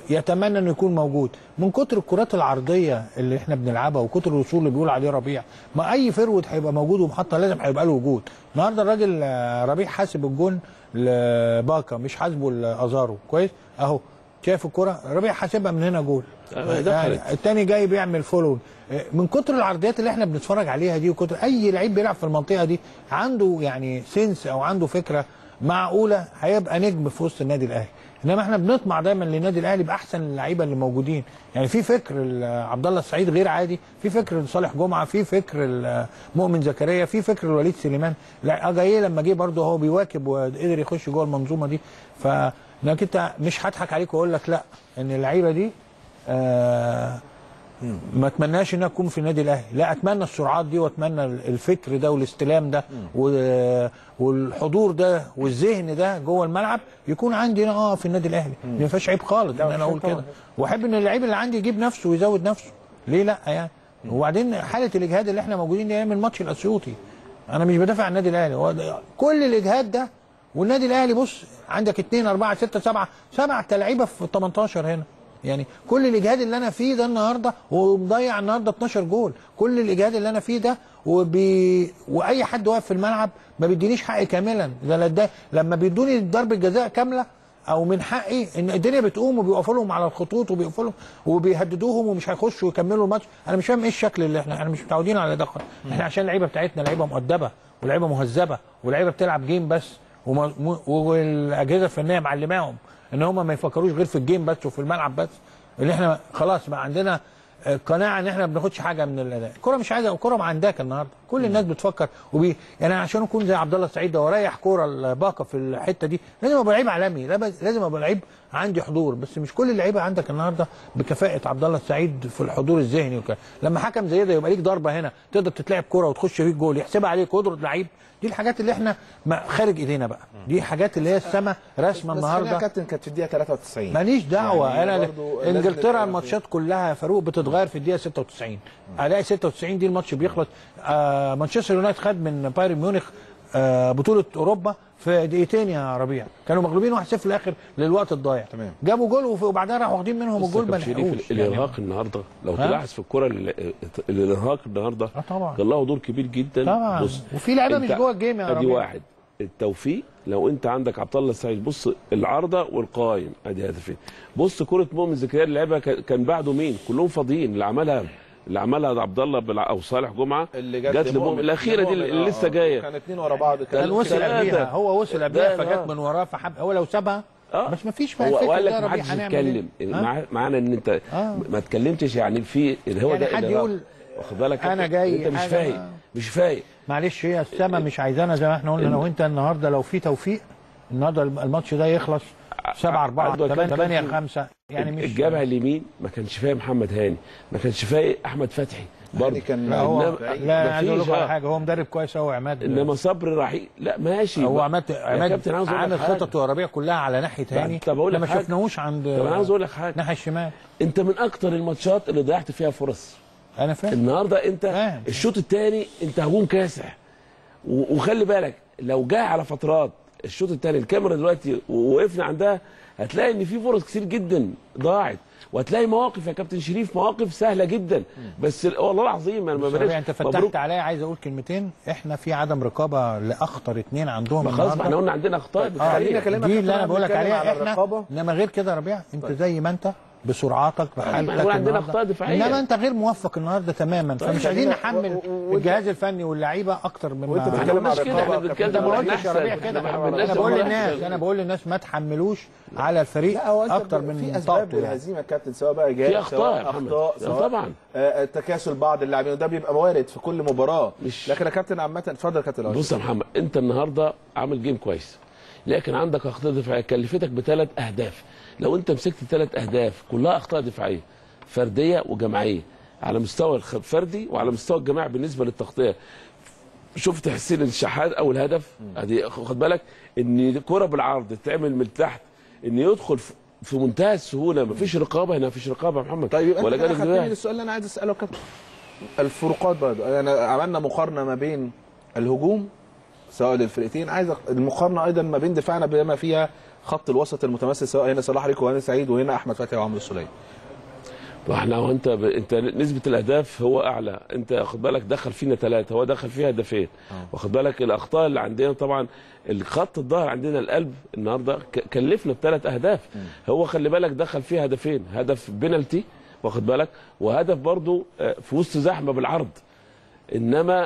S2: يتمنى انه يكون موجود من كتر الكرات العرضيه اللي احنا بنلعبها وكتر الوصول اللي بيقول عليه ربيع ما اي فرود هيبقى موجود ومحطه لازم هيبقى له وجود النهارده الراجل آه، ربيع حاسب الجون لباكا مش حاسبه لازارو كويس اهو شايف الكره ربيع حاسبها من هنا جول
S3: آه، دخلت.
S2: التاني جاي بيعمل فولو من كتر العرضيات اللي احنا بنتفرج عليها دي وكتر اي لعيب بيلعب في المنطقه دي عنده يعني سنس او عنده فكره معقوله هيبقى نجم في وسط النادي الاهلي انما احنا بنطمع دايما للنادي الاهلي باحسن اللعيبه اللي موجودين يعني في فكر ال- عبد الله السعيد غير عادي في فكر لصالح جمعه في فكر ال- مؤمن زكريا في فكر لوليد سليمان لا اجاييه لما جه برده هو بيواكب وقدر يخش جوه المنظومه دي فانك انت مش هضحك عليك واقول لك لا ان اللعيبه دي آه ما اتمناش انها تكون في النادي الاهلي لا اتمنى السرعات دي واتمنى الفكر ده والاستلام ده و- والحضور ده والذهن ده جوه الملعب يكون عندي انا اه في النادي الاهلي ما فيهاش عيب خالص ان انا اقول كده واحب ان اللعيب اللي عندي يجيب نفسه ويزود نفسه ليه لا يعني وبعدين حاله الاجهاد اللي احنا موجودين دي من الماتش الاسيوطي انا مش بدافع عن النادي الاهلي هو ده- كل الاجهاد ده والنادي الاهلي بص عندك 2 4 6 7 سبع لعيبه في 18 هنا يعني كل الاجهاد اللي انا فيه ده النهارده ومضيع النهارده 12 جول كل الاجهاد اللي انا فيه ده وبي... واي حد واقف في الملعب ما بيدينيش حقي كاملا ده لا ده لما بيدوني ضربه جزاء كامله او من حقي ان الدنيا بتقوم وبيقفوا لهم على الخطوط وبيقفوا لهم وبيهددوهم ومش هيخشوا يكملوا الماتش انا مش فاهم ايه الشكل اللي احنا احنا مش متعودين على ده خالص. احنا عشان اللعيبه بتاعتنا لعيبه مؤدبه ولعيبه مهذبه ولعيبه بتلعب جيم بس وما- م- والاجهزه الفنيه معلماهم ان هم ما يفكروش غير في الجيم بس وفي الملعب بس اللي احنا خلاص بقى عندنا آه، قناعه ان احنا ما بناخدش حاجه من الاداء الكره مش عايزه الكره معنداك النهارده كل الناس بتفكر وبي يعني أنا عشان اكون زي عبد الله السعيد ده واريح كوره الباقه في الحته دي لازم ابقى لعيب عالمي لا بس- لازم ابقى لعيب عندي حضور بس مش كل اللعيبه عندك النهارده بكفاءه عبد الله السعيد في الحضور الذهني وكده لما حكم زي ده يبقى ليك ضربه هنا تقدر تتلعب كوره وتخش فيك جول يحسبها عليك قدره لعيب دي الحاجات اللي احنا ما خارج ايدينا بقى دي حاجات اللي هي السما رسمه
S1: بس خلينا يا
S2: النهارده
S1: كابتن كانت في الدقيقه 93
S2: ماليش دعوه
S1: يعني
S2: انا
S1: برضو لازم
S2: انجلترا
S1: نبقى
S2: الماتشات كلها يا فاروق بتتغير في الدقيقه 96 الاقي 96 دي الماتش بيخلص آه مانشستر يونايتد خد من بايرن ميونخ آه بطوله اوروبا في دقيقتين يا ربيع كانوا مغلوبين 1-0 في الاخر للوقت الضايع
S1: تمام.
S2: جابوا جول وف- وبعدها راحوا واخدين منهم
S3: بص يا
S2: الجول ما
S3: كابتن شريف
S2: لحقوش
S3: ال- الارهاق النهارده لو
S2: ها؟
S3: تلاحظ في الكره ال- الارهاق النهارده
S2: اه طبعا
S3: كان له دور كبير جدا
S2: طبعا.
S3: بص
S2: وفي لعيبة
S3: أنت-
S2: مش جوه الجيم يا
S3: ادي
S2: ربيع.
S3: واحد التوفيق لو انت عندك عبد الله السعيد بص العارضه والقايم ادي هدفين بص كره مؤمن زكريا اللي لعبها كان كان بعده مين كلهم فاضيين اللي عملها اللي عملها عبد الله بالع- او صالح جمعه
S1: اللي
S3: جت لمؤمن الاخيره دي اللي لسه جايه
S1: كان اثنين ورا بعض
S2: كان وصل
S3: ثلاثة.
S2: قبليها هو وصل
S3: ده-
S2: قبليها
S3: ده-
S2: فجت من وراه فحب هو لو سابها
S3: اه
S2: بس ما فيش بقى
S3: هو
S2: الفكر
S3: وقال لك
S2: ده
S3: ما
S2: ربيع
S3: حدش
S2: هنعمل إيه؟
S3: يتكلم
S2: ها؟
S3: مع- معنى ان انت
S2: آه.
S3: ما اتكلمتش يعني في اللي هو
S2: يعني
S3: ده
S2: حد
S3: الإرهاق.
S2: يقول
S3: واخد بالك
S2: أنا
S3: أنت-
S2: جاي
S3: انت مش
S2: حاجة
S3: فايق
S2: ما-
S3: مش فايق
S2: معلش هي السما مش عايزانا زي ما احنا قلنا انا وانت النهارده لو في توفيق النهارده الماتش ده يخلص 7 4
S3: عنده كام
S2: 8
S3: كام
S2: 5 يعني مش
S3: الجبهه اليمين ما كانش فايق محمد هاني ما كانش فايق احمد فتحي برضه
S1: كان
S2: لا هو
S3: إنما-
S2: لا انا عايز اقول
S3: مفيش
S2: لكم على
S3: آه.
S2: حاجه هو مدرب كويس قوي عماد
S3: انما صبري رحيل لا ماشي
S2: هو
S3: بقى.
S2: عماد
S3: يا
S2: عماد
S3: كابتن عاوز أقول لك
S2: عامل
S3: حاجة.
S2: خطط وربيع كلها على ناحيه هاني
S3: طب أقول لك
S2: ما
S3: حاجة.
S2: شفناهوش عند
S3: طب انا عاوز اقول لك حاجه
S2: ناحيه الشمال
S3: انت من اكتر الماتشات اللي ضيعت فيها فرص
S2: انا فاهم
S3: النهارده انت
S2: فاهم.
S3: الشوط الثاني انت هجوم كاسح و- وخلي بالك لو جاء على فترات الشوط الثاني الكاميرا دلوقتي ووقفنا عندها هتلاقي ان في فرص كتير جدا ضاعت وهتلاقي مواقف يا كابتن شريف مواقف سهله جدا بس ال- والله العظيم انا ما
S2: بس
S3: بلاش
S2: ربيع انت فتحت عليا عايز اقول كلمتين احنا في عدم رقابه لاخطر اثنين عندهم
S3: ما خلاص ما
S2: النهاردة.
S3: احنا قلنا عندنا اخطاء
S2: اه
S3: دفاعية.
S1: أكلمك
S2: دي
S1: يا
S2: اللي انا
S1: كابتن،
S2: بقول لك
S1: بنتكلم
S2: عليها
S1: على
S2: احنا
S1: الرقابة.
S2: انما غير كده يا ربيع انت زي ما انت بسرعاتك بحالتك
S3: بنقول عندنا
S2: النهاردة.
S3: أخطاء دفاعية.
S2: انما انت غير موفق النهارده تماما فمش عايزين نحمل الجهاز الفني واللعيبه اكتر من
S1: وانت
S2: ما-
S1: بتتكلم على
S3: مش كده احنا
S1: الرقابة
S3: بنتكلم
S2: انت ما
S3: على
S2: قلتش يا
S3: احنا
S2: ربيع
S3: أحسن.
S2: كده
S3: احنا ما عملناش
S2: انا بقول
S3: والله
S2: للناس
S3: أحسن.
S2: انا بقول للناس ما تحملوش على الفريق
S1: لا هو انت
S2: اكتر
S1: ب-
S2: من
S1: في اسباب
S2: طاقته يعني.
S1: للهزيمه يا كابتن سواء بقى جهاد
S3: في أخطاء
S1: سواء
S3: يا محمد.
S1: اخطاء
S3: لا
S1: سواء
S3: طبعا.
S1: آه، تكاسل بعض اللاعبين وده بيبقى وارد في كل مباراه
S3: مش-
S1: لكن يا كابتن عامه اتفضل يا كابتن
S3: بص يا محمد انت النهارده عامل جيم كويس لكن عندك اخطاء دفاعيه كلفتك بثلاث اهداف لو انت مسكت ثلاث اهداف كلها اخطاء دفاعيه فرديه وجماعيه على مستوى الخ- الفردي وعلى مستوى الجماعي بالنسبه للتغطيه شفت حسين الشحات اول هدف ادي خد بالك ان كره بالعرض تتعمل من تحت ان يدخل في- في منتهى السهوله مفيش رقابه هنا مفيش رقابه يا محمد
S1: طيب يبقى
S3: ولا
S1: انت كده
S3: جالك
S1: خدتني
S3: دماغ
S1: للسؤال اللي انا عايز اساله يا كابتن الفروقات برضه انا عملنا مقارنه ما بين الهجوم سواء للفرقتين عايز أق- المقارنه ايضا ما بين دفاعنا بما فيها خط الوسط المتمثل سواء هنا صلاح ريكو وهنا سعيد وهنا احمد فتحي وعمرو السوليه
S3: واحنا وانت ب... انت نسبه الاهداف هو اعلى انت واخد بالك دخل فينا ثلاثه هو دخل فيها هدفين واخد بالك الاخطاء اللي عندنا طبعا الخط الظهر عندنا القلب النهارده ك... كلفنا بثلاث اهداف هو خلي بالك دخل فيها هدفين هدف بينالتي واخد بالك وهدف برضو آه، في وسط زحمه بالعرض انما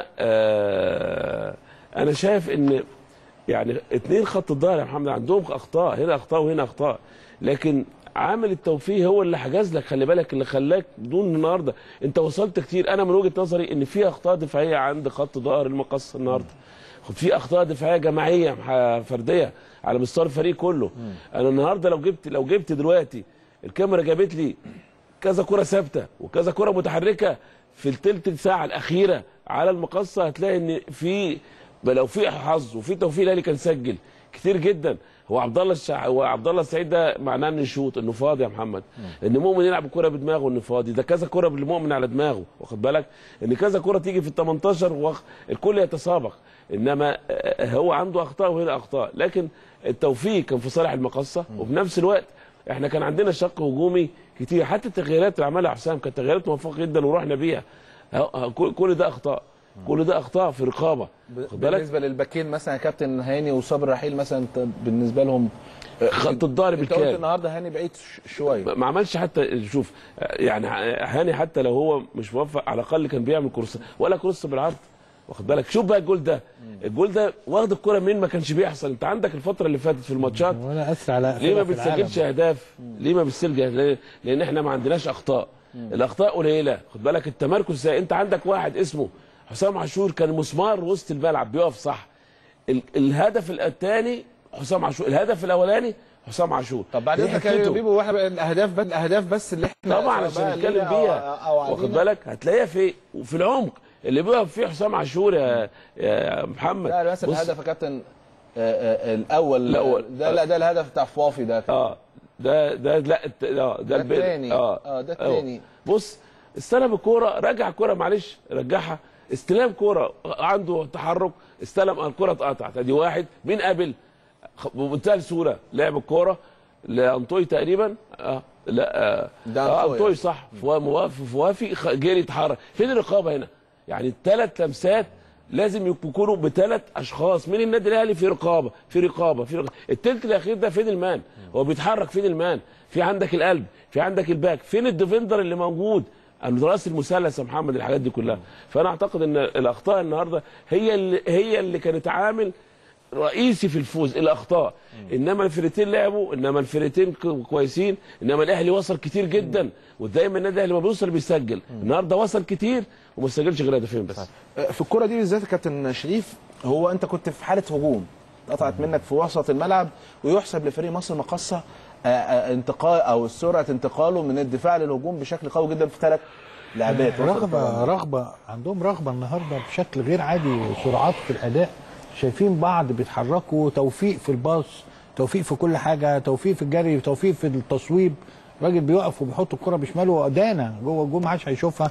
S3: آه انا شايف ان يعني اتنين خط الظهر يا محمد عندهم اخطاء هنا اخطاء وهنا اخطاء لكن عامل التوفيق هو اللي حجز لك خلي بالك اللي خلاك بدون النهارده انت وصلت كتير انا من وجهه نظري ان في اخطاء دفاعيه عند خط ظهر المقص النهارده في اخطاء دفاعيه جماعيه ح- فرديه على مستوى الفريق كله انا النهارده لو جبت لو جبت دلوقتي الكاميرا جابت لي كذا كره ثابته وكذا كره متحركه في الثلث ساعه الاخيره على المقصه هتلاقي ان في لو في حظ وفي توفيق الاهلي كان سجل كتير جدا هو عبد الله الشع... هو عبد الله السعيد ده معناه انه يشوط انه فاضي يا محمد ان مؤمن يلعب الكره بدماغه انه فاضي ده كذا كره بالمؤمن على دماغه واخد بالك ان كذا كره تيجي في ال 18 وخ... الكل يتسابق انما آه، هو عنده اخطاء وهنا اخطاء لكن التوفيق كان في صالح المقصه وفي نفس الوقت احنا كان عندنا شق هجومي كتير حتى التغييرات اللي عملها حسام كانت تغييرات موفقه جدا ورحنا بيها ه- ه- كل كل ده اخطاء كل ده اخطاء في رقابه واخد بالك
S1: بالنسبه للباكين مثلا يا كابتن هاني وصبري رحيل مثلا انت بالنسبه لهم
S3: خط الظهر
S1: انت قلت
S3: بالكامل
S1: النهارده هاني بعيد ش- شويه
S3: ما ما عملش حتى شوف يعني هاني حتى لو هو مش موفق على الاقل كان بيعمل كروس ولا كروس بالعرض واخد بالك شوف بقى الجول ده الجول ده واخد الكره من ما كانش بيحصل انت عندك الفتره اللي فاتت في الماتشات
S2: ولا اسرع على
S3: ليه ما
S2: فرقة في
S3: بتسجلش
S2: العالم.
S3: اهداف ليه ما بتسجلش ليه؟ لان احنا ما عندناش اخطاء الاخطاء قليله خد بالك التمركز ازاي انت عندك واحد اسمه حسام عاشور كان مسمار وسط الملعب بيقف صح ال- الهدف الثاني حسام عاشور الهدف الاولاني حسام عاشور
S1: طب بعد
S3: دي
S1: اذنك
S3: حتته.
S1: يا بيبو واحنا بقى الاهداف بس الاهداف بس اللي احنا
S3: طبعا
S1: سواء
S3: عشان
S1: بقى
S3: نتكلم
S1: لينا أو-
S3: بيها
S1: او
S3: واخد
S1: علينا.
S3: بالك هتلاقيها في وفي العمق اللي بيقف فيه حسام عاشور يا يا محمد
S1: لا مثلا
S3: بص،
S1: الهدف يا كابتن آه، آه، الاول
S3: الأول.
S1: ده لا ده الهدف بتاع فوافي ده
S3: اه ده ده لا الت- اه
S1: ده
S3: البدء.
S1: التاني. آه، ده
S3: أهو.
S1: التاني.
S3: بص استلم الكوره رجع الكوره معلش رجعها استلام كوره عنده تحرك استلم الكوره اتقطعت ادي واحد مين قابل خ- بمنتهى السهوله لعب الكوره لانطوي تقريبا اه لا آه
S1: ده
S3: آه
S1: أنطوي.
S3: انطوي صح فوا- موافي فوافي خ- جري يتحرك فين الرقابه هنا يعني الثلاث لمسات لازم يكونوا بثلاث اشخاص من النادي الاهلي في رقابه في رقابه في رقابة. التلت الاخير ده فين المان هو بيتحرك فين المان في عندك القلب في عندك الباك فين الديفندر اللي موجود راس المثلث يا محمد الحاجات دي كلها فانا اعتقد ان الاخطاء النهارده هي اللي هي اللي كانت عامل رئيسي في الفوز الاخطاء انما الفرقتين لعبوا انما الفرقتين ك- كويسين انما الاهلي وصل كتير جدا ودايما النادي الاهلي ما بيوصل بيسجل النهارده وصل كتير وما سجلش غير هدفين بس
S1: في الكرة دي بالذات يا كابتن شريف هو انت كنت في حالة هجوم اتقطعت منك في وسط الملعب ويحسب لفريق مصر مقصة آه، آه، انتقال او سرعة انتقاله من الدفاع للهجوم بشكل قوي جدا في ثلاث لعبات وسط
S2: رغبه
S1: طبعاً.
S2: رغبه عندهم رغبه النهارده بشكل غير عادي سرعات في الاداء شايفين بعض بيتحركوا توفيق في الباص توفيق في كل حاجه توفيق في الجري توفيق في التصويب راجل بيقف وبيحط الكره بشماله دانا جوه الجول ما حدش هيشوفها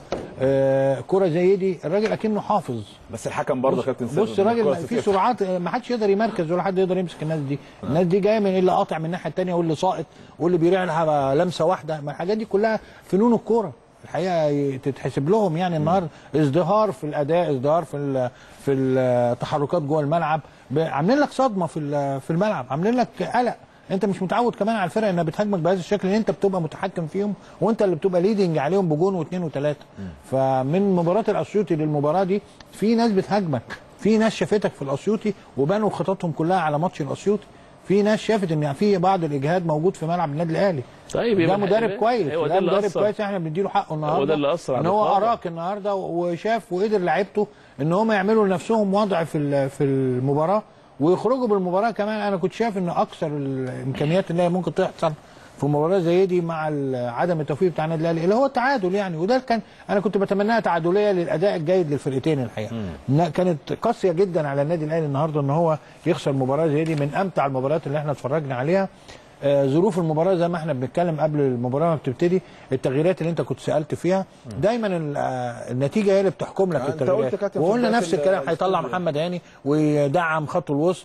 S2: آه كره زي دي الراجل اكنه حافظ
S1: بس الحكم برضه
S2: بص-
S1: كابتن سيد
S2: بص راجل
S1: الكرة
S2: في
S1: ستة.
S2: سرعات ما حدش يقدر يمركز ولا حد يقدر يمسك الناس دي الناس دي جايه من اللي قاطع من الناحيه الثانيه واللي ساقط واللي بيريع لها لمسه واحده ما الحاجات دي كلها فنون الكوره الحقيقه ي- تتحسب لهم يعني النهارده ازدهار في الاداء ازدهار في ال- في التحركات جوه الملعب ب- عاملين لك صدمه في ال- في الملعب عاملين لك قلق انت مش متعود كمان على الفرق انها بتهاجمك بهذا الشكل ان انت بتبقى متحكم فيهم وانت اللي بتبقى ليدنج عليهم بجون واثنين وثلاثه فمن مباراه الاسيوطي للمباراه دي في ناس بتهاجمك في ناس شافتك في الاسيوطي وبنوا خططهم كلها على ماتش الاسيوطي في ناس شافت ان في بعض الاجهاد موجود في ملعب النادي الاهلي
S3: طيب
S2: ده
S3: يبقى
S2: مدرب
S3: حلو.
S2: كويس
S3: أيوة، ده
S2: ده
S3: اللي
S2: مدرب
S3: أثر.
S2: كويس احنا بنديله حقه النهارده
S3: ده اللي أثر على
S2: ان هو
S3: الرقابة.
S2: اراك النهارده وشاف وقدر لعيبته ان هم يعملوا لنفسهم وضع في ال- في المباراه ويخرجوا بالمباراه كمان انا كنت شايف ان اكثر الامكانيات اللي هي ممكن تحصل في مباراه زي دي مع ال- عدم التوفيق بتاع النادي الاهلي اللي هو التعادل يعني وده كان انا كنت بتمناها تعادليه للاداء الجيد للفرقتين الحقيقه إنها كانت قاسيه جدا على النادي الاهلي النهارده ان هو يخسر مباراه زي دي من امتع المباريات اللي احنا اتفرجنا عليها آه، ظروف المباراه زي ما احنا بنتكلم قبل المباراه ما بتبتدي التغييرات اللي انت كنت سالت فيها دايما ال- آه، النتيجه هي اللي بتحكم لك
S1: آه، أنت
S2: التغييرات
S1: قلت كابتن في
S2: وقلنا
S1: بداية
S2: نفس الكلام
S1: ال-
S2: هيطلع محمد هاني ويدعم خط الوسط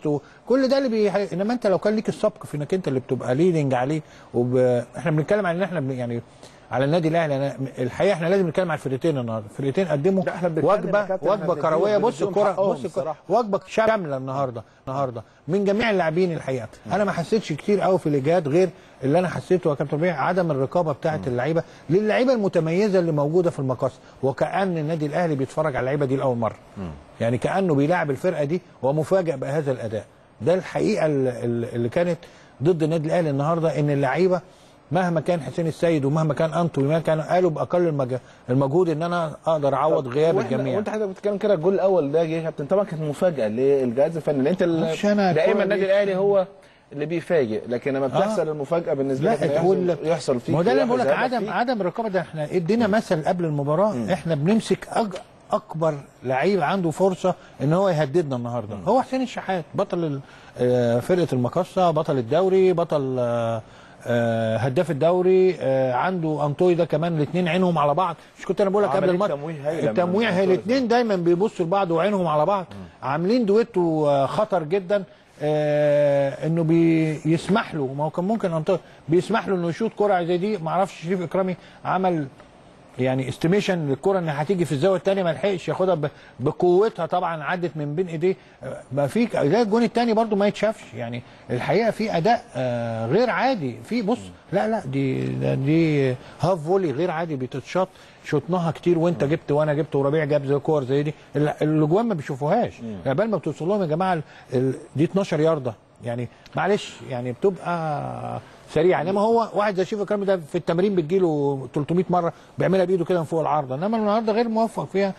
S2: كل ده اللي بي... انما انت لو كان ليك السبق في انك انت اللي بتبقى ليدنج عليه وب... احنا بنتكلم عن ان احنا بن... يعني على النادي الاهلي أنا... الحقيقه احنا لازم نتكلم على الفرقتين النهارده الفرقتين قدموا
S1: بنتكلم يا
S2: وجبه
S1: كابتن، إحنا
S2: وجبه
S1: بنديهم-
S2: كرويه بص
S1: بنديهم
S2: الكره
S1: حقهم
S2: بص الكره
S1: الصراحة.
S2: وجبه شامله النهارده النهارده من جميع اللاعبين الحقيقه انا ما حسيتش كتير قوي في الاجهاد غير اللي انا حسيته يا كابتن ربيع عدم الرقابه بتاعه اللعيبه للعيبه المتميزه اللي موجوده في المقص وكان النادي الاهلي بيتفرج على اللعيبه دي لاول مره يعني كانه بيلاعب الفرقه دي ومفاجئ بهذا الاداء ده الحقيقه ال- ال- اللي كانت ضد النادي الاهلي النهارده ان اللعيبه مهما كان حسين السيد ومهما كان انتو ومهما كان قالوا باقل المج... المجهود ان انا اقدر اعوض غياب
S1: وإحنا-
S2: الجميع
S1: وانت حضرتك بتتكلم كده الجول الاول ده جه يا كابتن طبعا كانت مفاجاه للجهاز الفني لان انت ال-
S2: مش أنا
S1: دائما
S2: الكرة
S1: النادي
S2: دي-
S1: الاهلي هو اللي بيفاجئ لكن لما بتحصل
S2: آه.
S1: المفاجاه بالنسبه لك إن
S2: لا
S1: يحصل,
S2: تقول
S1: يحصل فيك
S2: ما هو ده اللي
S1: واحد
S2: بقول لك
S1: زي ده
S2: عدم
S1: فيك.
S2: عدم الرقابه ده احنا ادينا مثل قبل المباراه احنا بنمسك أج... اكبر لعيب عنده فرصه ان هو يهددنا النهارده هو حسين الشحات بطل ال- آه، فرقه المقصه بطل الدوري بطل آه، آه، هداف الدوري آه، عنده انطوي ده كمان الاثنين عينهم على بعض مش كنت انا بقول لك قبل
S1: عملية
S2: الماتش
S1: تمويه هايلة من
S2: التمويه هي
S1: أنطوي.
S2: الاثنين دايما بيبصوا لبعض وعينهم على بعض عاملين دويتو آه، خطر جدا آه انه بيسمح له ما هو كان ممكن انطوي بيسمح له انه يشوط كرة زي دي ما اعرفش شريف اكرامي عمل يعني استيميشن للكره انها هتيجي في الزاويه الثانيه ما لحقش ياخدها ب- بقوتها طبعا عدت من بين ايديه آه، ما في زي الجون الثاني برضو ما يتشافش يعني الحقيقه في اداء آه، غير عادي في بص لا لا دي ده- دي هاف فولي غير عادي بتتشاط شطناها كتير وانت جبت وانا جبت وربيع جاب زي كور زي دي ال- الاجوان ما بيشوفوهاش يعني بال ما بتوصل لهم يا جماعه ال- ال- دي 12 يارده يعني معلش يعني بتبقى سريعه انما هو واحد زي شريف اكرامي ده في التمرين بتجيله 300 مره بيعملها بايده كده من فوق العارضه انما النهارده غير موفق فيها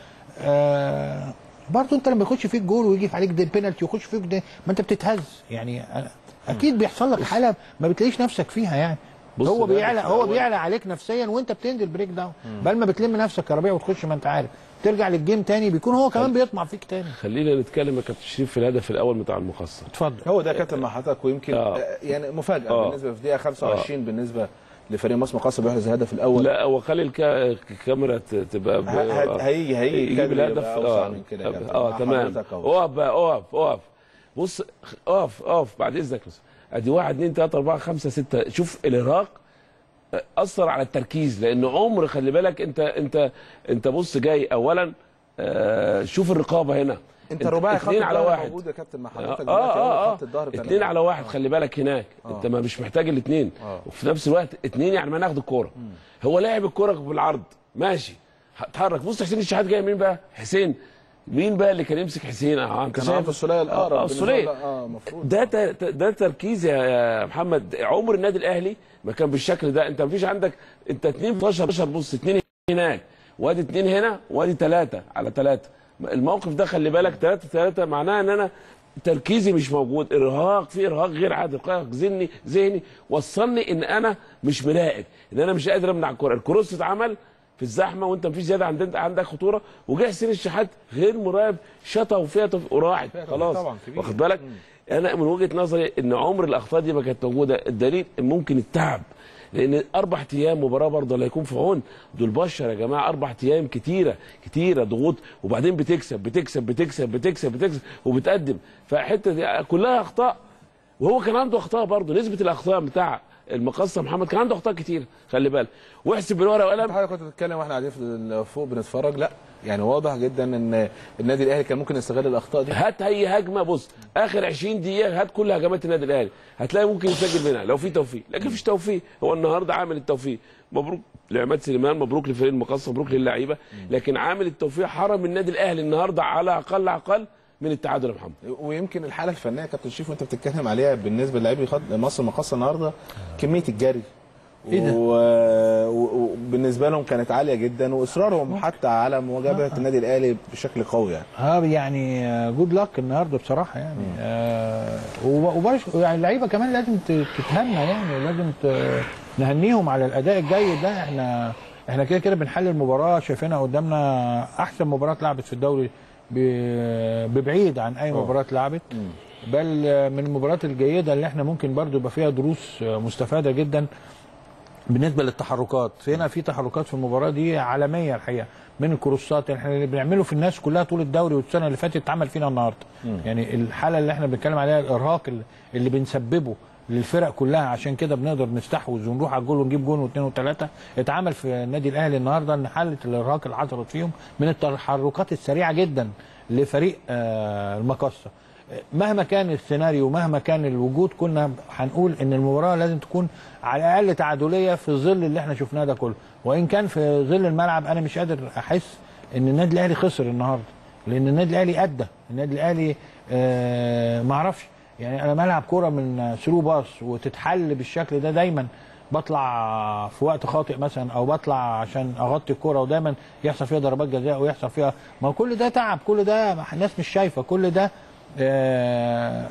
S2: آه برضه انت لما يخش فيك جول ويجي عليك ده بينالتي ويخش فيك ده ما انت بتتهز يعني أنا- اكيد بيحصل لك حاله ما بتلاقيش نفسك فيها يعني
S3: بص
S2: هو
S3: ده
S2: بيعلى
S3: في
S2: هو
S3: الأول-
S2: بيعلى عليك نفسيا وانت بتنزل بريك داون بل ما بتلم نفسك يا ربيع وتخش ما انت عارف ترجع للجيم تاني بيكون هو كمان بيطمع فيك تاني
S3: خلينا نتكلم يا كابتن شريف في الهدف الاول بتاع المخصص
S2: اتفضل
S1: هو ده كابتن مع حضرتك ويمكن
S3: آه.
S1: آه. يعني مفاجاه
S3: آه.
S1: بالنسبه في دقيقه 25 بالنسبه لفريق مصر مقاصه بيحرز الهدف الاول
S3: لا وخلي الكا- الكاميرا ت- تبقى ب-
S1: ه- ه- هيجي- هيجي
S3: يجيب
S1: كادر
S3: الهدف
S1: يبقى أوسع
S3: اه
S1: من كده يا كابتن.
S3: اه
S1: مع
S3: تمام
S1: حضرتك أهو.
S3: اقف بقى اقف اقف بص اقف اقف بعد اذنك بس ادي واحد اثنين ثلاثة أربعة خمسة ستة شوف الإرهاق أثر على التركيز لأن عمر خلي بالك أنت أنت أنت بص جاي أولا آه، شوف الرقابة هنا
S1: انت رباعي خط
S3: اثنين على
S1: الظهر
S3: واحد
S1: موجود يا كابتن مع
S3: اه
S1: حضرتك
S3: اه
S1: دلوقتي أهو
S3: اه
S1: خط الظهر بتاع
S3: اثنين على واحد خلي بالك هناك انت ما مش محتاج الاثنين
S1: آه.
S3: وفي نفس الوقت اثنين يعني ما ناخد الكوره هو لاعب الكوره بالعرض ماشي اتحرك بص حسين الشحات جاي مين بقى حسين مين بقى اللي كان يمسك حسين اه انت
S1: كان
S3: شايف
S1: عارف السوليه الاقرب
S3: اه
S1: بالنسبة
S3: السوليه
S1: له. اه المفروض
S3: ده ت- ت- ده تركيز يا- يا محمد عمر النادي الاهلي ما كان بالشكل ده انت ما فيش عندك انت 2 12 12 بص اثنين هناك وادي اثنين هنا وادي ثلاثه على ثلاثه الموقف ده خلي بالك ثلاثه ثلاثه معناه ان انا تركيزي مش موجود ارهاق في ارهاق غير عادي ارهاق ذهني ذهني وصلني ان انا مش مراقب ان انا مش قادر امنع الكوره الكروس اتعمل في الزحمه وانت مفيش زياده عندك عندك خطوره وجه حسين الشحات غير مراقب شطه وفيها توفيق وراحت خلاص
S1: طبعا كبير.
S3: واخد بالك انا من وجهه نظري ان عمر الاخطاء دي ما كانت موجوده الدليل ممكن التعب لان اربع ايام مباراه برضه لا يكون في عون دول بشر يا جماعه اربع ايام كتيره كتيره ضغوط وبعدين بتكسب بتكسب بتكسب بتكسب بتكسب وبتقدم فحته دي كلها اخطاء وهو كان عنده اخطاء برضه نسبه الاخطاء بتاع المقصه محمد كان عنده اخطاء كتير خلي بالك واحسب بالورقه والقلم
S1: حضرتك كنت بتتكلم واحنا قاعدين في- فوق بنتفرج لا يعني واضح جدا ان النادي الاهلي كان ممكن يستغل الاخطاء دي
S3: هات اي هجمه بص اخر 20 دقيقه هات كل هجمات النادي الاهلي هتلاقي ممكن يسجل منها لو في توفيق لكن مفيش توفيق هو النهارده عامل التوفيق مبروك لعماد سليمان مبروك لفريق المقصه مبروك للعيبه لكن عامل التوفيق حرم النادي الاهلي النهارده على اقل اقل من التعادل يا محمد
S1: ويمكن الحاله الفنيه يا كابتن شريف وانت بتتكلم عليها بالنسبه للاعبي خط مصر المقاصه النهارده كميه الجري
S2: إيه ده؟
S1: و- و- وبالنسبه لهم كانت عاليه جدا واصرارهم حتى على مواجهه النادي الاهلي بشكل قوي يعني
S2: اه يعني جود لك النهارده بصراحه يعني آه وب- وبرش يعني اللعيبه كمان لازم ت- تتهنى يعني لازم ت- نهنيهم على الاداء الجيد ده احنا احنا كده كده بنحلل المباراه شايفينها قدامنا احسن مباراه اتلعبت في الدوري ب- ببعيد عن اي مباراه اتلعبت بل من المباريات الجيده اللي احنا ممكن برضو يبقى فيها دروس مستفاده جدا بالنسبه للتحركات هنا في تحركات في المباراه دي عالميه الحقيقه من الكروسات احنا اللي بنعمله في الناس كلها طول الدوري والسنه اللي فاتت اتعمل فينا النهارده
S1: مم.
S2: يعني الحاله اللي احنا بنتكلم عليها الارهاق اللي- اللي بنسببه للفرق كلها عشان كده بنقدر نستحوذ ونروح على الجول ونجيب جول واثنين وثلاثه اتعمل في النادي الاهلي النهارده ان حاله الارهاق اللي حصلت فيهم من التحركات السريعه جدا لفريق آه، المقصه مهما كان السيناريو مهما كان الوجود كنا هنقول ان المباراه لازم تكون على الاقل تعادليه في ظل اللي احنا شفناه ده كله وان كان في ظل الملعب انا مش قادر احس ان النادي الاهلي خسر النهارده لان النادي الاهلي ادى النادي الاهلي آه ما اعرفش يعني انا بلعب كوره من ثرو باص وتتحل بالشكل ده دايما بطلع في وقت خاطئ مثلا او بطلع عشان اغطي الكوره ودايما يحصل فيها ضربات جزاء ويحصل فيها ما كل ده تعب كل ده الناس مش شايفه كل ده آه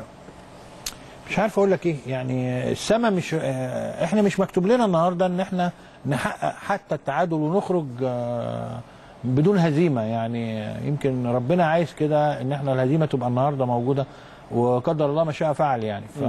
S2: مش عارف اقول لك ايه يعني السما مش آه احنا مش مكتوب لنا النهارده ان احنا نحقق حتى التعادل ونخرج آه بدون هزيمه يعني يمكن ربنا عايز كده ان احنا الهزيمه تبقى النهارده موجوده وقدر الله ما شاء فعل يعني ف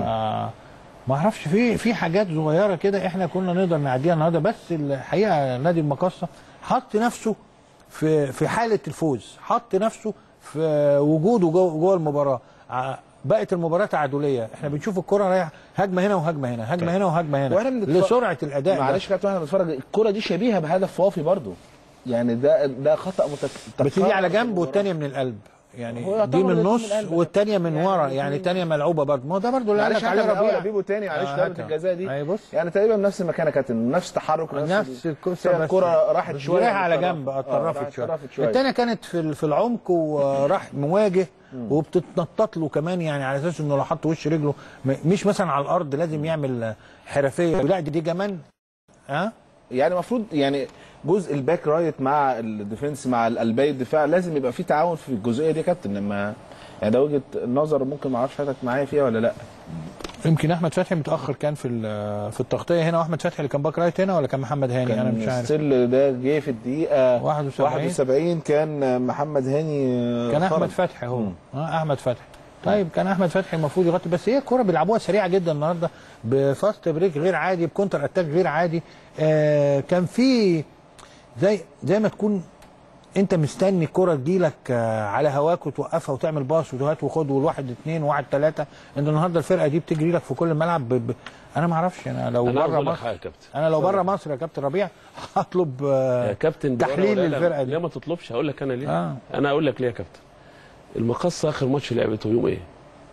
S2: ما اعرفش في في حاجات صغيره كده احنا كنا نقدر نعديها النهارده بس الحقيقه نادي المقصه حط نفسه في في حاله الفوز حط نفسه في وجوده جوه جوه المباراه ع- بقت المباراه تعادليه احنا بنشوف الكره رايحه هجمه هنا وهجمه هنا هجمه هنا وهجمه هنا
S14: واحنا بنتف-
S2: لسرعه الاداء ده.
S14: معلش يا كابتن واحنا بنتفرج الكرة دي شبيهة بهدف وافي برضو يعني ده ده خطأ متك...
S2: بتيجي على جنب والتانيه من القلب يعني
S14: هو
S2: دي
S14: يعتبر
S2: من
S14: الاتنين
S2: النص
S14: من القلب.
S2: والتانيه من ورا يعني التانيه ملعوبه برضه ما هو ده برضه اللي قال
S14: معلش
S2: لك عليه
S14: احنا من اول
S2: ربيع
S14: ابيبو تاني معلش
S2: آه،
S14: ضربة
S2: هاتها.
S14: الجزاء دي
S2: أي بص
S14: يعني تقريبا نفس المكان يا كابتن نفس التحرك
S2: نفس الكرسي
S14: هي
S2: بس
S14: الكرة راحت
S2: بس
S14: شوية
S2: رايحه على
S14: اتطرفت.
S2: جنب
S14: آه،
S2: اتطرفت
S14: راحت
S2: شويه
S14: اتطرفت شوية.
S2: الثانيه كانت في ال- في العمق وراح مواجه وبتتنطط له كمان يعني على اساس انه لو حط وش رجله م- مش مثلا على الارض لازم يعمل حرفيه لا دي, دي كمان ها
S14: يعني المفروض يعني جزء الباك رايت مع الديفنس مع القلبي الدفاع لازم يبقى في تعاون في الجزئيه دي يا كابتن لما يعني ده وجهه نظر ممكن ما اعرفش حضرتك معايا فيها ولا لا
S2: يمكن احمد فتحي متاخر كان في ال- في التغطيه هنا واحمد فتحي اللي كان باك رايت هنا ولا كان محمد هاني انا مش
S14: كان
S2: عارف
S14: السل ده جه في الدقيقه
S2: 71
S14: 71 كان محمد هاني
S2: كان
S14: خرج.
S2: احمد فتحي هو اه احمد فتحي طيب كان احمد فتحي المفروض يغطي بس هي الكوره بيلعبوها سريعه جدا النهارده بفاست بريك غير عادي بكونتر اتاك غير عادي آه كان في زي زي ما تكون انت مستني الكره تجيلك آه على هواك وتوقفها وتعمل باص وهات وخد والواحد اثنين وواحد ثلاثه انت النهارده الفرقه دي بتجري لك في كل الملعب ب... ب... انا ما اعرفش انا لو
S3: انا عاوز
S2: بره
S3: اقول لك
S2: مصر
S3: حاجه يا كابتن
S2: انا لو بره مصر يا كابتن ربيع هطلب آه
S3: يا كابتن
S2: تحليل
S3: لا، لا،
S2: للفرقه دي
S3: ليه ما تطلبش هقول لك انا ليه
S2: آه.
S3: انا اقول لك ليه يا كابتن المقصه اخر ماتش لعبته يوم ايه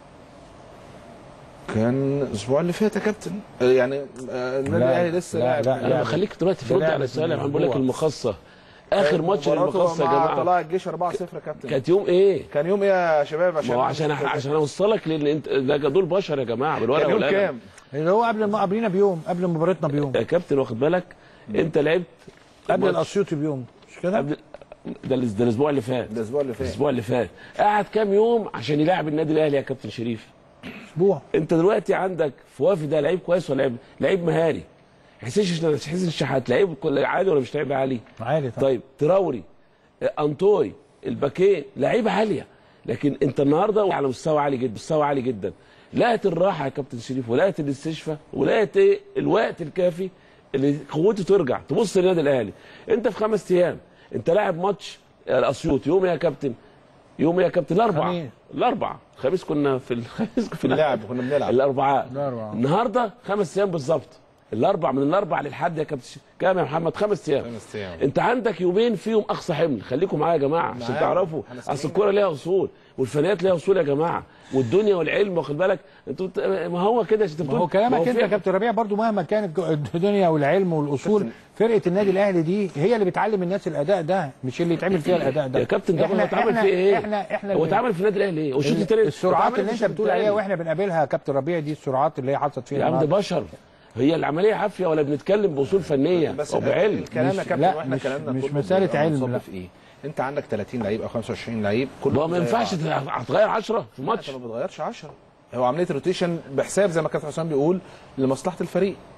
S14: كان الاسبوع اللي فات يا كابتن آه، يعني آه، النادي
S3: لا،
S14: الاهلي لسه
S3: لا،
S14: لاعب
S3: لا، انا بخليك دلوقتي ترد على السؤال انا بقول لك المقصه اخر ماتش
S14: مباراته
S3: للمقصه يا
S14: مع
S3: جماعه
S14: طلائع الجيش 4-0 يا كابتن
S3: كانت يوم ايه؟
S14: كان يوم ايه يا شباب
S3: ما هو عشان عشان اوصلك لان انت ده دول بشر يا جماعه بالورقه
S2: كان يوم
S3: والقلم
S2: كام؟ اللي هو قبل ما قبلنا بيوم قبل مباراتنا بيوم
S3: يا كابتن واخد بالك انت لعبت
S2: قبل
S3: الماتش-
S2: الاسيوطي بيوم مش كده؟
S3: قبل ده الأس- ده الاسبوع اللي فات
S14: ده الاسبوع اللي فات
S3: الاسبوع اللي فات قعد كام يوم عشان يلاعب النادي الاهلي يا كابتن شريف
S2: اسبوع
S3: انت دلوقتي عندك في وافي ده لعيب كويس ولا لعيب لعيب مهاري حسين حسين الشحات لعيب كل- عالي ولا مش لعيب عالي؟
S2: عالي طبعا
S3: طيب تراوري آه، انطوي الباكين لعيبه عاليه لكن انت النهارده على مستوى عالي جدا مستوى عالي جدا لقت الراحه يا كابتن شريف ولقت الاستشفاء ولقت ايه الوقت الكافي اللي قوته ترجع تبص للنادي الاهلي انت في خمس ايام انت لاعب ماتش الاسيوط يوم إيه يا كابتن يوم إيه يا كابتن الاربعاء
S2: خميس.
S3: الاربعاء الخميس كنا في الخميس في
S14: اللعب كنا بنلعب
S3: الاربعاء
S2: الأربعاء.
S3: النهارده خمس ايام بالظبط الاربع من الاربع للحد يا كابتن ش- كام يا محمد خمس ايام
S1: خمس ايام
S3: انت عندك يومين فيهم اقصى حمل خليكم معايا يا جماعه عشان
S14: معايا.
S3: تعرفوا
S14: احنا سامعين.
S3: اصل الكوره ليها اصول والفنيات ليها اصول يا جماعه والدنيا والعلم واخد بالك انتوا بت- ما هو كده عشان
S2: ما هو كلامك انت يا كابتن ربيع برضو مهما كانت الدنيا والعلم والاصول فرقه النادي الاهلي دي هي اللي بتعلم الناس الاداء ده مش اللي يتعمل فيها الاداء ده
S3: يا كابتن ده هو اتعمل
S2: احنا
S3: فيه ايه؟
S2: احنا احنا
S3: هو
S2: اللي-
S3: اتعمل في النادي الاهلي ايه؟ والشوط
S2: ال-
S3: الثاني
S2: السرعات اللي انت بتقول عليها واحنا بنقابلها يا كابتن ربيع دي السرعات اللي هي حصلت فيها
S3: يا عم ده
S2: النهاردة.
S3: بشر هي العمليه عافيه ولا بنتكلم باصول فنيه
S14: بس
S3: او بعلم
S14: الكلام يا
S2: مش-
S14: كابتن
S2: لا،
S14: واحنا
S2: مش-
S14: كلامنا
S2: مش
S14: كله
S2: مسألة
S14: بيبقى
S2: علم،
S14: منصب
S2: لا.
S14: في ايه انت عندك 30 لعيب او 25 لعيب كله
S3: ما ما ينفعش هتغير 10 في ماتش
S14: انت ما بتغيرش 10 هو عمليه روتيشن بحساب زي ما كابتن حسام بيقول لمصلحه الفريق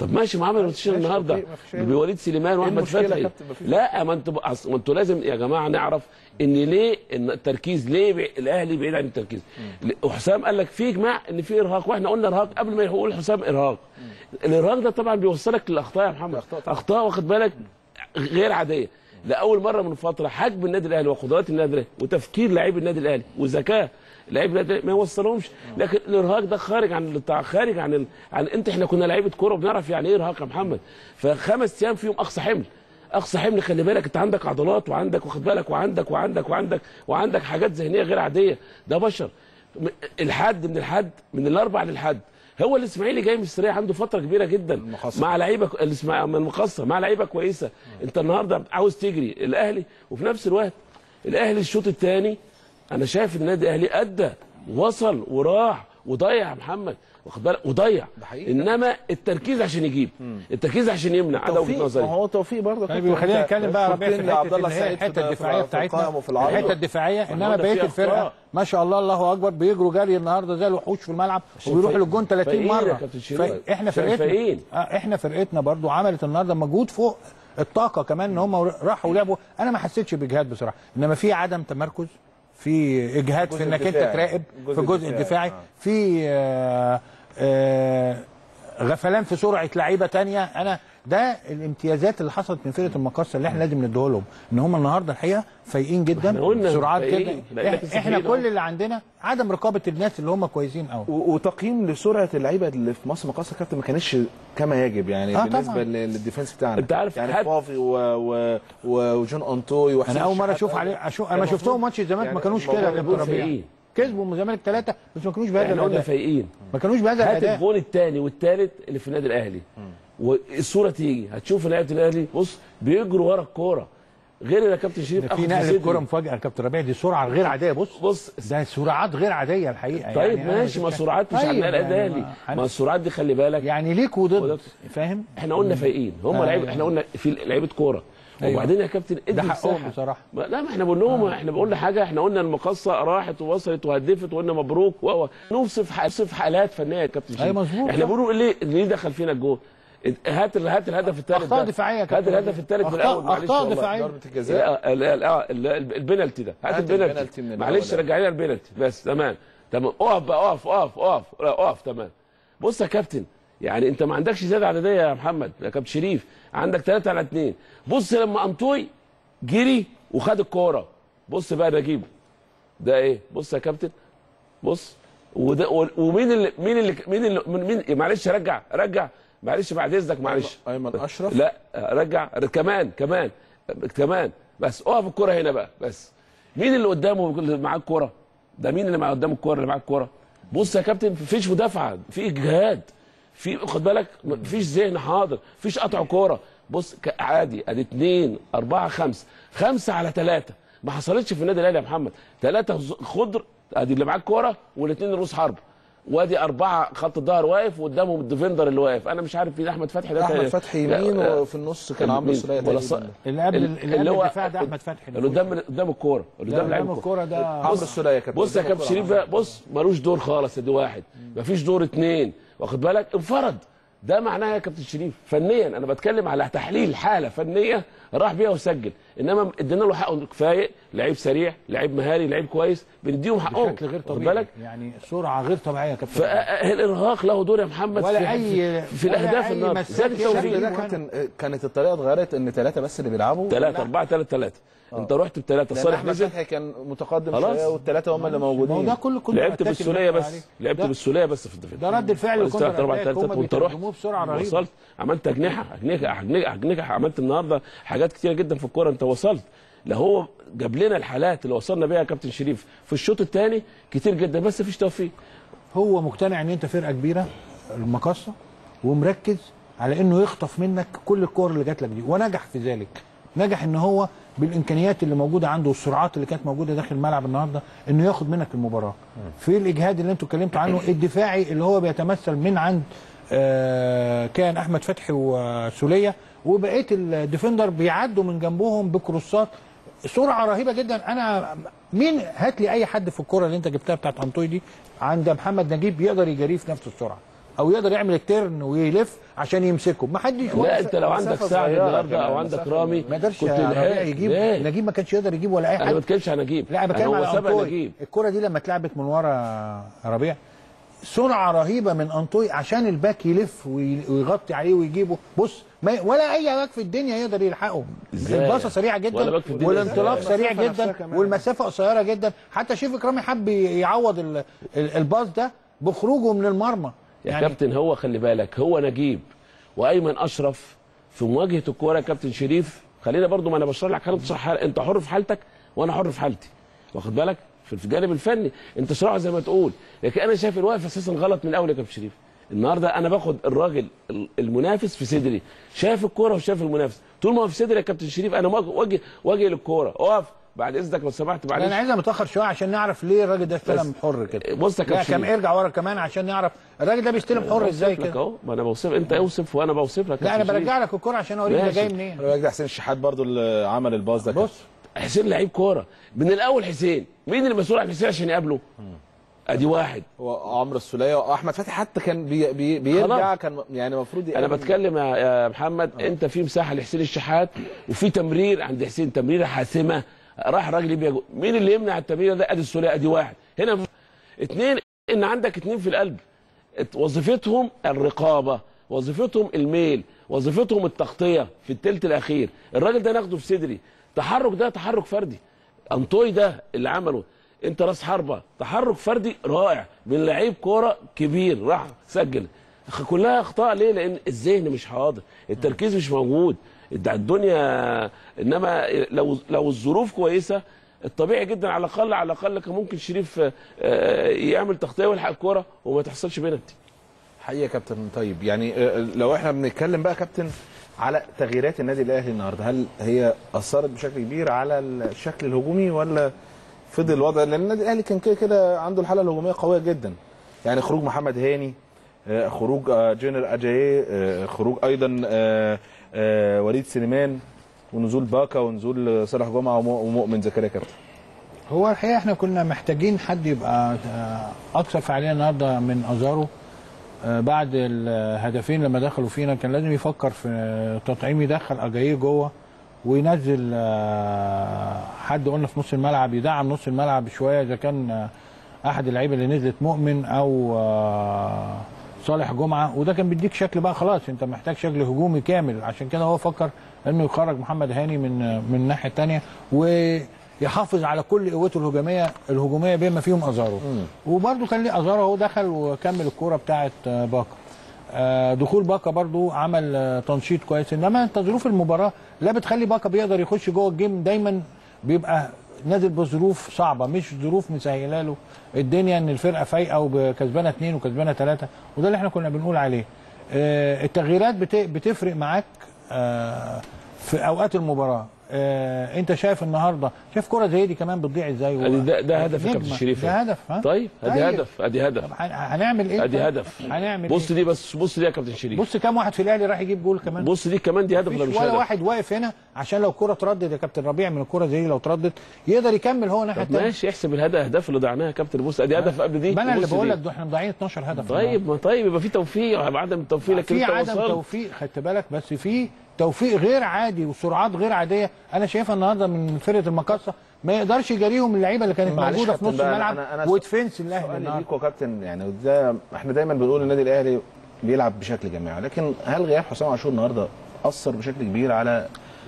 S3: طب ماشي ما عمل روتيشن
S14: ماشي،
S3: النهارده
S14: أوكي، مفيش أي
S3: بوليد سليمان
S14: إيه
S3: واحمد
S14: المشكلة يا
S3: فتحي
S14: كابتن؟ مفيش
S3: لا ما انتوا أص- ما انتوا لازم يا جماعه نعرف ان ليه ان التركيز ليه بي... الاهلي بعيد عن التركيز ل- وحسام قال لك في اجماع ان في ارهاق واحنا قلنا ارهاق قبل ما يقول حسام ارهاق الارهاق ده طبعا بيوصلك للاخطاء يا محمد اخطاء واخد بالك غير عاديه لاول مره من فتره حجم النادي الاهلي وقدرات النادي الاهلي وتفكير لعيب النادي الاهلي وذكاء لعيب النادي الأهلي ما يوصلهمش لكن الارهاق ده خارج عن التع- خارج عن ال... عن انت احنا كنا لعيبه كوره وبنعرف يعني ايه ارهاق يا محمد فخمس ايام فيهم اقصى حمل اقصى حمل خلي بالك انت عندك عضلات وعندك واخد بالك وعندك وعندك وعندك وعندك حاجات ذهنيه غير عاديه ده بشر م- الحد من الحد من الاربع للحد هو الاسماعيلي جاي من السريه عنده فتره كبيره جدا مع لعيبه ك- الاسماعيلي من المقصه مع لعيبه كويسه انت النهارده عاوز تجري الاهلي وفي نفس الوقت الاهلي الشوط الثاني انا شايف ان النادي الاهلي ادى وصل وراح وضيع يا محمد واخد بالك وضيع انما التركيز عشان يجيب التركيز عشان يمنع ده وجهه
S14: توفيق
S3: نظري
S14: ما هو توفيق برضه
S2: طيب خلينا نتكلم بقى يا ربيع في
S14: شوطين لعبد
S2: الحته
S14: الله
S2: اللي هي
S14: سعيد
S2: الحته
S14: في-
S2: الدفاعيه
S14: في القائم
S2: بتاعتنا
S14: وفي العرض.
S2: الحته الدفاعيه
S14: ما
S2: انما
S14: قلنا
S2: بقيه
S14: فيها
S2: الفرقه
S14: أخطاء.
S2: ما شاء الله الله اكبر بيجروا جري النهارده زي الوحوش في الملعب
S3: عشان
S2: وبيروحوا
S3: فايق-
S2: للجون 30
S3: فايقين يا
S2: مره
S3: كابتن شريف.
S2: فاحنا
S3: عشان
S2: فرقتنا
S3: فايقين.
S2: آه، احنا فرقتنا برضو عملت النهارده مجهود فوق الطاقه كمان ان هم راحوا ولعبوا انا ما حسيتش باجهاد بصراحه انما في عدم تمركز في اجهاد في
S14: الجزء
S2: انك انت
S14: الدفاعي.
S2: تراقب
S14: الجزء
S2: في الجزء
S14: الدفاعي.
S2: الدفاعي
S14: آه.
S2: في آه، آه، غفلان في سرعه لعيبه تانية انا ده الامتيازات اللي حصلت من فرقه المقصه اللي احنا لازم نديه لهم ان هم النهارده الحقيقه فايقين جدا
S3: إحنا قلنا
S2: سرعات
S3: فايقين.
S2: كده
S3: بقينا
S2: إح-
S3: لسه
S2: احنا
S3: فايقين أهو.
S2: كل اللي عندنا عدم رقابه الناس اللي هم كويسين قوي
S14: و- وتقييم لسرعه اللعيبه اللي في مصر مقاصه كابتن ما كانتش كما يجب يعني
S2: آه
S14: بالنسبه
S2: طبعاً.
S14: لل- للديفنس بتاعنا
S3: أنت عارف
S14: يعني
S3: حد-
S14: فافي و... و... و... وجون انطوي وحسين
S2: انا اول مره
S14: الشحات
S2: اشوف
S14: أول-
S2: عليه أشوف
S14: كان
S2: انا
S14: المفروض-
S2: شفتهم ماتش الزمالك
S14: يعني
S2: ما كانوش
S14: الموضوع
S2: كده يا
S3: بيقول
S2: كابتن ربيع
S3: فايقين.
S2: كسبوا من الزمالك ثلاثه بس ما كانوش بهذا
S3: احنا قلنا
S2: الاداء
S3: فايقين
S2: ما كانوش بهذا
S3: هات
S2: الاداء
S3: الجون الثاني والثالث اللي في النادي الاهلي والصوره تيجي هتشوف لعيبه الاهلي بص بيجروا ورا الكوره غير يا كابتن شريف
S2: ده
S3: أخذ
S2: في نقله
S3: صدري.
S2: كوره مفاجاه يا كابتن ربيع دي سرعه غير عاديه بص
S3: بص
S2: ده سرعات غير عاديه الحقيقه
S3: طيب
S2: يعني أنا
S3: ماشي ما
S2: شفتها-
S3: السرعات مش
S2: طيب
S3: عندنا
S2: يعني
S3: الاهلي
S2: ما-
S3: ما السرعات دي خلي بالك
S2: يعني ليك وضد
S3: وده-
S2: فاهم
S3: احنا قلنا فايقين هم
S2: آه،
S3: لعيبه
S2: أيوة.
S3: احنا قلنا في لعيبه كوره
S2: أيوة.
S3: وبعدين يا كابتن ادي
S2: ده حقهم
S3: مساحة.
S2: بصراحه
S3: ما- لا ما احنا بنقول لهم احنا بنقول حاجه احنا قلنا المقصه راحت ووصلت وهدفت وقلنا مبروك و نوصف ح- نوصف حالات فنيه يا كابتن شريف.
S2: أيوة مظبوط،
S3: احنا
S2: صح.
S3: بنقول ليه ليه دخل فينا الجول هات ال- هات الهدف الثالث
S2: أخطاء
S3: ده.
S2: دفاعية يا
S3: هات
S2: كابتن
S3: الهدف الثالث من
S2: أخطاء-
S3: الاول معلش
S2: أخطاء
S3: والله.
S2: دفاعية.
S14: ضربه الجزاء
S3: لا، ال- ال- اه ال- ال- البنالتي ده هات
S14: هات
S3: البنالتي
S14: البنالتي من
S3: معلش
S14: الأول.
S3: رجع لنا البنالتي بس تمام تمام اقف بقى اقف اقف اقف لا، اقف تمام بص يا كابتن يعني انت ما عندكش زياده عدديه يا محمد يا كابتن شريف عندك 3 على 2 بص لما انطوي جري وخد الكوره بص بقى نجيب ده ايه بص يا كابتن بص وده و- ومين اللي مين اللي مين اللي مين معلش رجع رجع معلش بعد اذنك معلش
S14: ايمن اشرف
S3: لا رجع كمان كمان كمان بس اقف الكرة هنا بقى بس مين اللي قدامه اللي معاه الكرة ده مين اللي معاه قدام الكرة اللي معاه الكرة بص يا كابتن مفيش مدافعة في اجهاد في خد بالك مفيش ذهن حاضر مفيش قطع كورة بص ك- عادي ادي اثنين اربعة خمسة خمسة على ثلاثة ما حصلتش في النادي الاهلي يا محمد ثلاثة خضر ادي اللي معاه الكورة والاثنين رؤوس حرب وادي اربعه خط الظهر واقف وقدامهم الديفندر اللي واقف انا مش عارف مين احمد فتحي ده
S14: احمد
S3: كان-
S14: فتحي
S3: لا،
S14: يمين
S3: آه،
S14: وفي النص كان عمرو
S3: مين؟
S14: سوليه
S3: ولا
S14: تقريبا.
S3: ص-
S2: اللي قبل
S3: ال-
S2: اللي قبل
S3: هو-
S2: الدفاع ده احمد فتحي
S3: اللي قدام قدام الكوره اللي قدام
S2: قدام
S3: لعيب
S2: الكوره ده
S14: عمرو السوليه كابتن
S3: بص يا
S14: قدام
S3: كابتن
S14: الكرة
S3: شريف بقى بص ملوش دور خالص ادي واحد مفيش دور اتنين واخد بالك انفرد ده معناه يا كابتن شريف فنيا انا بتكلم على تحليل حاله فنيه راح بيها وسجل انما ادينا له حقه كفايه لعيب سريع لعيب مهاري لعيب كويس بنديهم حقهم
S2: بشكل غير
S3: واخد
S2: طبيعي
S3: بالك
S2: يعني سرعه غير طبيعيه يا كابتن
S3: فالارهاق له دور يا محمد
S2: ولا
S3: في,
S2: أي-
S3: في, في
S2: ولا
S3: الاهداف
S2: أي
S3: النهارده
S2: مساك
S3: زاد
S2: يشكل
S3: التوفيق
S14: ده كابتن آه، كانت الطريقه اتغيرت ان ثلاثه بس اللي بيلعبوا
S3: ثلاثة
S14: لا.
S3: أربعة ثلاثة ثلاثة أنت رحت بثلاثة
S14: لان
S3: صالح
S14: احمد
S3: نزل
S14: فتحي كان متقدم
S3: خلاص.
S14: شويه والثلاثه هم اللي
S2: ما هو
S14: موجودين
S2: ده كله كله
S3: لعبت
S2: أتاك
S3: بالسوليه
S2: اللي
S3: بس
S2: عليك.
S3: لعبت
S2: ده-
S3: بالسوليه بس في الدفاع
S2: ده رد الفعل
S3: خلاص،
S2: والكونتر
S3: ثلاثة أربعة
S2: أتاك،
S3: ثلاثة
S2: هما
S3: وأنت رحت
S2: بيترجموه بسرعة رهيبة.
S3: وصلت عملت أجنحة أجنحة أجنحة أجنحة عملت النهاردة حاجات كتيرة جدا في الكورة أنت وصلت لا هو جاب لنا الحالات اللي وصلنا بيها يا كابتن شريف في الشوط الثاني كتير جدا بس مفيش توفيق
S2: هو مقتنع ان انت فرقه كبيره المقصه ومركز على انه يخطف منك كل الكور اللي جات لك دي ونجح في ذلك نجح ان هو بالامكانيات اللي موجوده عنده والسرعات اللي كانت موجوده داخل الملعب النهارده انه ياخد منك المباراه في الاجهاد اللي انتوا اتكلمتوا عنه الدفاعي اللي هو بيتمثل من عند آه، كان احمد فتحي وسوليه وبقيه الديفندر بيعدوا من جنبهم بكروسات سرعه رهيبه جدا انا مين هات لي اي حد في الكره اللي انت جبتها بتاعت انطوي دي عند محمد نجيب يقدر يجريه في نفس السرعه او يقدر يعمل التيرن ويلف عشان يمسكه ما حدش
S3: لا انت لو عندك سعد النهارده او عندك رامي
S2: ما قدرش
S3: كنت
S2: ربيع
S3: لحقت.
S2: يجيب
S3: ليه؟
S2: نجيب ما كانش يقدر يجيب ولا اي
S3: انا
S2: حاجه
S3: ما بتكلمش عن نجيب
S2: لا انا بتكلم
S3: هو
S2: على
S3: سبق
S2: انطوي
S3: نجيب
S2: الكره دي لما اتلعبت من ورا ربيع سرعه رهيبه من انطوي عشان الباك يلف وي- ويغطي عليه ويجيبه بص ما ولا اي باك في الدنيا يقدر يلحقه
S3: إزاي؟
S2: الباصه سريعه
S3: ولا
S2: جدا
S3: باك في الدنيا
S2: والانطلاق
S3: إزاي؟
S2: سريع
S14: المسافة نفسها
S2: جدا
S14: كمان.
S2: والمسافه قصيره جدا حتى شريف اكرامي حب يعوض ال- ال- الباص ده بخروجه من المرمى
S3: يا يعني كابتن هو خلي بالك هو نجيب وايمن اشرف في مواجهه الكوره يا كابتن شريف خلينا برضو ما انا بشرح لك حاله صح انت حر في حالتك وانا حر في حالتي واخد بالك في في الجانب الفني انت شرعه زي ما تقول لكن انا شايف الواقف اساسا غلط من الاول يا كابتن شريف النهارده انا باخد الراجل ال- المنافس في صدري شايف الكوره وشايف المنافس طول ما هو في صدري يا كابتن شريف انا واجه واجه للكوره اقف بعد اذنك لو سمحت
S2: لا، انا
S3: معلش
S2: عايزها متاخر شويه عشان نعرف ليه الراجل ده استلم حر كده
S3: بص يا
S2: لا
S3: كابتن
S2: كم
S3: شريف.
S2: ارجع ورا كمان عشان نعرف الراجل ده بيستلم حر ازاي
S3: بوصف لك
S2: كده
S3: اهو ما انا بوصف انت اوصف وانا بوصف لك يا
S2: لا انا
S3: كابتن شريف.
S2: برجع لك الكره عشان اوريك ده
S3: ماشي.
S2: جاي منين
S14: الراجل ده حسين الشحات برضو اللي عمل الباص ده
S2: بص
S3: حسين لعيب كوره من الاول حسين مين اللي مسؤول عن حسين عشان يقابله ادي واحد
S14: هو عمرو السوليه واحمد فتحي حتى كان بي بي بيرجع
S3: خلاص.
S14: كان يعني المفروض
S3: انا
S14: يقابل-
S3: بتكلم يا يا محمد انت في مساحه لحسين الشحات وفي تمرير عند حسين تمريره حاسمه راح راجل يبيع جول. مين اللي يمنع التمرير ده ادي السوليه ادي واحد هنا اثنين ان عندك اثنين في القلب ات- وظيفتهم الرقابه وظيفتهم الميل وظيفتهم التغطيه في الثلث الاخير الراجل ده ناخده في صدري تحرك ده تحرك فردي انطوي ده اللي عمله انت راس حربه تحرك فردي رائع من لعيب كوره كبير راح سجل أخ- كلها اخطاء ليه لان الذهن مش حاضر التركيز مش موجود الد- الدنيا انما لو لو الظروف كويسه الطبيعي جدا على الاقل على الاقل كان ممكن شريف آه، يعمل تغطيه ويلحق الكوره وما تحصلش بينالتي
S14: حقيقه يا كابتن طيب يعني آه، لو احنا بنتكلم بقى كابتن على تغييرات النادي الاهلي النهارده هل هي اثرت بشكل كبير على الشكل الهجومي ولا فضل الوضع لان النادي الاهلي كان كده كده عنده الحاله الهجوميه قويه جدا يعني خروج محمد هاني آه، خروج آه، جنرال اجاي آه، خروج ايضا آه، آه، وليد سليمان ونزول باكا ونزول صالح جمعه وم- ومؤمن زكريا كابتن
S2: هو الحقيقه احنا كنا محتاجين حد يبقى آه، اكثر فعاليه النهارده من ازارو آه، بعد الهدفين لما دخلوا فينا كان لازم يفكر في تطعيم يدخل اجاييه جوه وينزل آه، حد قلنا في نص الملعب يدعم نص الملعب شويه اذا كان آه، احد اللعيبه اللي نزلت مؤمن او آه، صالح جمعه وده كان بيديك شكل بقى خلاص انت محتاج شكل هجومي كامل عشان كده هو فكر انه يخرج محمد هاني من من الناحيه الثانيه ويحافظ على كل قوته الهجوميه الهجوميه بما فيهم ازارو وبرده كان ليه ازارو هو دخل وكمل الكوره بتاعه آه، باكا آه، دخول باكا برضو عمل آه، تنشيط كويس انما انت ظروف المباراه لا بتخلي باكا بيقدر يخش جوه الجيم دايما بيبقى نازل بظروف صعبه مش ظروف مسهله له الدنيا ان الفرقه فايقه وكسبانه اثنين وكسبانه ثلاثه وده اللي احنا كنا بنقول عليه آه، التغييرات بت- بتفرق معاك آه، في اوقات المباراه آه، انت شايف النهارده شايف كره زي دي كمان بتضيع ازاي
S3: ادي ده, ده هدف يا كابتن
S2: نجمة.
S3: شريف
S2: ده هدف ها
S3: طيب ادي
S2: طيب.
S3: هدف ادي هدف
S2: هن- هنعمل ايه
S3: ادي
S2: طيب؟
S3: هدف
S2: هنعمل
S3: بص
S2: ايه
S3: دي بس بص دي يا كابتن شريف
S2: بص كام واحد في الاهلي راح يجيب جول كمان
S3: بص دي كمان دي هدف ولا
S2: مفيش
S3: مش
S2: ولا
S3: هدف
S2: واحد واقف هنا عشان لو الكره تردد يا كابتن ربيع من الكره زي دي لو تردد يقدر يكمل هو الناحيه
S3: طب
S2: الثانيه
S3: ماشي احسب الهدف الاهداف اللي ضيعناها يا كابتن بص ادي هدف قبل دي
S2: ما انا اللي
S3: وبص
S2: بقول
S3: دي.
S2: لك ده احنا مضيعين 12 هدف
S3: طيب ما طيب يبقى في توفيق عدم التوفيق لكن
S2: في
S3: انت
S2: عدم
S3: وصلت.
S2: توفيق خدت بالك بس في توفيق غير عادي وسرعات غير عاديه انا شايفها النهارده من فرقه المقاصه ما يقدرش يجاريهم اللعيبه اللي كانت
S14: معلش
S2: موجوده في
S14: كابتن
S2: نص
S14: بقى، أنا-
S2: الملعب
S14: أنا- أنا
S2: ودفنس الاهلي
S14: سؤالي
S2: النهارده
S14: ليك يا كابتن يعني وده احنا دايما بنقول النادي الاهلي بيلعب بشكل جماعي لكن هل غياب حسام عاشور النهارده اثر بشكل كبير على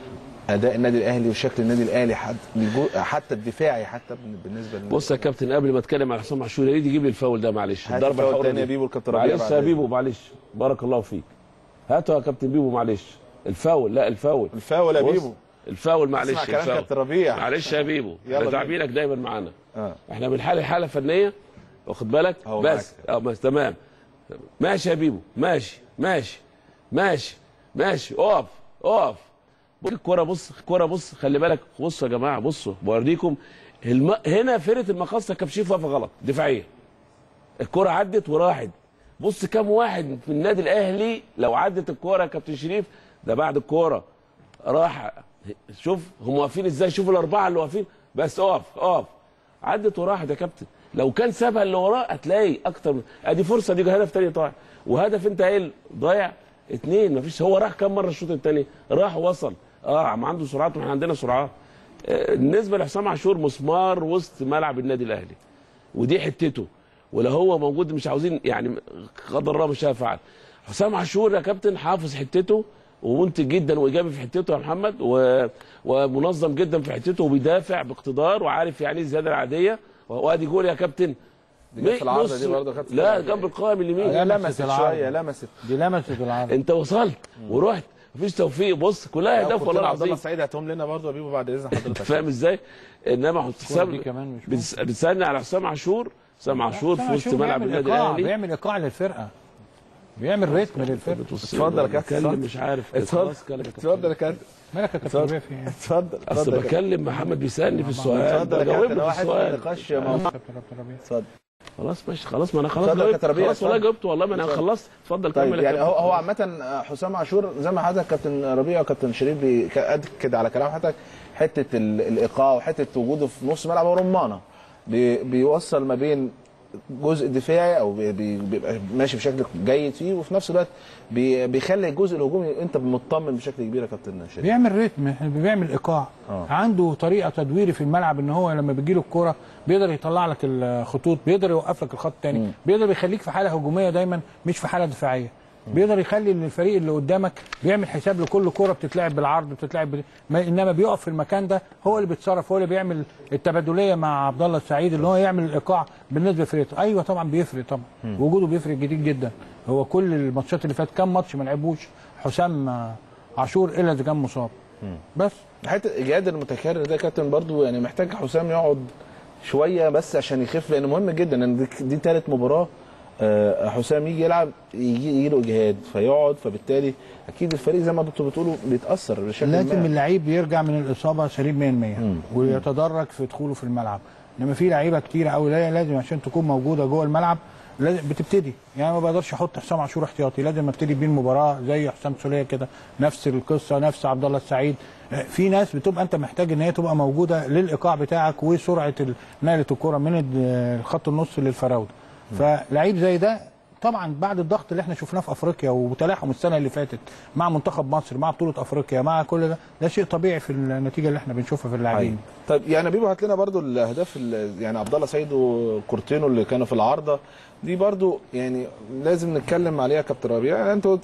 S14: اداء النادي الاهلي وشكل النادي الاهلي حتى الجو- حتى الدفاعي حتى بالنسبه للنادي
S3: بص يا كابتن قبل ما اتكلم على حسام عاشور يا ريت يجيب لي الفاول ده معلش
S14: هات الفاول
S3: الحرة
S14: تاني
S3: دي.
S14: يا بيبو الكابتن ربيع
S3: معلش
S14: بعد
S3: يا
S14: إذنك.
S3: بيبو معلش بارك الله فيك هاتوا يا كابتن بيبو معلش الفاول لا الفاول
S14: الفاول يا
S3: بص،
S14: بيبو
S3: الفاول معلش
S14: اسمع كلام
S3: الفاول.
S14: كابتن ربيع.
S3: معلش يا بيبو
S14: يلا
S3: ده
S14: بينا.
S3: تعبيرك دايما معانا
S14: اه
S3: احنا بنحل حاله فنيه واخد بالك
S14: أهو
S3: بس اه بس تمام ماشي يا بيبو ماشي ماشي ماشي ماشي اقف اقف بص الكوره بص الكوره بص خلي بالك بصوا يا جماعه بصوا بوريكم الم... هنا فرقه المقاصه كبشيف واقفه غلط دفاعيه الكوره عدت وراحت بص كام واحد في النادي الاهلي لو عدت الكوره يا كابتن شريف ده بعد الكوره راح شوف هم واقفين ازاي شوف الاربعه اللي واقفين بس اقف اقف عدت وراحت يا كابتن لو كان سابها اللي وراه هتلاقي اكتر من- ادي فرصه دي هدف تاني طايع وهدف انت قايل ضايع اثنين مفيش هو راح كام مره الشوط الثاني راح وصل اه ما عنده سرعات واحنا عندنا سرعات آه، بالنسبه لحسام عاشور مسمار وسط ملعب النادي الاهلي ودي حتته ولا هو موجود مش عاوزين يعني قدر الله ما شاء فعل حسام عاشور يا كابتن حافظ حتته ومنتج جدا وايجابي في حتته يا محمد و... ومنظم جدا في حتته وبيدافع باقتدار وعارف يعني ايه الزياده العاديه وادي جول يا كابتن
S14: دي جت في العارضة
S3: نص-
S14: دي برضه يا كابتن.
S3: لا جنب القائم اليمين
S14: هي لمست شويه لمست
S2: دي لمست العرض
S3: انت وصلت ورحت مفيش توفيق بص كلها اهداف والله
S14: عبد الله
S3: العظيم
S14: السعيد هاتهم لنا برضه يا بيبو بعد اذن حضرتك
S3: فاهم ازاي؟ انما حسام
S2: دي كمان مش
S3: بتس- بتسالني على حسام عاشور حسام عاشور في
S2: حسام
S3: وسط
S2: عاشور
S3: ملعب
S2: بيعمل
S3: النادي
S2: إيقاع،
S3: الاهلي
S2: بيعمل ايقاع للفرقه بيعمل ريتم للفرقه
S14: اتفضل يا كابتن
S3: بتكلم
S14: اتفضل.
S3: مش عارف
S14: اتفضل
S3: خلاص كلام.
S14: اتفضل يا كابتن
S2: مالك يا كابتن
S14: اتفضل.
S2: ربيع في ايه؟
S14: اتفضل
S3: اصل
S14: اتفضل يا كابتن.
S3: بكلم محمد بيسالني في السؤال
S14: اتفضل يا
S3: بجاوب
S14: كابتن
S3: له في
S14: واحد من
S3: السؤال
S14: النقاش يا ماما
S2: كابتن ربيع
S14: اتفضل
S3: خلاص ماشي خلاص ما انا خلاص
S14: اتفضل يا
S3: جاوبت.
S14: كابتن ربيع،
S3: خلاص والله
S14: اتفضل.
S3: جاوبت والله ما انا
S14: اتفضل.
S3: خلصت اتفضل
S14: طيب
S3: كمل يا
S14: يعني
S3: كابتن.
S14: هو هو عامة حسام عاشور زي ما حضرتك كابتن ربيع وكابتن شريف بيأكد على كلام حضرتك حتة ال- الإيقاع وحتة وجوده في نص ملعب هو رمانة بي- بيوصل ما بين جزء دفاعي او بي- بي- بيبقى ماشي بشكل جيد فيه وفي نفس الوقت بي- بيخلي الجزء الهجومي انت مطمن بشكل كبير يا كابتن شريف
S2: بيعمل ريتم بيعمل ايقاع
S14: آه.
S2: عنده طريقه تدويري في الملعب ان هو لما بيجي له الكوره بيقدر يطلع لك الخطوط بيقدر يوقف لك الخط الثاني بيقدر يخليك في حاله هجوميه دايما مش في حاله دفاعيه بيقدر يخلي ان الفريق اللي قدامك بيعمل حساب لكل كوره بتتلعب بالعرض بتتلعب بال... ما انما بيقف في المكان ده هو اللي بيتصرف هو اللي بيعمل التبادليه مع عبد الله السعيد اللي هو يعمل الايقاع بالنسبه لفريقه ايوه طبعا بيفرق طبعا وجوده بيفرق جديد جدا هو كل الماتشات اللي فاتت كام ماتش ما لعبوش حسام آه، عاشور الا اذا كان مصاب بس
S14: حته الاجهاد المتكرر ده يا كابتن برضو يعني محتاج حسام يقعد شويه بس عشان يخف لان مهم جدا ان دي, دي ثالث مباراه آه، حسام يجي يلعب يجي يجي له اجهاد فيقعد فبالتالي اكيد الفريق زي ما انتوا بتقولوا بيتاثر بشكل
S2: لازم
S14: ما.
S2: اللعيب يرجع من الاصابه سليم 100% ويتدرج في دخوله في الملعب انما في لعيبه كتيره قوي لازم عشان تكون موجوده جوه الملعب لازم بتبتدي يعني ما بقدرش احط حسام عاشور احتياطي لازم ابتدي بيه المباراه زي حسام سوليه كده نفس القصه نفس عبد الله السعيد آه، في ناس بتبقى انت محتاج ان هي تبقى موجوده للايقاع بتاعك وسرعه ال- نقله الكره من ال- الخط النص للفراوده فلعيب زي ده طبعا بعد الضغط اللي احنا شفناه في افريقيا وتلاحم السنه اللي فاتت مع منتخب مصر مع بطوله افريقيا مع كل ده ده شيء طبيعي في النتيجه اللي احنا بنشوفها في اللاعبين
S14: طيب يعني بيبو هات لنا برضو الاهداف ال- يعني عبد الله سعيد وكورتينو اللي كانوا في العارضه دي برضو يعني لازم نتكلم عليها يا كابتن ربيع يعني انتوا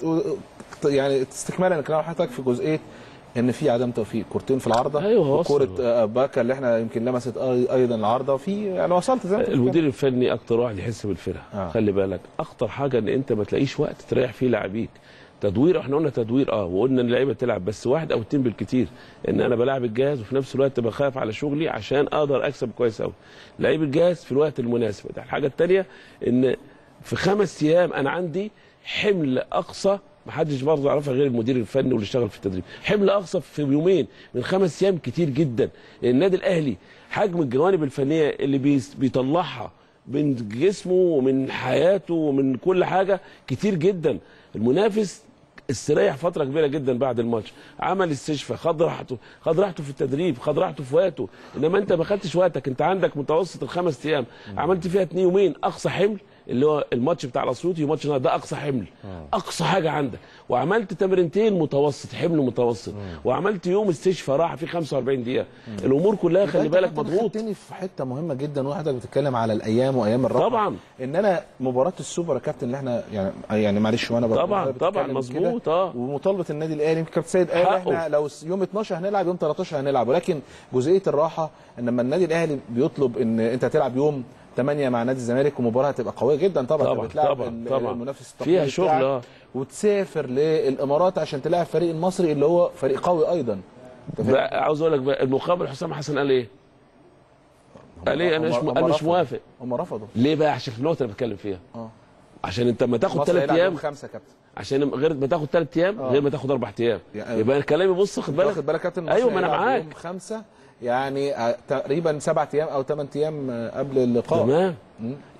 S14: يعني استكمالا لكلام حضرتك في جزئيه ان في عدم توفيق كورتين في العارضه
S3: أيوه، وصل.
S14: كوره آه، باكا اللي احنا يمكن لمست أي- ايضا العارضه في يعني وصلت زي ما انت
S3: المدير الفني اكتر واحد يحس بالفرقه
S14: آه.
S3: خلي بالك اخطر حاجه ان انت ما تلاقيش وقت تريح فيه لاعبيك تدوير احنا قلنا تدوير اه وقلنا ان اللعيبه تلعب بس واحد او اتنين بالكتير ان انا بلاعب الجهاز وفي نفس الوقت بخاف على شغلي عشان اقدر اكسب كويس قوي لعيب الجهاز في الوقت المناسب ده الحاجه الثانيه ان في خمس ايام انا عندي حمل اقصى ما حدش برضه يعرفها غير المدير الفني واللي اشتغل في التدريب حمل اقصى في يومين من خمس ايام كتير جدا النادي الاهلي حجم الجوانب الفنيه اللي بيس- بيطلعها من جسمه ومن حياته ومن كل حاجه كتير جدا المنافس استريح فتره كبيره جدا بعد الماتش عمل استشفاء خد راحته خد راحته في التدريب خد راحته في وقته انما انت ما خدتش وقتك انت عندك متوسط الخمس ايام عملت فيها اتنين يومين اقصى حمل اللي هو الماتش بتاع الاسيوطي وماتش النهارده ده اقصى حمل اقصى حاجه عندك وعملت تمرينتين متوسط حمل متوسط وعملت يوم استشفاء راحه فيه 45 دقيقه الامور كلها خلي
S14: أنت
S3: بالك
S14: كنت
S3: مضغوط
S14: خدتني في حته مهمه جدا وحضرتك بتتكلم على الايام وايام الراحه
S3: طبعا
S14: ان انا مباراه السوبر يا كابتن اللي احنا يعني يعني معلش وانا برضه
S3: طبعا
S14: بتكلم
S3: طبعا
S14: كده،
S3: مظبوط اه
S14: ومطالبه النادي الاهلي يمكن كابتن سيد قال
S3: حقه.
S14: احنا لو يوم 12 هنلعب يوم 13 هنلعب ولكن جزئيه الراحه ان لما النادي الاهلي بيطلب ان انت هتلعب يوم 8 مع نادي الزمالك ومباراه هتبقى قويه جدا طبعا
S3: طبعاً،
S14: انت بتلعب
S3: طبعاً،
S14: ال-
S3: طبعاً.
S14: المنافس
S3: فيها
S14: التقليدي
S3: شغل،
S14: بتاعك
S3: آه.
S14: وتسافر للامارات عشان تلاعب فريق المصري اللي هو فريق قوي ايضا أنت فاهم؟
S3: بقى عاوز اقول لك بقى المقابل حسام حسن قال ايه؟ قال ايه انا مش
S14: هم- هم
S3: انا مش
S14: رفضوا.
S3: موافق
S14: هم رفضوا
S3: ليه بقى عشان في النقطه اللي بتكلم فيها
S14: اه
S3: عشان انت لما تاخد
S14: مصر
S3: ثلاث
S14: هيلعب
S3: ايام
S14: يوم خمسة يا كابتن
S3: عشان غير ما تاخد ثلاث ايام
S14: آه.
S3: غير ما تاخد اربع ايام
S14: يعني-
S3: يبقى الكلام يبص خد بالك
S14: واخد بالك يا كابتن مصر
S3: ايوه ما انا
S14: هيلعب
S3: معاك
S14: يوم خمسة يعني آه، تقريبا سبعة ايام او ثمان ايام آه، قبل اللقاء
S3: تمام
S14: مم.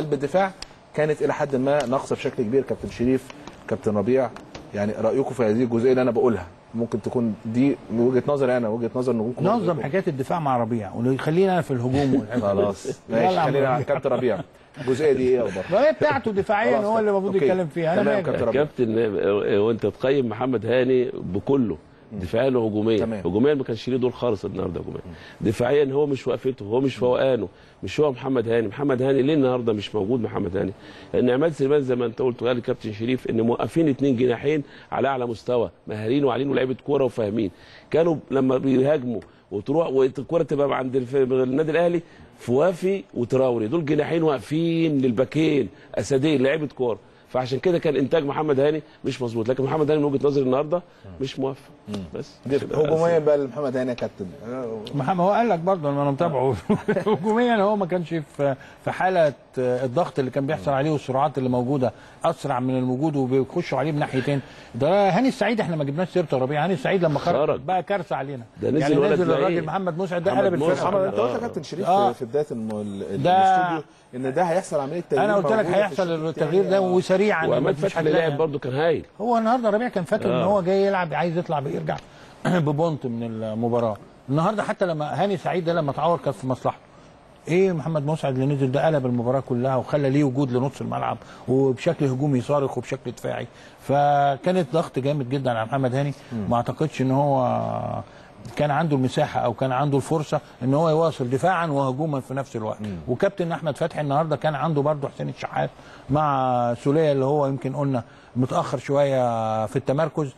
S14: قلب الدفاع كانت الى حد ما ناقصه بشكل كبير كابتن شريف كابتن ربيع يعني رايكم في هذه الجزئيه اللي انا بقولها ممكن تكون دي من وجهه نظري انا وجهه نظر نجومكم
S2: نظم حكايه الدفاع مع ربيع ويخلينا انا في الهجوم والحفظ.
S14: خلاص
S2: يلا
S14: ماشي
S2: يا عم
S14: خلينا على
S2: ربيع.
S14: كابتن ربيع الجزئيه دي ايه اخبارها؟
S2: ما هي بتاعته دفاعيا
S14: خلاص
S2: هو اللي المفروض
S14: أوكي.
S2: يتكلم فيها انا
S14: تمام،
S2: مالي.
S14: كابتن ربيع.
S3: كابتن آه، وانت تقيم محمد هاني بكله دفاعيا وهجوميا
S14: تمام.
S3: هجوميا ما كانش ليه دور خالص النهارده هجوميا دفاعيا هو مش وقفته هو مش فوقانه مش هو محمد هاني محمد هاني ليه النهارده مش موجود محمد هاني لان عماد سليمان زي ما انت قلت وقال الكابتن شريف ان موقفين اتنين جناحين على اعلى مستوى مهارين وعاليين ولاعيبه كوره وفاهمين كانوا لما بيهاجموا وتروح والكوره تبقى عند الف- النادي الاهلي فوافي وتراوري دول جناحين واقفين للباكين اسدين لعيبه كوره فعشان كده كان انتاج محمد هاني مش مظبوط لكن محمد هاني من وجهه نظري النهارده مش موفق بس
S14: هجوميا بقى لمحمد هاني يا كابتن
S2: محمد هو قال لك برضه انا أنا متابعه هجوميا هو ما كانش في في حاله الضغط اللي كان بيحصل عليه والسرعات اللي موجوده اسرع من الموجود وبيخشوا عليه بناحيتين ده هاني السعيد احنا ما جبناش سيرته يا ربيع هاني السعيد لما خرج
S3: خرج.
S2: بقى كارثه علينا
S3: ده نزل
S2: يعني
S3: ولد
S2: نزل
S3: لعيب.
S2: الراجل محمد مسعد ده
S3: محمد
S2: قلب الفرقه
S14: محمد انت قلت
S2: كلها.
S14: يا كابتن شريف
S2: آه.
S14: في بدايه الم- ال-
S2: ده-
S14: الاستوديو ان ده هيحصل عمليه تغيير
S2: انا قلت لك
S14: موجودة في
S2: هيحصل
S14: الشوط
S2: التغيير ده
S14: التاني.
S2: وسريعا
S3: وعماد
S2: مش
S3: فتحي اللي
S2: هتلاقي-
S3: لعب برده كان هايل
S2: هو النهارده ربيع كان فاكر ان
S3: آه.
S2: هو جاي يلعب عايز يطلع بيرجع ببونت من المباراه النهارده حتى لما هاني سعيد ده لما اتعور كان في مصلحته ايه محمد مسعد اللي نزل ده قلب المباراه كلها وخلى ليه وجود لنص الملعب وبشكل هجومي صارخ وبشكل دفاعي فكانت ضغط جامد جدا على محمد هاني ما اعتقدش ان هو كان عنده المساحه او كان عنده الفرصه ان هو يواصل دفاعا وهجوما في نفس الوقت وكابتن احمد فتحي النهارده كان عنده برضه حسين الشحات مع سوليه اللي هو يمكن قلنا متاخر شويه في التمركز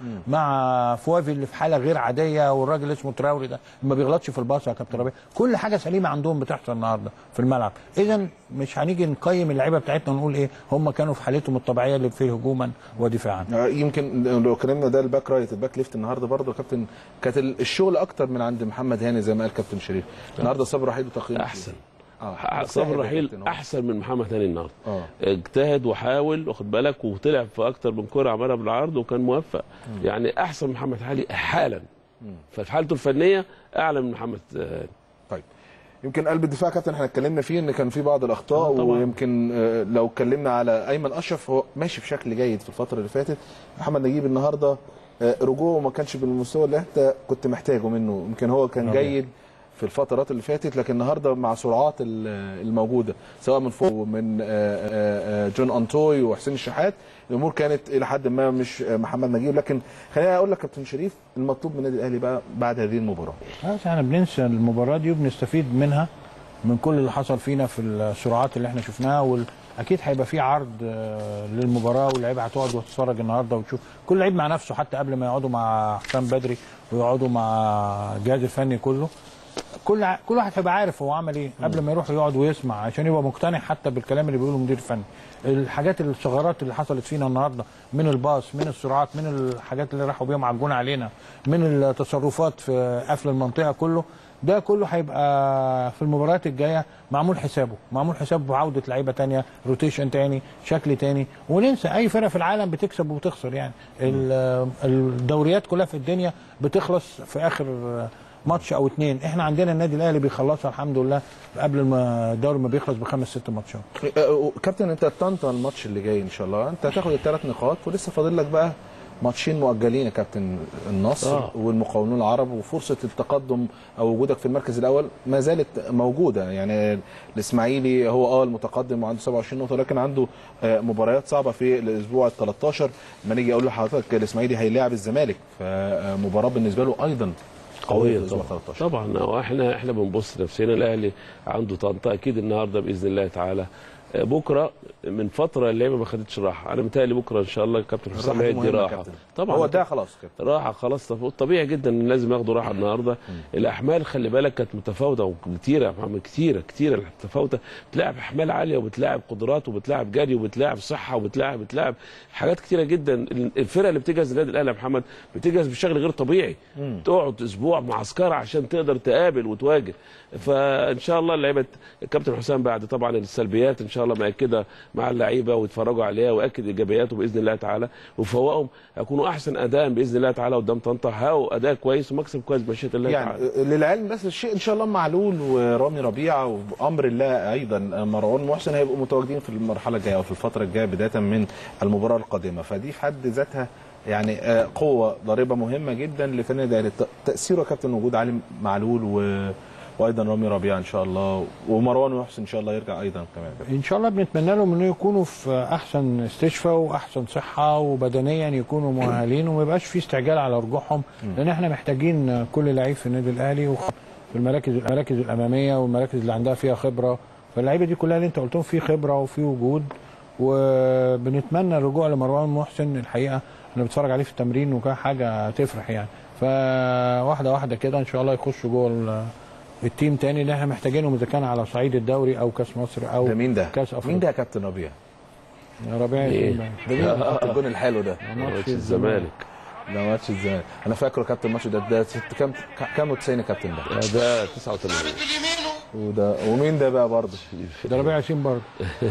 S2: مع فوافي اللي في حاله غير عاديه والراجل اسمه تراوري ده ما بيغلطش في الباص يا كابتن ربيع كل حاجه سليمه عندهم بتحصل النهارده في الملعب اذا مش هنيجي نقيم اللعيبه بتاعتنا ونقول ايه هم كانوا في حالتهم الطبيعيه اللي فيه هجوما ودفاعا
S14: آه، يمكن لو اتكلمنا ده الباك رايت الباك ليفت النهارده برضه يا كابتن كانت ال- الشغل اكتر من عند محمد هاني زي ما قال كابتن شريف النهارده صبري رحيل وتقييم
S3: احسن
S14: اه
S3: صبري
S14: سهل
S3: رحيل
S14: جداً.
S3: احسن من محمد هاني النهارده
S14: اه
S3: اجتهد وحاول واخد بالك وطلع في اكتر من كره عملها بالعرض وكان موفق يعني احسن من محمد هاني حالا ففي حالته الفنيه اعلى من محمد هاني
S14: طيب يمكن قلب الدفاع يا كابتن احنا اتكلمنا فيه ان كان في بعض الاخطاء
S3: آه، طبعاً.
S14: ويمكن آه، لو اتكلمنا على ايمن اشرف هو ماشي بشكل جيد في الفتره اللي فاتت محمد نجيب النهارده آه، رجوعه ما كانش بالمستوى اللي انت كنت محتاجه منه يمكن هو كان
S2: ربيع.
S14: جيد في الفترات اللي فاتت لكن النهارده مع سرعات ال- الموجوده سواء من فوق ومن آه، آه، آه، جون انتوي وحسين الشحات الامور كانت الى حد ما مش آه، محمد نجيب لكن خليني اقول لك كابتن شريف المطلوب من النادي الاهلي بقى بعد هذه المباراه
S2: خلاص احنا بننسى المباراه دي وبنستفيد منها من كل اللي حصل فينا في السرعات اللي احنا شفناها وال... اكيد هيبقى في عرض آه، للمباراه واللعيبه هتقعد وتتفرج النهارده وتشوف كل لعيب مع نفسه حتى قبل ما يقعدوا مع حسام بدري ويقعدوا مع الجهاز الفني كله كل ع- كل واحد هيبقى عارف هو عمل ايه قبل ما يروح يقعد ويسمع عشان يبقى مقتنع حتى بالكلام اللي بيقوله المدير الفني الحاجات الثغرات اللي حصلت فينا النهارده من الباص من السرعات من الحاجات اللي راحوا بيهم على الجون علينا من التصرفات في قفل المنطقه كله ده كله هيبقى في المباريات الجايه معمول حسابه معمول حسابه بعوده لعيبه تانية روتيشن تاني شكل تاني وننسى اي فرقه في العالم بتكسب وبتخسر يعني ال- الدوريات كلها في الدنيا بتخلص في اخر ماتش او اتنين احنا عندنا النادي الاهلي بيخلصها الحمد لله قبل ما الدوري ما بيخلص بخمس ست ماتشات
S14: آه، كابتن انت طنطا الماتش اللي جاي ان شاء الله انت هتاخد الثلاث نقاط ولسه فاضل لك بقى ماتشين مؤجلين يا كابتن النصر
S3: آه.
S14: والمقاولون العرب وفرصه التقدم او وجودك في المركز الاول ما زالت موجوده يعني الاسماعيلي هو اه المتقدم وعنده 27 نقطه لكن عنده آه، مباريات صعبه في الاسبوع ال 13 لما نيجي اقول لحضرتك الاسماعيلي هيلاعب الزمالك فمباراه بالنسبه له ايضا قويه
S3: قوية
S14: في الاسبوع
S3: طبعا
S14: 13
S3: طبعا هو احنا احنا بنبص نفسنا الاهلي عنده طنطا اكيد النهارده باذن الله تعالى آه، بكره من فتره اللعيبه ما خدتش راحه انا متهيألي بكره ان شاء الله كابتن حسام
S14: الراحة دي
S3: هيدي
S14: مهمة يا
S3: راحه
S14: كابتن.
S3: طبعا
S14: هو ده خلاص كده
S3: راحه خلاص طب- طبيعي جدا ان لازم ياخدوا راحه النهارده الاحمال خلي بالك كانت متفاوته وكتيره يا محمد كتيره كتيره متفاوته بتلعب احمال عاليه وبتلاعب قدرات وبتلاعب جري وبتلاعب صحه وبتلاعب بتلاعب حاجات كتيره جدا الفرقه اللي بتجهز النادي الاهلي يا محمد بتجهز بشكل غير طبيعي تقعد اسبوع معسكر عشان تقدر تقابل وتواجه فان شاء الله اللعيبه الكابتن حسام بعد طبعا السلبيات ان شاء الله مأكدها مع اللعيبه ويتفرجوا عليها واكد ايجابياته باذن الله تعالى وفوقهم هيكونوا احسن اداء باذن الله تعالى قدام طنطا هاو اداء كويس ومكسب كويس بمشيئه الله تعالى
S14: يعني للعلم بس الشيء ان شاء الله معلول ورامي ربيعه وامر الله ايضا مروان محسن هيبقوا متواجدين في المرحله الجايه او في الفتره الجايه بدايه من المباراه القادمه فدي في حد ذاتها يعني آه، قوه ضاربه مهمه جدا لفريق النادي الاهلي ت- تاثيره يا كابتن وجود علي معلول و... وايضا رامي ربيعه ان شاء الله ومروان محسن ان شاء الله يرجع ايضا كمان
S2: ان شاء الله بنتمنى لهم انه يكونوا في احسن استشفاء واحسن صحه وبدنيا يكونوا مؤهلين وما يبقاش في استعجال على رجوعهم لان احنا محتاجين كل لعيب في النادي الاهلي وخ- في المراكز المراكز الاماميه والمراكز اللي عندها فيها خبره فاللعيبه دي كلها اللي انت قلتهم في خبره وفي وجود وبنتمنى الرجوع لمروان محسن الحقيقه انا بتفرج عليه في التمرين وكان حاجه تفرح يعني فواحده واحده كده ان شاء الله يخشوا جوه ال- التيم تاني اللي احنا محتاجينهم اذا كان على صعيد الدوري او كاس مصر او
S14: ده مين ده؟
S2: كاس افريقيا
S14: مين ده يا كابتن ربيع؟
S2: يا ربيع
S14: إيه؟
S2: ياسين
S14: ده مين اللي حط الجون الحلو ده؟
S2: ماتش الزمالك.
S14: ده ماتش الزمالك انا فاكره كابتن الماتش ده ده ست كام كام و90 يا كابتن ده؟
S3: ده 89
S14: وده ومين ده بقى برضه؟
S2: ده ربيع ياسين برضه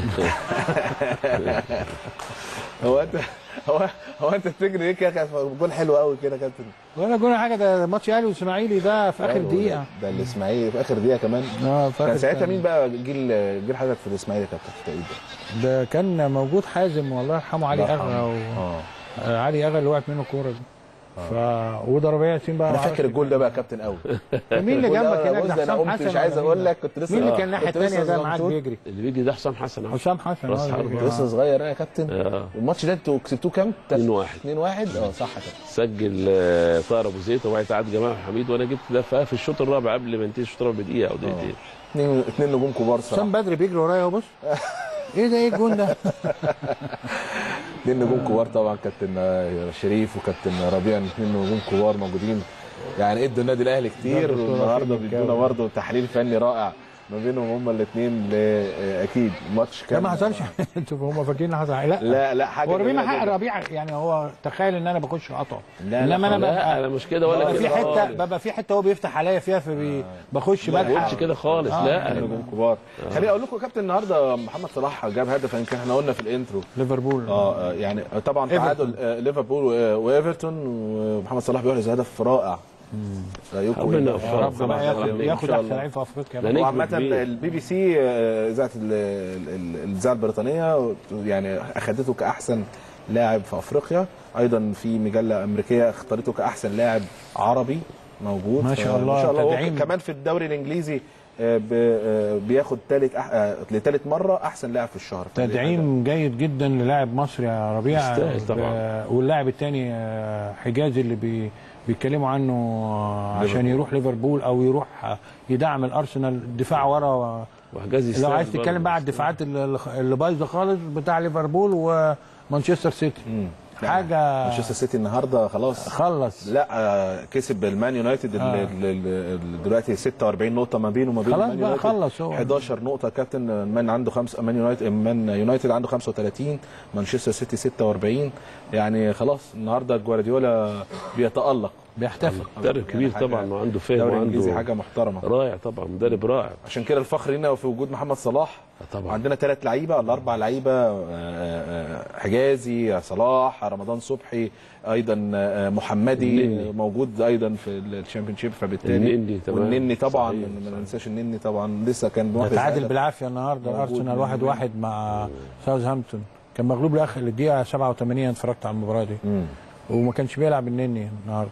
S14: هو انت هو هو انت بتجري ايه كده جول حلو قوي كده يا كابتن
S2: ولا جون حاجه ده ماتش اهلي واسماعيلي ده في اخر
S14: أيوة،
S2: دقيقه
S14: ده الاسماعيلي في اخر دقيقه كمان
S2: اه في
S14: كان
S2: آخر
S14: ساعتها
S2: ثانية.
S14: مين بقى جيل جيل حضرتك في الاسماعيلي يا كابتن في التوقيت ده؟
S2: ده كان موجود حازم والله يرحمه علي
S14: الله
S2: اغا
S14: يرحمه.
S2: و... آه، علي اغا اللي وقعت منه الكوره دي ف وده ربيع ياسين بقى
S14: انا
S2: معرفش
S14: فاكر الجول ده بقى يا كابتن قوي
S2: مين اللي جنبك هناك ده
S14: ده انا
S2: حسام
S14: قمت مش
S2: حسن
S14: عايز
S2: ولا
S14: اقول
S2: مين
S14: لك كنت لسه
S2: مين اللي
S14: آه،
S2: كان الناحيه
S14: كنت لسه
S2: الثانيه ده معاك
S14: صغنطوط.
S2: بيجري
S3: اللي بيجي ده حسام حسن أهو.
S2: حسام حسن
S3: راس
S2: آه،
S3: حربة.
S2: بيجري.
S14: لسه صغير انا يا كابتن
S3: آه.
S14: الماتش ده انتوا كسبتوه كام؟
S3: 2 1
S14: 2 1 اه صح كده
S3: سجل آه، طاهر ابو زيد وبعد عاد جمال حميد وانا جبت ده في في الشوط الرابع قبل ما ينتهي الشوط الرابع بدقيقه او دقيقتين
S14: اثنين اثنين نجوم كبار
S2: حسام
S14: صراحه
S2: بدري بيجري ورايا اهو بص ايه ده ايه الجون ده
S14: اثنين نجوم كبار طبعا كابتن آه، شريف وكابتن ربيع اثنين نجوم كبار موجودين يعني ادوا النادي الاهلي كتير
S2: ده بطولة
S14: والنهارده
S2: في
S14: بيدونا
S2: الكاو.
S14: برضه تحليل فني رائع ما بينهم هما الاثنين اكيد ماتش
S2: ده
S14: كان
S2: ما حصلش انتوا هم فاكرين ان حصل حاجة. لا
S14: لا لا حاجه
S2: هو ربيع
S14: جميلة
S2: ما حق
S14: جداً.
S2: ربيع يعني هو تخيل ان انا بخش قطع
S14: لا،
S2: انما انا
S3: لا
S2: ببقى
S3: انا مش كده ولا
S2: ببقى
S3: كده
S2: في حته
S3: خالص.
S2: ببقى في حته هو بيفتح عليا فيها فبي بخش
S3: ما
S2: بلحق
S3: بقولش كده خالص
S2: آه.
S3: لا
S14: نجوم كبار خليني اقول لكم يا كابتن النهارده محمد صلاح جاب هدف يمكن احنا قلنا في الانترو
S2: ليفربول
S14: اه آه، يعني طبعا
S2: إيفرتون.
S14: تعادل آه، ليفربول و- وايفرتون ومحمد صلاح بيحرز هدف رائع فيكون
S3: ربنا
S14: إيه؟
S3: يوفقه.
S2: يا رب بقى ياخد
S14: إن
S2: ياخد
S14: شاء
S2: احسن
S14: الله.
S2: لعيب في افريقيا
S3: ده
S2: بقى.
S3: نجم
S14: وعامة
S3: كبير.
S14: البي بي سي آه، اذاعه ال- ال- ال- الاذاعه البريطانيه يعني اخذته كاحسن لاعب في افريقيا ايضا في مجله امريكيه اختارته كاحسن لاعب عربي موجود
S2: ما شاء
S14: ف-
S2: الله،
S14: ما شاء الله هو
S2: تدعيم.
S14: كمان في الدوري الانجليزي آه، ب- آه، بياخد ثالث لثالث مره احسن لاعب في الشهر
S2: تدعيم جيد جدا للاعب مصري يا ربيع
S3: يستاهل طبعا.
S2: آه، واللاعب الثاني حجازي اللي بي بيتكلموا عنه آه، عشان يروح ليفربول او يروح آه، يدعم الارسنال الدفاع ورا
S3: وحجازي
S2: لو
S3: يستاهل
S2: عايز
S3: برضه.
S2: تتكلم بقى على الدفاعات اللي اللي بايظه خالص بتاع ليفربول ومانشستر سيتي حاجه
S14: مانشستر سيتي النهارده خلاص
S2: خلص
S14: لا آه، كسب المان يونايتد
S2: آه.
S14: ال- ال- ال- دلوقتي 46 نقطه ما بينه وما بين
S2: خلاص
S14: المان
S2: بقى
S14: يونايتد.
S2: خلص هو
S14: 11 نقطه كابتن مان عنده خمسه مان يونايتد مان يونايتد عنده 35 مانشستر سيتي 46 يعني خلاص النهارده جوارديولا بيتالق
S2: بيحتفل
S3: مدرب كبير
S14: حاجة-
S3: طبعا وعنده فهم
S14: الدوري الانجليزي
S3: وعنده
S14: حاجه محترمه
S3: رائع طبعا مدرب رائع
S14: عشان كده الفخر لنا في وجود محمد صلاح
S3: طبعا
S14: عندنا ثلاث لعيبه الاربع لعيبه آه، آه، حجازي صلاح رمضان صبحي ايضا آه، محمدي
S3: النني.
S14: موجود ايضا في الشامبيونشيب فبالتالي
S3: النني تمام.
S14: والنني طبعا
S3: صحيح،
S14: ما ننساش النني طبعا لسه كان محرز
S2: تعادل
S14: هدف.
S2: بالعافيه النهارده
S14: موجود
S2: الارسنال
S14: من
S2: واحد
S14: زمان.
S2: واحد مع ساوثهامبتون كان مغلوب لاخر الدقيقه 87 اتفرجت على المباراه دي
S14: مم.
S2: وما كانش بيلعب النني النهارده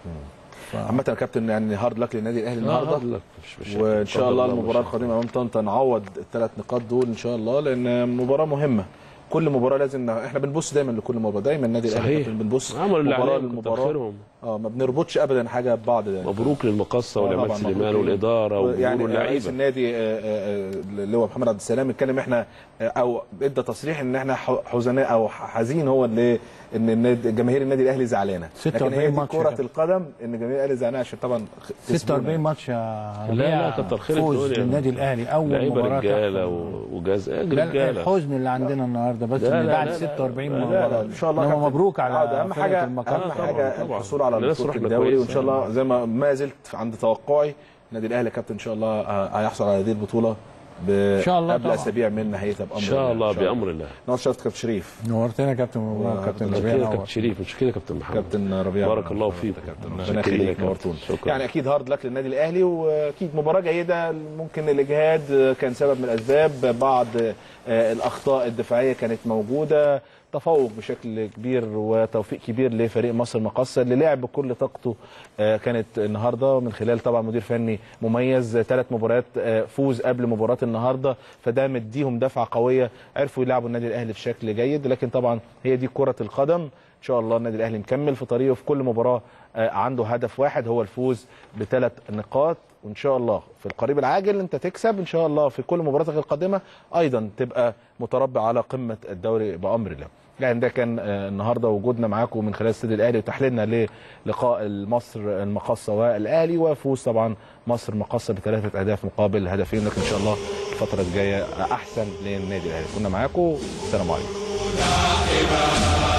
S14: عامة يا كابتن يعني هارد لك للنادي الاهلي النهارده
S3: هارد لك، مش مشاكل.
S14: وان شاء
S3: قدر
S14: الله
S3: الله
S14: المباراه
S3: مشاكل.
S14: القادمه امام طنطا نعوض الثلاث نقاط دول ان شاء الله لان مباراه مهمه كل مباراه لازم احنا بنبص دايما لكل مباراه دايما النادي الاهلي
S3: صحيح.
S14: كابتن بنبص
S3: عملوا اللي
S14: مباراه
S3: عليهم، كتر
S14: للمباراه
S3: خيرهم.
S14: اه ما بنربطش ابدا حاجه ببعض ده.
S3: مبروك للمقصه
S14: آه
S3: ولعماد
S14: طبعاً
S3: سليمان
S14: مبروك.
S3: والاداره
S14: يعني
S3: والجمهور
S14: رئيس
S3: واللعيبه
S14: النادي آه، آه، آه، اللي هو محمد عبد السلام اتكلم احنا آه، او ادى تصريح ان احنا ح- حزناء او حزين هو اللي ان النادي جماهير النادي الاهلي زعلانه لكن
S2: 46
S14: هي دي
S2: ماتش
S14: كره
S2: كده.
S14: القدم ان جماهير الاهلي زعلانه عشان طبعا خ-
S2: 46 ماتش يا
S3: لا لا
S2: ربيع
S3: كتر خير
S2: فوز
S3: الدنيا.
S2: للنادي الاهلي اول
S3: لعيبه
S2: مباراه
S3: رجاله
S2: تحصل.
S3: و- وجاز
S2: لا،
S3: رجاله
S2: الحزن اللي عندنا النهارده بس
S3: لا،
S2: ان
S3: لا،
S2: بعد
S3: لا، لا،
S2: 46
S3: لا، لا،
S2: مباراه
S14: لا، ان شاء الله
S2: إنما
S14: كابتن.
S2: مبروك على
S14: آه، اهم
S2: فرقة
S14: حاجه
S2: المقام.
S14: اهم
S3: طبعاً،
S14: حاجه
S3: طبعاً.
S14: الحصول على
S3: الناس
S14: البطوله
S3: رحنا
S14: الدوري وان
S3: كويس.
S14: شاء الله زي ما ما زلت عند توقعي النادي الاهلي يا كابتن ان شاء الله آه، هيحصل على هذه البطوله ب-
S2: شاء الله
S14: قبل
S2: طبعاً.
S14: اسابيع من نهايتها بامر
S3: ان شاء الله بامر الله
S14: نور شرفت كابتن شريف
S2: نورتنا يا كابتن مبروك كابتن
S3: مش
S2: ربيع
S3: كده
S2: نور.
S3: كابتن شريف مش كده كابتن محمد
S14: كابتن ربيع
S3: بارك الله فيك
S14: ربنا
S3: شكرا
S14: يخليك
S3: لك
S14: نورتونا
S3: شكرا
S14: يعني اكيد هارد لك للنادي الاهلي واكيد مباراه جيده ممكن الاجهاد كان سبب من الاسباب بعض آه، الاخطاء الدفاعيه كانت موجوده
S1: تفوق بشكل كبير وتوفيق كبير لفريق مصر المقاصه اللي لعب بكل طاقته آه، كانت النهارده من خلال طبعا مدير فني مميز ثلاث مباريات آه، فوز قبل مباراه النهارده فده مديهم دفعه قويه عرفوا يلعبوا النادي الاهلي بشكل جيد لكن طبعا هي دي كره القدم ان شاء الله النادي الاهلي مكمل في طريقه في كل مباراه آه، عنده هدف واحد هو الفوز بثلاث نقاط وان شاء الله في القريب العاجل انت تكسب ان شاء الله في كل مباراتك القادمه ايضا تبقى متربع على قمه الدوري بامر الله يعني ده كان آه، النهارده وجودنا معاكم من خلال استاد الاهلي وتحليلنا للقاء مصر المقاصه والاهلي وفوز طبعا مصر المقاصه بثلاثه اهداف مقابل هدفين لكن ان شاء الله الفتره الجايه احسن للنادي الاهلي كنا معاكم السلام عليكم